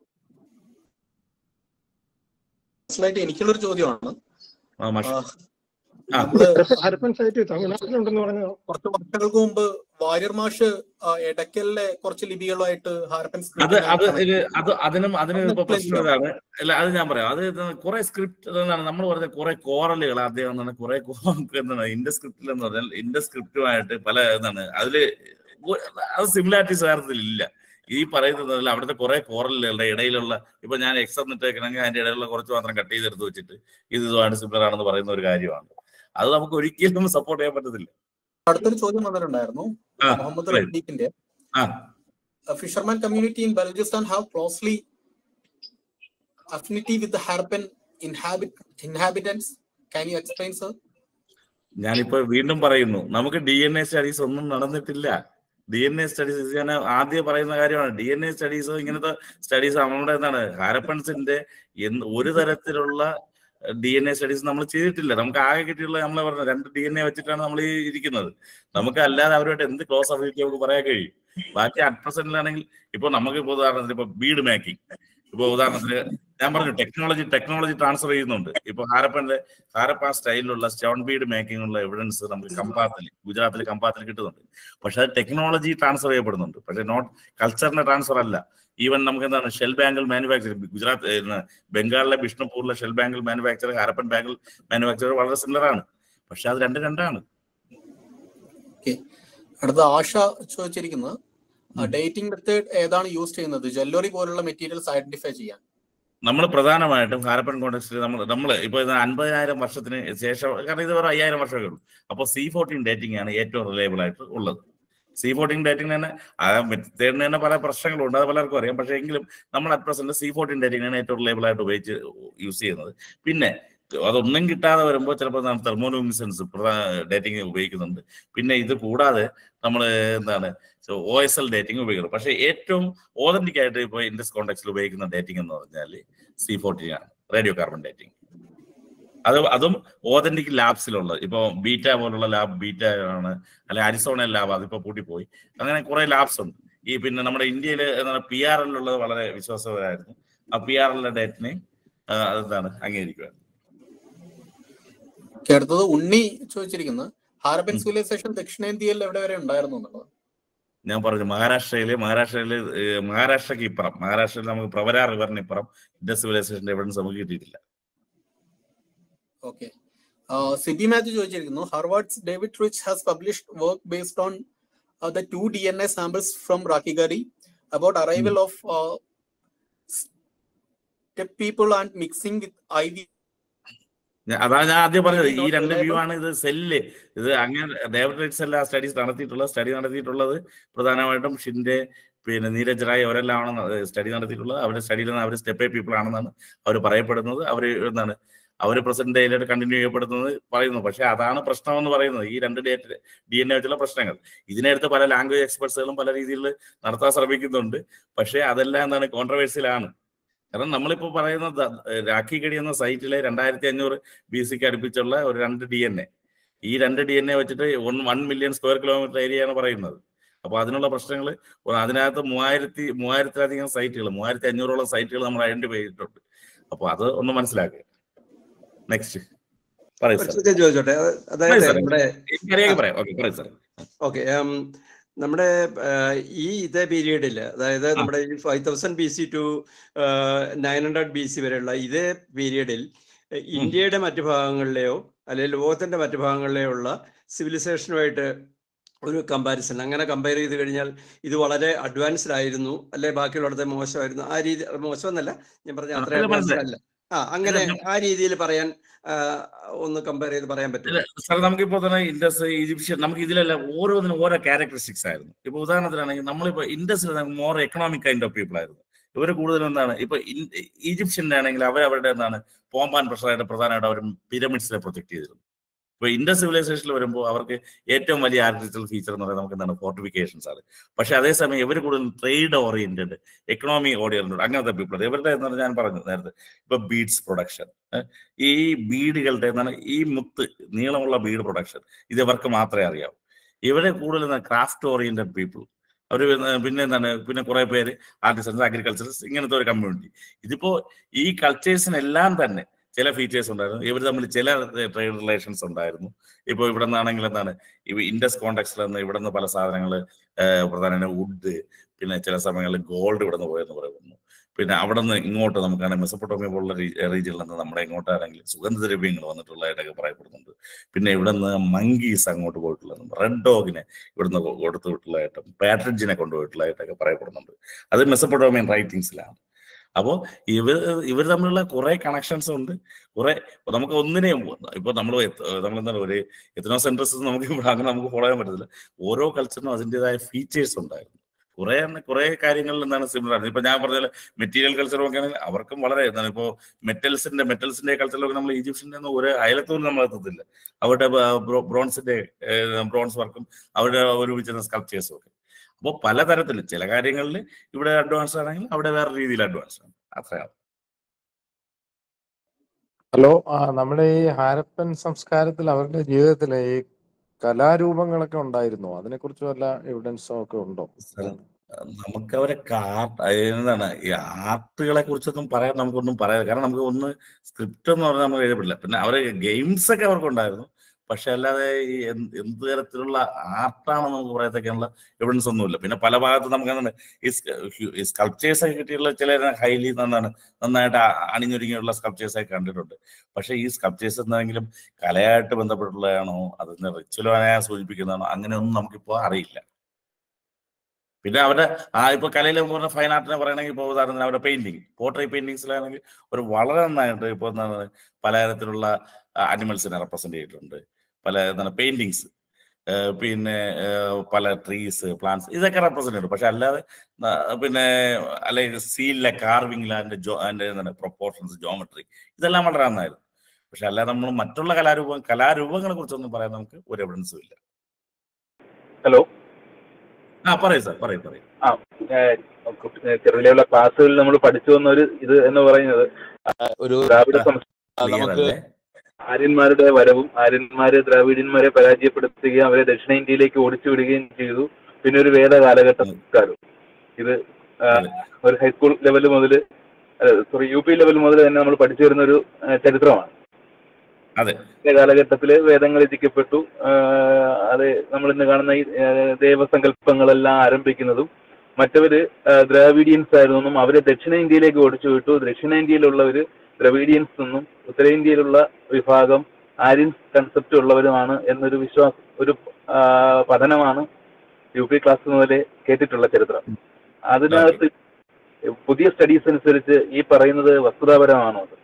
മനസ്സിലായിട്ട് എനിക്കുള്ളൊരു ചോദ്യമാണ് ആ, മാഷ്. ആ, ആ. നമ്മള് ഹരപ്പൻ സൈറ്റ് തമിഴ്നാട്ടിലുണ്ടെന്ന് പറഞ്ഞു കുറച്ച് വർഷങ്ങൾക്ക് മുമ്പ് വാര്യർ മാഷ് ആ, എടക്കലിലെ കുറച്ച് ലിപികളുമായിട്ട് ഹാരപ്പൻ അത് അത് script ഇത് അത് അതിനും അതിനും അതൊന്ന് ഇപ്പൊ explain പ്രശ്നം ഇതാണ് അല്ല അത് ഞാൻ പറയാം അത് ഇത് കുറെ സ്ക്രിപ്റ്റ് എന്താണ് നമ്മൾ പറഞ്ഞ കുറെ കോറലുകൾ അദ്ദേഹം എന്താണ് കുറെ എന്താണ് ഇന്റെ സ്ക്രിപ്റ്റിൽ എന്ന് പറഞ്ഞാൽ ഇന്റെ സ്ക്രിപ്റ്റുമായിട്ട് പല എന്താണ് അതില് ഒ- അത് സിമിലാരിറ്റീസ് കാര്യത്തിൽ ഇല്ല ഈ പറയുന്നത് അവിടുത്തെ കുറെ കോറലുകളുടെ ഇടയിലുള്ള ഇപ്പൊ ഞാൻ എക്സ് എന്നിട്ടേക്കണമെങ്കിൽ അതിന്റെ ഇടയിലുള്ള കുറച്ച് മാത്രം കട്ട് ചെയ്തെടുത്ത് വെച്ചിട്ട് ഇത് ഇതുമാണ് സിമിലർ ആണെന്ന് പറയുന്ന ഒരു കാര്യമാണ് അത് നമുക്ക് ഒരിക്കലും സപ്പോർട്ട് ചെയ്യാൻ പറ്റത്തില്ല അടുത്തൊരു ചോദ്യം വന്നിട്ടുണ്ടായിരുന്നു ആ, മുഹമ്മദ് പറയൂ. റഫീഖിന്റെ ആ fisherman community in Baluchistan have closely affinity with Harappan inhabitants can you explain sir ഞാനിപ്പോ വീണ്ടും പറയുന്നു നമുക്ക് ഡി എൻ എ സ്റ്റഡീസ് ഒന്നും നടന്നിട്ടില്ല ഡി എൻ എ സ്റ്റഡീസ് ഞാൻ ആദ്യം പറയുന്ന കാര്യമാണ് ഡി എൻ എ സ്റ്റഡീസ് ഇങ്ങനത്തെ സ്റ്റഡീസ് നമ്മുടെ എന്താണ് ഹാരപ്പൻസിന്റെ എന്ത് ഒരു തരത്തിലുള്ള ഡി എൻ എ സ്റ്റഡീസ് നമ്മൾ ചെയ്തിട്ടില്ല നമുക്ക് ആകെ കിട്ടിയുള്ള നമ്മൾ പറഞ്ഞ രണ്ട് ഡി എൻ എ വെച്ചിട്ടാണ് നമ്മൾ ഈ ഇരിക്കുന്നത് നമുക്ക് അല്ലാതെ അവരുമായിട്ട് എന്ത് ക്ലോസ് അബിലിറ്റി നമുക്ക് പറയാൻ കഴിയും ബാക്കി അറ്റ് പ്രസന്റിലാണെങ്കിൽ ഇപ്പൊ നമുക്ക് ഇപ്പോൾ ഉദാഹരണത്തിന് ഇപ്പൊ ബീഡ് മേക്കിംഗ് ഇപ്പൊ ഉദാഹരണത്തിന് ഞാൻ പറഞ്ഞു ടെക്നോളജി ടെക്നോളജി ട്രാൻസ്ഫർ ചെയ്യുന്നുണ്ട് ഇപ്പൊ ഹാരപ്പന്റെ ഹാരപ്പ സ്റ്റൈലിലുള്ള സ്റ്റോൺ ബീഡ് മേക്കിംഗ് ഉള്ള എവിഡൻസ് നമുക്ക് കമ്പാത്തിൽ ഗുജറാത്തിൽ കമ്പാത്തിൽ കിട്ടുന്നുണ്ട് പക്ഷെ അത് ടെക്നോളജി ട്രാൻസ്ഫർ ചെയ്യപ്പെടുന്നുണ്ട് പക്ഷെ നോട്ട് കൾച്ചറിന്റെ ട്രാൻസ്ഫർ അല്ല ഈവൻ നമുക്ക് എന്താണ് ഷെൽ ബാങ്കിൾ മാനുഫാക്ചറിംഗ് ഗുജറാത്ത് ഏ, ബംഗാളിലെ ബിഷ്ണുപൂരിലെ shell bangle manufacture Harappan bangle manufacture വളരെ സിമിലർ ആണ് പക്ഷെ അത് രണ്ട് രണ്ടാണ് ഓക്കെ അടുത്ത ആശ ചോദിച്ചിരിക്കുന്നത് ഡേറ്റിംഗ് മെത്തേഡ് ഏതാണ് യൂസ് ചെയ്യുന്നത് ജ്വല്ലറി പോലുള്ള മെറ്റീരിയൽസ് ഐഡന്റിഫൈ ചെയ്യാൻ നമ്മൾ പ്രധാനമായിട്ടും ഹാരപ്പൻ കോണ്ടക്സ്റ്റിൽ നമ്മൾ നമ്മൾ ഇപ്പൊ ഇത് അൻപതിനായിരം വർഷത്തിന് ശേഷം കാരണം ഇത് വേറെ അയ്യായിരം വർഷമേ ഉള്ളൂ അപ്പോൾ സി ഫോർട്ടീൻ ഡേറ്റിംഗ് ആണ് ഏറ്റവും റിലയബിൾ ആയിട്ട് ഉള്ളത് സി ഫോർട്ടീൻ ഡേറ്റിംഗ് തന്നെ ആ മെത്തേഡിന് തന്നെ പല പ്രശ്നങ്ങളുണ്ട് അത് പലർക്കും അറിയാം പക്ഷേ എങ്കിലും നമ്മൾ at present C fourteen dating ആണ് ഏറ്റവും റിലയബിൾ ആയിട്ട് ഉപയോഗിച്ച് യൂസ് ചെയ്യുന്നത് പിന്നെ അതൊന്നും കിട്ടാതെ വരുമ്പോൾ ചിലപ്പോൾ തെർമോലുമിസൻസ് ഡേറ്റിംഗ് ഉപയോഗിക്കുന്നുണ്ട് പിന്നെ ഇത് കൂടാതെ നമ്മൾ എന്താണ് ഒ എസ് എൽ ഡേറ്റിംഗ് ഉപയോഗിക്കുന്നത് പക്ഷേ ഏറ്റവും ഓതന്റിക് ആയിട്ട് ഇപ്പോൾ ഇൻഡസ് കോണ്ടാക്സിൽ ഉപയോഗിക്കുന്ന ഡേറ്റിംഗ് എന്ന് പറഞ്ഞാൽ സി ഫോർട്ടീൻ ആണ് റേഡിയോ കാർബൺ ഡേറ്റിംഗ് അത് അതും ഓതന്റിക് ലാബ്സിലുള്ളത് ഇപ്പോൾ ബീറ്റ പോലുള്ള ലാബ് ബീറ്റ ആണ് അല്ലെ അരിസോണ ലാബ് അതിപ്പോ പൂട്ടിപ്പോയി അങ്ങനെ കുറെ ലാബ്സ് ഉണ്ട് ഈ പിന്നെ നമ്മുടെ ഇന്ത്യയിൽ എന്താണ് പി ആർ എല്ലുള്ളത് വളരെ വിശ്വാസപരമായിരുന്നു ആ പി ആർ എല്ലിന്റെ ഡേറ്റിനെ അതെന്താണ് അംഗീകരിക്കുക ഓക്കെ, അടുത്തത് ഉണ്ണി ചോദിച്ചിരിക്കുന്നത് ഹാരപ്പൻ സിവിലൈസേഷൻ ദക്ഷിണേന്ത്യയിൽ എവിടെ വരെ ഉണ്ടായിരുന്നു എന്നുള്ളത് ഞാൻ പറഞ്ഞു മഹാരാഷ്ട്രയില് മഹാരാഷ്ട്രയില് ഏഹ്, മഹാരാഷ്ട്രക്ക് ഇപ്പുറം മഹാരാഷ്ട്രയിൽ നമുക്ക് പ്രവര റിവറിന് ഇപ്പുറം ഇൻഡസ് സിവിലൈസേഷന്റെ എവിഡൻസ് നമുക്ക് കിട്ടിയിട്ടില്ല ഓക്കെ സിബി മാത്യു ചോദിച്ചിരിക്കുന്നു Harvard's David Reich has published work based on the two D N A samples from Rakhigarhi about arrival of steppe people and mixing with I V ഞാൻ- അതാണ് ഞാൻ ആദ്യം പറഞ്ഞത് ഈ രണ്ട് വ്യൂ ആണ് ഇത് സെല്ല് ഇത് അങ്ങനെ ഡേവിഡ് റൈറ്റ്സ് എല്ലാ സ്റ്റഡീസ് നടത്തിയിട്ടുള്ളത് സ്റ്റഡി നടത്തിയിട്ടുള്ളത് പ്രധാനമായിട്ടും ഷിൻഡെ പിന്നെ നീരജ് റായ് അവരെല്ലാം സ്റ്റഡി നടത്തിയിട്ടുള്ളത് അവരുടെ സ്റ്റഡിയിൽ അവർ സ്റ്റെപ്പ് പീപ്പിൾ ആണെന്നാണ് അവർ പറയപ്പെടുന്നത് അവർ എന്താണ് അവർ പ്രസന്റ് ഡേയിലായിട്ട് കണ്ടിന്യൂ ചെയ്യപ്പെടുന്നത് പറയുന്നു പക്ഷെ അതാണ് പ്രശ്നം എന്ന് പറയുന്നത് ഈ രണ്ട് ഡേറ്റ് ഡി എൻ എ വെച്ചുള്ള പ്രശ്നങ്ങൾ ഇതിനടുത്ത് പല ലാംഗ്വേജ് എക്സ്പെർട്സുകളും പല രീതിയിൽ നടത്താൻ ശ്രമിക്കുന്നുണ്ട് പക്ഷേ അതെല്ലാം എന്താണ് കോൺട്രവേഴ്സിയിലാണ് കാരണം നമ്മളിപ്പോ പറയുന്ന ദ- രാഖിഗഡി എന്ന സൈറ്റിലെ രണ്ടായിരത്തി അഞ്ഞൂറ് ബി സിക്ക് അടുപ്പിച്ചുള്ള ഒരു രണ്ട് ഡി എൻ എ ഈ രണ്ട് ഡി എൻ എ വെച്ചിട്ട് one one million square kilometre ഏരിയയാണ് പറയുന്നത് അപ്പൊ അതിനുള്ള പ്രശ്നങ്ങൾ അതിനകത്ത് മൂവായിരത്തി മൂവായിരത്തിലധികം സൈറ്റുകൾ മൂവായിരത്തി അഞ്ഞൂറോളം സൈറ്റുകൾ നമ്മൾ ഐഡന്റിഫൈ ചെയ്തിട്ടുണ്ട് അപ്പൊ അത് ഒന്ന് മനസ്സിലാക്കുക നെക്സ്റ്റ് പറയൂ ഒരു സാർ ചോദ്യം ചോദിച്ചോട്ടെ അത് അതായത് പറയൂ സാർ നമ്മുടെ എനിക്കറിയാം പറയാം ഓക്കെ പറയൂ സാർ ഓക്കെ നമ്മുടെ ആ, ഈ ഇതേ പീരീഡിൽ അതായത് നമ്മുടെ ഈ five thousand B C to nine hundred B C വരെയുള്ള ഇതേ പീരീഡിൽ ഇന്ത്യയുടെ മറ്റു ഭാഗങ്ങളിലെയോ അല്ലെങ്കിൽ ലോകത്തിന്റെ മറ്റു ഭാഗങ്ങളിലെയോ ഉള്ള സിവിലൈസേഷനുമായിട്ട് ഒരു കമ്പാരിസൺ അങ്ങനെ കമ്പയർ ചെയ്ത് കഴിഞ്ഞാൽ ഇത് വളരെ അഡ്വാൻസ്ഡ് ആയിരുന്നു അല്ലെ ബാക്കിയുള്ളടത്തെ മോശമായിരുന്നു ആ രീതി മോശമെന്നല്ല ഞാൻ പറഞ്ഞ ആ, അത്ര അല്ല, അഡ്വാൻസ്ഡ് മനസ്സിലായി. അല്ല ആ അങ്ങനെ അല്ല, ആ രീതിയിൽ പറയാൻ ആ, ഒന്ന് കമ്പയർ ചെയ്ത് പറയാൻ പറ്റും ഇല്ല, സാർ നമുക്കിപ്പോ തന്നെ ഇൻഡസ് ഈജിപ്ഷ്യൻ നമുക്ക് ഇതിലെല്ലാം ഓരോന്നിനും ഓരോ ക്യാരക്ടറിസ്റ്റിക്സ് ആയിരുന്നു ഇപ്പൊ ഉദാഹരണത്തിനാണെങ്കിൽ നമ്മളിപ്പോ ഇൻഡസിൽ more economic kind of people ആയിരുന്നു ഇവര് കൂടുതൽ എന്താണ് ഇപ്പൊ ഇൻ- ഈജിപ്ഷ്യന്റെ ആണെങ്കിൽ അവർ അവരുടെ എന്താണ് പോംപാൻ പ്രഷറായിട്ട് പ്രധാനമായിട്ട് അവർ പിരമിഡ്സിനെ പ്രൊജക്ട് ചെയ്തിരുന്നു ഇപ്പൊ ഇൻഡസ് സിവിലൈസേഷനിൽ വരുമ്പോൾ അവർക്ക് ഏറ്റവും വലിയ ആർട്ടിഫിഷ്യൽ ഫീച്ചർ എന്ന് പറയുന്നത് നമുക്ക് എന്താണ് ഫോർട്ടിഫിക്കേഷൻസ് ആണ് പക്ഷെ അതേസമയം ഇവർ കൂടുതൽ ട്രേഡ് ഓറിയന്റഡ് എക്കണോമി ഓറിയന്റഡ് അങ്ങനത്തെ പീപ്പിൾ ഇവരുടെ എന്ന് പറഞ്ഞാൽ ഞാൻ പറഞ്ഞു നേരത്തെ ഇപ്പൊ ബീഡ്സ് പ്രൊഡക്ഷൻ ഈ ബീഡുകളുടെ എന്താണ് ഈ മുത്ത് നീളമുള്ള ബീഡ് പ്രൊഡക്ഷൻ ഇത് ഇവർക്ക് മാത്രമേ അറിയാവൂ ഇവരെ കൂടുതൽ ക്രാഫ്റ്റ് ഓറിയന്റഡ് പീപ്പിൾ അവർ പിന്നെ എന്താണ് പിന്നെ കുറെ പേര് ആർട്ടിസൻസ് അഗ്രികൾച്ചറിസ്റ്റ് ഇങ്ങനത്തെ ഒരു കമ്മ്യൂണിറ്റി ഇതിപ്പോ ഈ കൾച്ചേഴ്സിനെല്ലാം തന്നെ ചില ഫീച്ചേഴ്സ് ഉണ്ടായിരുന്നു ഇവർ തമ്മിൽ ചില ട്രേഡ് റിലേഷൻസ് ഉണ്ടായിരുന്നു ഇപ്പോൾ ഇവിടെ നിന്നാണെങ്കിൽ എന്താണ് ഇവ ഇൻഡസ് കോണ്ടാക്സിൽ നിന്ന് ഇവിടെ നിന്ന് പല സാധനങ്ങൾ പ്രധാനമായിട്ട് വുഡ് പിന്നെ ചില സമയങ്ങളിൽ ഗോൾഡ് ഇവിടെ നിന്ന് പോയെന്ന് പറയുന്നു പിന്നെ അവിടെ നിന്ന് ഇങ്ങോട്ട് നമുക്കാണെങ്കിൽ മെസ്സപ്പൊട്ടോമിയ പോലുള്ള റീജിയനിൽ നിന്ന് നമ്മുടെ ഇങ്ങോട്ടാണെങ്കിൽ സുഗന്ധദ്രവ്യങ്ങൾ വന്നിട്ടുള്ളതായിട്ടൊക്കെ പറയപ്പെടുന്നുണ്ട് പിന്നെ ഇവിടെ നിന്ന് മങ്കീസ് അങ്ങോട്ട് പോയിട്ടുള്ളതും റെഡ് ഡോഗിനെ ഇവിടുന്ന് കൊടുത്തു വിട്ടുള്ളതായിട്ടും പാട്രിഡ്ജിനെ കൊണ്ടുപോയിട്ടുള്ളതായിട്ടൊക്കെ പറയപ്പെടുന്നുണ്ട് അത് മെസ്സപ്പൊട്ടോമിയൻ റൈറ്റിംഗ്സിലാണ് അപ്പോൾ ഇവർ ഇവർ തമ്മിലുള്ള കുറെ കണക്ഷൻസ് ഉണ്ട് കുറെ ഇപ്പൊ നമുക്ക് ഒന്നിനെയും ഇപ്പൊ നമ്മൾ നമ്മളെന്താണ് ഒരു എത്തനോ സെൻട്രസ് നമുക്ക് ഇവിടെ അങ്ങനെ നമുക്ക് ഫോളോ ചെയ്യാൻ പറ്റത്തില്ല ഓരോ കൾച്ചറിനും അതിൻ്റെതായ ഫീച്ചേഴ്സ് ഉണ്ടായിരുന്നു കുറെ കുറെ കാര്യങ്ങളിൽ എന്താണ് സിമിലർ ആണ് ഇപ്പൊ ഞാൻ പറഞ്ഞ മെറ്റീരിയൽ കൾച്ചർ ഒക്കെ ആണെങ്കിൽ അവർക്കും വളരെ എന്താണ് ഇപ്പോ മെറ്റൽസിന്റെ മെറ്റൽസിന്റെ കൾച്ചറിലൊക്കെ നമ്മൾ ഈജിപ്ഷ്യന്റെ ഒന്നും ഒരു അയലത്തോലും നമ്മൾ എത്തത്തില്ല അവരുടെ ബ്രോൺസിന്റെ ബ്രോൺസ് വർക്കും അവരുടെ ഒരുമിച്ചുന്ന സ്കൾപ്ചേഴ്സും ഒക്കെ അപ്പോൾ പലതരത്തിൽ ചില കാര്യങ്ങളിൽ ഇവിടെ അഡ്വാൻസ് ആണെങ്കിൽ അവിടെ വേറെ രീതിയിൽ അഡ്വാൻസ് ആണ് അത്രയാണ് ഹലോ ആ നമ്മുടെ ഈ ഹാരപ്പൻ സംസ്കാരത്തിൽ അവരുടെ ജീവിതത്തിൽ ഈ കലാരൂപങ്ങളൊക്കെ ഉണ്ടായിരുന്നു അതിനെക്കുറിച്ച് വല്ല എവിഡൻസോ ഒക്കെ ഉണ്ടോ സാർ നമുക്ക് അവരെ കാർട്ട് എന്താണ് ഈ ആർട്ടുകളെ കുറിച്ചൊന്നും പറയാൻ നമുക്കൊന്നും പറയാം കാരണം നമുക്ക് ഒന്ന് സ്ക്രിപ്റ്റ് എന്ന് പറഞ്ഞാൽ നമുക്ക് എഴുതപ്പെടില്ല പിന്നെ അവരെ ഗെയിംസ് ഒക്കെ അവർക്കുണ്ടായിരുന്നു പക്ഷെ അല്ലാതെ ഈ എന്ത് എന്ത് തരത്തിലുള്ള ആർട്ടാണെന്ന് നമുക്ക് പറയത്തക്കുള്ള എവിഡൻസ് ഒന്നുമില്ല പിന്നെ പല ഭാഗത്തും നമുക്ക് എന്താണ് ഈ സ്- ഹ്യു- ഈ സ്കൾപ്ചേഴ്സ് ഒക്കെ കിട്ടിയുള്ള ചില ഹൈലി നന്നാണ് നന്നായിട്ട് ആ- അണിഞ്ഞൊരുങ്ങിയുള്ള സ്കൾപ്ചേഴ്സ് ഒക്കെ കണ്ടിട്ടുണ്ട് പക്ഷെ ഈ സ്കൾപ്ചേഴ്സ് എന്തെങ്കിലും കലയായിട്ട് ബന്ധപ്പെട്ടുള്ളതാണോ അതിന്റെ റിച്വലായ സൂചിപ്പിക്കുന്നതാണോ അങ്ങനെയൊന്നും നമുക്കിപ്പോൾ അറിയില്ല പിന്നെ അവരുടെ ആ ഇപ്പൊ കലയിൽ നമുക്ക് പറഞ്ഞ ഫൈൻ ആർട്ടിനെ പറയണമെങ്കിൽ ഇപ്പോൾ ഉദാഹരണത്തിന് അവരുടെ പെയിന്റിങ് പോർട്രേറ്റ് പെയിന്റിങ്സിലാണെങ്കിൽ ഒരു വളരെ നന്നായിട്ട് ഇപ്പോൾ എന്താണ് പലതരത്തിലുള്ള അനിമൽസിനെ റെപ്രസെന്റ് ചെയ്തിട്ടുണ്ട് പല എന്താണ് പെയിന്റിങ്സ് പിന്നെ ഏഹ്, പല ട്രീസ് പ്ലാന്റ്സ് ഇതൊക്കെ റെപ്രസെന്റ് ചെയ്തിട്ടുണ്ട് പക്ഷെ അല്ലാതെ ആ, പിന്നെ അല്ലെങ്കിൽ സീലിലെ കാർവിംഗിലെ അതിന്റെ ജോ അതിന്റെ എന്താണ് പ്രൊപ്പോർഷൻസ് ജോമെട്രി ഇതെല്ലാം വളരെ നന്നായിരുന്നു പക്ഷെ അല്ലാതെ നമ്മൾ മറ്റുള്ള കലാരൂപം കലാരൂപങ്ങളെ കുറിച്ചൊന്നും പറയാൻ നമുക്ക് ഒരു എവിഡൻസും ഇല്ല ഹലോ ആ പറയൂ സാർ പറയൂ പറയൂ ആ ചെറുവിലെയുള്ള ക്ലാസ്സുകളിൽ നമ്മൾ പഠിച്ചു വന്ന ഒരു ഇത് എന്ന് പറയുന്നത് ആ, ഒരു ദ്രാവിഡ സംസ്കാരം ക്ലിയർ നമുക്ക് അല്ലേ ആര്യന്മാരുടെ വരവും ആര്യന്മാര് ദ്രാവിഡ്യന്മാരെ പരാജയപ്പെടുത്തുകയും അവരെ ദക്ഷിണേന്ത്യയിലേക്ക് ഓടിച്ചു വിടുകയും ചെയ്തു പിന്നെ ഒരു വേദ കാലഘട്ട ഉം. സംസ്കാരം ഇത് ആ, അതെ. ഒരു ഹൈസ്കൂൾ ലെവൽ മുതൽ സോറി യു പി ലെവൽ മുതൽ തന്നെ നമ്മൾ പഠിച്ചു വരുന്ന ഒരു ആ, ചരിത്രമാണ് അതെ ഈ കാലഘട്ടത്തിൽ വേദങ്ങൾ രചിക്കപ്പെട്ടു ആ, അത് നമ്മൾ ഇന്ന് കാണുന്ന ഈ ആ, ദേവസങ്കല്പങ്ങളെല്ലാം ആരംഭിക്കുന്നതും മറ്റവര് ആ, ദ്രാവിഡിയൻസ് ആയിരുന്നെന്നും അവരെ ദക്ഷിണേന്ത്യയിലേക്ക് ഓടിച്ചു വിട്ടു ദക്ഷിണേന്ത്യയിലുള്ളവര് ദ്രവീഡിയൻസ് എന്നും ഉത്തരേന്ത്യയിലുള്ള വിഭാഗം ആര്യൻസ് കൺസെപ്റ്റ് ഉള്ളവരുമാണ് എന്നൊരു വിശ്വാസം ഒരു ആ, പഠനമാണ് യു പി ക്ലാസ് മുതലേ കേട്ടിട്ടുള്ള ചരിത്രം അതിനകത്ത് പുതിയ സ്റ്റഡീസ് അനുസരിച്ച് ഈ പറയുന്നത് വസ്തുതാപരമാണോ അത്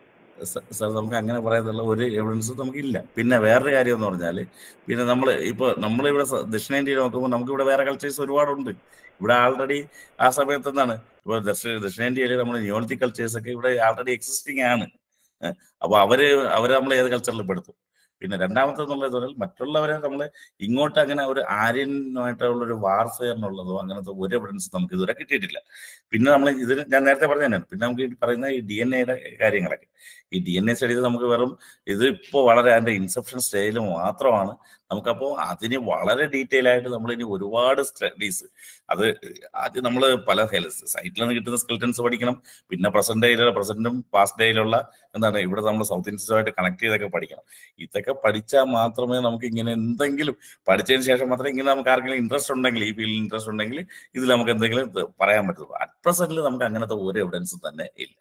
സ- സാർ നമുക്ക് അങ്ങനെ പറയാനുള്ള ഒരു എവിഡൻസും നമുക്കില്ല പിന്നെ വേറൊരു കാര്യം എന്ന് പറഞ്ഞാൽ പിന്നെ നമ്മൾ ഇപ്പോൾ നമ്മളിവിടെ സ- ദക്ഷിണേന്ത്യയിൽ നോക്കുമ്പോൾ നമുക്ക് ഇവിടെ വേറെ കൾച്ചേഴ്സ് ഒരുപാടുണ്ട് ഇവിടെ ആൾറെഡി ആ സമയത്ത് എന്താണ് ഇപ്പോൾ ദക്ഷിണ ദക്ഷിണേന്ത്യയിൽ നമ്മൾ ന്യൂയോളജി കൾച്ചേഴ്സ് ഒക്കെ ഇവിടെ ആൾറെഡി എക്സിസ്റ്റിംഗ് ആണ് ഏഹ് അപ്പോൾ അവര് അവരെ നമ്മൾ ഏത് കൾച്ചറിൽ പെടുത്തും പിന്നെ രണ്ടാമത്തെ എന്നുള്ളത് പറഞ്ഞാൽ മറ്റുള്ളവരെ നമ്മൾ ഇങ്ങോട്ട് അങ്ങനെ ഒരു ആര്യനുമായിട്ടുള്ള ഒരു വാർഫെയറിനുള്ളതോ അങ്ങനത്തെ ഒരു എവിഡൻസ് നമുക്ക് ഇതുവരെ കിട്ടിയിട്ടില്ല പിന്നെ നമ്മൾ ഇതിന് ഞാൻ നേരത്തെ പറഞ്ഞ തന്നെയാണ് പിന്നെ നമുക്ക് ഈ പറയുന്ന ഈ ഡി എൻ എയുടെ കാര്യങ്ങളൊക്കെ ഈ ഡി എൻ എ സ്റ്റഡീസ് നമുക്ക് വെറും ഇത് ഇപ്പോൾ വളരെ അതിന്റെ ഇൻസെപ്ഷൻ സ്റ്റേജിൽ മാത്രമാണ് നമുക്കപ്പോൾ അതിന് വളരെ ഡീറ്റെയിൽ ആയിട്ട് നമ്മൾ ഇനി ഒരുപാട് സ്റ്റഡീസ് അത് ആദ്യം നമ്മൾ പല സൈറ്റിൽ നിന്ന് കിട്ടുന്ന സ്കെൽറ്റൻസ് പഠിക്കണം പിന്നെ പ്രസന്റ് ഡേയിലുള്ള പ്രസന്റും പാസ്റ്റ് ഡേയിലുള്ള എന്താണ് ഇവിടെ നമ്മൾ സൗത്ത് ഇന്ത്യൻസുമായിട്ട് കണക്ട് ചെയ്തൊക്കെ പഠിക്കണം ഇതൊക്കെ പഠിച്ചാൽ മാത്രമേ നമുക്ക് ഇങ്ങനെ എന്തെങ്കിലും പഠിച്ചതിന് ശേഷം മാത്രമേ ഇങ്ങനെ നമുക്ക് ആർക്കെങ്കിലും ഇൻട്രസ്റ്റ് ഉണ്ടെങ്കിൽ ഈ ഫീൽഡിൽ ഇൻട്രസ്റ്റ് ഉണ്ടെങ്കിൽ ഇതിൽ നമുക്ക് എന്തെങ്കിലും ഇത് പറയാൻ പറ്റുള്ളൂ അറ്റ് പ്രസന്റിൽ നമുക്ക് അങ്ങനത്തെ ഒരു എവിഡൻസും തന്നെ ഇല്ല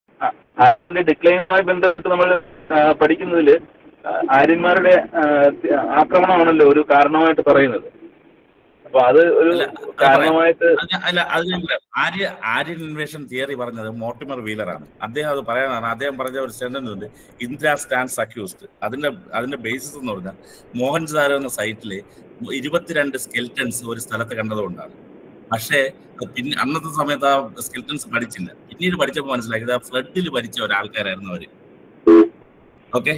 അതിന്റെ ഡിക്ലൈനുമായി ബന്ധപ്പെട്ട് നമ്മൾ പഠിക്കുന്നതിൽ ആര്യന്മാരുടെ ആ, ആക്രമണമാണല്ലോ ഒരു കാരണമായിട്ട് പറയുന്നത് അപ്പൊ അത് ഒരു അല്ല, അത് കാരണമായിട്ട് അത് അല്ല അതിന് ആര്യ ആര്യൻ ഇൻവേഷൻ തിയറി പറഞ്ഞത് മോർട്ടിമർ വീലറാണ് അദ്ദേഹം അത് പറയാനാണ് അദ്ദേഹം പറഞ്ഞ ഒരു സെന്റൻസ് ഉണ്ട് ഇന്ദിര സ്റ്റാൻഡ്സ് അക്യൂസ്ഡ് അതിന്റെ അതിന്റെ ബേസിസ് എന്ന് പറഞ്ഞാൽ മോഹൻജാരോ എന്ന സൈറ്റില് ഇരുപത്തിരണ്ട് സ്കെൽറ്റൻസ് ഒരു സ്ഥലത്ത് കണ്ടതുകൊണ്ടാണ് പക്ഷേ പിന്നെ അന്നത്തെ സമയത്ത് ആ സ്കെൽറ്റൻസ് പഠിച്ചില്ല പിന്നീട് പഠിച്ചപ്പോൾ മനസ്സിലാക്കിയത് ആ ഫ്ലഡിൽ മരിച്ച ഒരാൾക്കാരായിരുന്നു അവര് ഓക്കെ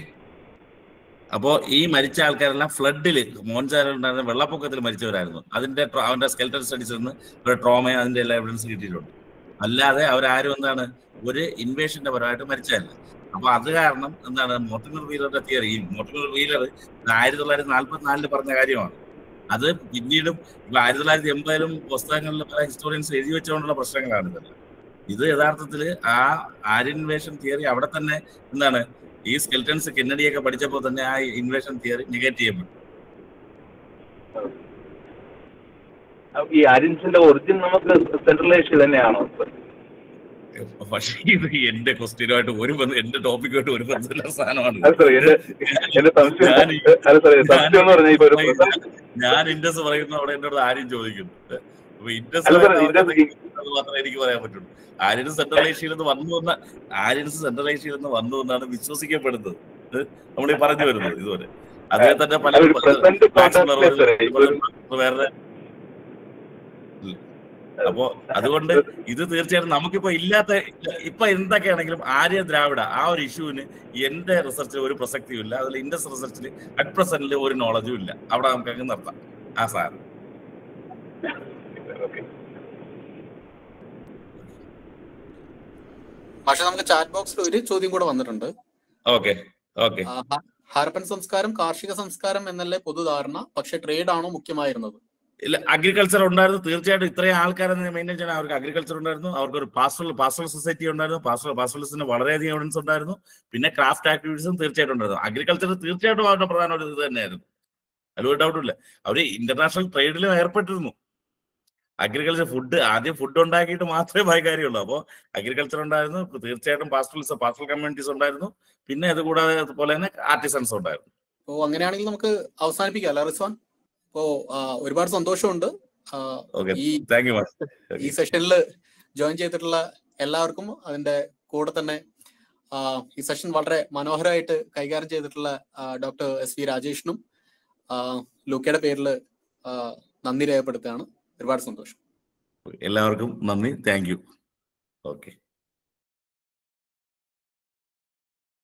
അപ്പോ ഈ മരിച്ച ആൾക്കാരെല്ലാം ഫ്ലഡിൽ മോഹൻജാലുണ്ടായിരുന്ന വെള്ളപ്പൊക്കത്തിൽ മരിച്ചവരായിരുന്നു അതിന്റെ ട്ര- അവന്റെ സ്കെൽറ്റൻ സ്റ്റഡീസിൽ നിന്ന് ഒരു ട്രോമ അതിന്റെ എല്ലാ എവിഡൻസ് കിട്ടിയിട്ടുണ്ട് അല്ലാതെ അവരാരും എന്താണ് ഒരു ഇൻവേഷന്റെ പരമായിട്ട് മരിച്ചതല്ല അപ്പൊ അത് കാരണം എന്താണ് മോട്ടിമർ വീലറുടെ തിയറി ഈ മോട്ടിമർ വീലർ ആയിരത്തി തൊള്ളായിരത്തി നാല്പത്തി നാലില് പറഞ്ഞ കാര്യമാണ് അത് പിന്നീടും ഇപ്പൊ ആയിരത്തി തൊള്ളായിരത്തി എൺപതിലും പുസ്തകങ്ങളിൽ പല ഹിസ്റ്റോറിയൻസ് എഴുതി വെച്ചുകൊണ്ടുള്ള പ്രശ്നങ്ങളാണ് ഇതെല്ലാം ഇത് യഥാർത്ഥത്തിൽ ആ ആര്യൻ ഇൻവേഷൻ തിയറി അവിടെ തന്നെ എന്താണ് ഈ സ്കെൽറ്റൻസ് കെന്നഡിയൊക്കെ പഠിച്ചപ്പോൾ തന്നെ ആ ഇൻവേഷൻ തിയറി നെഗറ്റ് ചെയ്യപ്പെട്ടു ഈ ആര്യൻസിന്റെ ഒറിജിൻ നമുക്ക് സെൻട്രൽ ഏഷ്യ തന്നെയാണോ പക്ഷേ ഇത് എന്റെ ക്വസ്റ്റ്യനുമായിട്ട് ഒരു ബന്ധം എന്റെ ടോപ്പിക്കുമായിട്ട് ഒരു ബന്ധമില്ല സാധനമാണ് അത് സാറേ എന്റെ എന്റെ സംശയം ഞാൻ ഈ- അല്ല സാറേ സംശയം എന്ന് പറഞ്ഞാൽ ഇപ്പൊ ഒരു ഞാൻ ഇൻഡസ് പറയുന്ന അവിടെ എന്നോട് ആരും ചോദിക്കുന്നു അപ്പൊ ഇൻഡസ് അല്ല സാറേ പറയുന്ന ഇതിന്റെ അത് മാത്രമേ എനിക്ക് പറയാൻ പറ്റുള്ളൂ ആര്യൻസ് സെൻട്രൽ ഏഷ്യയിൽ നിന്ന് വന്നു എന്ന ആര്യൻസ് സെൻട്രൽ ഏഷ്യയിൽ നിന്ന് വന്നു എന്നാണ് വിശ്വസിക്കപ്പെടുന്നത് ഇത് നമ്മൾ ഈ പറഞ്ഞു വരുന്നത് ഇതുവരെ അതേ തന്നെ പല അതൊരു present മാക്സ് context മെർവൽ, സാറേ. ഇപ്പൊ ഒരു- വേറെ ഇല്ല. അപ്പോ അതുകൊണ്ട് ഇത് തീർച്ചയായിട്ടും നമുക്കിപ്പോ ഇല്ലാത്ത ഇപ്പൊ എന്തൊക്കെയാണെങ്കിലും ആര്യ ദ്രാവിഡ ആ ഒരു ഇഷ്യൂവിന് എന്റെ റിസർച്ചിൽ ഒരു പ്രസക്തിയും ഇല്ല അതിൽ ഇൻഡസ് റിസർച്ചിൽ അറ്റ് പ്രസന്റിൽ ഒരു നോളജും ഇല്ല അവിടെ നമുക്ക് അങ്ങ് നിർത്താം ആ സാധനം ഓക്കെ പക്ഷെ നമുക്ക് ചാറ്റ് ബോക്സിൽ ഒരു ചോദ്യം കൂടെ വന്നിട്ടുണ്ട് ഓക്കെ ഓക്കെ ആ, ഹ- ഹാരപ്പൻ സംസ്കാരം കാർഷിക സംസ്കാരം എന്നല്ലേ പൊതുധാരണ പക്ഷെ ട്രേഡ് ആണോ മുഖ്യമായിരുന്നത് ഇല്ല അഗ്രികൾച്ചർ ഉണ്ടായിരുന്നു തീർച്ചയായിട്ടും ഇത്രയും ആൾക്കാരെ മെയിൻറ്റെയിൻ ചെയ്യാൻ അവർക്ക് അഗ്രികൾച്ചർ ഉണ്ടായിരുന്നു അവർക്ക് ഒരു പാസ്റ്റൽ പാസ്റ്റൽ സൊസൈറ്റി ഉണ്ടായിരുന്നു പാസ്റ്റൽ പാസ്റ്റലിസ്റ്റിന് വളരെയധികം എവിഡൻസ് ഉണ്ടായിരുന്നു പിന്നെ ക്രാഫ്റ്റ് ആക്ടിവിറ്റീസും തീർച്ചയായിട്ടും ഉണ്ടായിരുന്നു അഗ്രികൾച്ചർ തീർച്ചയായിട്ടും അവരുടെ പ്രധാന ഒരു ഇത് തന്നെയായിരുന്നു അതിൽ ഒരു ഡൗട്ടും ഇല്ല അവർ ഇന്റർനാഷണൽ ട്രേഡിലും ഏർപ്പെട്ടിരുന്നു അഗ്രികൾച്ചർ ഫുഡ് ആദ്യം ഫുഡ് ഉണ്ടാക്കിയിട്ട് മാത്രമേ ഭയ കാര്യമുള്ളൂ അപ്പോൾ അഗ്രികൾച്ചർ ഉണ്ടായിരുന്നു തീർച്ചയായിട്ടും പാസ്റ്റൽസ് പാസ്റ്റൽ കമ്മ്യൂണിറ്റീസ് ഉണ്ടായിരുന്നു പിന്നെ അത് കൂടാതെ അതുപോലെ തന്നെ ആർട്ടിസൺസ് ഉണ്ടായിരുന്നു അപ്പോൾ അങ്ങനെയാണെങ്കിൽ നമുക്ക് അവസാനിപ്പിക്കാം അല്ല റിസ്വാൻ അപ്പോ ആ, ഒരുപാട് സന്തോഷമുണ്ട് ആ, ഓക്കെ ഈ താങ്ക് യു ഈ സെഷനിൽ ജോയിൻ ചെയ്തിട്ടുള്ള എല്ലാവർക്കും അതിന്റെ കൂടെ തന്നെ ആ, ഈ സെഷൻ വളരെ മനോഹരമായിട്ട് കൈകാര്യം ചെയ്തിട്ടുള്ള ഡോക്ടർ എസ് വി രാജേഷിനും ആ, ലൂക്കയുടെ പേരിൽ നന്ദി രേഖപ്പെടുത്തുകയാണ് ഒരുപാട് സന്തോഷം എല്ലാവർക്കും നന്ദി താങ്ക് യു ഓക്കെ